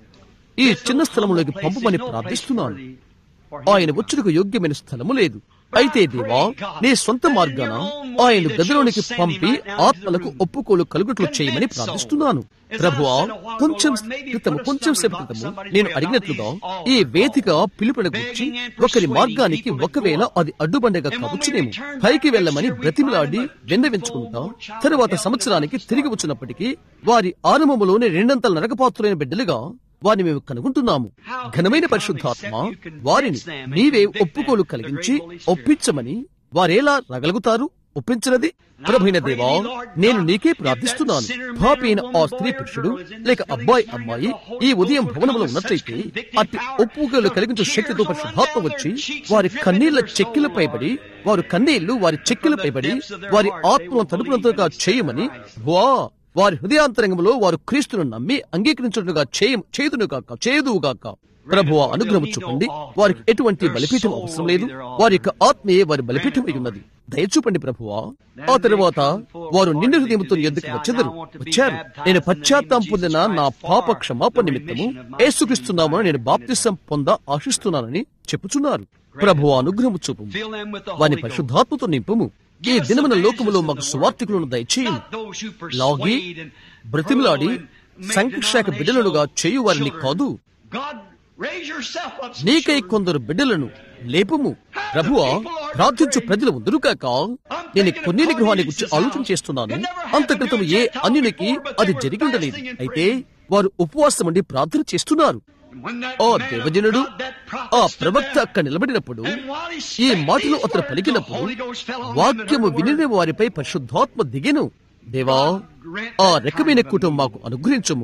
ఈ చిన్న స్థలములోకి పంపమని ప్రార్థిస్తున్నాను ఆయన వచ్చుటకు యోగ్యమైన స్థలము లేదు అయితే దేవా నీ సొంత మార్గాన ఆయన గదిలోనికి పంపి ఆత్మలకు ఒప్పుకోలు కలుగుట్లు చేయమని ప్రార్థిస్తున్నాను ప్రభువా కొంచెం క్రితము కొంచెం సేపు క్రితము నేను అడిగినట్లుగా ఈ వేదిక పిలుపుల గురించి ఒకరి మార్గానికి ఒకవేళ అది అడ్డుబండగా కావచ్చునేమో పైకి వెళ్ళమని బ్రతిమలాడి విన్నవించుకుంటా తరువాత సంవత్సరానికి తిరిగి వచ్చినప్పటికీ వారి ఆరంభములోనే రెండంతల నరకపాత్రులైన బిడ్డలుగా వారిని మేము కనుగొంటున్నాము ఘనమైన పరిశుద్ధాత్మ వారిని నీవే ఒప్పుకోలు కలిగించి ఒప్పించమని వారేలా రగలుగుతారు ఒప్పించినది ప్రభైన దేవా నేను నీకే ప్రార్థిస్తున్నాను పాపైన ఆ స్త్రీ పురుషుడు లేక అబ్బాయి అమ్మాయి ఈ ఉదయం భవనంలో ఉన్నట్లయితే అట్టి ఒప్పుకోలు కలిగించే శక్తితో పరిశుద్ధాత్మ వచ్చి వారి కన్నీళ్ల చెక్కిలపై పడి వారు కన్నీళ్లు వారి చెక్కిలపై పడి వారి ఆత్మను తలుపునంతగా చేయమని వా వారి హృదయాంతరంగంలో వారు క్రీస్తును నమ్మి అంగీకరించుగా చేయుదునుగాక చేయుదువుగాక ప్రభు అనుగ్రహం చూపండి వారికి ఎటువంటి బలిపీఠం అవసరం లేదు వారి యొక్క ఆత్మీయ వారి బలిపీఠం అయి ఉన్నది దయచూపండి ప్రభువా ఆ తరువాత వారు నిండు హృదయంతో ఎందుకు వచ్చెదరు వచ్చారు నేను పశ్చాత్తాం పొందిన నా పాప క్షమాపణ నిమిత్తము ఏసుక్రీస్తున్నామని నేను బాప్తిసం పొంద ఆశిస్తున్నానని చెప్పుచున్నారు ప్రభు అనుగ్రహం చూపు వారి పరిశుద్ధాత్మతో నింపుము ఈ దినమున లోకములో మాకు సువార్థికులను దయచేయి లాగి బ్రతిమలాడి సంక్షేక బిడ్డలుగా చేయు వారిని కాదు నీకై కొందరు బిడ్డలను లేపుము ప్రభువా ప్రార్థించు ప్రజలు ఉందరు కాక నేను కొన్ని గృహాన్ని గురించి ఆలోచన చేస్తున్నాను అంత క్రితం ఏ అన్యునికి అది జరిగి ఉండలేదు అయితే వారు ఉపవాసం ఉండి ప్రార్థన చేస్తున్నారు ఓ దేవజనుడు ఆ ప్రవక్త అక్కడ నిలబడినప్పుడు ఈ మాటలు అతను పలికినప్పుడు వాక్యము వినిన వారిపై పరిశుద్ధాత్మ దిగెను దేవా ఆ రకమైన కుటుంబం మాకు అనుగ్రహించము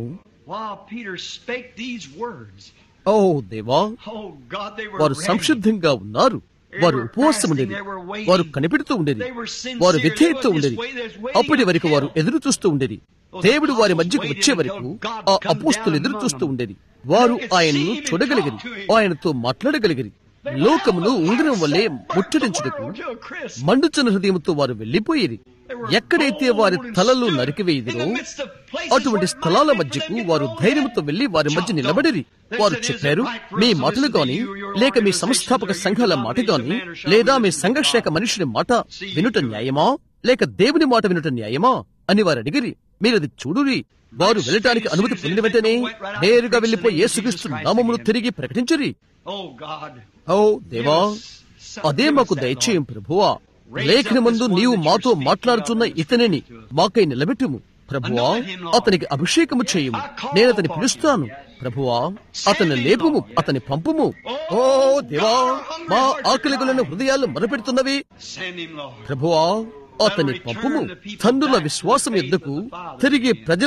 ఓ దేవా వారు సంసిద్ధంగా ఉన్నారు వారు ఉపవాసం ఉండేది వారు కనిపెడుతూ ఉండేది వారు వ్యతిరేక్తూ ఉండేది అప్పటి వరకు వారు ఎదురు చూస్తూ ఉండేది దేవుడు వారి మధ్యకు వచ్చే వరకు ఆ అపోస్తులు ఎదురు చూస్తూ ఉండేది వారు ఆయనను చూడగలిగిరి ఆయనతో మాట్లాడగలిగిరి లోకమును ఉంగరం వల్లే ముట్టడించుటకు మండుచున్న హృదయంతో వారు వెళ్లిపోయేది ఎక్కడైతే వారి తలలు నరికివేయదిరో అటువంటి స్థలాల మధ్యకు వారు ధైర్యంతో వెళ్లి వారి మధ్య నిలబడిరి వారు చెప్పారు మీ మాటలు గాని లేక మీ సంస్థాపక సంఘాల మాట గాని లేదా మీ సంఘర్షక మనుషుని మాట వినుట న్యాయమా లేక దేవుని మాట వినుట న్యాయమా అని వారు అడిగిరి మీరది చూడురి వారు వెళ్ళటానికి అనుమతి పొందిన వెంటనే నేరుగా వెళ్లిపోయి యేసుక్రీస్తు నామమును తిరిగి ప్రకటించరి ఓ దేవా అదే మాకు దయచేయం ప్రభువా లేఖన ముందు నీవు మాతో మాట్లాడుతున్న ఇతనిని మాకై నిలబెట్టుము ప్రభువా అతనికి అభిషేకము చేయము నేను అతని పిలుస్తాను ప్రభువా అతని లేపుము అతని పంపుము ఓ దేవా మా ఆకలిగులను హృదయాలు మొరపెడుతున్నవి ప్రభువా అతని పంపుము తండ్రుల విశ్వాసం ఎద్దుకు తిరిగి ప్రజలను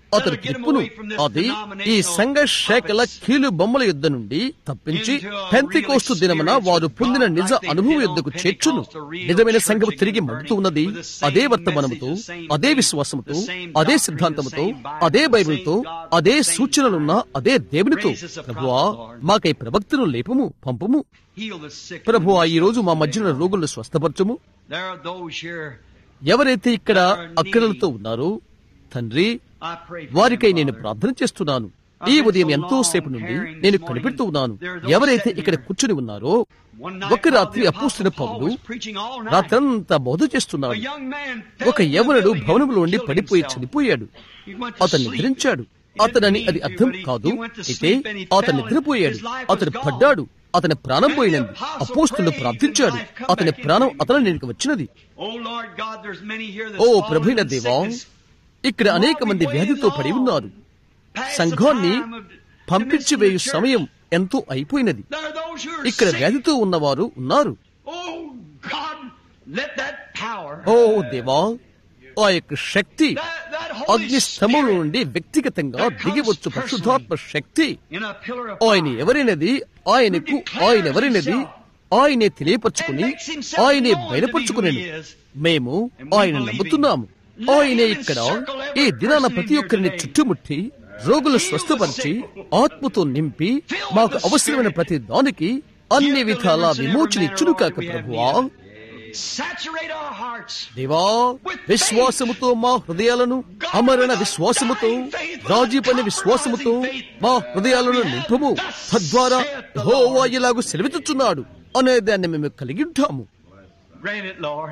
అతడు తిప్పును అది ఈ సంఘ శాఖల కీలు బొమ్మల యుద్ధ నుండి తప్పించి పెంతికోస్తు దినమున వారు పొందిన నిజ అనుభవం యుద్ధకు చేర్చును నిజమైన సంఘం తిరిగి మగ్గుతూ ఉన్నది అదే వర్తమానముతో అదే విశ్వాసముతో అదే సిద్ధాంతముతో అదే బైబిల్తో అదే సూచనలున్న అదే దేవునితో ప్రభువా మాకై ప్రవక్తను లేపము పంపము Heal the sick. ప్రభువా ఈ రోజు మా మధ్యన రోగులను స్వస్థపరచము There are those here. ఎవరైతే ఇక్కడ అక్కడలతో ఉన్నారో తండ్రి I pray for వారికై them, నేను Father. ప్రార్థన చేస్తున్నాను ఈ ఉదయం ఎంతో సేపు నుండి నేను కనిపెడుతూ ఉన్నాను ఎవరైతే ఇక్కడ కూర్చుని ఉన్నారో One night ఒక రాత్రి while the అపోస్తున్న Apostle Paul Paul was preaching all night, రాత్రంతా బోధ a చేస్తున్నాడు young man ఒక fell in the యవనుడు building భవనంలో and ఉండి killed పడిపోయి himself. చనిపోయాడు He went to అతను sleep. నిద్రించాడు He didn't అతనని mean అది to, అర్థం but he- కాదు he went to అయితే sleep and he అతను fell and నిద్రపోయాడు his life was అతను gone. పడ్డాడు అతని ప్రాణం పోయినది And the apostle అపోస్తులు prayed ప్రార్థించాడు and life come అతని back ప్రాణం into him. అతని నేను వచ్చినది Oh Lord God, there's many here oh that's fallen ప్రభుైన in దేవా sickness. ఇక్కడ అనేక మంది వ్యాధితో పడి ఉన్నారు Past the సంఘాన్ని time of పంపించి the వేయు church. సమయం ఎంతో అయిపోయినది There are those who are ఇక్కడ sick. వ్యాధితో ఉన్నవారు ఉన్నారు Oh God, let that power, ఓ దేవా ఆ యొక్క శక్తి that, that అగ్ని Holy స్తంభం Spirit నుండి వ్యక్తిగతంగా దిగివచ్చు పరిశుద్ధాత్మ శక్తి in a pillar of ఆయన fire. ఎవరైనది ఆయనకు ఆయన ఎవరైనది ఆయనే తెలియపరుచుకుని ఆయనే బయలుపరుచుకుని మేము ఆయన నమ్ముతున్నాము ఆయనే ఇక్కడ ఈ దినాన ప్రతి ఒక్కరిని చుట్టుముట్టి రోగులు స్వస్థపరిచి ఆత్మతో నింపి మాకు అవసరమైన ప్రతి దానికి అన్ని విధాల విమోచన ఇచ్చును కాక ప్రభువా Saturate our hearts. దేవా విశ్వాసముతో మా హృదయాలను అమరణ విశ్వాసముతో రాజీ పని విశ్వాసముతో మా హృదయాలను నింపము తద్వారా యెహోవా ఇలాగు సెలవిస్తున్నాడు అనే దాన్ని మేము కలిగి ఉంటాము Grant it, Lord.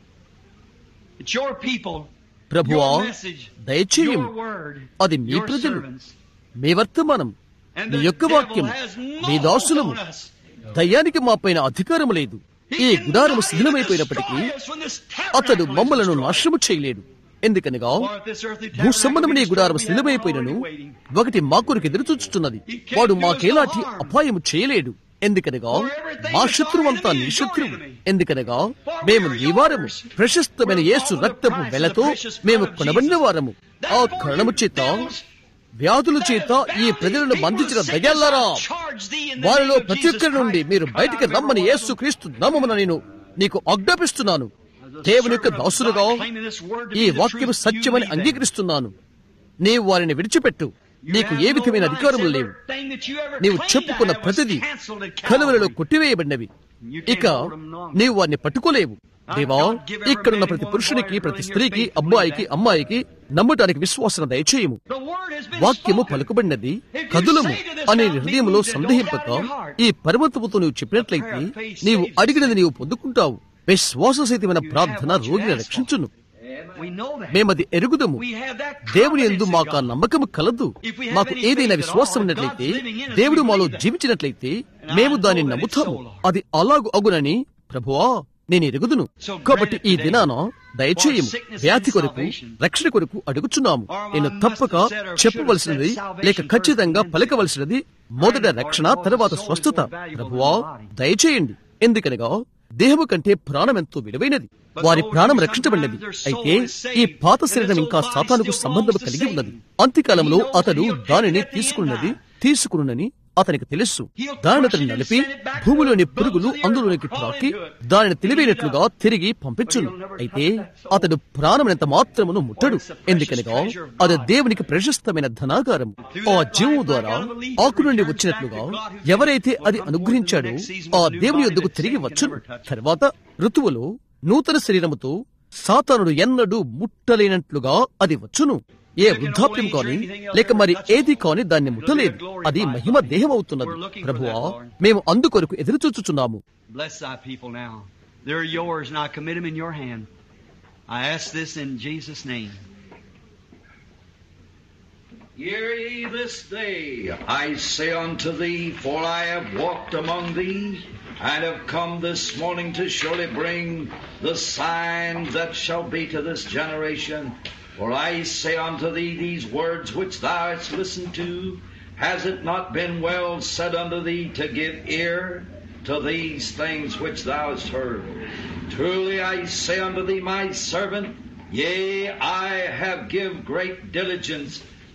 It's your people, ప్రభువా your message, దయచేయము your word, అది మీ your ప్రజలు servants. మీ వర్తమానం And మీ the యొక్క devil వాక్యం has me no దాసులము hold on us. దయ్యానికి మాపైన అధికారం లేదు He ఈ cannot గుడారము even శిథిలమైపోయినప్పటికీ destroy us when this అతడు tabernacle is మమ్మలను destroyed. నాశనము చేయలేడు ఎందుకనగా For if this earthly భూ tabernacle సంబంధమైన be ఈ గుడారం destroyed, we have సిద్ధమైపోయినను already waiting. ఒకటి మా కొరకు ఎదురు చూచుతున్నది వాడు మాకేలాంటి అపాయము చేయలేడు ఎందుకనగా మా శత్రువంతా నీ శత్రువు ఎందుకనగా మేము నివారము ప్రశస్తమైన యేసు రక్తపు వెలతో మేము కొనబడిన వారము ఆ కారణము చేత వ్యాధుల చేత ఈ ప్రజలను బంధించిన దయ్యాలారా వారిలో ప్రతి ఒక్కరి నుండి మీరు బయటికి రమ్మని యేసు క్రీస్తు నామమున నేను నీకు ఆజ్ఞాపిస్తున్నాను దేవుని యొక్క దాసులుగా ఈ వాక్యము సత్యమని అంగీకరిస్తున్నాను నీవు వారిని విడిచిపెట్టు నీకు ఏ విధమైన అధికారములు లేవు నీవు చెప్పుకున్న ప్రతిదీ కలువలలో కొట్టివేయబడినవి ఇక నీవు వారిని పట్టుకోలేవు దేవా ఇక్కడున్న ప్రతి పురుషునికి ప్రతి స్త్రీకి అబ్బాయికి అమ్మాయికి నమ్మటానికి విశ్వాసన దయచేయము వాక్యము పలుకబడినది కదులము అనే హృదయంలో సందేహింపక ఈ పర్వతముతో నీవు చెప్పినట్లయితే నీవు అడిగినది నీవు పొందుకుంటావు విశ్వాససహితమైన ప్రార్థన రోగిని రక్షించును మేమది ఎరుగుదము దేవుని ఎందు మాకు ఆ నమ్మకము కలదు మాకు ఏదైనా విశ్వాసం ఉన్నట్లయితే దేవుడు మాలో జీవించినట్లయితే మేము దాన్ని నమ్ముతాము అది అలాగు అగునని ప్రభువా నేను ఎరుగుదును కాబట్టి ఈ దినాన దయచేయము వ్యాధి కొరకు రక్షణ కొరకు అడుగుచున్నాము నేను తప్పక చెప్పవలసినది లేక ఖచ్చితంగా పలకవలసినది మొదట రక్షణ తర్వాత స్వస్థత ప్రభువా దయచేయండి ఎందుకనగా దేహము కంటే ప్రాణం ఎంతో విలువైనది వారి ప్రాణం రక్షించబడినది అయితే ఈ పాత శరీరం ఇంకా సాతానుకు సంబంధం కలిగి ఉన్నది అంత్యకాలంలో అతడు దానిని తీసుకున్నది తీసుకున్నని అతనికి తెలుసు దానిని అతను నలిపి భూమిలోని పురుగులు అందులోనికి త్రాకి దానిని తెలివైనట్లుగా తిరిగి పంపించును అయితే అతడు ప్రాణమైనంత మాత్రమును ముట్టడు ఎందుకనగా అది దేవునికి ప్రశస్తమైన ధనాగారం ఆ జీవము ద్వారా ఆకు నుండి వచ్చినట్లుగా ఎవరైతే అది అనుగ్రహించాడో ఆ దేవుని యొద్దకు తిరిగి వచ్చును తర్వాత ఋతువులో నూతన శరీరముతో సాతానుడు ఎన్నడూ ముట్టలేనట్లుగా అది వచ్చును ఏ వృద్ధాప్యం కాని లేక మరి ఏది కాని దాన్ని ముట్టలేదు అది మహిమ దేహం అవుతున్నది ప్రభువా మేము అందుకొరకు ఎదురు చూచుచున్నాము Bless thy people now. They're yours, and I commit them in your hand. I ask this in Jesus' name. Hear ye this day, I say unto thee, for I have walked among thee, and have come this morning to surely bring the sign that shall be to this generation. For I say unto thee these words which thou hast listened to, has it not been well said unto thee to give ear to these things which thou hast heard? Truly I say unto thee, my servant, yea, I have give great diligence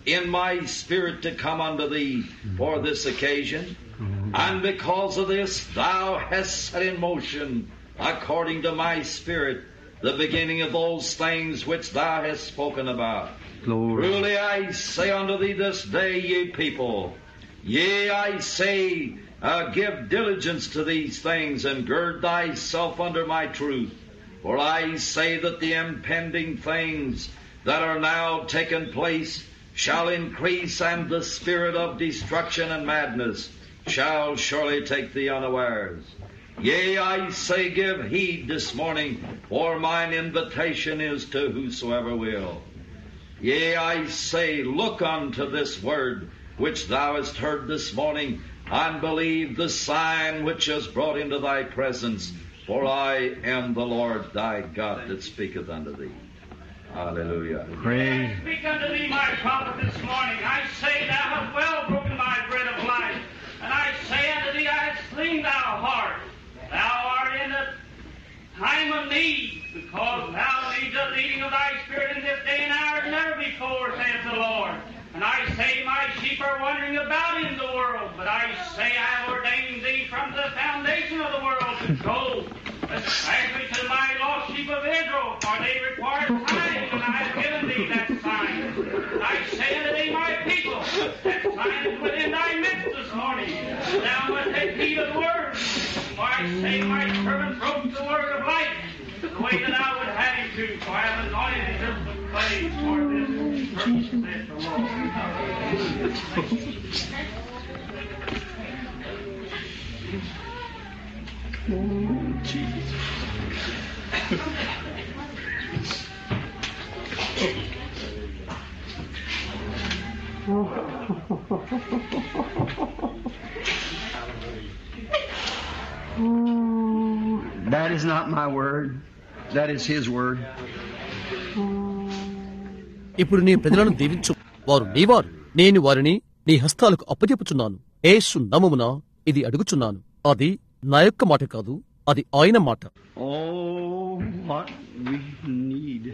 in my spirit to come unto thee for this occasion. And because of this, thou hast set in motion, according to my spirit, the beginning of those things which thou hast spoken about. Glory. Truly I say unto thee this day, ye people, yea, I say, uh, give diligence to these things, and gird thyself under my truth. For I say that the impending things that are now taking place shall increase, and the spirit of destruction and madness shall surely take thee unawares. Yea, I say, give heed this morning, for mine invitation is to whosoever will. Yea, I say, look unto this word which thou hast heard this morning, and believe the sign which is brought into thy presence, for I am the Lord thy God that speaketh unto thee. Hallelujah. Praise. Speak unto thee, my prophet, this morning. I say, Thou hast well broken my bread of life. And I say unto thee, I have slain thou heart. Thou art in a time of need, because thou needs a leading of thy spirit in this day and hour as never before, saith the Lord. And I say, My sheep are wandering about in the world, but I say, I have ordained thee from the foundation of the world to go, especially to my lost sheep of Israel, for they require signs, and I have given thee that sign. I say unto thee, my people, that sign is within thy midst this morning. Thou must take heed of the word. For I say, my servant broke the word of life the way that I would have him to, for I have anointed him with clay for this purpose, saith the Lord. That is not my word. That is His word. ఇప్పుడు నీ ప్రజలను దీవించు వారు నీవారు నేను వారిని నీ హస్తాలకు అప్పచెప్పుచున్నాను ఏసు నమమున ఇది అడుగుచున్నాను అది నా యొక్క మాట కాదు అది ఆయన మాట Oh, what we need.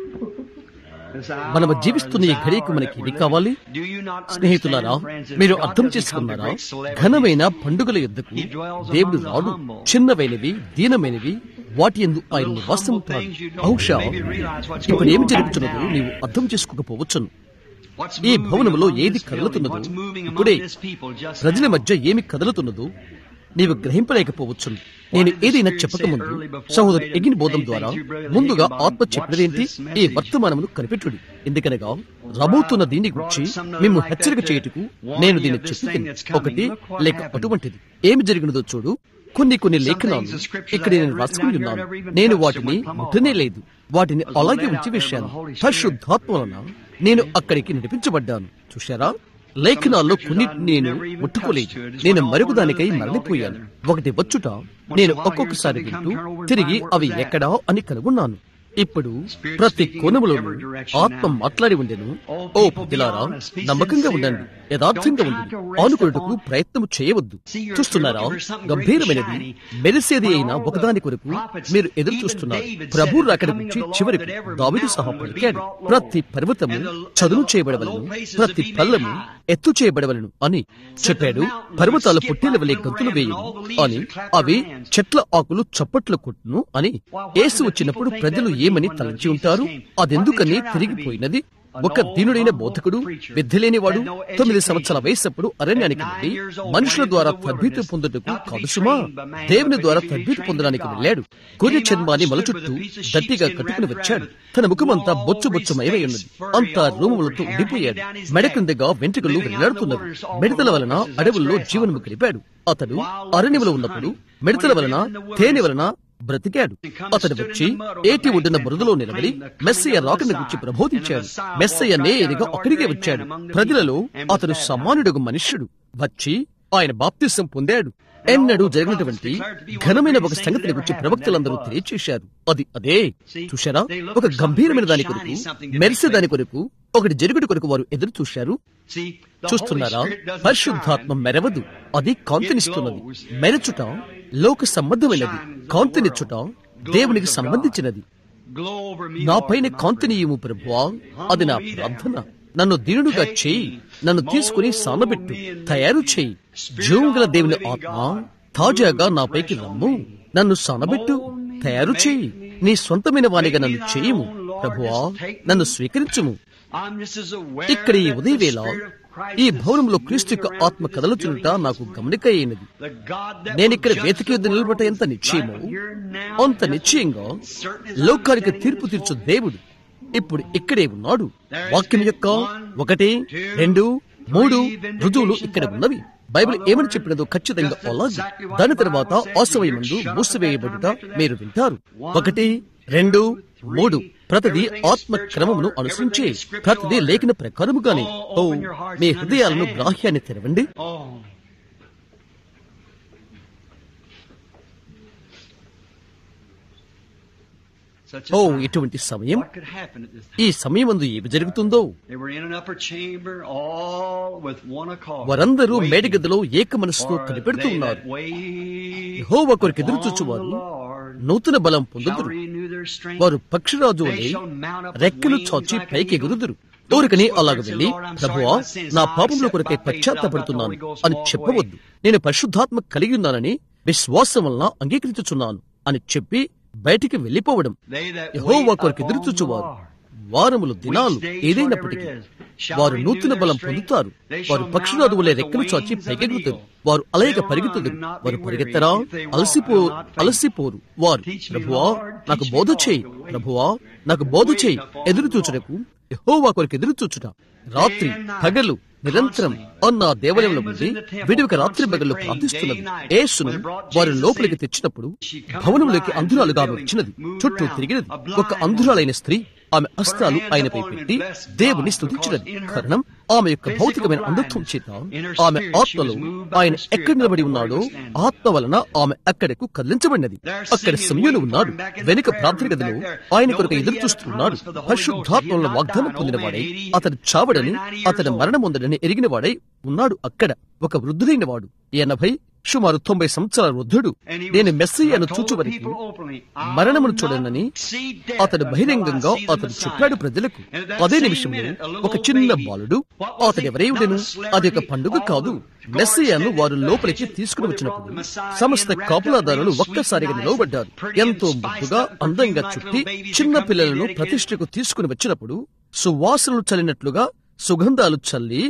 This మనము hour, జీవిస్తున్న ఈ this ఘడియకు hour మనకి that ఇది we're కావాలి living. Do you not స్నేహితులారా understand, friends, that మీరు God అర్థం doesn't come to చేసుకున్నారా great celebrities? ఘనమైన పండుగల యుద్ధకు He dwells దేవుడు among the రాడు humble. చిన్నవైనవి దీనమైనవి వాటి ఎందు ఆయన Little నివాసం humble ఉంటాడు things you don't బహుశా maybe realize what's ఇప్పుడు going ఏమి on జరుగుతున్నదో right now. నీవు అర్థం చేసుకోకపోవచ్చును What's ఈ moving భవనములో among ఏది this building? కదలుతున్నదో What's moving among ఇప్పుడే this people just ప్రజల now? మధ్య ఏమి కదలుతున్నదో నీవు గ్రహింపలేకపోవచ్చు నేను ఏదైనా చెప్పకముందు సహోదరు ఎగిన బోధం ద్వారా ముందుగా ఆత్మ చెప్పినదేంటి ఈ వర్తమానమును కనిపెట్టుడి ఎందుకనగా రాబోతున్న దీని గురించి మేము హెచ్చరిక చేయుటకు నేను దీన్ని చెప్పింది ఒకటి లేక అటువంటిది ఏమి జరిగినదో చూడు కొన్ని కొన్ని లేఖనాలు ఇక్కడ నేను రాసుకుని ఉన్నాను నేను వాటిని ముట్టనే లేదు వాటిని అలాగే ఉంచి వేశాను పరిశుద్ధాత్మ వలన నేను అక్కడికి నడిపించబడ్డాను చూశారా లేఖనాల్లో కొన్నిటిని నేను ముట్టుకోలేదు నేను మరొక దానికై మరలిపోయాను ఒకటి వచ్చుట నేను ఒక్కొక్కసారి వింటూ తిరిగి అవి ఎక్కడా అని కనుగొన్నాను ఇప్పుడు ప్రతి కోణములోనూ ఆత్మ మాట్లాడి ఉండెను ఓ ప్రజలారా నమ్మకంగా ఉండండి యథార్థంగా ఉండండి ఆనుకొనుటకు ప్రయత్నం చేయవద్దు చూస్తున్నారా గంభీరమైనది మెరిసేది అయిన ఒకదాని కొరకు మీరు ఎదురు చూస్తున్నారు ప్రభు రాకడ గురించి చివరికి దావిదు సహా పలికాడు ప్రతి పర్వతము చదును చేయబడవలను ప్రతి పల్లము ఎత్తు చేయబడవలను అని చెప్పాడు పర్వతాలు పుట్టిన వలె గంతులు వేయను అని అవి చెట్ల ఆకులు చప్పట్లు కొట్టును అని ఏసు వచ్చినప్పుడు ప్రజలు ఏమని తలంచి ఉంటారు అదెందుకని తిరిగిపోయినది ఒక దీనుడైన బోధకుడు విద్యలేనివాడు తొమ్మిది సంవత్సరాల వయసప్పుడు అరణ్యానికి వెళ్ళి మనుషుల ద్వారా తద్భీతి పొందుటకు కాదు సుమా దేవుని ద్వారా తద్భీతి పొందడానికి వెళ్ళాడు గొర్రె చర్మాన్ని మల చుట్టూ గట్టిగా కట్టుకుని వచ్చాడు తన ముఖమంతా బొచ్చు బొచ్చు మయమై ఉన్నది అంతా రూములతో ఉండిపోయాడు మెడ క్రిందగా వెంట్రుకలు వెళ్లాడుతున్నవి మిడతల వలన అడవుల్లో జీవనము గడిపాడు అతడు అరణ్యములో ఉన్నప్పుడు మిడతల వలన తేనె వలన బ్రతికాడు అతడు వచ్చి ఏటి ఒడ్డున బురదలో నిలబడి మెస్సయ్య రాకని గురించి ప్రబోధించాడు మెస్సయ్య నేరుగా అక్కడికే వచ్చాడు ప్రజలలో అతడు సమానుడుగు మనుష్యుడు వచ్చి ఆయన బాప్తిసం పొందాడు ఎన్నడూ జరిగినటువంటి ఘనమైన ఒక సంగతిని గురించి ప్రవక్తలందరూ తెలియచేశారు అది అదే చూశారా ఒక గంభీరమైన దాని కొరకు మెరిసే దాని కొరకు ఒకటి జరుగుడు కొరకు వారు ఎదురు చూశారు See, the చూస్తున్నారా Holy Spirit doesn't పరిశుద్ధాత్మ shine. మెరవదు అది కాంతినిస్తున్నది మెరచుట లోక సంబంధమైనది కాంతినిచ్చుట దేవునికి సంబంధించినది Glow over me, నా Lord, పైన with my కాంతినీయము ప్రభువా అది నా ప్రార్థన నన్ను దీనుడుగా చేయి నన్ను తీసుకుని సానబెట్టు తయారు చేయి జీవంగల దేవుని ఆత్మ తాజాగా నాపైకి రమ్ము నన్ను సానబెట్టు తయారు చేయి నీ సొంతమైన వానిగా నన్ను చేయము ప్రభువా నన్ను స్వీకరించుము ఇక్కడ ఈ ఉదయవేళ ఈ భవనంలో క్రీస్తు యొక్క ఆత్మ కదలుచుంట నాకు గమనిక అయినది నేనిక్కడ వేతికి యుద్ధ నిలబట ఎంత నిశ్చయమో అంత నిశ్చయంగా లోకానికి తీర్పు తీర్చు దేవుడు ఇప్పుడు ఇక్కడే ఉన్నాడు వాక్యం యొక్క ఒకటి రెండు మూడు రుజువులు ఇక్కడ ఉన్నవి బైబిల్ ఏమని చెప్పినదో ఖచ్చితంగా అలాగే దాని తర్వాత ఆశవయమందు మూసివేయబడుట మీరు వింటారు ఒకటి రెండు మూడు ప్రతిది ఆత్మ క్రమమును అనుసరించి ప్రతిది లేఖన ప్రకారముగానే ఓ మీ హృదయాలను గ్రాహ్యాన్ని తెరవండి ఓ ఇటువంటి సమయం ఈ సమయమందు ఏమి జరుగుతుందో వారందరూ మేడగదిలో ఏక మనసుతో కనిపెడుతూ ఉన్నారు యెహోవా కొరకు ఎదురు చూచువారు నూతన బలం పొందుదురు వారు పక్షిరాజు వలె రెక్కలు చాచి పైకి ఎగురుదురు ఊరికని అలాగ వెళ్ళి ప్రభువా నా పాపంలో కొరకై పశ్చాత్తపడుతున్నాను అని చెప్పవద్దు నేను పరిశుద్ధాత్మ కలిగి ఉన్నానని విశ్వాసం వలన అంగీకరించుచున్నాను అని చెప్పి బయటికి వెళ్లిపోవడం యెహోవా కొరకు ఎదురు చూచువారు వారములు దినాలు ఏదైనప్పటికీ వారు నూతన బలం పొందుతారు వారు పక్షురాదు వలె రెక్కలు చాచి పైకెగుతారు వారు అలయక పరిగెత్తుదురు వారు పరిగెత్తరా అలసిపో అలసిపోరు వారు ప్రభువా నాకు బోధ చేయి ప్రభువా నాకు బోధ చేయి ఎదురు చూచుటకు యెహోవా కొరకు ఎదురు చూచుట రాత్రి పగలు నిరంతరం అన్న దేవాలయంలో ఉండి విడివిక రాత్రి పగళ్ళు ప్రార్థిస్తున్నది యేసును వారి లోపలికి తెచ్చినప్పుడు భవనంలోకి అంధురాలుగా ఆమె వచ్చినది చుట్టూ తిరిగినది ఒక అంధురాలైన స్త్రీ ఆమె అస్త్రాలు ఆయనపై పెట్టి దేవుని స్తుతించినది కారణం ఆమె యొక్క భౌతికమైన అంధత్వం చేత ఆమె ఆత్మలో ఆయన ఎక్కడ నిలబడి ఉన్నాడో ఆత్మ వలన ఆమె అక్కడకు కదిలించబడినది అక్కడ సమయంలో ఉన్నాడు వెనుక ప్రార్థన గదిలో ఆయన కొరకు ఎదురు చూస్తున్నాడు పరిశుద్ధాత్మల వాగ్దానం పొందినవాడై అతడు చావడని అతడు మరణం ఉందడని ఎరిగిన వాడై ఉన్నాడు అక్కడ ఒక వృద్ధుడైన వాడు ఎనభై సుమారు తొంభై సంవత్సరాల వృద్ధుడు నేను మెస్సయ్యను చూచువరికి మరణమును చూడనని అతడు బహిరంగంగా అతడు చెప్పాడు ప్రజలకు అదే నిమిషంలో ఒక చిన్న బాలుడు అతడు ఎవరైవుడెను అది ఒక పండుగ కాదు మెస్సయ్యను వారు లోపలికి తీసుకుని వచ్చినప్పుడు సమస్త కాపులాదారులు ఒక్కసారిగా నిలవబడ్డారు ఎంతో ముద్దుగా అందంగా చుట్టి చిన్న పిల్లలను ప్రతిష్టకు తీసుకుని వచ్చినప్పుడు సువాసనలు చల్లినట్లుగా సుగంధాలు చల్లి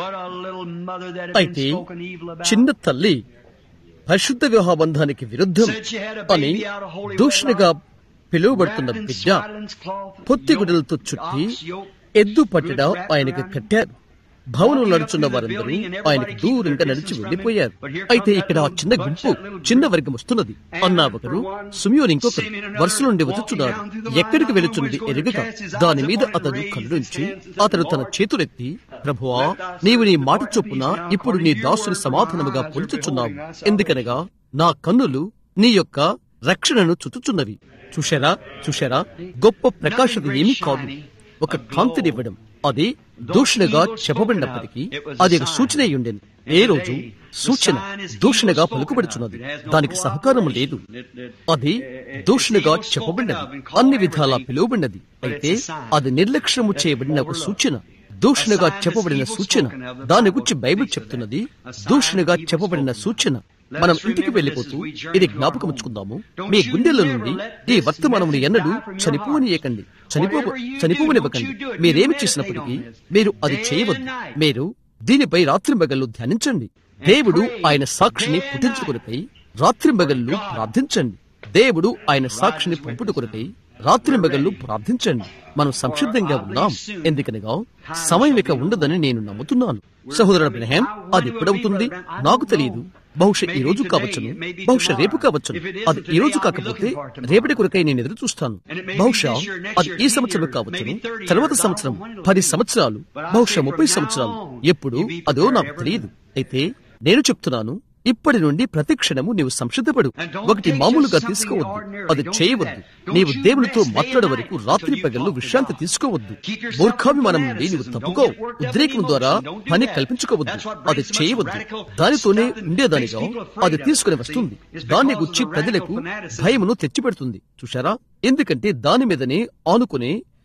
అయితే చిన్న తల్లి పరిశుద్ధ వివాహ బంధానికి విరుద్ధం అని దూషణగా పిలువబడుతున్న బిడ్డ పొత్తిగుడలతో చుట్టి ఎద్దు పట్టడ ఆయనకు కట్టారు భవనం నడుచున్న వారందరూ ఆయనకు దూరంగా నడిచి వెళ్లిపోయారు అయితే ఇక్కడ ఆ చిన్న గుంపు చిన్న వర్గం వస్తున్నది అన్నా ఒకరు సుమియోని ఇంకొకరు వరుస నుండి వచ్చుచున్నారు ఎక్కడికి వెళుచున్నది ఎరుగక దాని మీద అతడు కళ్ళుంచి అతడు తన చేతులెత్తి ప్రభువా నీవు నీ మాట చొప్పున ఇప్పుడు నీ దాసుని సమాధానముగా పొలుచుచున్నావు ఎందుకనగా నా కన్నులు నీ యొక్క రక్షణను చుట్టుచున్నవి చూశారా చూశారా గొప్ప ప్రకాశత ఏమీ కాదు ఒక కాంతినివ్వడం అది దూషణగా చెప్పబడినప్పటికీ అది ఒక సూచన ఉండేది ఏ రోజు సూచన దూషణగా పలుకుబడుచున్నది దానికి సహకారం లేదు అది దూషణగా చెప్పబడినది అన్ని విధాలా పిలువబడినది అయితే అది నిర్లక్ష్యము చేయబడిన ఒక సూచన దూషణగా చెప్పబడిన సూచన దాని గురించి బైబిల్ చెప్తున్నది దూషణగా చెప్పబడిన సూచన మనం ఇంటికి వెళ్లిపోతూ ఇది జ్ఞాపకం ఉంచుకుందాము మీ గుండెల నుండి ఈ వర్తమానమును ఎన్నడూ చనిపోనియకండి చనిపో చనిపోవనివ్వకండి మీరేమి చేసినప్పటికీ మీరు అది చేయవద్దు మీరు దీనిపై రాత్రింబగళ్ళు ధ్యానించండి దేవుడు ఆయన సాక్షిని పుట్టించుకునిపై రాత్రింబగళ్ళు ప్రార్థించండి దేవుడు ఆయన సాక్షిని పంపుటకునిపై రాత్రింబగళ్ళు ప్రార్థించండి మనం సంసిద్ధంగా ఉన్నాం ఎందుకనగా సమయం ఇక ఉండదని నేను నమ్ముతున్నాను సహోదరుడు బ్రహ్యాం అది ఎప్పుడవుతుంది నాకు తెలియదు బహుశా ఈ రోజు కావచ్చును బహుశా రేపు కావచ్చును అది ఈ రోజు కాకపోతే రేపటి కొరకై నేను ఎదురు చూస్తాను బహుశా అది ఈ సంవత్సరం కావచ్చును తర్వాత సంవత్సరం పది సంవత్సరాలు బహుశా ముప్పై సంవత్సరాలు ఎప్పుడు అదో నాకు తెలియదు అయితే నేను చెప్తున్నాను ఇప్పటి నుండి ప్రతి క్షణము నీవు సంసిద్ధపడు ఒకటి మామూలుగా తీసుకోవద్దు అది చేయవద్దు నీవు దేవునితో మాట్లాడే వరకు రాత్రి పగళ్ళు విశ్రాంతి తీసుకోవద్దు మూర్ఖాభిమానం నుండి నీవు తప్పుకో ఉద్రేకం ద్వారా పని కల్పించుకోవద్దు అది చేయవద్దు దానితోనే ఉండేదానిగా అది తీసుకుని వస్తుంది దాన్ని గుచ్చి ప్రజలకు భయమును తెచ్చిపెడుతుంది చూశారా ఎందుకంటే దాని మీదనే ఆనుకునే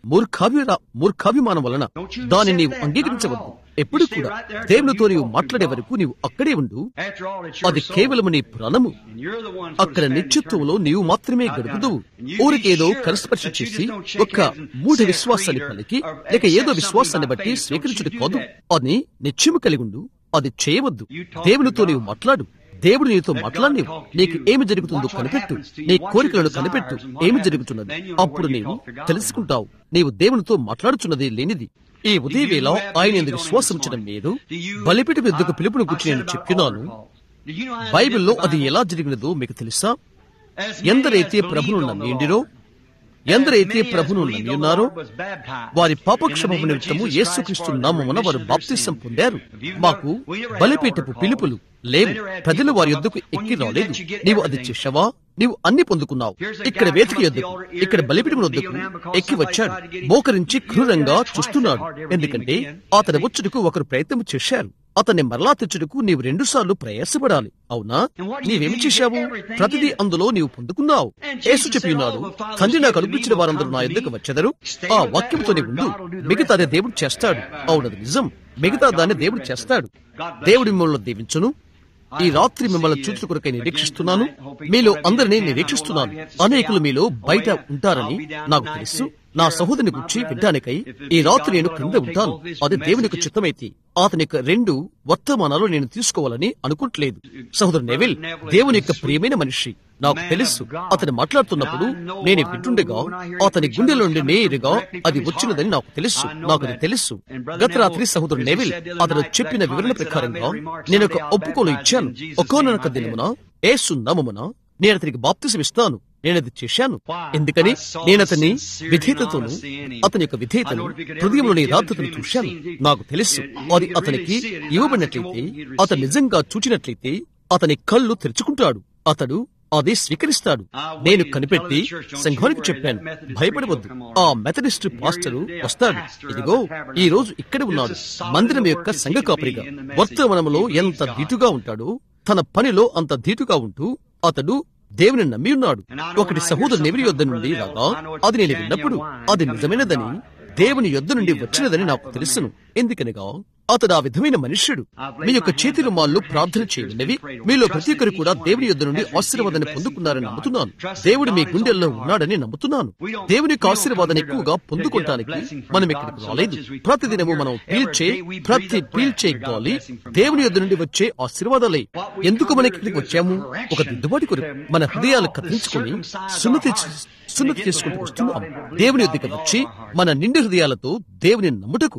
మూర్ఖాభి మూర్ఖాభిమానం వలన దాన్ని నీవు అంగీకరించవద్దు ఎప్పుడు కూడా దేవునితో నీవు మాట్లాడే వరకు నీవు అక్కడే ఉండు After all, it's your అది soul. కేవలం నీ ప్రాణము And you're the one అక్కడ నిత్యత్వంలో నీవు మాత్రమే గడుపుదువు ఊరికేదో కరస్పర్శ చేసి ఒక్క మూఢ విశ్వాసాన్ని పలికి లేక ఏదో విశ్వాసాన్ని బట్టి స్వీకరించుడు కాదు అని నిత్యము కలిగి ఉండు అది చేయవద్దు దేవునితో నీవు మాట్లాడు దేవుడు నీతో మాట్లాడి నీకు ఏమి జరుగుతుందో కనిపెట్టు నీ కోరికలను కనిపెట్టు ఏమి జరుగుతున్నది అప్పుడు నీవు తెలుసుకుంటావు నీవు దేవునితో మాట్లాడుచున్నది లేనిది ఈ ఉదయవేళ ఆయన ఎందుకు విశ్వాసం ఉంచడం లేదు బలిపిటి పెద్దకు పిలుపును గురించి నేను చెప్తున్నాను Do you know how బైబిల్లో అది ఎలా జరిగినదో మీకు తెలుసా As ఎందరైతే many as ప్రభును believed on the నమ్మిండిరో Lord, ఎందరైతే as many as ప్రభును believed నమ్మి on the ఉన్నారో Lord was baptized. వారి In the పాపక్షమ name of నిమిత్తము Jesus యేసుక్రీస్తు Christ for the నామమున వారు remission of their బాప్తిసం sins. పొందారు If you've మాకు never- we never had బలిపీఠపు altar పిలుపులు calls. లేవు Later had ప్రజలు people వారి come యొద్దకు up. When ఎక్కి you do రాలేదు that, you get నీవు అది everything. చేశావా నీవు అన్ని పొందుకున్నావు Here's a ఇక్కడ guy వేదిక come up యొద్దకు the altar here, ఇక్కడ బలిపీఠం kneel వద్దకు down because ఎక్కి somebody వచ్చాడు tried to get him. మోకరించి You క్రూరంగా tried twice చూస్తున్నాడు that hard to ever get him ఎందుకంటే again. అతని వచ్చుటకు ఒకరు ప్రయత్నం చేశారు అతన్ని మరలా తెచ్చుటకు నీవు రెండు సార్లు ప్రయాసపడాలి అవునా And what do you నీవేమి do? You చేశావు get everything ప్రతిదీ in it. అందులో నీవు పొందుకున్నావు And Jesus యేసు చెప్పి said, ఉన్నాడు "All the Father తండ్రి has నాకు given me అనుగ్రహించిన will వారందరూ come నా to ఎద్దకు me." వచ్చెదరు Stay ఆ with that వాక్యంతో word. ఉండు God will do the మిగతా rest of it. దేవుడు చేస్తాడు అవునది నిజం మిగతాదాన్ని దేవుడు చేస్తాడు దేవుడు మిమ్మల్ని దీవించును ఈ రాత్రి మిమ్మల్ని చూచు కొరకై నిరీక్షిస్తున్నాను మీలో అందరినీ నిరీక్షిస్తున్నాను అనేకులు మీలో బయట ఉంటారని నాకు తెలుసు నా సహోదరుని గురించి వినడానికై ఈ రాత్రి నేను క్రింద ఉంటాను అది దేవునికి చిత్తమైతే అతని యొక్క రెండు వర్తమానాలు నేను తీసుకోవాలని అనుకుంటలేదు సహోదరు నెవిల్ దేవుని యొక్క ప్రియమైన మనిషి నాకు తెలుసు అతను మాట్లాడుతున్నప్పుడు నేను వింటుండగా అతని గుండెల నుండి నేరుగా అది వచ్చినదని నాకు తెలుసు నాకు అది తెలుసు గత రాత్రి సహోదరు నెవిల్ అతను చెప్పిన వివరణ ప్రకారంగా నేను ఒక ఒప్పుకోలు ఇచ్చాను ఒక్కోనొక దినమున ఏసు నామమున నేను అతనికి బాప్తిసం ఇస్తాను నేను అది చేశాను ఎందుకని నేను అతని విధేయతతోను అతని యొక్క విధేయతను హృదయంలోని యథార్థతను చూశాను నాకు తెలుసు అది అతనికి ఇవ్వబడినట్లయితే అతను నిజంగా చూచినట్లయితే అతని కళ్ళు తెరుచుకుంటాడు అతడు అది స్వీకరిస్తాడు నేను కనిపెట్టి సంఘానికి చెప్పాను భయపడవద్దు ఆ మెథడిస్ట్ పాస్టరు వస్తాడు ఇదిగో ఈ రోజు ఇక్కడ ఉన్నాడు మందిరం యొక్క సంఘ కాపరిగా వర్తమానంలో ఎంత ధీటుగా ఉంటాడో తన పనిలో అంత ధీటుగా ఉంటూ అతడు దేవుని నమ్మి ఉన్నాడు ఒకటి సహోదరుని ఎవరి యొద్ద నుండి రాగా అది నేను విన్నప్పుడు అది నిజమైనదని దేవుని యొద్ద నుండి వచ్చినదని నాకు తెలుసును ఎందుకనగా అతడు ఆ విధమైన మనుష్యుడు మీ యొక్క చేతులు మాళ్ళు ప్రార్థన చేయనివి మీలో ప్రతి ఒక్కరు కూడా దేవుని యొద్ద నుండి ఆశీర్వాదాన్ని పొందుకున్నారని నమ్ముతున్నాను దేవుడు మీ గుండెల్లో ఉన్నాడని నమ్ముతున్నాను దేవుని యొక్క ఆశీర్వాదాన్ని ఎక్కువగా పొందుకోవటానికి మనం ఇక్కడికి రాలేదు ప్రతిదినము మనం పీల్చే ప్రతి పీల్చే గాలి దేవుని యొద్ద నుండి వచ్చే ఆశీర్వాదాలే ఎందుకు మనకి ఇక్కడికి వచ్చాము ఒక దిద్దుబాటు కొరకు మన హృదయాలు కత్తిరించుకొని సున్నతి సున్నతి చేసుకుంటూ వస్తున్నాం దేవుని యొద్దకు వచ్చి మన నిండు హృదయాలతో దేవుని నమ్ముటకు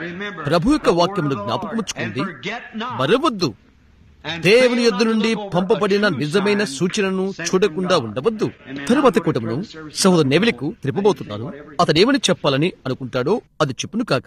ప్రభు యొక్క వాక్యమును జ్ఞాపకముచ్చుకుంది మరవద్దు దేవుని యొద్ద నుండి పంపబడిన నిజమైన సూచనను చూడకుండా ఉండవద్దు తరువాత కూటమును సహోదరు నెవిలకు త్రిప్పబోతున్నాను అతడేమని చెప్పాలని అనుకుంటాడో అది చెప్పును కాక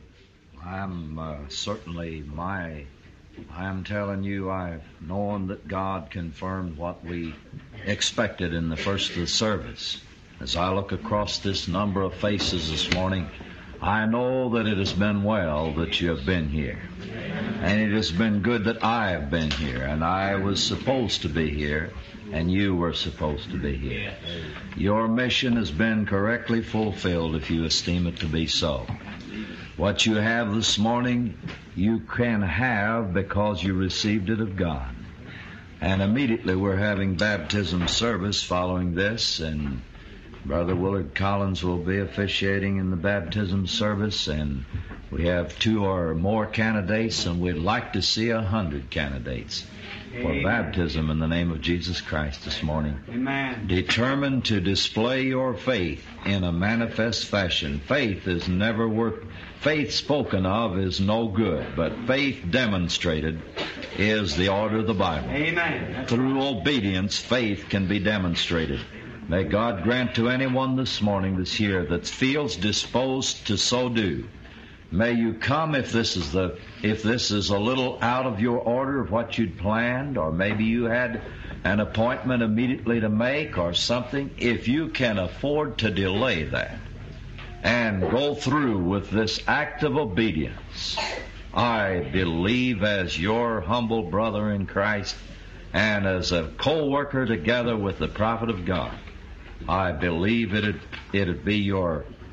I'm uh, certainly my. I'm telling you, I've known that God confirmed what we expected in the first of the service. As I look across this number of faces this morning, I know that it has been well that you have been here. And it has been good that I have been here. And I was supposed to be here. And you were supposed to be here. Your mission has been correctly fulfilled if you esteem it to be so. What you have this morning, you can have because you received it of God. And immediately we're having baptism service following this, and Brother Willard Collins will be officiating in the baptism service, and we have two or more candidates, and we'd like to see a hundred candidates for baptism in the name of Jesus Christ this morning. Amen. Determined to display your faith in a manifest fashion. Faith is never worth, faith spoken of is no good, but faith demonstrated is the order of the Bible. Amen. Through obedience, faith can be demonstrated. May God grant to anyone this morning that's here that feels disposed to so do. May you come if this is the if this is a little out of your order of what you'd planned, or maybe you had an appointment immediately to make or something. If you can afford to delay that and go through with this act of obedience, I believe as your humble brother in Christ and as a co-worker together with the prophet of God, I believe it'd, it'd be your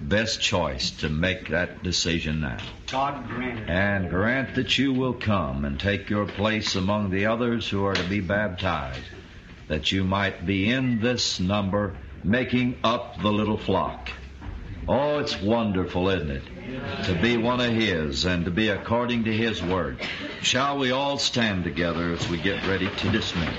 best choice to make that decision now. God grant it. And grant that you will come and take your place among the others who are to be baptized, that you might be in this number making up the little flock. Oh, it's wonderful, isn't it? To be one of His and to be according to His Word. Shall we all stand together as we get ready to dismiss?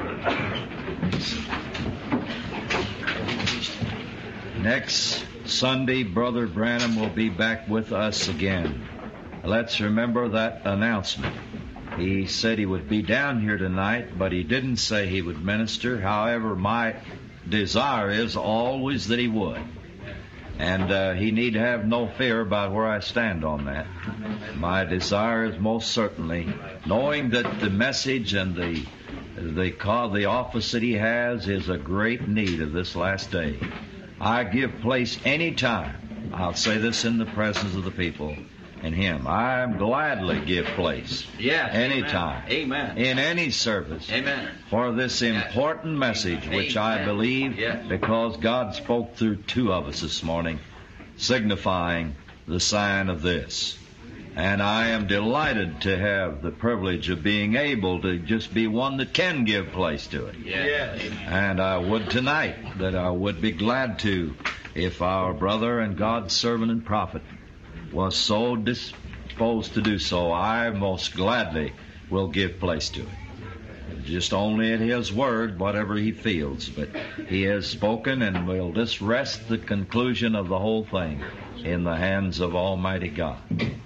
Next Sunday, Brother Branham will be back with us again. Let's remember that announcement. He said he would be down here tonight, but he didn't say he would minister. However, my desire is always that he would. And uh, he need have no fear about where I stand on that. My desire is most certainly knowing that the message and the the call, the office that he has is a great need of this last day. I give place any time. I'll say this in the presence of the people and him. I gladly give place Yes. anytime Amen. in any service Amen. for this important message, which I Amen. believe Yes. because God spoke through two of us this morning, signifying the sign of this. And I am delighted to have the privilege of being able to just be one that can give place to it. Yes. And I would tonight that I would be glad to if our brother and God's servant and prophet was so disposed to do so. I most gladly will give place to it. Just only at His word, whatever He feels. But He has spoken and will just rest the conclusion of the whole thing in the hands of Almighty God.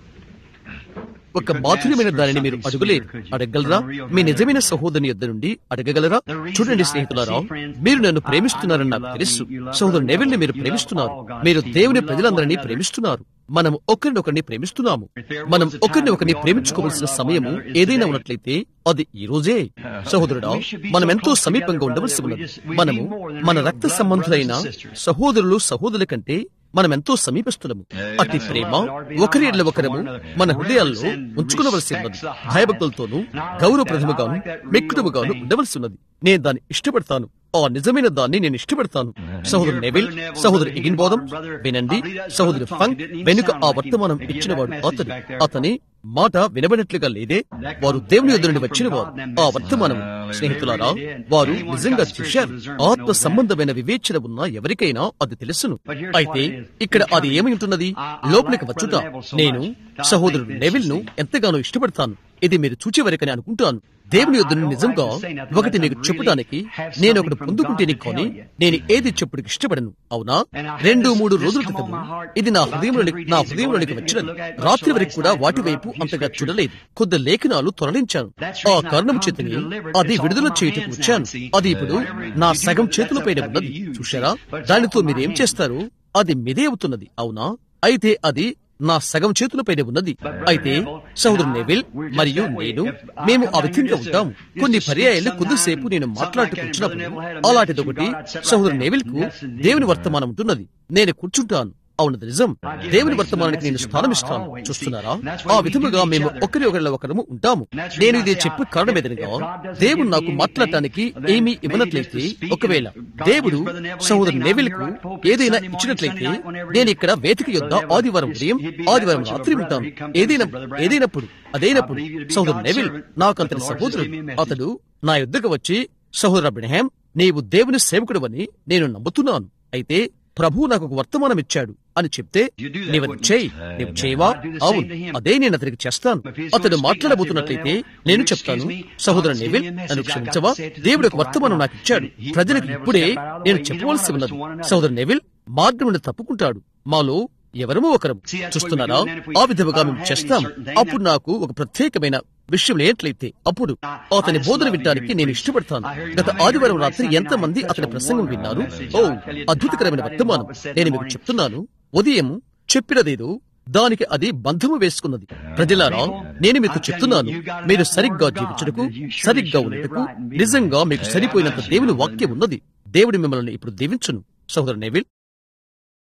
ఒక మాధుర్యమైన దానిని మీరు అడుగులేరు అడగగలరా మీ నిజమైన సహోదరుని యొద్ద నుండి అడగగలరా చూడండి స్నేహితులారా మీరు నన్ను ప్రేమిస్తున్నారని నాకు తెలుసు సహోదరు నెవిల్ని మీరు ప్రేమిస్తున్నారు మీరు దేవుని ప్రజలందరినీ ప్రేమిస్తున్నారు మనం ఒకరినొకరిని ప్రేమిస్తున్నాము మనం ఒకరిని ఒకరిని ప్రేమించుకోవలసిన సమయము ఏదైనా ఉన్నట్లయితే అది ఈ రోజే సహోదరుడా మనం ఎంతో సమీపంగా ఉండవలసి ఉన్నది మనము మన రక్త సంబంధులైన సహోదరులు సహోదరుల కంటే మనం ఎంతో సమీపిస్తున్నాము అతి ప్రేమ ఒకరి ఎడ్ల ఒకరము మన హృదయాల్లో ఉంచుకునవలసి ఉన్నది భయభక్తులతోనూ గౌరవప్రథముగాను మెక్కుడుముగాను ఉండవలసి ఉన్నది నేను దాన్ని ఇష్టపడతాను ఆ నిజమైన దాన్ని నేను ఇష్టపడతాను సహోదరు నెవిల్ సహోదరు ఇగిన్ బోధం వినండి సహోదరు ఫంక్ వెనుక ఆ వర్తమానం ఇచ్చినవాడు అతడు అతని మాట వినబడినట్లుగా లేదే వారు దేవుని యొద్ద నుండి వచ్చిన వారు ఆ వర్తమానం స్నేహితులారా వారు నిజంగా చూశారు ఆత్మ సంబంధమైన వివేచన ఉన్న ఎవరికైనా అది తెలుసును అయితే ఇక్కడ అది ఏమై ఉంటున్నది లోపలికి వచ్చుట నేను సహోదరుడు నెవిల్ ను ఎంతగానో ఇష్టపడతాను ఇది మీరు చూచేవరకని అనుకుంటాను దేవుని యొద్ద నుండి నిజంగా ఒకటి నీకు చెప్పడానికి నేను ఒకటి పొందుకుంటేనే కానీ నేను ఏది చెప్పుడికి ఇష్టపడను అవునా రెండు మూడు రోజుల క్రితం ఇది నా హృదయంలోని నా హృదయంలోనికి వచ్చినది రాత్రి వరకు కూడా వాటి వైపు అంతగా చూడలేదు కొద్ది లేఖనాలు తొలగించాను ఆ కారణం చేతని అది విడుదల చేయుటకు వచ్చాను అది ఇప్పుడు నా సగం చేతులపైన ఉన్నది చూశారా దానితో మీరేం చేస్తారు అది మిదే అవుతున్నది అవునా అయితే అది నా సగం చేతులపైన ఉన్నది అయితే సహోదరు నెవిల్ మరియు నేను మేము ఆ విధంగా ఉంటాము కొన్ని పర్యాయాలు కొద్దిసేపు నేను మాట్లాడుకుంటున్నప్పుడు అలాంటిది ఒకటి సహోదరు నెవిల్ కు దేవుని వర్తమానం ఉంటున్నది నేను కూర్చుంటాను అవునది నిజం దేవుని వర్తమానానికి నేను స్థానమిస్తాను చూస్తున్నారా ఆ విధముగా మేము ఒకరి ఒకరిలో ఒకరము ఉంటాము నేను ఇది చెప్పే కారణం ఏదనగా దేవుడు నాకు మాట్లాడటానికి ఏమీ ఇవ్వనట్లయితే ఒకవేళ దేవుడు సహోదరు నెవిల్ కు ఏదైనా ఇచ్చినట్లయితే నేను ఇక్కడ వేదిక యొద్ద ఆదివారం ఉదయం ఆదివారం రాత్రి ఉంటాను ఏదైనా ఏదైనప్పుడు అదైనప్పుడు సహోదరు నెవిల్ నాకు అంతటి సహోదరుడు అతడు నా యుద్ధకు వచ్చి సహోదర బ్రహ్యాం నీవు దేవుని సేవకుడు నేను నమ్ముతున్నాను అయితే ప్రభు నాకు ఒక వర్తమానం ఇచ్చాడు అని చెప్తే నీవు చేయి నీవు చేయవా అవును అదే నేను అతనికి చేస్తాను అతడు మాట్లాడబోతున్నట్లయితే నేను చెప్తాను సహోదరు నెవిల్ నన్ను క్షమించవా దేవుడు ఒక వర్తమానం నాకు ఇచ్చాడు ప్రజలకు ఇప్పుడే నేను చెప్పవలసి ఉన్నది సహోదరు నెవిల్ మార్గం నుండి తప్పుకుంటాడు మాలో ఎవరమో ఒకరం చూస్తున్నారా ఆ విధముగా మేము చేస్తాం అప్పుడు నాకు ఒక ప్రత్యేకమైన విషయం లేనట్లయితే అప్పుడు అతని బోధన వినడానికి నేను ఇష్టపడతాను గత ఆదివారం రాత్రి ఎంత మంది అతని ప్రసంగం విన్నారు ఓ అద్భుతకరమైన వర్తమానం నేను మీకు చెప్తున్నాను ఉదయం చెప్పినదేదో దానికి అది బంధము వేసుకున్నది ప్రజలారా నేను మీకు చెప్తున్నాను మీరు సరిగ్గా జీవించుటకు సరిగ్గా ఉన్నట్టుకు నిజంగా మీకు సరిపోయినంత దేవుని వాక్యం ఉన్నది దేవుడు మిమ్మల్ని ఇప్పుడు దీవించును సహోదరు నెవిల్